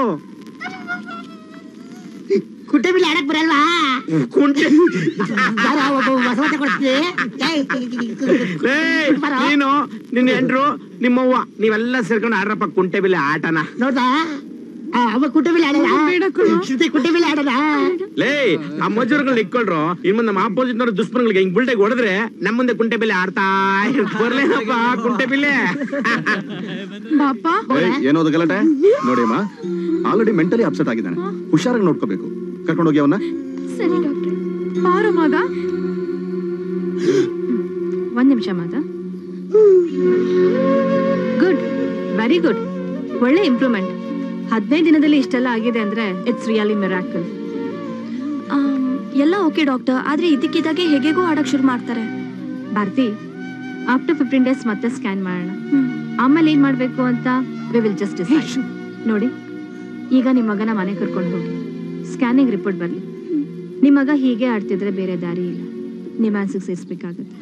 ಕುಟ್ಟೆ ಬಿಲ್ ಆಡಕ್ ಬರಲ್ವಾ ಕುಂಟೆ ಬಾರ, ಒಬ್ಬ ಹೊಸ ಕೊಡ್ತೀನಿ ಲೇ, ನೀನು ನಿನ್ನ ಹೆಂಡ್ರು ನಿಮ್ಮವ್ವ ನೀವೆಲ್ಲ ಸೇರ್ಕೊಂಡು ಆಡ್ರಪ್ಪ ಕುಂಟೆ ಬಿಲ್ಲೆ ಆಟನ ನೋಡ್ದಾ ಆ, ಅವ ಕುಟ್ಟೆ ಬಿಲ್ ಆಡಲ್ಲ ಶ್ರುತಿ ಕುಟ್ಟೆ ಬಿಲ್ ಆಡಲ್ಲ ಲೇ ಆ ಮಜೂರ್ಗಳು ಇಟ್ಕೊಳ್ರು ಇನ್ ಮುಂದೆ ನಮ್ಮ ಆಪೋಸಿಟ್ ನವರು ದುಷ್ಮನ್ಗಳಿಗೆ ಹಿಂಗ್ ಬುಲ್ಟೆಗೆ ಹೊಡೆದ್ರೆ ನಮ್ಮ ಮುಂದೆ ಕುಂಟೆ ಬಿಲ್ಲೆ ಆಡ್ತಾ ಇರ್- ಬರ್ಲೇನಪ್ಪ ಕುಂಟೆ ಬಿಲ್ಲೆ ಬಾಪ ಏನೋದು ಗಲಾಟೆ ನೋಡಿ ಅಮ್ಮ ಆಲ್ರೆಡಿ ಮೆಂಟಲಿ ಅಪ್ಸೆಟ್ ಆಗಿದ್ದಾನೆ ಹುಷಾರಾಗಿ ನೋಡ್ಕೋಬೇಕು ಕರ್ಕೊಂಡೋಗಿ ಅವನ್ನ ಸರಿ ಡಾಕ್ಟ್ರೆ ಬಾರ ಮಾದ ಒಂದ್ ನಿಮಿಷ ಮಾತ ಗುಡ್ ವೆರಿ ಗುಡ್ ಒಳ್ಳೆ ಇಂಪ್ರೂವ್ಮೆಂಟ್ ಹದಿನೈದು ದಿನದಲ್ಲಿ ಇಷ್ಟೆಲ್ಲ ಆಗಿದೆ ಅಂದ್ರೆ ಇಟ್ಸ್ ರಿಯಲಿ ಮಿರಾಕಲ್ ಆಮ್, ಎಲ್ಲ ಓಕೆ ಡಾಕ್ಟರ್ ಆದ್ರೆ ಇದಕ್ಕಿದ್ದಾಗೆ ಹೇಗೆಗೋ ಆಡಕ್ ಶುರು ಮಾಡ್ತಾರೆ ಭಾರತಿ ಆಫ್ಟರ್ ಫಿಫ್ಟೀನ್ ಡೇಸ್ ಮತ್ತೆ ಸ್ಕ್ಯಾನ್ ಮಾಡೋಣ ಆಮೇಲೆ ಏನ್ ಮಾಡ್ಬೇಕು ಅಂತ ವಿ ವಿಲ್ ಜಸ್ಟ್ ಡಿಸೈಡ್ ನೋಡಿ ಈಗ ನಿಮ್ಮ ಮಗನ ಮನೆ ಕರ್ಕೊಂಡು ಹೋಗಿ ಸ್ಕ್ಯಾನಿಂಗ್ ರಿಪೋರ್ಟ್ ಬರಲಿ ನಿಮ್ಮ ಮಗ ಹೀಗೆ ಆಡ್ತಿದ್ರೆ ಬೇರೆ ದಾರಿ ಇಲ್ಲ ನಿಮ್ಮ ಆನ್ಸಿಗೆ ಸೇರಿಸ್ಬೇಕಾಗುತ್ತೆ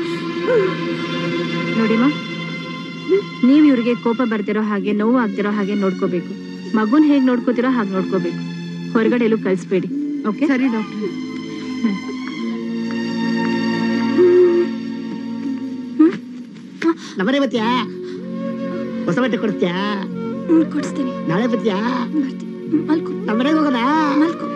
ನೋಡಿಮ್ಮ ನೀವು ಇವ್ರಿಗೆ ಕೋಪ ಬರ್ದಿರೋ ಹಾಗೆ ನೋವು ಆಗ್ದಿರೋ ಹಾಗೆ ನೋಡ್ಕೋಬೇಕು ಮಗುನ್ ಹೇಗ್ ನೋಡ್ಕೋತಿರೋ ಹಾಗೆ ನೋಡ್ಕೋಬೇಕು ಹೊರಗಡೆ ಎಲ್ಲೂ ಕಳಿಸ್ಬೇಡಿ ಓಕೆ ಸರಿ ಡಾಕ್ಟರ್ ನಮ್ಮನೆ ಬತ್ತೀಯಾ ಹೊಸ ಬಟ್ಟೆ ಕೊಡ್ತೀಯಾ ಕೊಡಿಸ್ತೀನಿ ನಾಳೆ ಬತ್ತೀಯಾ ಮಲ್ಕೊ ನಮ್ಮನೆಗೆ ಹೋಗೋಣ ಮಲ್ಕೊ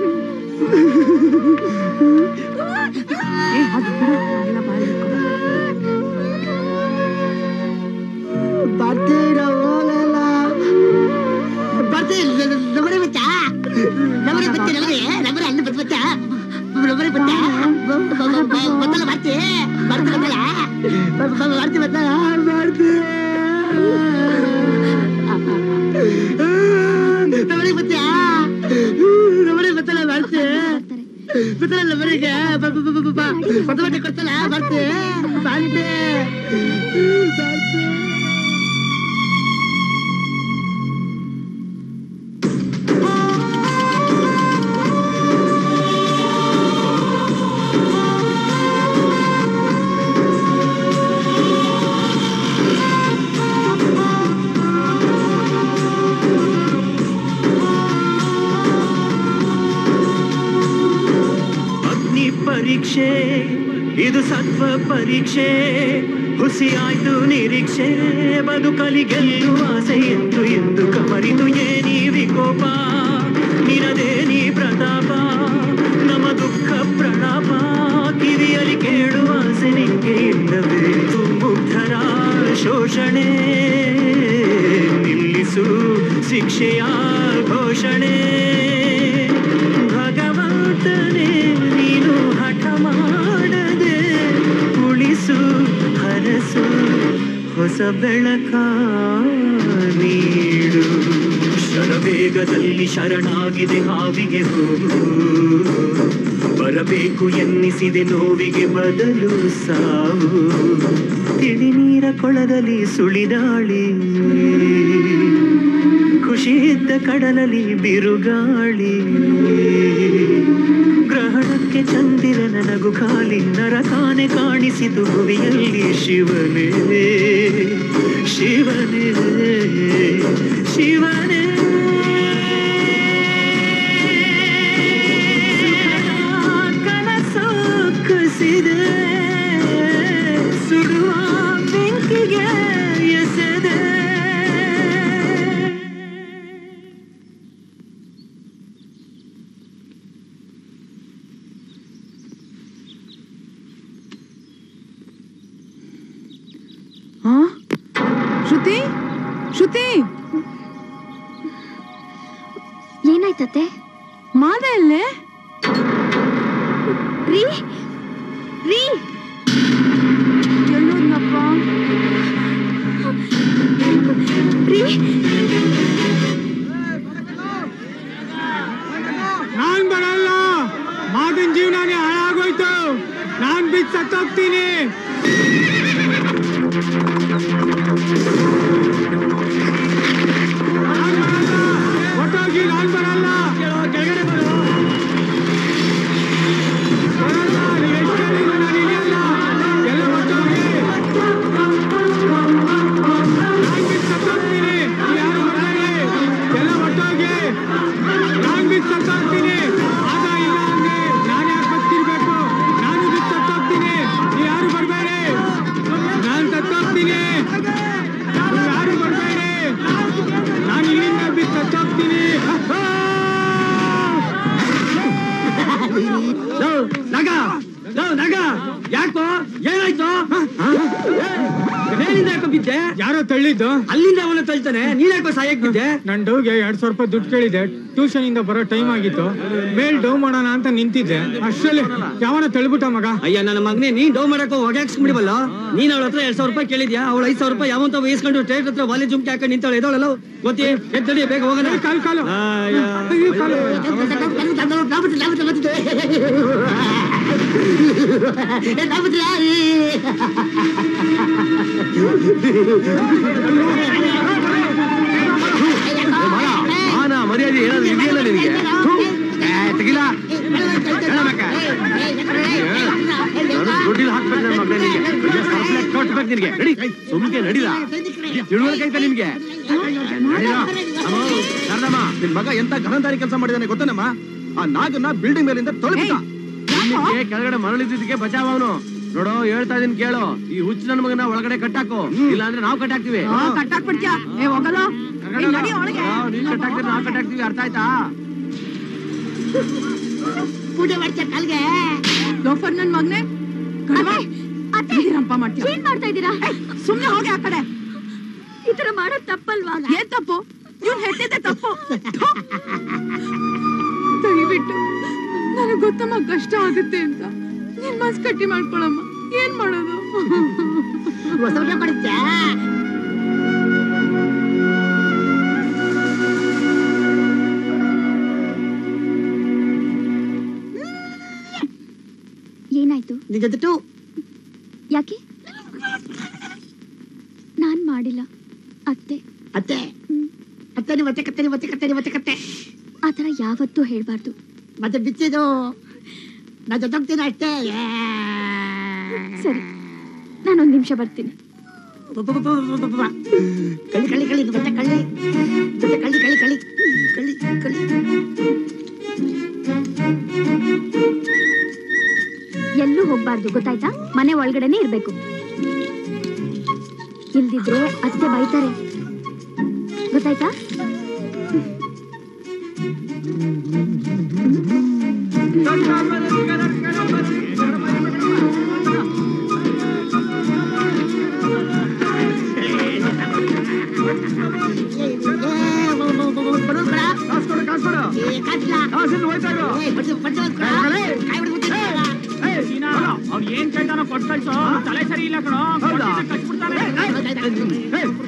ಬರ್ತೀರ ಹೋಗಲ್ಲ ಬರ್ತೀವಿ ನಮ್ಮನೆ ಬತ್ತಾ ನಮ್ಮನೆ ಬತ್ತಿ ನಮಗೆ ನಮ್ಮನೆ ಅಲ್ಲಿ ಬತ್ ಬತ್ತಾ ನಮ್ಮನೆ ಬತ್ತಾ ಬತ್ತಲ್ಲ ಬರ್ತಿ ಬರ್ತಿ ಬತ್ತಲ್ಲ ಬರ್ತಿ ಬತ್ತಲ್ಲ ಬರ್ತಿ ನಮ್ಮನೆ ಬತ್ತಾ ನಮ್ಮನೆ ಬತ್ತಲ್ಲ ಬರ್ತಿ ಬತ್ತಲ್ಲ ನಮ್ಮನೆಗೆ ಹೊಸ ಬಟ್ಟೆ ಕೊಡ್ತಲ್ಲ ಬರ್ತಿ ಬರ್ತಿ ಬರ್ತಿ ಅಗ್ನಿ ಪರೀಕ್ಷೆ ಇದು ಸತ್ವ ಪರೀಕ್ಷೆ ಹುಸಿಯಾಯ್ತು ನಿರೀಕ್ಷೆ ಬದುಕಲಿ ಗೆಲ್ಲುವ ಆಸೆ ಎಂದು ಎಂದು ಕಮರಿತು ಏನಿ ವಿಕೋಪ ನಿನದೇ ನೀ ಪ್ರತಾಪ ನಮ್ಮ ದುಃಖ ಪ್ರಣಾಪ ಕಿವಿಯಲಿ ಕೇಳುವ ಆಸೆ ನಿಂಗೆ ಇಲ್ಲವೇ ಮುಗ್ಧರ ಶೋಷಣೆ ನಿಲ್ಲಿಸು ಶಿಕ್ಷೆಯ ಘೋಷಣೆ ಭಗವಂತನೇ ನೀನು ಹಠ ಮಾಡದೆ ಉಳಿಸು ಹರಸು ಹೊಸ ಬೆಳಕ ನೀಡು ಶರವೇಗದಲ್ಲಿ ಶರಣಾಗಿದೆ ಹಾವಿಗೆ ಹೋಗು ಬರಬೇಕು ಎನ್ನಿಸಿದೆ ನೋವಿಗೆ ಬದಲು ಸಾವು ತಿಳಿ ನೀರ ಕೊಳದಲ್ಲಿ ಸುಳಿದಾಳಿ ಖುಷಿ ಇದ್ದ ಕಡಲಲ್ಲಿ ಬಿರುಗಾಳಿ ಗ್ರಹಣಕ್ಕೆ ಚಂದಿರನ ನಗು ಖಾಲಿ ನರಕಾನೆ ಕಾಣಿಸಿತು ಭುವಿಯಲ್ಲಿ ಶಿವನೇ ಶಿವನೇ ಶಿವನೇ ಕನಸು ಕುಸಿದೆ ಸುಡುವ ಬೆಂಕಿಗೆ ಎಸೆದೆ ಹಾ ಶ್ರುತಿ ಶ್ರುತಿ ಏನಾಯ್ತತ್ತೆ ಮಾದ ಅಲ್ಲೇ ರೀ ರೀ ಎಲ್ಲೋದ್ನಪ್ಪ ರೀ ನಾನ್ ಬರಲ್ಲ ಮಾತಿನ ಜೀವನಾನೇ ಹಾಳಾಗೋಯ್ತು ನಾನ್ ಬಿದ್ದು ಸತ್ತೋಗ್ತೀನಿ ನಾನ್ ಬರಲ್ಲ. ಹೊರ್ಟೋಗಿ ನಾನ್ ಬರಲ್ಲ ಕೆಳಗಡೆ ಬರೋ ಬರಲ್ಲ, ನೀವ್ ಎಷ್ಟ್ ಹೇಳಿದ್ರು ನಾನ್ ಇಳಿಯಲ್ಲ. ಎಲ್ಲ ಹೊರ್ಟೋಗಿ. ನಾನ್ ಬಿದ್ದು ಸತ್ತೋಗ್ತೀನಿ. ನೀವ್ ಯಾರು ಬರ್ಬೇಡಿ. ಎಲ್ಲ ಹೊರ್ಟೋಗಿ. ನಾನ್ ಬಿದ್ದು ಸತ್ತೋಗ್ತೀನಿ. ಆಗ ಇಲ್ಲ ಅಂದ್ರೆ ನಾನ್ ಯಾಕೆ ಬದುಕಿರ್ಬೇಕು? ನಾನು ಬಿದ್ದು ಸತ್ತೋಗ್ತೀನಿ. ನೀವ್ ಯಾರು ಬರ್ಬೇಡಿ. ನಾನ್ ಸತ್ತೋಗ್ತೀನಿ. ನೀವ್ ಯಾರು ಬರ್ಬೇಡಿ. ನಾನ್ ಇಲ್ಲಿಂದ ಬಿದ್ದು ಸತ್ತೋಗ್ತೀನಿ. ನಗ ನಗ ಯಾಕೋ ಏನಾಯ್ತು ಮೇಲಿಂದ ಯಾಕೋ ಬಿದ್ದೆ ಯಾರೋ ತಳ್ಳಿದ್ದು ಅಲ್ಲಿಂದ ಅವನ ತಳ್ತಾನೆ ನೀನ್ ಯಾಕೋ ಸಾಯಕ್ ಬಿದ್ದೆ ನನ್ ಡೌಗೆ ಎರಡ್ ಸಾವಿರ ರೂಪಾಯಿ ದುಡ್ಡು ಕೇಳಿದೆ ಟ್ಯೂಷನ್ ಇಂದ ಬರೋ ಟೈಮ್ ಆಗಿತ್ತು ಮೇಲ್ ಡೌ ಮಾಡೋಣ ಅಂತ ನಿಂತಿದ್ದೆ ಅಷ್ಟರಲ್ಲಿ ಯಾವನ ತಳ್ಬಿಟ್ಟ ಮಗ ಅಯ್ಯ ನನ್ನ ಮಗನೇ ನೀನ್ ಡೌ ಮಾಡಕ್ ಒಗ್ಯಾಕ್ಸ್ಬಿಡಿವಲ್ಲ ನೀನ್ ಅವಳ ಹತ್ರ ಎರಡ್ ಸಾವಿರ ರೂಪಾಯಿ ಕೇಳಿದ್ಯಾ ಅವಳ ಐದ್ ಸಾವಿರ ರೂಪಾಯಿ ಯಾವಂತ ವಹಿಸ್ಕೊಂಡು ಸ್ಟೇಟ್ ಹತ್ರ ವಾಲೆ ಜುಮ್ಕಿ ಹಾಕೊಂಡು ನಿಂತಾಳೆ ಎದೋಳಲ್ಲ ಗೊತ್ತಿ ಎದ್ದಡಿ ಬೇಗ ಹೋಗೋಣ ಕಾಲು ಕಾಲು ಮಾನ ಮರ್ಯಾದೆ ಏನಾದ್ರು ಇದೆಯಲ್ಲ ನಿನಗೆ ತೆಗಿಲ ದುಡ್ಡಿಲ್ ಹಾಕ್ಬೇಕು ನನ್ನ ಮಗನೇ ನಿನಗೆ ಕೊಟ್ಬೇಕು ನಿನಗೆ ನಡಿ ಸುಮ್ಕೆ ನಡಿಲ ತಿಳುವಳಿಕೆ ಐತೆ ನಿಮ್ಗೆ ಶಾರದಮ್ಮ ನಿನ್ ಮಗ ಎಂತ ಘನದಾರಿ ಕೆಲಸ ಮಾಡಿದಾನೆ ಗೊತ್ತೇನಮ್ಮ ಆ ನಾಗನ್ನ ಬಿಲ್ಡಿಂಗ್ ಮೇಲಿಂದ ತೊಳೆಬಿಟ್ಟ ನಿನ್ಗೆ ಕೆಳಗಡೆ ಮರಳಿದ್ದಕ್ಕೆ ಬಚಾವ್ ಅವನು ನೋಡೋ ಹೇಳ್ತಾ ಇದೀನಿ ಕೇಳು ಈ ಹುಚ್ಚ ನನ್ನ ಮಗನ ಒಳಗಡೆ ಕಟ್ಟಾಕು ಇಲ್ಲ ಅಂದ್ರೆ ನಾವು ಕಟ್ಟಾಕ್ತಿವಿ ಕಟ್ಟಾಕ್ಬಿಡ್ತೀಯ ಏ ಹೋಗಲ್ಲ ಏ, ನಡಿ ಒಳಗೆ ನೀನ್ ಕಟ್ಟಾಕ್ತೀರಿ ನಾವು ಕಟ್ಟಾಕ್ತಿವಿ ಅರ್ಥ ಆಯ್ತಾ ಪೂಜೆ ಮಾಡ್ತೀಯ ಕಾಲ್ಗೆ ಲೋಫರ್ ನನ್ ಮಗ್ನೆ ರಂಪ ಮಾಡ್ತೀಯ ಏನ್ ಮಾಡ್ತಾ ಇದ್ದೀರಾ ಸುಮ್ನೆ ಹೋಗಿ ಆ ಕಡೆ ಈ ತರ ಮಾಡೋದ್ ತಪ್ಪಲ್ವಾ ಏನ್ ತಪ್ಪು ಇವ್ನ್ ಹೆಟ್ಟಿದ್ದೆ ತಪ್ಪು ಥು. ದಯವಿಟ್ಟು ನನಗ್ ಗೊತ್ತಮ್ಮ ಕಷ್ಟ ಆಗುತ್ತೆ ಅಂತ ನೀನ್ ಮನ್ಸ್ ಕಟ್ಟಿ ಮಾಡ್ಕೊಳಮ್ಮ ಏನ್ ಮಾಡೋದು ಏನಾಯ್ತು ನಿಜದ್ದು ಯಾಕೆ ನಾನ್ ಮಾಡಿಲ್ಲ ಅತ್ತೆ ಅತ್ತೆ ಅತ್ತೆ ನೀವು ಮತ್ತೆ ಕತ್ತೆ ನೀವು ಮತ್ತೆ ಕತ್ತೆ ನೀವು ಮತ್ತೆ ಕತ್ತೆ ಆತರ ಯಾವತ್ತೂ ಹೇಳ್ಬಾರ್ದು ಮತ್ತೆ ಬಿಚ್ಚಿದು ನಾ ಜೊತೆಗ್ತೀನಿ ಅಷ್ಟೇ ಸರಿ ನಾನೊಂದ್ ನಿಮಿಷ ಬರ್ತೀನಿ ಕಳಿ ಕಳಿ ಕಳಿ ಇದು ಮತ್ತೆ ಕಳ್ಳಿ ಮತ್ತೆ ಕಳ್ಳಿ ಕಳಿ ಕಳಿ ಕಳಿ ಕಳಿ ಎಲ್ಲೂ ಹೋಗ್ಬಾರ್ದು ಗೊತ್ತಾಯ್ತಾ ಮನೆ ಒಳಗಡೆನೆ ಇರ್ಬೇಕು ಇಲ್ದಿದ್ರೆ ಅತ್ತೆ ಬೈತಾರೆ ಗೊತ್ತಾಯ್ತಾ ಕೊಟ್ಟು ಕಳ್ಸು ತಲೆ ಸರಿ ಇಲ್ಲ ಕಣೋ ಕೊಟ್ಟಿದ್ರೆ ಕಚ್ಬಿಡ್ತಾನೆ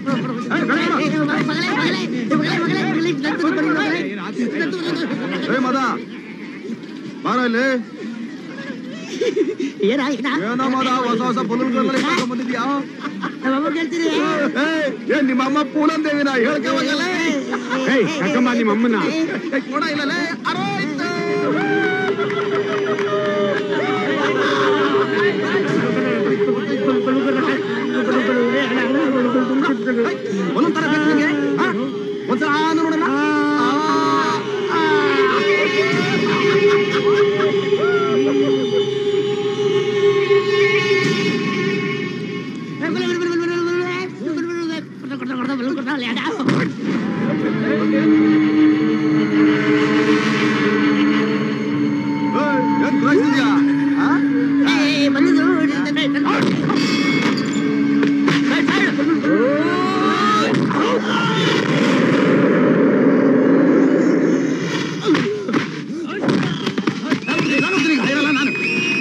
ಏ ಮದ ಬಾರ ಇಲ್ಲಿ ಏನೋ ಮದ ಹೊಸ ಹೊಸ ಬಲೂನ್ಗಳನ್ನ ಬಂದಿದ್ಯಾ ಏ ನಿಮ್ಮ ಅಮ್ಮ ಪೂಲನ್ ದೇವಿನ ಹೇಳ್ಕೋವಾಗಲ್ಲ ಏಯ್ ಕರ್ಕೊಂಬ ನಿಮ್ಮ ಅಮ್ಮನ ಕೊಡ ಇಲ್ಲಲೇ ಅರೋ ಬಲೂನ್ ತರ ಬೇಕು ನಿಂಗೆ ಹಾ? ಒಂದ್ಸಲ ಆ ನೋಡೋಣ ಏನ್ ಗುರಾಯಿಸ್ತಿದ್ಯಾ? ಹಾ? ನಾನು ಒಬ್ರಿಗೆ ಹೈರಲ್ಲ ನಾನು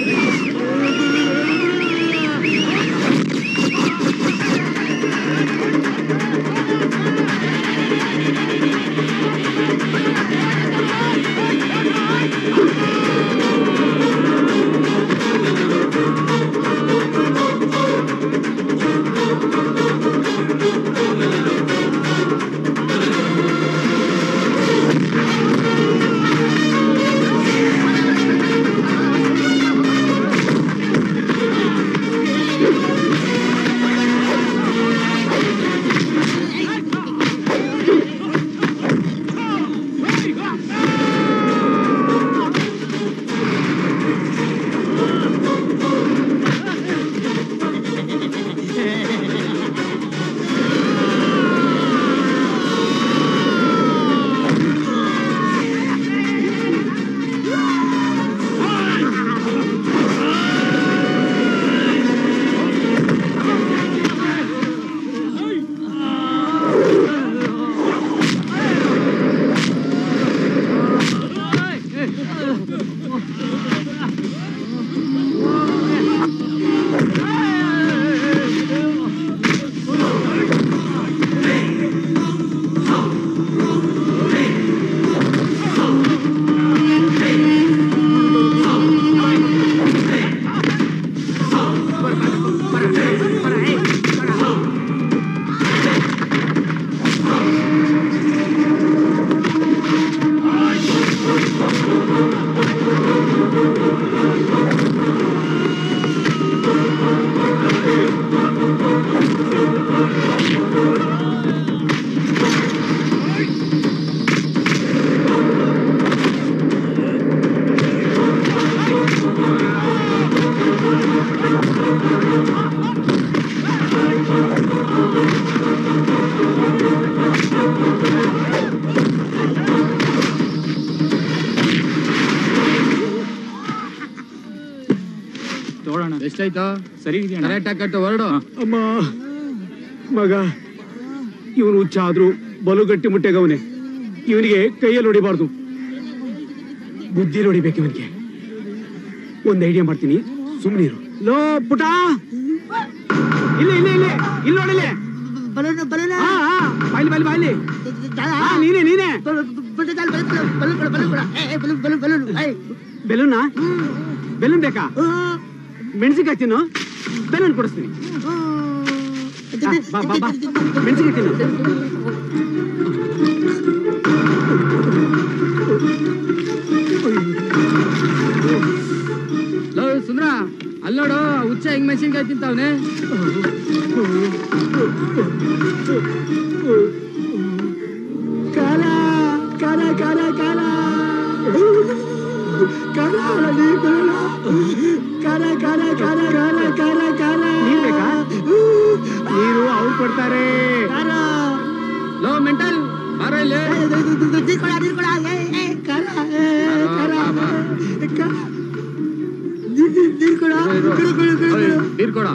ನೋಡೋಣ ಎಷ್ಟಾಯ್ತು ಸರಿ ಕರೆಕ್ಟ್ ಆಗಿ ಕಟ್ಟು ಹೊರಡು ಅಮ್ಮ ಮಗ ಇವನು ಹುಚ್ಚ ಆದ್ರೂ ಬಲು ಗಟ್ಟಿ ಮುಟ್ಟೆಗವನೆ ಇವನಿಗೆ ಕೈಯಲ್ಲಿ ಹೊಡಿಬಾರ್ದು ಬುದ್ಧಿ ಹೊಡಿಬೇಕು ಇವನಿಗೆ ಒಂದ್ ಐಡಿಯಾ ಮಾಡ್ತೀನಿ ಸುಮ್ನಿರು ಲೋ ಪುಟ ಇಲ್ಲಿ ಇಲ್ಲಿ ಇಲ್ಲಿ ಇಲ್ಲಿ ನೋಡಿಲ್ಲಿ ಹಾ, ಹಾ, ಬಾಯ್ಲಿ ಬಾಯ್ಲಿ ಬಾಯ್ಲಿ ಹಾ, ನೀನೇ ನೀನೇ ಬೆಲೂನಾ ಬೆಲೂನ್ ಬೇಕಾ ಮೆಣಸಿನ್ಕಾಯಿ ತಿನ್ನು ಬೆಲೂನ್ ಕೊಡಿಸ್ತೀನಿ ಹಾ, ಬಾ ಬಾ ಬಾ ಮೆಣಸಿನ್ಕಾಯಿ ತಿನ್ನು ಲೋ ಸುಂದ್ರ ಅಲ್ಲಿ ನೋಡು ಆ ಹುಚ್ಚ ಹೆಂಗ್ ಮೆಣಸಿನ್ಕಾಯಿ ತಿಂತಾವನೆ ಕಾಲ ಕಾಲ ಕಾಲ ಕಾಲ ಕಾಲ ನೀರ್ ಕೊಡೋಣ. ಕಾಲ ಕಾಲ ಕಾಲ ಕಾಲ ಕಾಲ ಕಾಲ ನೀರ್ ಬೇಕಾ ನೀರು ಅವ್ರು ಕೊಡ್ತಾರೆ ಲೋ ಮೆಂಟಲ್ ಬಾರ ಇಲ್ಲಿ ನೀರ್ ಕೊಡ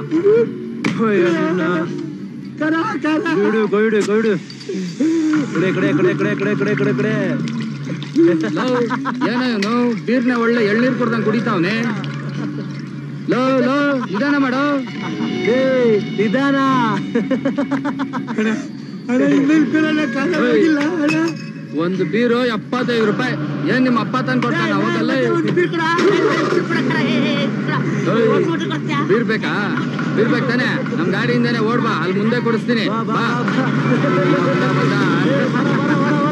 ಗೈಡು ಗೈಡು ಗೈಡು ಕಡೆ ಕಡೆ ಕಡೆ ಕಡೆ ಕಡೆ ಕಡೆ ಕಡೆ ಕಡೆ ಲೋ, ಏನೋ ಇವನು ಬೀರ್ನ ಒಳ್ಳೆ ಎಳ್ನೀರ್ ಕೊಡ್ದಂಗ್ ಕುಡಿತಾವನೆ ಲೋ ಲೋ ನಿಧಾನ ಮಾಡೋ ನಿಧಾನ ಒಂದು ಬೀರು ಎಪ್ಪತ್ತೈದು ರೂಪಾಯಿ ಏನ್ ನಿಮ್ಮ ಅಪ್ಪ ತಂದು ಕೊಡ್ತಾನ ಹೋಗಲ್ಲ ಬೀರ್ ಬೇಕಾ ಬೀರ್ ಬೇಕು ತಾನೆ ನಮ್ ಗಾಡಿಯಿಂದಾನೆ ಓಡ್ಬಾ ಅಲ್ಲಿ ಮುಂದೆ ಕೊಡಿಸ್ತೀನಿ ಬಾ ಬಂದ, ಬಂದ.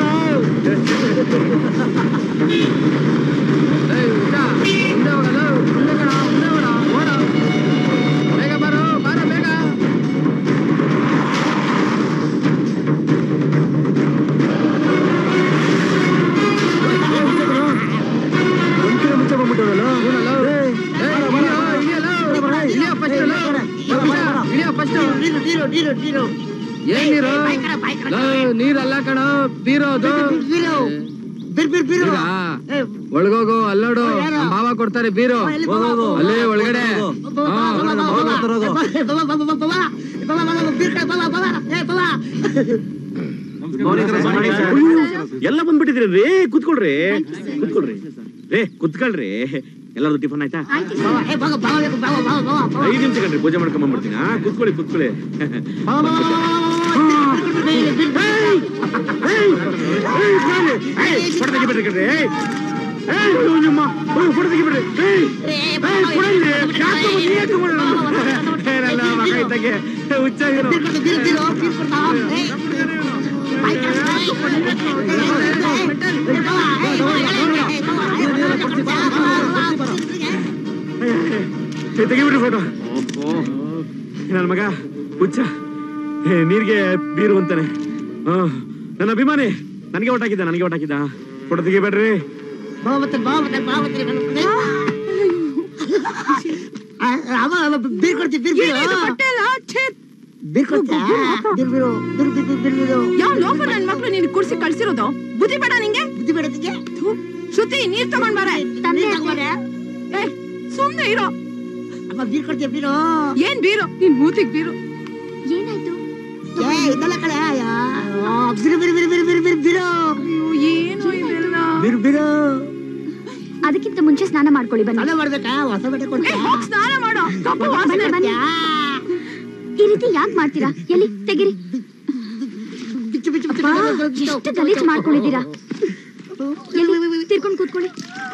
ಏಯ್, ಉದ್ದ, ಮುಂದೆ ಹೋಗಲ್ಲ ಮುಂದೆ ಕಣ ಮುಂದೆ ಹೋಡ ಓಡ ಬೇಗ ಬರೋ ಬಾರ ಬೇಗ ಏನ್ ನೀರು ಲೋ, ನೀರಲ್ಲ ಕಣ ಬೀರೋ ಅದು ಬೀರಾ? ಒಳಗೋಗು ಅಲ್ಲೋಡು ನಮ್ ಮಾವ ಕೊಡ್ತಾರೆ ಬೀರು ಅಲ್ಲೇ ಒಳಗಡೆ ಹಾ, ಎಲ್ಲ ಬಂದ್ಬಿಟ್ಟಿದ್ರಿ ರೇ ಕುತ್ಕೊಳ್ರಿ ಕುತ್ಕೊಳ್ರಿ ರೇ ಕುತ್ಕೊಳ್ರಿ ಎಲ್ಲಾರ್ದು ಟಿಫನ್ ಆಯ್ತಾ ಐದು ನಿಮಿಷ ಕಣ್ರಿ ಪೂಜೆ ಮಾಡ್ಕೊಂಡ್ ಬಂದ್ಬಿಡ್ತೀನಿ ಹಾ ಕುತ್ಕೊಳ್ಳಿ ಕುತ್ಕೊಳ್ಳಿ ಫೋಟೋ ತೆಗಿಬಿಡ್ರಿ ಕಣ್ರಿ ಏಯ್! ಏಯ್, ಅಯ್ಯೋ, ನಿಮ್ಮ ಅಯ್ಯೋ, ಫೋಟೋ ತೆಗಿಬಿಡ್ರಿ ಏಯ್! ಏಯ್, ಕೊಡಲ್ರಿ. ಯಾಕೋ ನೀವೇ ತಗೊಂಡ್ರಿ ನಮ್ಮ- ಏ, ನನ್ನ ಮಗ ಇದ್ದಾಗೆ ಹುಚ್ಚಾಗಿರೋ ಏ, ತೆಗಿಬಿಡ್ರಿ ಫೋಟೋ ನನ್ನ ಮಗ ಹುಚ್ಚ ಏ, ನೀರ್ಗೆ ಬೀರು ಅಂತಾನೆ ಹಾ, ನನ್ನ ಅಭಿಮಾನಿ ನನಗೆ ಓಟ್ ಹಾಕಿದ್ದ ನನಗೆ ಓಟ್ ಹಾಕಿದ್ದ ಫೋಟೋ ತೆಗಿಬೇಡ್ರಿ ಬೀರ್ ಕೊಡ್ತೀವಿ ಬೀರ್ ಬೀರ್ ಕೊಡ್ತೀಯಾ beer beer beer beer beer beer ಯಾವ ಲೋಫರ್ ನನ್ ಮಕ್ಳು ನೀನ್ ಕುಡ್ಸಿ ಕಳ್ಸಿರೋದು ಬುದ್ಧಿ ಬೇಡ ನಿಂಗೆ ಬುದ್ಧಿ ಬೇಡ ಶ್ರುತಿ ನೀರ್ ತಗೊಂಡ್ ಬಾರೆ ಏ, ಸುಮ್ನೆ ಇರೋ ಅಮ್ಮ ಬೀರ್ ಕೊಡ್ತೀಯ ಬೀರು ಏನ್ ಬೀರು ನಿನ್ ಮೂತಿಗ್ ಬೀರು ಏನಾಯ್ತು ಏ ಇದೆಲ್ಲ ಕಡೆ ಬೀರು ಬೀರು ಬೀರು ಬೀರು ಬೀರು ಬೀರು ಬೀರು ಏನು ಇದೆಲ್ಲ ಬೀರು ಬೀರು ಅದಕ್ಕಿಂತ ಮುಂಚೆ ಸ್ನಾನ ಮಾಡ್ಕೊಳ್ಳಿ ಬನ್ನಿ ಸ್ನಾನ ಮಾಡ್ಬೇಕಾ ಹೊಸ ಬಟ್ಟೆ ಕೊಡ್ತೀಯಾ ಸ್ನಾನ ಮಾಡೋ ಕಪ್ಪು ವಾಸನೆ ಬನ್ನಿ, ಬನ್ನಿ. ಈ ರೀತಿ ಯಾಕೆ ಮಾಡ್ತೀರಾ ಎಲ್ಲಿ ತೆಗಿರಿ ಅಪ್ಪಾ, ಎಷ್ಟು ಗಲೀಜ್ ಮಾಡ್ಕೊಂಡಿದ್ದೀರಾ ಎಲ್ಲಿ ತಿರ್ಕೊಂಡು ಕೂತ್ಕೊಳ್ಳಿ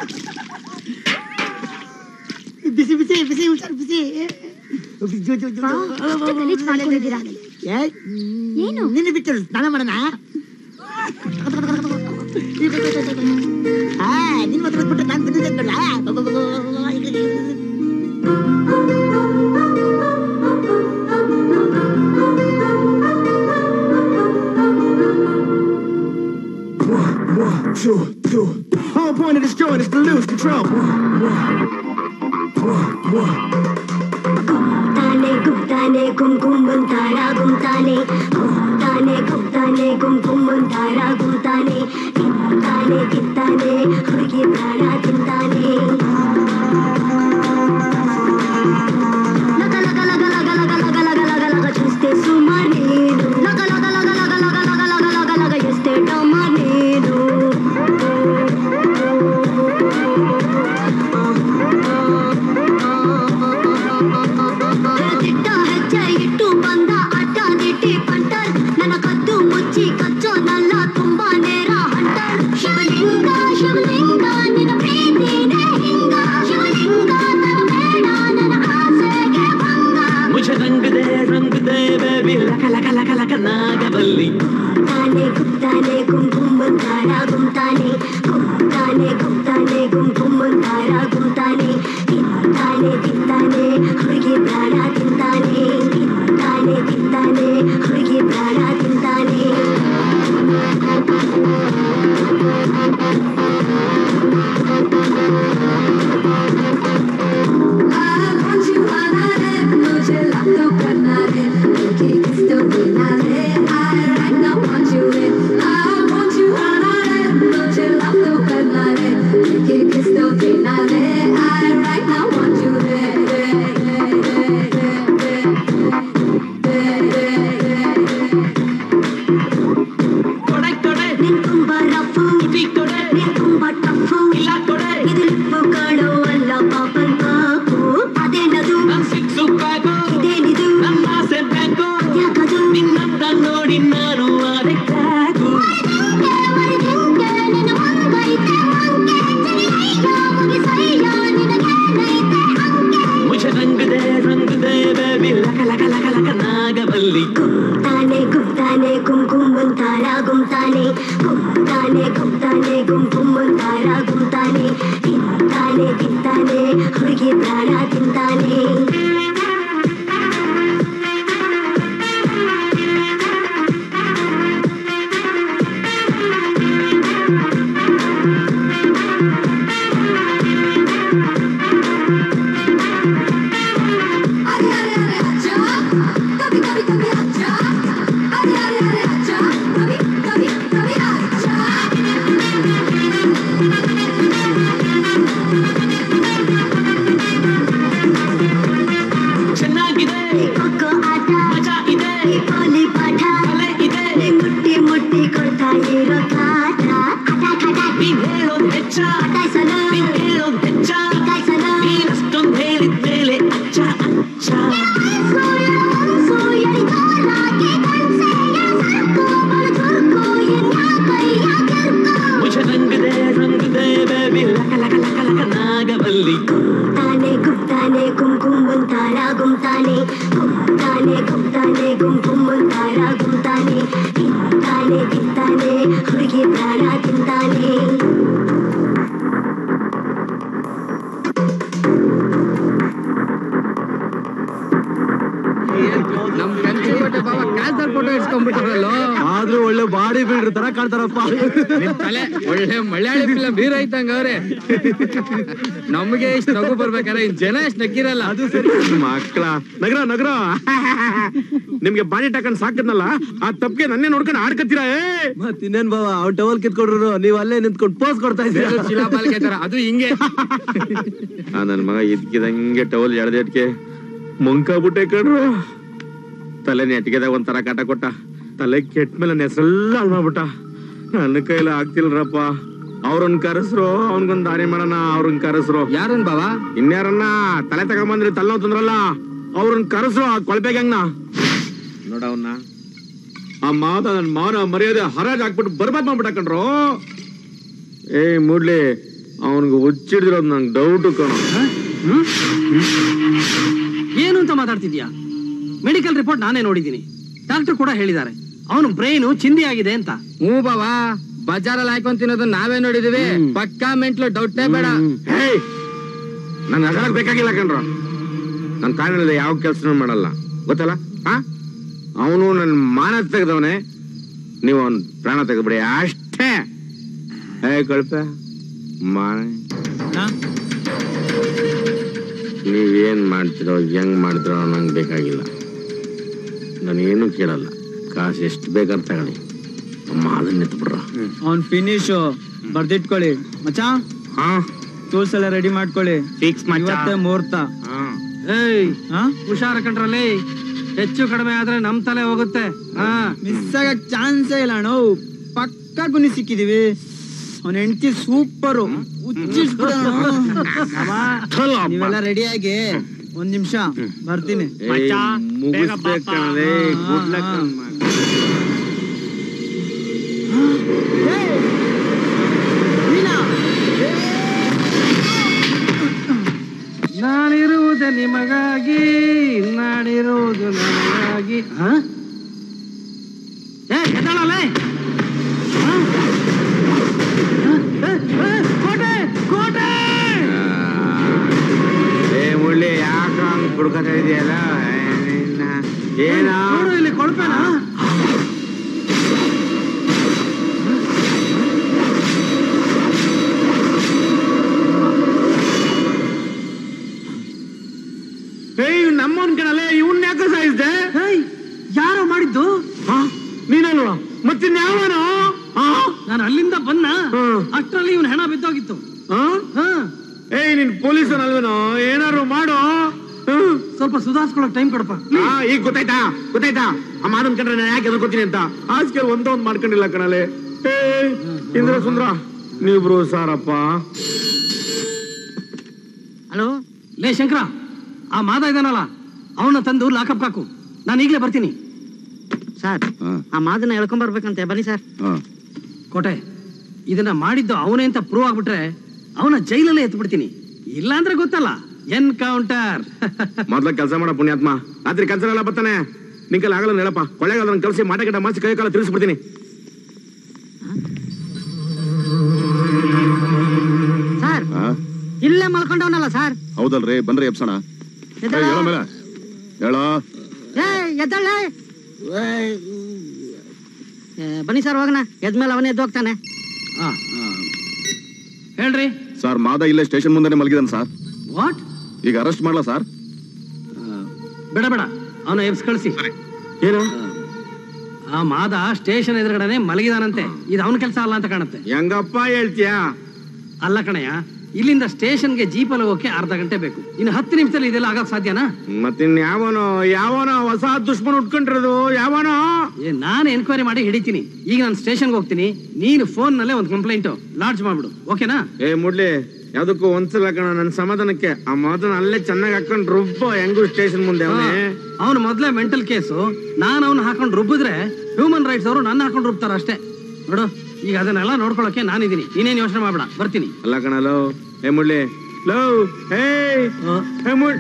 ಬಿಸಿ ಬಿಸಿ ಬಿಸಿ ಹುಷಾರು ಬಿಸಿ ಅಪ್ಪಾ, ಎಷ್ಟು ಗಲೀಜ್ ಮಾಡ್ಕೊಂಡಿದ್ದೀರಾ ಏನು ನಿನ್ನ ಬಿಟ್ಟು ಸ್ನಾನ ಮಾಡೋಣ ಆ, ನಿನ್ ಮಾತ್ರ ಬಿಟ್ಟು ನಾನು ಬಿದ್ದಿದ್ದೆ ನೋಡ್ಲಾ? One, two, two. Whole point of this joint is to lose control. ತಾನೆ ಗುಪ್ತಾನೆ ಗುಮ್ ಗುಮ್ ಬಂತಾರ ಗುಮ್ತಾನೆ ಗುಮ್ತಾನೆ ಗುಪ್ತಾನೆ ಗುಮ್ ಗುಮ್ ಬಂತಾರ ಗುಮ್ತಾನೆ ತಿಂತಾನೆ ತಿಂತಾನೆ ಹುಡುಗಿ ಪ್ರಾಣ ತಿಂತಾನೆ ಲಗ ಲಗ ಲಗ ಲಗ ಲಗ ಲಗ ಲಗ ಲಗ ಲಗ చూస్తే సుమనేను లగ లగ లగ లగ లగ లగ లగ లగ లగ ఎస్తే టమనేను ತಿಟ್ಟ ಹೆಜ್ಜೆ ಇಟ್ಟು ಬಂದ ಅಡ್ಡ ದಿಟ್ಟಿ ಪಂಟರ್ ನನ್ನ ಕದ್ದು ಮುಚ್ಚಿ ಕಚ್ಚೋನಲ್ಲ ತುಂಬಾ ನೇರ ಹಂಟರ್ ಶಿವಲಿಂಗ ಶಿವಲಿಂಗ ನಿನ್ನ ಪ್ರೀತಿನೇ ಹಿಂಗ ಶಿವಲಿಂಗ ನನ್ನ ಬೇಡ ನನ್ನ ಆಸೆಗೆ ಭಂಗ ಮುझे रंग दे रंग दे baby luck luck luck luck Nagavalli ತಾನೆ ಗುಪ್ತಾನೆ ಗುಮ್ ಗುಮ್ ಬಂತಾರ ಗುಮ್ತಾನೆ ಗುಪ್ತಾನೆ ಗುಪ್ತಾನೆ ಗುಮ್ ಗುಮ್ ಬಂತಾರ ಗುಮ್ತಾನೆ ತಿಂತಾನೆ ತಿಂತಾನೆ ಹುಡುಗಿ ಪ್ರಾಣ ತಿಂತಾನೆ ತಿಂತಾನೆ ತಿಂತಾನೆ ಹುಡುಗಿ ಪ್ರಾಣ ತಿಂತಾನೆ मुझे लव तो करना रे मुझे किस तो देना रे I right now want you रे I want you आना रे मुझे लव तो करना रे मुझे किस तो देना रे I right now want you रे ತಿಂತಾನೆ ಚೆನ್ನಾಗಿದೆ ಕೊಕ್ಕೋ ಆಟ ಮಜಾ ಇದೆ ಕೋಲಿ ಪಾಠ ಕಲೆ ಇದೆ ಮುಟ್ಟಿ ಮುಟ್ಟಿ ಕೊಡ್ತಾ ಇರೋ ಕಾಟ ನೀನ್ ಹೇಳೋದ್ ಹೆಚ್ಚ ಪಟಾಯ್ಸಲು ನೀನ್ ಹೇಳೋದ್ ಹೆಚ್ಚ ಕಾಯ್ಸಲು ನೀನಷ್ಟೊಂದ್ ಹೇಳಿದ್ಮೇಲೆ ಅಚ್ಚ ಅಚ್ಚ ಮುझे रंग दे रंग दे baby luck luck luck luck Nagavalli ತಾನೆ ಗುಪ್ತಾನೆ ಗುಮ್ ಗುಮ್ ಮುಂತಾರ ಗುಮ್ತಾನೆ ಗುಪ್ತಾನೆ ಗುಪ್ತಾನೆ ಗುಮ್ ಗುಮ್ ಮುಂತಾರ ಗುಮ್ತಾನೆ ತಿಂತಾನೆ ತಿಂತಾನೆ ಹುಡುಗಿ ಪ್ರಾಣ ತಿಂತಾನೆ ನಮ್ ಕಂಚಿಕೋಟೆ ಬಾಬಾ ಕ್ಯಾನ್ಸರ್ ಫೋಟೋ ಇಟ್ಕೊಂಡ್ಬಿಟ್ರಲ್ಲೋ ಆದ್ರೂ ಒಳ್ಳೆ ಬಾಡಿ ಬಿಲ್ಡರ್ ತರ ಕಾಣ್ತಾರಪ್ಪ ನಿಮ್ ತಲೆ ಒಳ್ಳೆ ಮಲಯಾಳಿ ಫಿಲಂ ಹೀರೋ ಇದ್ದಂಗ ಅವ್ರೆ ನಮ್ಗೆ ಇಷ್ಟು ನಗು ಬರ್ಬೇಕಾದ್ರೆ ಇನ್ ಜನ ಇಷ್ಟು ನಕ್ಕಿರಲ್ಲ ಅದು ಸರಿ ಮಕ್ಕಳ ನಗರ ನಗರ ನಿಮ್ಗೆ ಬಾಡಿ ಟಾಕಂಡ್ ಸಾಕದ್ನಲ್ಲ ಆ ತಪ್ಪಿಗೆ ನನ್ನೇ ನೋಡ್ಕೊಂಡು ಆಡ್ಕತ್ತೀರಾ ಏ ಮತ್ ಇನ್ನೇನ್ ಬಾವ ಅವ್ನ್ ಟವಲ್ ಕಿತ್ಕೊಡ್ರು ನೀವ್ ಅಲ್ಲೇ ನಿಂತ್ಕೊಂಡು ಪೋಸ್ ಕೊಡ್ತಾ ಇದ್ದೀರಾ ಶಿಲಾಪಾಲಿಕೆ ತರ ಅದು ಹಿಂಗೆ ಆ ನನ್ ಮಗ ಇದ್ಕಿದಂಗೆ ಟವಲ್ ಎಳ್ದೇಟ್ಗೆ ಮುಂಕಾಬಿಟ್ಟೆ ಕಣ್ರು ತಲೆ ನೆಟ್ಗೆದಾಗ ಒಂಥರ ಕಾಟ ಕೊಟ್ಟ ತಲೆ ಕೆಟ್ಟ ಮೇಲೆ ನನ್ನ ಹೆಸರೆಲ್ಲ ಹಾಳ್ ಮಾಡ್ಬಿಟ್ಟ ನನ್ನ ಕೈಲ ಆಗ್ತಿಲ್ರಪ್ಪ ಅವ್ರನ್ ಕರೆಸ್ರು ಅವನ್ಗೊಂದ್ ದಾರಿ ಮಾಡೋಣ ಅವ್ರನ್ ಕರೆಸ್ರು ಯಾರನ್ ಬಾವಾ ಇನ್ಯಾರನ್ನ ತಲೆ ತಗೊಂಬಂದ್ರಿ ತಲೆನೋವು ತಂದ್ರಲ್ಲ ಅವ್ರನ್ ಕರೆಸ್ರು ಆ ಕೊಳ್ಬೆ ಗಂಗ್ನ ನೋಡ ಅವನ್ನ ಆ ಮಾತ ನನ್ ಮಾನ ಮರ್ಯಾದೆ ಹರಾಜ್ ಹಾಕ್ಬಿಟ್ಟು ಬರ್ಬಾದ್ ಮಾಡ್ಬಿಟ್ಟ ಕಣ್ರು ಏ ಮೂಡ್ಲಿ ಅವನ್ಗೆ ಹುಚ್ಚಿಡಿದಿರೋದು ನಂಗೆ ಡೌಟ್ ಕಣ ಏನು ಅಂತ ಮಾತಾಡ್ತಿದ್ಯಾ ಮೆಡಿಕಲ್ ರಿಪೋರ್ಟ್ ನಾನೇ ನೋಡಿದ್ದೀನಿ ಡಾಕ್ಟರ್ ಕೂಡ ಹೇಳಿದ್ದಾರೆ ಅವನು ಬ್ರೈನು ಚಿಂದಿ ಆಗಿದೆ ಅಂತ ಹ್ಞೂ ಬಾವಾ ಬಜಾರಲ್ಲಿ ಹಾಕೊಂಡ್ ತಿನ್ನೋದು ನಾವೇ ನೋಡಿದೀವಿ ಪಕ್ಕಾ ಮೆಂಟ್ಲು ಡೌಟೇ ಬೇಡ ನನ್ ಅಗಲಕ್ ಬೇಕಾಗಿಲ್ಲ ಕಣ್ರು ನನ್ ಕಾರಣದಲ್ಲಿ ಯಾವ ಕೆಲ್ಸನೂ ಮಾಡಲ್ಲ ಗೊತ್ತಲ್ಲ ಹಾ ಅವನು ನನ್ ಮಾನ ತೆಗೆದವನೇ ನೀವು ಅವನ್ ಪ್ರಾಣ ತೆಗೆದ್ಬಿಡಿ ಅಷ್ಟೇ ಏ ಕಳ್ಪ ಮಾನ ನೀವೇನ್ ಮಾಡ್ತಿರೋ ಹೆಂಗ್ ಮಾಡ್ತಿರೋ ನಂಗೆ ಬೇಕಾಗಿಲ್ಲ ನಾನೇನು ಕೇಳಲ್ಲ ಕಾಸು ಎಷ್ಟು ಬೇಕಾದ್ರೆ ತಗೊಳ್ಳಿ ಅಮ್ಮ ಅದನ್ನ ಎತ್ಬಿಡ್ರ ಅವ್ನ್ ಫಿನಿಶ್ ಬರ್ದಿಟ್ಕೊಳ್ಳಿ ಮಚ್ಚಾ ಹಾ ಟೂಲ್ಸ್ ಎಲ್ಲ ರೆಡಿ ಮಾಡ್ಕೊಳ್ಳಿ ಫಿಕ್ಸ್ ಇವತ್ತೇ ಮುಹೂರ್ತ ಏಯ್ ಹುಷಾರ ಕಂಡ್ರಲ್ಲಿ ಹೆಚ್ಚು ಕಡಿಮೆ ಆದ್ರೆ ನಮ್ ತಲೆ ಹೋಗುತ್ತೆ ಹಾ ಮಿಸ್ ಆಗಕ್ ಚಾನ್ಸೇ ಇಲ್ಲ ಅಣ್ಣ ಪಕ್ಕ ಗುನಿ ಸಿಕ್ಕಿದೀವಿ ಅವ್ನ ಹೆಂಡತಿ ಸೂಪರು ನೀವೆಲ್ಲ ರೆಡಿ ಆಗಿ ಒಂದ್ ನಿಮಿಷ ಬರ್ತೀನಿ ಮುಗಿಸ್ಬೇಕಣಲೇ ಗುಡ್ ಲಕ್ ನಾನಿರುವುದು ನಿಮಗಾಗಿ ನಾಡಿರುವುದು ನನಗಾಗಿ ಹ? ಏ ಎದ್ದಾಳಲ್ಲೇ ಹ? ಹ? ಏ, ಏ, ಕೋಟೆ ಕೋಟೆ ಏ ಮುಳ್ಳಿ ಯಾಕ ಹಂಗ್ ಕುಡ್ಕೊತಾ ಇದೆಯಲ್ಲ ಏನ ನೋಡು ಇಲ್ಲಿ ಕೊಳ್ಪೇನ ಏಯ್ ನಮ್ಮನ್ ಕಣಲೆ ಇವನ್ ಯಾಕೆ ಸಾಯಿಸ್ದೆ ಯಾರೋ ಮಾಡಿದ್ದು ನೀನಲ್ವಾ ಮತ್ತಿನ್ಯಾವನು ನಾನು ಅಲ್ಲಿಂದ ಬನ್ನ ಅಷ್ಟರಲ್ಲಿ ಇವನ್ ಹೆಣ ಬಿದ್ದೋಗಿತ್ತು ಏಯ್ ನೀನ್ ಪೊಲೀಸನಲ್ವೇನೋ ಏನಾರು ಮಾಡು ಸ್ವಲ್ಪ ಸುಧಾರಿಸ್ಕೊಳಕ್ ಟೈಮ್ ಕೊಡಪ್ಪ ಆ, ಈಗ ಗೊತ್ತಾಯ್ತಾ ಗೊತ್ತಾಯ್ತಾ ಆ ಮಾದನ್ ಕಂಡ್ರೆ ನಾನು ಯಾಕೆ ಎದ್ಕೊತೀನಿ ಅಂತ ಆಸ್ಕೆ ಒಂದ ಒಂದ್ ಮಾಡ್ಕೊಂಡಿಲ್ಲ ಕಣಲೆ ಏ ಇಂದ್ರ ಸುಂದ್ರ ನೀವ್ರು ಸಾರಪ್ಪ ಹಲೋ ಲೇ ಶಂಕರ ಆ ಮಾದ ಇದಾನಲ್ಲ ಅವನ ತಂದು ಲಾಕಪ್ ಹಾಕು ನಾನು ಈಗಲೇ ಬರ್ತೀನಿ ಸರ್ ಆ ಮಾದನ್ನ ಎಳ್ಕೊಂಡ್ ಬರ್ಬೇಕಂತೆ ಬನ್ನಿ ಸರ್ ಕೋಟೆ ಇದನ್ನ ಮಾಡಿದ್ದು ಅವನೇ ಅಂತ ಪ್ರೂವ್ ಆಗ್ಬಿಟ್ರೆ ಅವನ ಜೈಲಲ್ಲೇ ಎತ್ಬಿಡ್ತೀನಿ ಇಲ್ಲ ಅಂದ್ರೆ ಗೊತ್ತಲ್ಲ ಎನ್ಕೌಂಟರ್ ಮೊದ್ಲ ಕೆಲಸ ಮಾಡ ಪುಣ್ಯಾತ್ಮ ರಾತ್ರಿ ಕೆಲಸ ಎಲ್ಲ ಬರ್ತಾನೆ ನಿನ್ ಕೈಲಿ ಆಗಲ್ಲ ಹೇಳಪ್ಪ ಕೊಳ್ಳೆಗಾಲ ನನ್ನ ಕಲ್ಸಿ ಮಾಟ ಗಿಡ ಮಾಸಿ ಕೈ ಕಾಲ ತಿಳಿಸ್ಬಿಡ್ತೀನಿ ಸರ್ ಇಲ್ಲ ಇಲ್ಲೇ ಮಲ್ಕೊಂಡವನಲ್ಲ ಸರ್ ಹೌದಲ್ರಿ ಬನ್ರಿ ಎಬ್ಸೋಣ ಎದ್ದೇಳ. ಹೇಳೋ ಮೇಲೆ ಹೇಳೋ ಏ ಎದ್ದಳ್ಳೆ ಏ, ಬನ್ನಿ ಸರ್ ಹೋಗೋಣ ಎದ್ಮೇಲೆ ಅವನೇ ಎದ್ದು ಹೋಗ್ತಾನೆ ಹೇಳ್ರಿ ಸರ್ ಮಾದ ಇಲ್ಲೇ ಸ್ಟೇಷನ್ ಮುಂದೆನೆ ಮಲಗಿದಾನೆ ಸರ್ ವಾಟ್ ಈಗ ಅರೆಸ್ಟ್ ಮಾಡ್ಲಾ ಸರ್ ಬೇಡ ಬೇಡ ಅವನ ಎಬ್ಸ್ ಕಳಿಸಿ ಏನು ಆ ಮಾದ ಸ್ಟೇಷನ್ ಎದುರುಗಡೆನೆ ಮಲಗಿದಾನಂತೆ ಇದು ಅವನ ಕೆಲಸ ಅಲ್ಲ ಅಂತ ಕಾಣುತ್ತೆ ಹೆಂಗಪ್ಪ ಹೇಳ್ತೀಯಾ ಅಲ್ಲ ಕಣಯ್ಯ ಇಲ್ಲಿಂದ ಸ್ಟೇಷನ್ಗೆ ಜೀಪಲ್ಲಿ ಹೋಗಕ್ಕೆ ಅರ್ಧ ಗಂಟೆ ಬೇಕು ಇನ್ನು ಹತ್ತು ನಿಮಿಷದಲ್ಲಿ ಇದೆಲ್ಲ ಆಗಕ್ ಸಾಧ್ಯನಾ ಮತ್ತಿನ್ ಯಾವನೋ ಯಾವನೋ ಹೊಸ ದುಶ್ಮನ್ ಉಟ್ಕೊಂಡಿರೋದು ಯಾವನೋ ಏ ನಾನು ಎನ್ಕ್ವೈರಿ ಮಾಡಿ ಹಿಡಿತೀನಿ ಈಗ ನಾನು ಸ್ಟೇಷನ್ಗೆ ಹೋಗ್ತೀನಿ ನೀನು ಫೋನ್ ನಲ್ಲೇ ಒಂದು ಕಂಪ್ಲೇಂಟ್ ಲಾಡ್ಜ್ ಮಾಡ್ಬಿಡು ಓಕೆನಾ ಏ ಮುಡ್ಲಿ ಯಾವ್ದಕ್ಕೂ ಒಂದ್ಸಲ ಕಣ ನನ್ನ ಸಮಾಧಾನಕ್ಕೆ ಆ ಮಾತನ್ನ ಅಲ್ಲೇ ಚೆನ್ನಾಗಿ ಹಾಕೊಂಡ್ ರುಬ್ಬ ಹೆಂಗು ಸ್ಟೇಷನ್ ಮುಂದೆ ಅವನೇ ಅವನು ಮೊದಲೇ ಮೆಂಟಲ್ ಕೇಸು ನಾನು ಅವನು ಹಾಕೊಂಡು ರುಬ್ಬಿದ್ರೆ ಹ್ಯೂಮನ್ ರೈಟ್ಸ್ ಅವರು ನನ್ನ ಹಾಕೊಂಡು ರುಬ್ತಾರ ಅಷ್ಟೇ ನೋಡು ಈಗ ಅದನ್ನೆಲ್ಲ ನೋಡ್ಕೊಳಕ್ಕೆ ನಾನಿದ್ದೀನಿ ನೀನೇನು ಯೋಚನೆ ಮಾಡ್ಬೇಡ ಬರ್ತೀನಿ ಅಲ್ಲ ಕಣಲೋ ಏ ಮುಡ್ಲಿ ಲೋ ಹೇ ಹೇ ಮುಡ್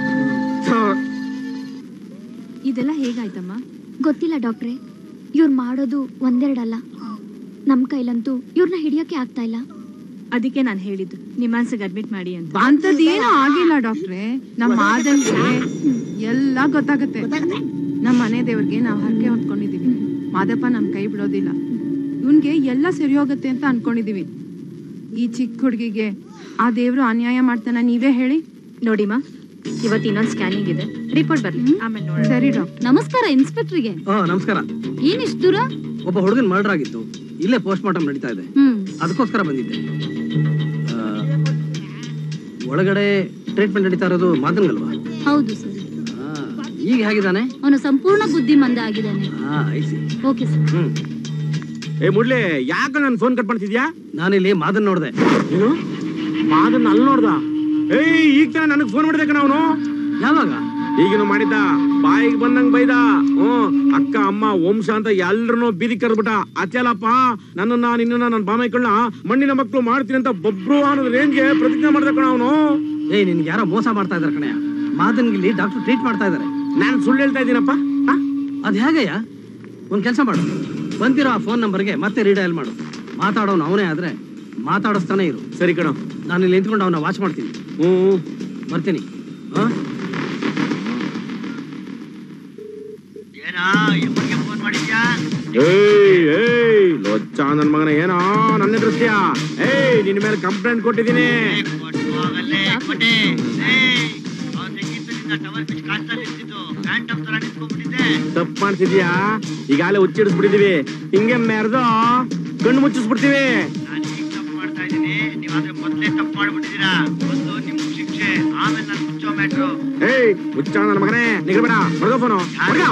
ಇದೆಲ್ಲ ಹೇಗಾಯ್ತಮ್ಮ ಗೊತ್ತಿಲ್ಲ ಡಾಕ್ಟ್ರೆ ಇವ್ರು ಮಾಡೋದು ಒಂದೆರಡಲ್ಲ ನಮ್ ಕೈಲಂತೂ ಇವ್ರನ್ನ ಹಿಡಿಯೋಕೆ ಆಗ್ತಾ ಇಲ್ಲ ಅದಕ್ಕೆ ನಾನು ಹೇಳಿದ್ದು ನಿಮ್ಮಾನ್ಸಿಗೆ ಅಡ್ಮಿಟ್ ಮಾಡಿ ಅಂತ ಅಂತದೇನು ಆಗಿಲ್ಲ ಡಾಕ್ಟ್ರೆ ನಮ್ಮ ಮಾದನ್ಗೆ ಎಲ್ಲ ಗೊತ್ತಾಗತ್ತೆ ನಮ್ಮ ಮನೆ ದೇವ್ರಿಗೆ ನಾವು ಹರಕೆ ಹೊಂದ್ಕೊಂಡಿದೀವಿ ಮಾದಪ್ಪ ನಮ್ ಕೈ ಬಿಡೋದಿಲ್ಲ ಇವನ್ಗೆ ಎಲ್ಲ ಸರಿ ಹೋಗುತ್ತೆ ಅಂತ ಅನ್ಕೊಂಡಿದೀವಿ ಈ ಚಿಕ್ಕ ಹುಡುಗಿಗೆ ಆ ದೇವ್ರು ಅನ್ಯಾಯ ಮಾಡ್ತಾನ ನೀವೇ ಹೇಳಿ ನೋಡಿಮಾ ಇವತ್ತು ಇನ್ನೊಂದು ಸ್ಕ್ಯಾನಿಂಗ್ ಇದೆ ರಿಪೋರ್ಟ್ ಬರ್ಲಿ ಆಮೇಲೆ ನೋಡೋಣ ಸರಿ ಡಾಕ್ಟರ್ ನಮಸ್ಕಾರ ಇನ್ಸ್ಪೆಕ್ಟರ್ಗೆ ಓ ನಮಸ್ಕಾರ ಏನಿಷ್ಟು ದೂರ ಒಬ್ಬ ಹುಡುಗನ್ ಮರ್ಡರ್ ಆಗಿತ್ತು ಇಲ್ಲೇ ಪೋಸ್ಟ್ ಮಾರ್ಟಮ್ ನಡೀತಾ ಇದೆ ಹ್ಮ್ ಅದಕ್ಕೋಸ್ಕರ ಬಂದಿದ್ದೆ ಆ, ಒಳಗಡೆ ಟ್ರೀಟ್ಮೆಂಟ್ ನಡೀತಾ ಇರೋದು ಮಾತಂಗಲ್ವಾ ಹೌದು ಸರ್ ಈಗ ಹೇಗಿದ್ದಾನೆ ಅವನು ಸಂಪೂರ್ಣ ಬುದ್ಧಿಮಂದ ಆಗಿದ್ದಾನೆ ಹಾ ಐಸಿ ಓಕೆ ಸರ್ ಹ್ಮ್ ಏ ಮುಡ್ಲಿ ಯಾಕ ನನ್ ಫೋನ್ ಕಟ್ ಮಾಡ್ತಿದ್ಯಾ ನಾನಿಲ್ಲಿ ಮಾದನ್ ನೋಡ್ದೆ ಏನು ಮಾದನ್ನ ಅಲ್ಲಿ ನೋಡ್ದ ಏಯ್ ಈಗ ತಾನೇ ನನಗ್ ಫೋನ್ ಮಾಡಿದೆ ಕಣ ಅವನು ಯಾವಾಗ ಈಗಿನ ಮಾಡಿದ್ದ ಬಾಯಿಗೆ ಬಂದಂಗ್ ಬೈದ ಹ್ಮ್ ಅಕ್ಕ ಅಮ್ಮ ವಂಶ ಅಂತ ಎಲ್ರನ್ನೂ ಬೀದಿ ಕರೆದ್ಬಿಟ್ಟ ಅತ್ಯಲ್ಲಪ್ಪ ನನ್ನನ್ನ ನಿನ್ನ ನನ್ನ ಬಾಮೈಕಳ್ನ ಮಣ್ಣಿನ ಮಕ್ಕಳು ಮಾಡ್ತೀನಿ ಅಂತ ಬೊಬ್ರು ಅನ್ನೋದ್ ರೇಂಜ್ಗೆ ಪ್ರತಿಜ್ಞೆ ಮಾಡ್ದ ಕಣ ಅವನು ಏಯ್ ನಿನ್ಗೆ ಯಾರೋ ಮೋಸ ಮಾಡ್ತಾ ಇದಾರೆ ಕಣಯ್ಯ ಮಾದನ್ಗಿಲ್ಲಿ ಡಾಕ್ಟರ್ ಟ್ರೀಟ್ ಮಾಡ್ತಾ ಇದಾರೆ ನಾನು ಸುಳ್ಳು ಹೇಳ್ತಾ ಇದ್ದೀನಪ್ಪ ಅದ್ ಹೇಗಯ್ಯ ಒಂದ್ ಕೆಲಸ ಮಾಡು ಬಂದಿರೋ ಆ ಫೋನ್ ನಂಬರ್ಗೆ ಮತ್ತೆ ರೀಡಯಲ್ ಮಾಡು ಮಾತಾಡೋನು ಅವನೇ ಆದ್ರೆ ಮಾತಾಡಿಸ್ತಾನೆ ಇರು ಸರಿ ಕಣ ನಾನು ಇಲ್ಲಿ ನಿಂತ್ಕೊಂಡು ಅವನ ವಾಚ್ ಮಾಡ್ತೀನಿ ಹ್ಮ್ ಬರ್ತೀನಿ ಹಾ ಏಯ್ ಏಯ್ ಲೊಚ್ಚ ನನ್ ಮಗನ ಏನೋ ನನ್ನ ದೃಶ್ಯ ಏಯ್ ನಿನ್ ಮೇಲೆ ಕಂಪ್ಲೇಂಟ್ ಕೊಟ್ಟಿದ್ದೀನಿ ತಪ್ಪು ಮಾಡ್ತಿದ್ಯಾ ಈಗಾಗಲೇ ಹುಚ್ಚಿಡಿಸ್ಬಿಟ್ಟಿದೀವಿ ಹಿಂಗೆ ಮೆರ್ದು ಕಣ್ಣು ಮುಚ್ಚಿಸ್ಬಿಡ್ತೀವಿ ಏಯ್ ಹುಚ್ಚ ನನ್ನ ಮಗನೇ ನಿಗರ್ಬೇಡ ಹೊರಗ ಫೋನು ಹೊರಗ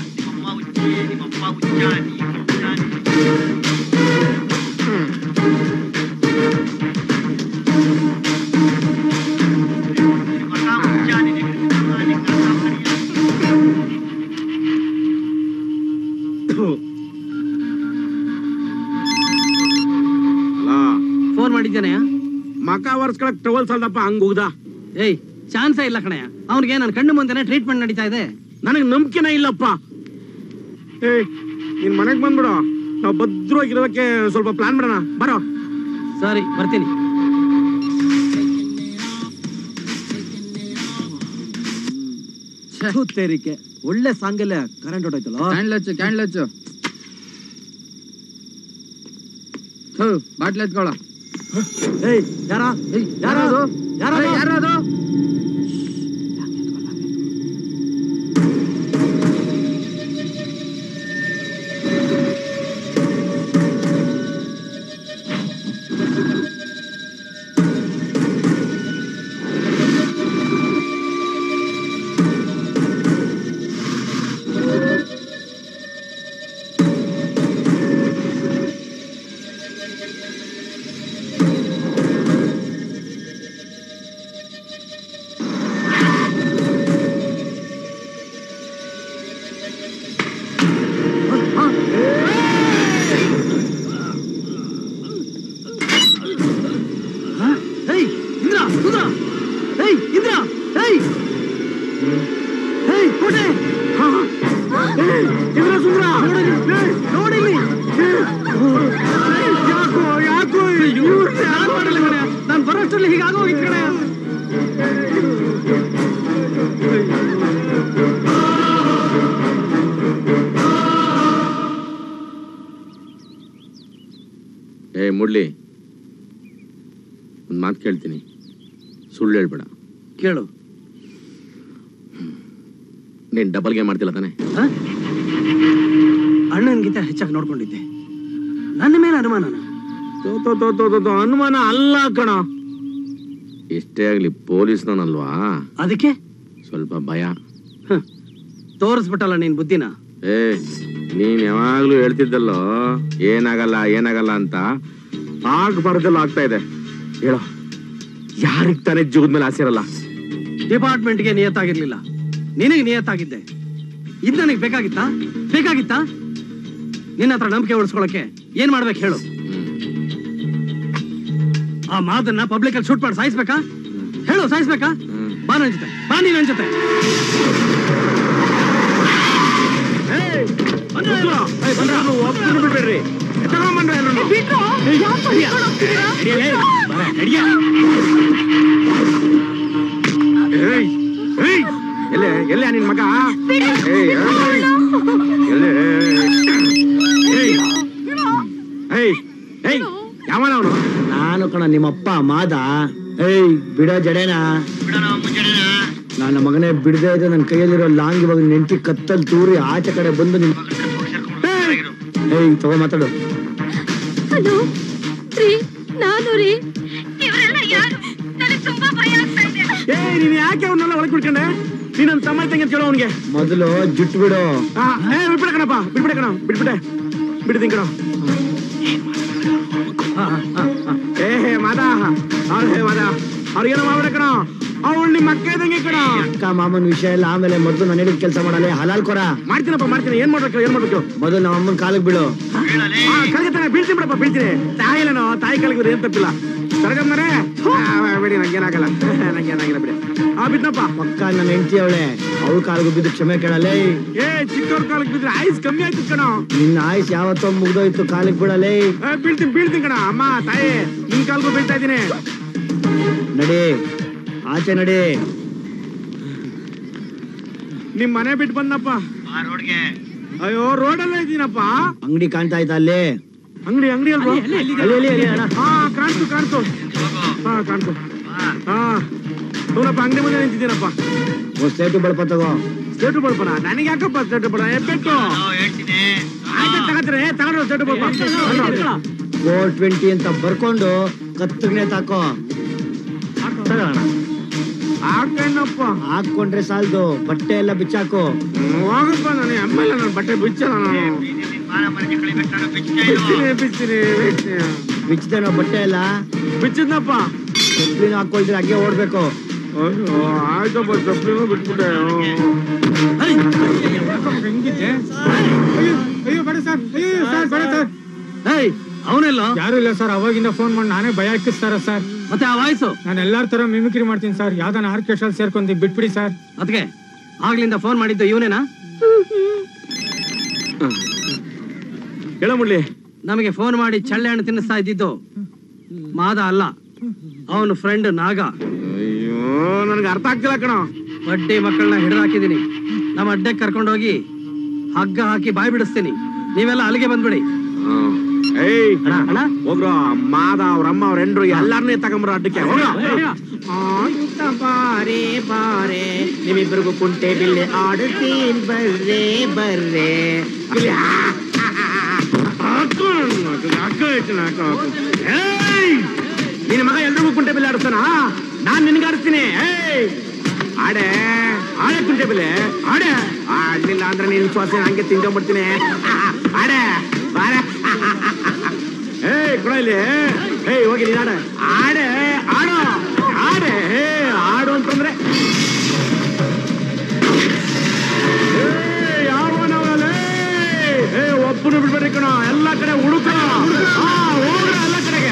ಅಲ್ಲ ಫೋನ್ ಮಾಡಿದ್ದೇನೆಯ ಮಕ ಒರ್ಸ್ಕೊಳಕ್ ಟವಲ್ ಸಾಲ್ದಪ್ಪ ಹಂಗ ಹೋಗ್ದ ಏಯ್ ಚಾನ್ಸೇ ಇಲ್ಲ ಕಣಯ್ಯ ಅವ್ನಿಗೆ ನನ್ನ ಕಣ್ಣು ಮುಂದೆನೆ ಟ್ರೀಟ್ಮೆಂಟ್ ನಡೀತಾ ಇದೆ ನನಗ್ ನಂಬಿಕೆನೇ ಇಲ್ಲಪ್ಪ ಏಯ್ ನಿನ್ ಮನೆಗ್ ಬಂದ್ಬಿಡು ನಾವು ಭದ್ರವಾಗಿರೋದಕ್ಕೆ ಸ್ವಲ್ಪ ಪ್ಲಾನ್ ಮಾಡೋಣ ಬರೋ ಸರಿ ಬರ್ತೀನಿ ತೇರಿಕೆ ಒಳ್ಳೆ ಸಾಂಗಲ್ಲೇ ಕರೆಂಟ್ ಹೊಟ್ಟೈತಲ್ಲ ಕ್ಯಾಂಡ್ಲ್ ಹಚ್ಚು ಕ್ಯಾಂಡ್ಲ್ ಹಚ್ಚು ಥು, ಬಾಟ್ಲ್ ಎತ್ಕೊಳ ಏಯ್ ಯಾರ ಯಾರದು ಯಾರದು? ಯಾರದು ಏಯ್ ಇಂದ್ರ ಸುಂದ್ರ ಏಯ್ ಇಂದ್ರ ಏಯ್ ಏಯ್ ಕೋಟೆ ಇಂದ್ರ ಸುಂದ್ರ ನೋಡಿಲಿ ಯಾಕೋ ಯಾಕೋ ನಾನು ಮಾಡಲ್ಲ ಕಣಯ್ಯ ನಾನು ಬರೋಷ್ಟರಲ್ಲಿ ಹೀಗಾಗೋಗಿತ್ತು ಕಣಯ್ಯ ಮುಡ್ಲಿ ಒಂದು ಮಾತು ಕೇಳ್ತೀನಿ ಸುಳ್ಳು ಹೇಳ್ಬೇಡ ಕೇಳು ನೀನ್ ಡಬಲ್ ಗೇಮ್ ಮಾಡ್ತಿಲ್ಲ ತಾನೆ ಅಣ್ಣನ್ಗಿಂತ ಹೆಚ್ಚಾಗಿ ನೋಡ್ಕೊಂಡಿದ್ದೆ ನನ್ನ ಮೇಲೆ ಅನುಮಾನನ ತೋ, ತೋ, ತೋ, ತೋ, ತೋ, ತೋ, ಅನುಮಾನ ಅಲ್ಲ ಕಣ ಎಷ್ಟೇ ಆಗ್ಲಿ ಪೊಲೀಸ್ನಲ್ವಾ ಅದಕ್ಕೆ ಸ್ವಲ್ಪ ಭಯ ತೋರಿಸ್ಬಿಟ್ಟಲ್ಲ ನೀನ್ ಬುದ್ಧಿನ ಏ ನೀನ್ ಯಾವಾಗ್ಲೂ ಹೇಳ್ತಿದ್ದಲ್ಲೋ ಏನಾಗಲ್ಲ ಏನಾಗಲ್ಲ ಅಂತ ಆಗ್ಬಾರ್ದಲ್ಲ ಆಗ್ತಾ ಇದೆ ಹೇಳೋ ಯಾರಿಗ್ ತಾನೇ ಜೀವದ ಮೇಲೆ ಆಸೆ ಇರಲ್ಲ ಡಿಪಾರ್ಟ್ಮೆಂಟ್ಗೆ ನಿಯತ್ತಾಗಿರ್ಲಿಲ್ಲ ನಿನಗೆ ನಿಯತ್ತಾಗಿದ್ದೆ ಇದು ನನಗೆ ಬೇಕಾಗಿತ್ತಾ ಬೇಕಾಗಿತ್ತಾ ನಿನ್ನ ಹತ್ರ ನಂಬಿಕೆ ಉಳಿಸ್ಕೊಳಕ್ಕೆ ಏನ್ ಮಾಡ್ಬೇಕು ಹೇಳು ಆ ಮಾತನ್ನ ಪಬ್ಲಿಕ್ ಅಲ್ಲಿ ಶೂಟ್ ಮಾಡಿ ಸಾಯಿಸ್ಬೇಕಾ ಹೇಳು ಸಾಯಿಸ್ಬೇಕಾ ಬಾ ನನ್ ಜೊತೆ ಬಾ ನೀ ನನ್ ಜೊತೆ ಬಿಡ್ಬೇಡ್ರಿ ಏಯ್, ಏಯ್, ಎಲ್ಲೇ ಎಲ್ಲೇ ನಿನ್ ಮಗ ಏಯ್, ಏಯ್, ಎಲ್ಲೇ ಏಯ್, ಏಯ್, ಏಯ್, ಯಾವನ ಅವನು ನಾನು ಕಣ ನಿಮ್ಮಪ್ಪ ಮಾದ ಏಯ್ ಬಿಡೋ ಜಡೇನ ನನ್ನ ಮಗನೇ ಬಿಡದೇ ಇದೆ ನನ್ನ ಕೈಯಲ್ಲಿರೋ ಲಾಂಗ್ ಇವಾಗ ನೆಂಟಿ ಕತ್ತಲ್ ತೂರಿ ಆಚೆ ಕಡೆ ಬಂದು ನಿನ್ ಏಯ್ ತಗೋ ಮಾತಾಡು ಹಲೋ ರೀ ನಾನು ರೀ ಇವರೆಲ್ಲ ಯಾರು ನನಗೆ ತುಂಬಾ ಭಯ ಆಗ್ತಾ ಇದೆ ಏಯ್ ನೀನ್ ಯಾಕೆ ಅವನ್ನೆಲ್ಲ ಒಳಗೆ ಬಿಡ್ಕೊಂಡೆ ನೀನ್ ನನ್ನ ತಮ್ಮ ತಂಗಿ ಕೇಳೋ ಅವನಿಗೆ ಮೊದಲು ಜುಟ್ಟು ಬಿಡು ಏ ಬಿಡ್ಬಿಡ ಕಣಪ್ಪ ಬಿಡ್ಬಿಡೆ ಕಣ ಬಿಡ್ಬಿಡೆ ಬಿಡ್ತೀನಿ ಕಣ ಏ ಹೇ ಮಾದ ಅವ್ರು ಹೇ ಮಾದ ಅವ್ರಿಗೇನೋ ಮಾಡ್ಬಿಡ ಕಣ ಅವಳು ನಿಮ್ಮ ಅಕ್ಕ ಇದ್ದಂಗೆ ಕಣ ಅಕ್ಕ ಮಾಮನ್ ವಿಷಯ ಎಲ್ಲ ಆಮೇಲೆ ಮೊದಲು ನಾನು ಹೇಳಿದ ಕೆಲಸ ಮಾಡಲ್ಲ ಹಲಾಲ್ ಕೊರ ಮಾಡ್ತೀನಪ್ಪ ಮಾಡ್ತೀನಿ ಏನ್ ಮಾಡ್ಬೇಕು ಏನ್ ಮಾಡ್ಬೇಕು ಮೊದಲು ನಮ್ಮ ಅಮ್ಮನ ಕಾಲಿಗೆ ಬಿಡು ಕಳಗೆ ತಾನೆ ಬೀಳ್ತೀನಿ ಬಿಡಪ್ಪ ಬೀಳ್ತೀನಿ ತಾಯಿ ಇಲ್ಲನೋ ತಾಯಿ ಕಳಗಿದ್ರೆ ಏನ್ ತಪ್ಪಿಲ್ಲ ಕರಗಮ್ಮನೆ ಬಿಡಿ ನಂಗೇನಾಗಲ್ಲ ನಂಗೇನಾಗಿಲ್ಲ ಬಿಡಿ ಆ ಬಿದ್ನಪ್ಪ ಪಕ್ಕ ನನ್ನ ಹೆಂಡತಿ ಅವಳೆ ಅವಳ ಕಾಲಿಗೆ ಬಿದ್ದು ಕ್ಷಮೆ ಕೇಳಲೇ ಏ ಚಿಕ್ಕವ್ರ ಕಾಲಕ್ಕೆ ಬಿದ್ರೆ ಆಯ್ಸ್ ಕಮ್ಮಿ ಆಯ್ತು ಕಣ ನಿನ್ನ ಆಯ್ಸ್ ಯಾವತ್ತೋ ಮುಗ್ದೋಯ್ತು ಕಾಲಿಗೆ ಬಿಡಲೇ ಬೀಳ್ತೀನಿ ಬೀಳ್ತೀನಿ ಕಣ ಅಮ್ಮ ತಾಯಿ ನಿನ್ ಕಾಲ್ಗೂ ಬೀಳ್ತಾ ಇದ್ದೀನಿ ನಡಿ ಆಚೆ ನಡಿ ನಿಮ್ ಮನೆ ಬಿಟ್ಟು ಬಂದಪ್ಪ ಅಯ್ಯೋ ರೋಡಲ್ಲೇ ಇದ್ದೀನಪ್ಪ ಅಂಗಡಿ ಕಾಣ್ತಾ ಆಯ್ತಾ ಅಲ್ಲಿ ಅಂಗಡಿ ಅಂಗಡಿ ಅಲ್ವಾ ಅಲ್ಲಿ, ಅಲ್ಲಿ, ಅಲ್ಲಿ, ಅಣ್ಣ. ಹಾ ಕಾಣ್ತು ಕಾಣ್ತು ಹಾ ಕಾಣ್ತು ಹಾ ನೋಡಪ್ಪ ಅಂಗಡಿ ಮುಂದೆ ನಿಂತಿದ್ದೀನಪ್ಪ ಒಂದ್ ಸ್ಲೇಟು ಬಳಪ ತಗೋ ಸ್ಟೇಟು ಬಳ್ಪನ ನನಗೆ ಯಾಕಪ್ಪ ಸ್ಟೇಟು ಬಳ ಎಬ್ಬೆಟ್ಟು ಆಯ್ತು ತಗತ್ರೆ ತಗೊಂಡ್ರು ಸ್ಟೇಟು ಬಳ್ಪ ಫೋರ್ ಟ್ವೆಂಟಿ ಅಂತ ಬರ್ಕೊಂಡು ಕತ್ತಗ್ನೆ ತಾಕೋ ತಗೋಣ ಹಾಕೇನಪ್ಪ ಹಾಕೊಂಡ್ರೆ ಸಾಲ್ದು ಬಟ್ಟೆ ಎಲ್ಲ ಬಿಚ್ಚಾಕು ಹೋಗಪ್ಪ ನಾನು ಎಮ್ಮೆಲ್ಲ ನನ್ನ ಬಟ್ಟೆ ಬಿಚ್ಚಲ್ಲ ನಾನು ಬಿಚ್ತೀನಿ ಬಿಚ್ತೀನಿ ಬಿಚ್ತೀನಿ ಬಿಚ್ಚಿದೇನೋ ಬಟ್ಟೆ ಎಲ್ಲ ಬಿಚ್ಚಿದ್ನಪ್ಪ ಚಪ್ಲಿನ ಹಾಕೊಳ್ದ್ರೆ ಹಂಗೆ ಓಡ್ಬೇಕು ಅಯ್ಯೋ ಆಯ್ತಪ್ಪ ಚಪ್ಲಿನೂ ಬಿಟ್ಬಿಟ್ಟೆ ಹೆಂಗಿದ್ದೆ ಅಯ್ಯೋ ಅಯ್ಯೋ ಬೇಡ ಸರ್ ಅಯ್ಯೋ ಸರ್ ಬೇಡ ಸರ್ ಏಯ್ ಅವನೆಲ್ಲ ಯಾರು ಇಲ್ಲ ಸರ್ ಅವಾಗಿಂದ ಫೋನ್ ಮಾಡಿ ನಾನೇ ಭಯ ಹಾಕಿಸ್ತಾರ ಸರ್ ಮತ್ತೆ ಆ ವಾಯ್ಸು ನಾನು ಎಲ್ಲಾರ ತರ ಮಿಮಿಕ್ರಿ ಮಾಡ್ತೀನಿ ಸರ್ ಯಾವ್ದಾನ ಆರ್ಕೆಸ್ಟ್ರಾ ಸೇರ್ಕೊಂಡಿ ಬಿಟ್ಬಿಡಿ ಸರ್ ಅದಕ್ಕೆ ಆಗ್ಲಿಂದ ಫೋನ್ ಮಾಡಿದ್ದು ಇವನೇನಾ ಹೇಳ ಮುಡ್ಲಿ ನಮಗೆ ಫೋನ್ ಮಾಡಿ ಚಳ್ಳೆ ಹಣ್ಣು ತಿನ್ನಿಸ್ತಾ ಇದ್ದಿದ್ದು ಮಾದ ಅಲ್ಲ ಅವನು ಫ್ರೆಂಡ್ ನಾಗ ಅಯ್ಯೋ ನನಗೆ ಅರ್ಥ ಆಗ್ತಿಲ್ಲ ಕಣ ಬಡ್ಡಿ ಮಕ್ಕಳನ್ನ ಹಿಡಿದು ಹಾಕಿದೀನಿ ನಮ್ಮ ಅಡ್ಡಕ್ಕೆ ಕರ್ಕೊಂಡೋಗಿ ಹಗ್ಗ ಹಾಕಿ ಬಾಯಿ ಬಿಡಿಸ್ತೀನಿ ನೀವೆಲ್ಲ ಅಲ್ಲಿಗೆ ಬಂದ್ಬಿಡಿ ಏಯ್ ಹೋಗ್ರೋ ಮಾದ ಅವ್ರ ಅಮ್ಮ ಅವ್ರ ಹೆಂಡ್ರು ಎಲ್ಲಾರನ್ನೇ ತಗೊಂಬ್ರ ಅಡ್ಡಕ್ಕೆ ಹೋಗ್ರೋ ಬಾರೆ ಬಾರೆ ನಿಮ್ಮಿಬ್ಬರಿಗೂ ಕುಂಟೆ ಬಿಲ್ಲೆ ಆಡುತ್ತೀನ್ ಬರ್ರೆ ಬರ್ರೆ ನಿನ್ನ ಮಗ ಎಲ್ರಿಗೂ ಕುಂಟೆ ಬೆಲೆ ಆಡಿಸ್ತಾನ ನಾನ್ ನಿನಗೆ ಆಡಿಸ್ತೀನಿ ಏಯ್ ಆಡೆ ಆಡೆ ಕುಂಟೆ ಬೆಲೆ ಆಡೆ ಆಡ್ಲಿಲ್ಲ ಅಂದ್ರೆ ನೀನ್ ಶ್ವಾಸ ಹಂಗೆ ತಿಂಕೊಂಡ್ಬಿಡ್ತೀನಿ ಆಡೆ ಬಾರೆ ಏಯ್ ಕೊಡ ಇಲ್ಲಿ ಏಯ್ ಹೋಗಿ ನೀನ್ ಆಡ ಆಡೆ ಆಡೋ ಆಡೆ ಏ, ಆಡು ಅಂತಂದ್ರೆ ಏಯ್, ಯಾವನವನೇ? ಏ ಒಬ್ಬನು ಬಿಡ್ಬೇಡಿ ಕಣ ಎಲ್ಲ ಕಡೆ ಹುಡುಕ ಹಾ ಹೋಗ್ರ ಎಲ್ಲ ಕಡೆಗೆ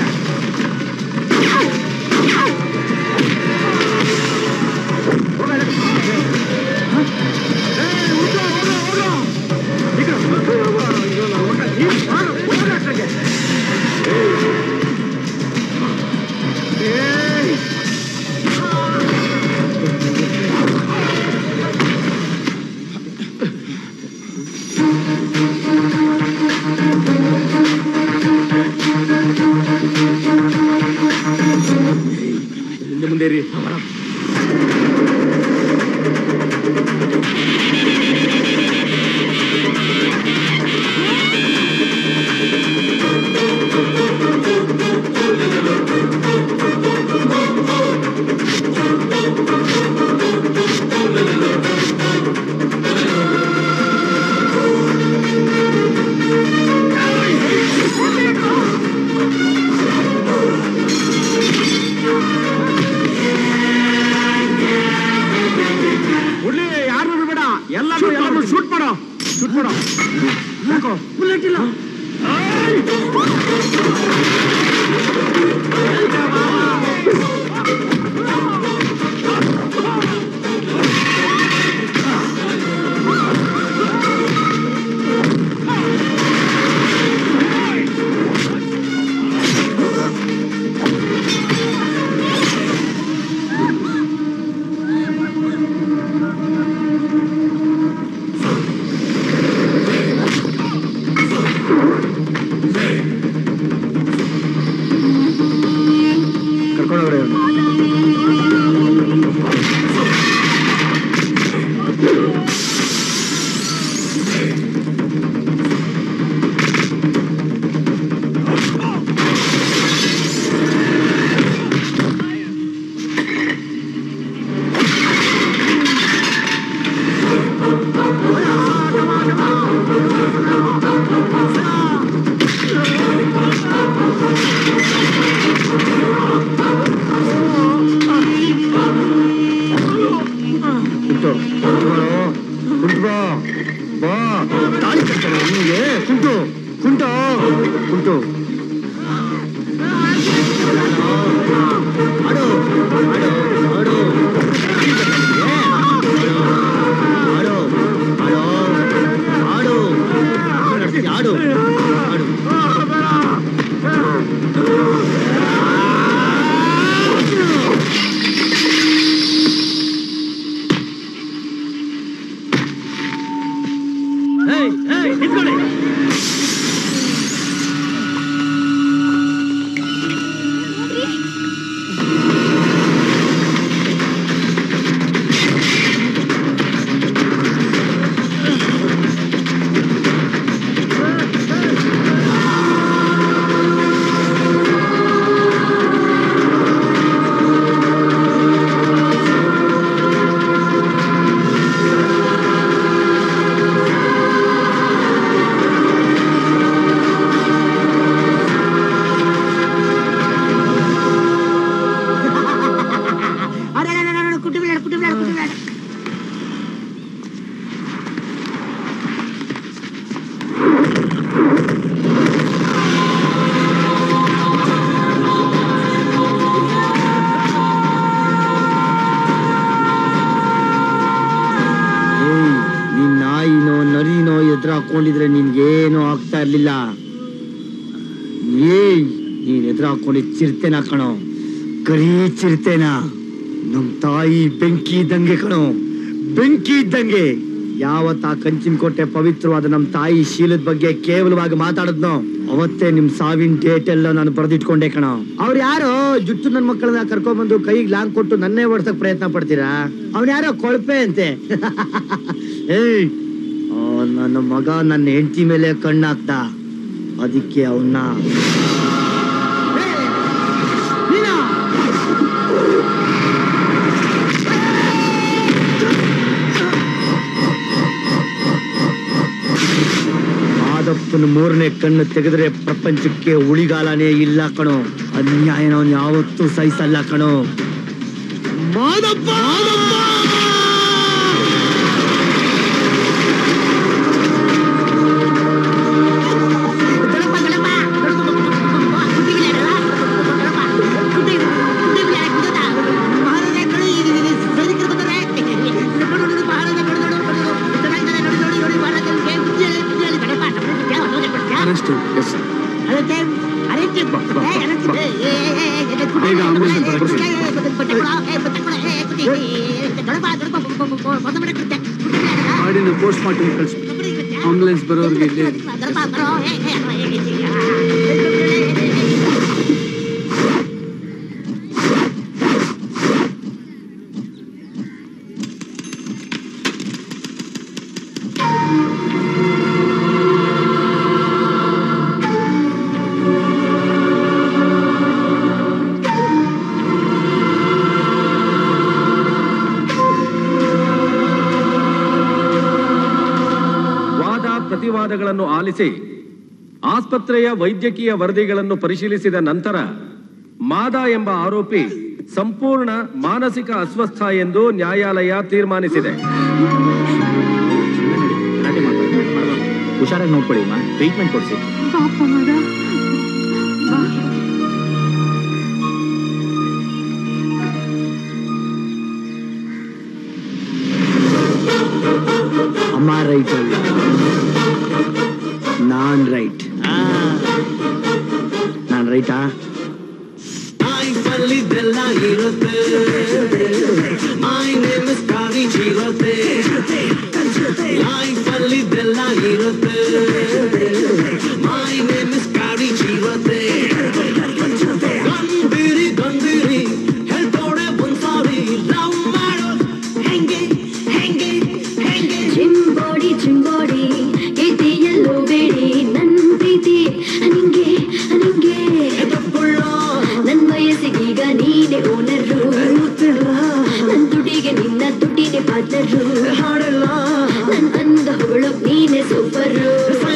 ಶೂಟ್ ಮಾಡು ಯಾಕೋ ಬುಲೆಟ್ ಇಲ್ಲ ಕರ್ಕೊಂಡೋಗ್ರೆ ಕುಂಟು ಕುಂಟ್ಕೊಳ್ಳೋ ಕುಂಟ್ಕೋ ಬಾ ತಾಳಿ ಕಟ್ತಾರೆ ನಿಮಗೆ ಕುಂಟು ಕುಂಟು ಕುಂಟು ಆಡು ಆಡು ಆಡು ಆಡು ಆಡು ಆಡು ಆಡು ಆಡು ಏಯ್ ಏಯ್ ನಿಂತ್ಕೊಳ್ಳಿ ಅರೆ ಅರೆ, ಅರೆ, ಅರೆ, ಕುಟ್ಟಿ ಬಿಡ ಕುಟ್ಟಿ ಬಿಡ ಕುಟ್ಟಿ ಬಿಡ ಏಯ್, ನೀನ್ ನಾಯಿನೋ ನರಿನೋ ಎದುರು ಹಾಕೊಂಡಿದ್ರೆ ನಿನ್ಗೇನು ಆಗ್ತಾ ಇರ್ಲಿಲ್ಲ ಏಯ್ ನೀನ್ ಎದುರು ಹಾಕೊಂಡಿದ್ ಚಿರತೆನ ಕಣೋ ಕರಿ ಚಿರತೆನ ನಮ್ ತಾಯಿ ಬೆಂಕಿ ಇದ್ದಂಗೆ ಕಣೋ ಬೆಂಕಿ ಇದ್ದಂಗೆ ಯಾವತ್ತ ಆ ಕಂಚಿನ ಕೋಟೆ ಪವಿತ್ರವಾದ ನಮ್ ತಾಯಿ ಶೀಲದ ಬಗ್ಗೆ ಕೇವಲವಾಗಿ ಮಾತಾಡದ್ನೋ ಅವತ್ತೇ ನಿಮ್ ಸಾವಿನ ಡೇಟ್ ಎಲ್ಲ ನಾನು ಬರೆದಿಟ್ಕೊಂಡೆ ಕಣ ಅವ್ರು ಯಾರೋ ಜುಟ್ಟು ನನ್ ಮಕ್ಕಳನ್ನ ಕರ್ಕೊಂಡ್ ಬಂದು ಕೈಗೆ ಲಾಂಗ್ ಕೊಟ್ಟು ನನ್ನೇ ಓಡ್ಸಕ್ ಪ್ರಯತ್ನ ಪಡ್ತೀರಾ ಅವ್ನ ಯಾರೋ ಕೊಳಪೆ ಅಂತೆ ಏಯ್ ಆ, ನನ್ನ ಮಗ ನನ್ನ ಹೆಂಡತಿ ಮೇಲೆ ಕಣ್ಣಾಕ್ದ ಅದಕ್ಕೆ ಅವನ್ನ ಮಾದಪ್ಪನ ಮೂರನೇ ಕಣ್ಣು ತೆಗೆದ್ರೆ ಪ್ರಪಂಚಕ್ಕೆ ಉಳಿಗಾಲನೇ ಇಲ್ಲ ಕಣೋ ಅನ್ಯಾಯನ ಯಾವತ್ತೂ ಸಹಿಸಲ್ಲ ಕಣೋ ಮಾದಪ್ಪ ಅರೆಸ್ಟ್ ಎಸ್ ಸರ್ ಬೇಗ ಬಾಡಿನ ಪೋಸ್ಟ್ ಮಾರ್ಟಮ್ ಕಳಿಸ್ಬಿಟ್ಟು ಆಂಬುಲೆನ್ಸ್ ಬರೋರಿಗೆ ಇಲ್ಲಿ ವಾದ ಪ್ರತಿವಾದಗಳನ್ನು ಆಲಿಸಿ ಆಸ್ಪತ್ರೆಯ ವೈದ್ಯಕೀಯ ವರದಿಗಳನ್ನು ಪರಿಶೀಲಿಸಿದ ನಂತರ ಮಾದ ಎಂಬ ಆರೋಪಿ ಸಂಪೂರ್ಣ ಮಾನಸಿಕ ಅಸ್ವಸ್ಥ ಎಂದು ನ್ಯಾಯಾಲಯ ತೀರ್ಮಾನಿಸಿದೆ ಹುಷಾರಾಗಿ ನೋಡ್ಕೊಳ್ಳಿ ಅಮ್ಮ ಟ್ರೀಟ್ಮೆಂಟ್ ಕೊಡಿಸಿ ಪಾಪ ಮಗ ಬಾ. ಅಮ್ಮ ರೈಟ್ ಅಲ್ಲ ನಾನ್ ರೈಟ್ ನಾನ್ ರೈಟಾ ಲೈಫಲ್ಲಿ ಇದೆಲ್ಲ ಇರುತ್ತೆ ಮೈ ನೇಮ್ ಇಸ್ ಕಾವಿ ಚಿರತೆ ಲೈಫಲ್ಲಿ ಇದೆಲ್ಲ ಇರುತ್ತೆ ಮೈ ನೇಮ್ ಇಸ್ ಕಾವಿ ಚಿರತೆ ಗಂದಿರಿ ಗಂದಿರಿ ಹೇಳ್ತೋಡೆ ಒಂದ್ಸಾರಿ ಲವ್ ಮಾಡೋದು ಹೆಂಗೆ ಹೆಂಗೆ ಹೆಂಗೆ ಚಿಂಬೋಡಿ ಚಿಂಬೋಡಿ ಎದೆಯಲ್ಲೋ ಬೇಡಿ ನನ್ ಪ್ರೀತಿ ನಿಂಗೆ ನಿಂಗೆ ನನ್ ವಯಸ್ಸಿಗೀಗ ನೀನೆ ಓನರು ನನ್ ದುಡಿಗೆ ನಿನ್ನ ದುಡ್ಡಿಗೆ ಪಾತ್ರರು ನನ್ ಅಂದ ಹೊಗಳು ನೀನೆ ಸೂಪರು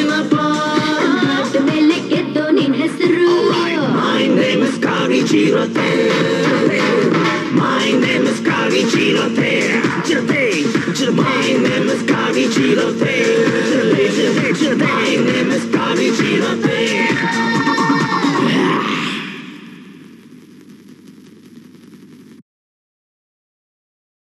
ಮೇಲೆ ಗೆದ್ದೋ ನಿನ್ ಹೆಸರು My name is Kavi Chirote. My name is Kavi Chirote. Chirote. Chir- My name is Kavi Chirote.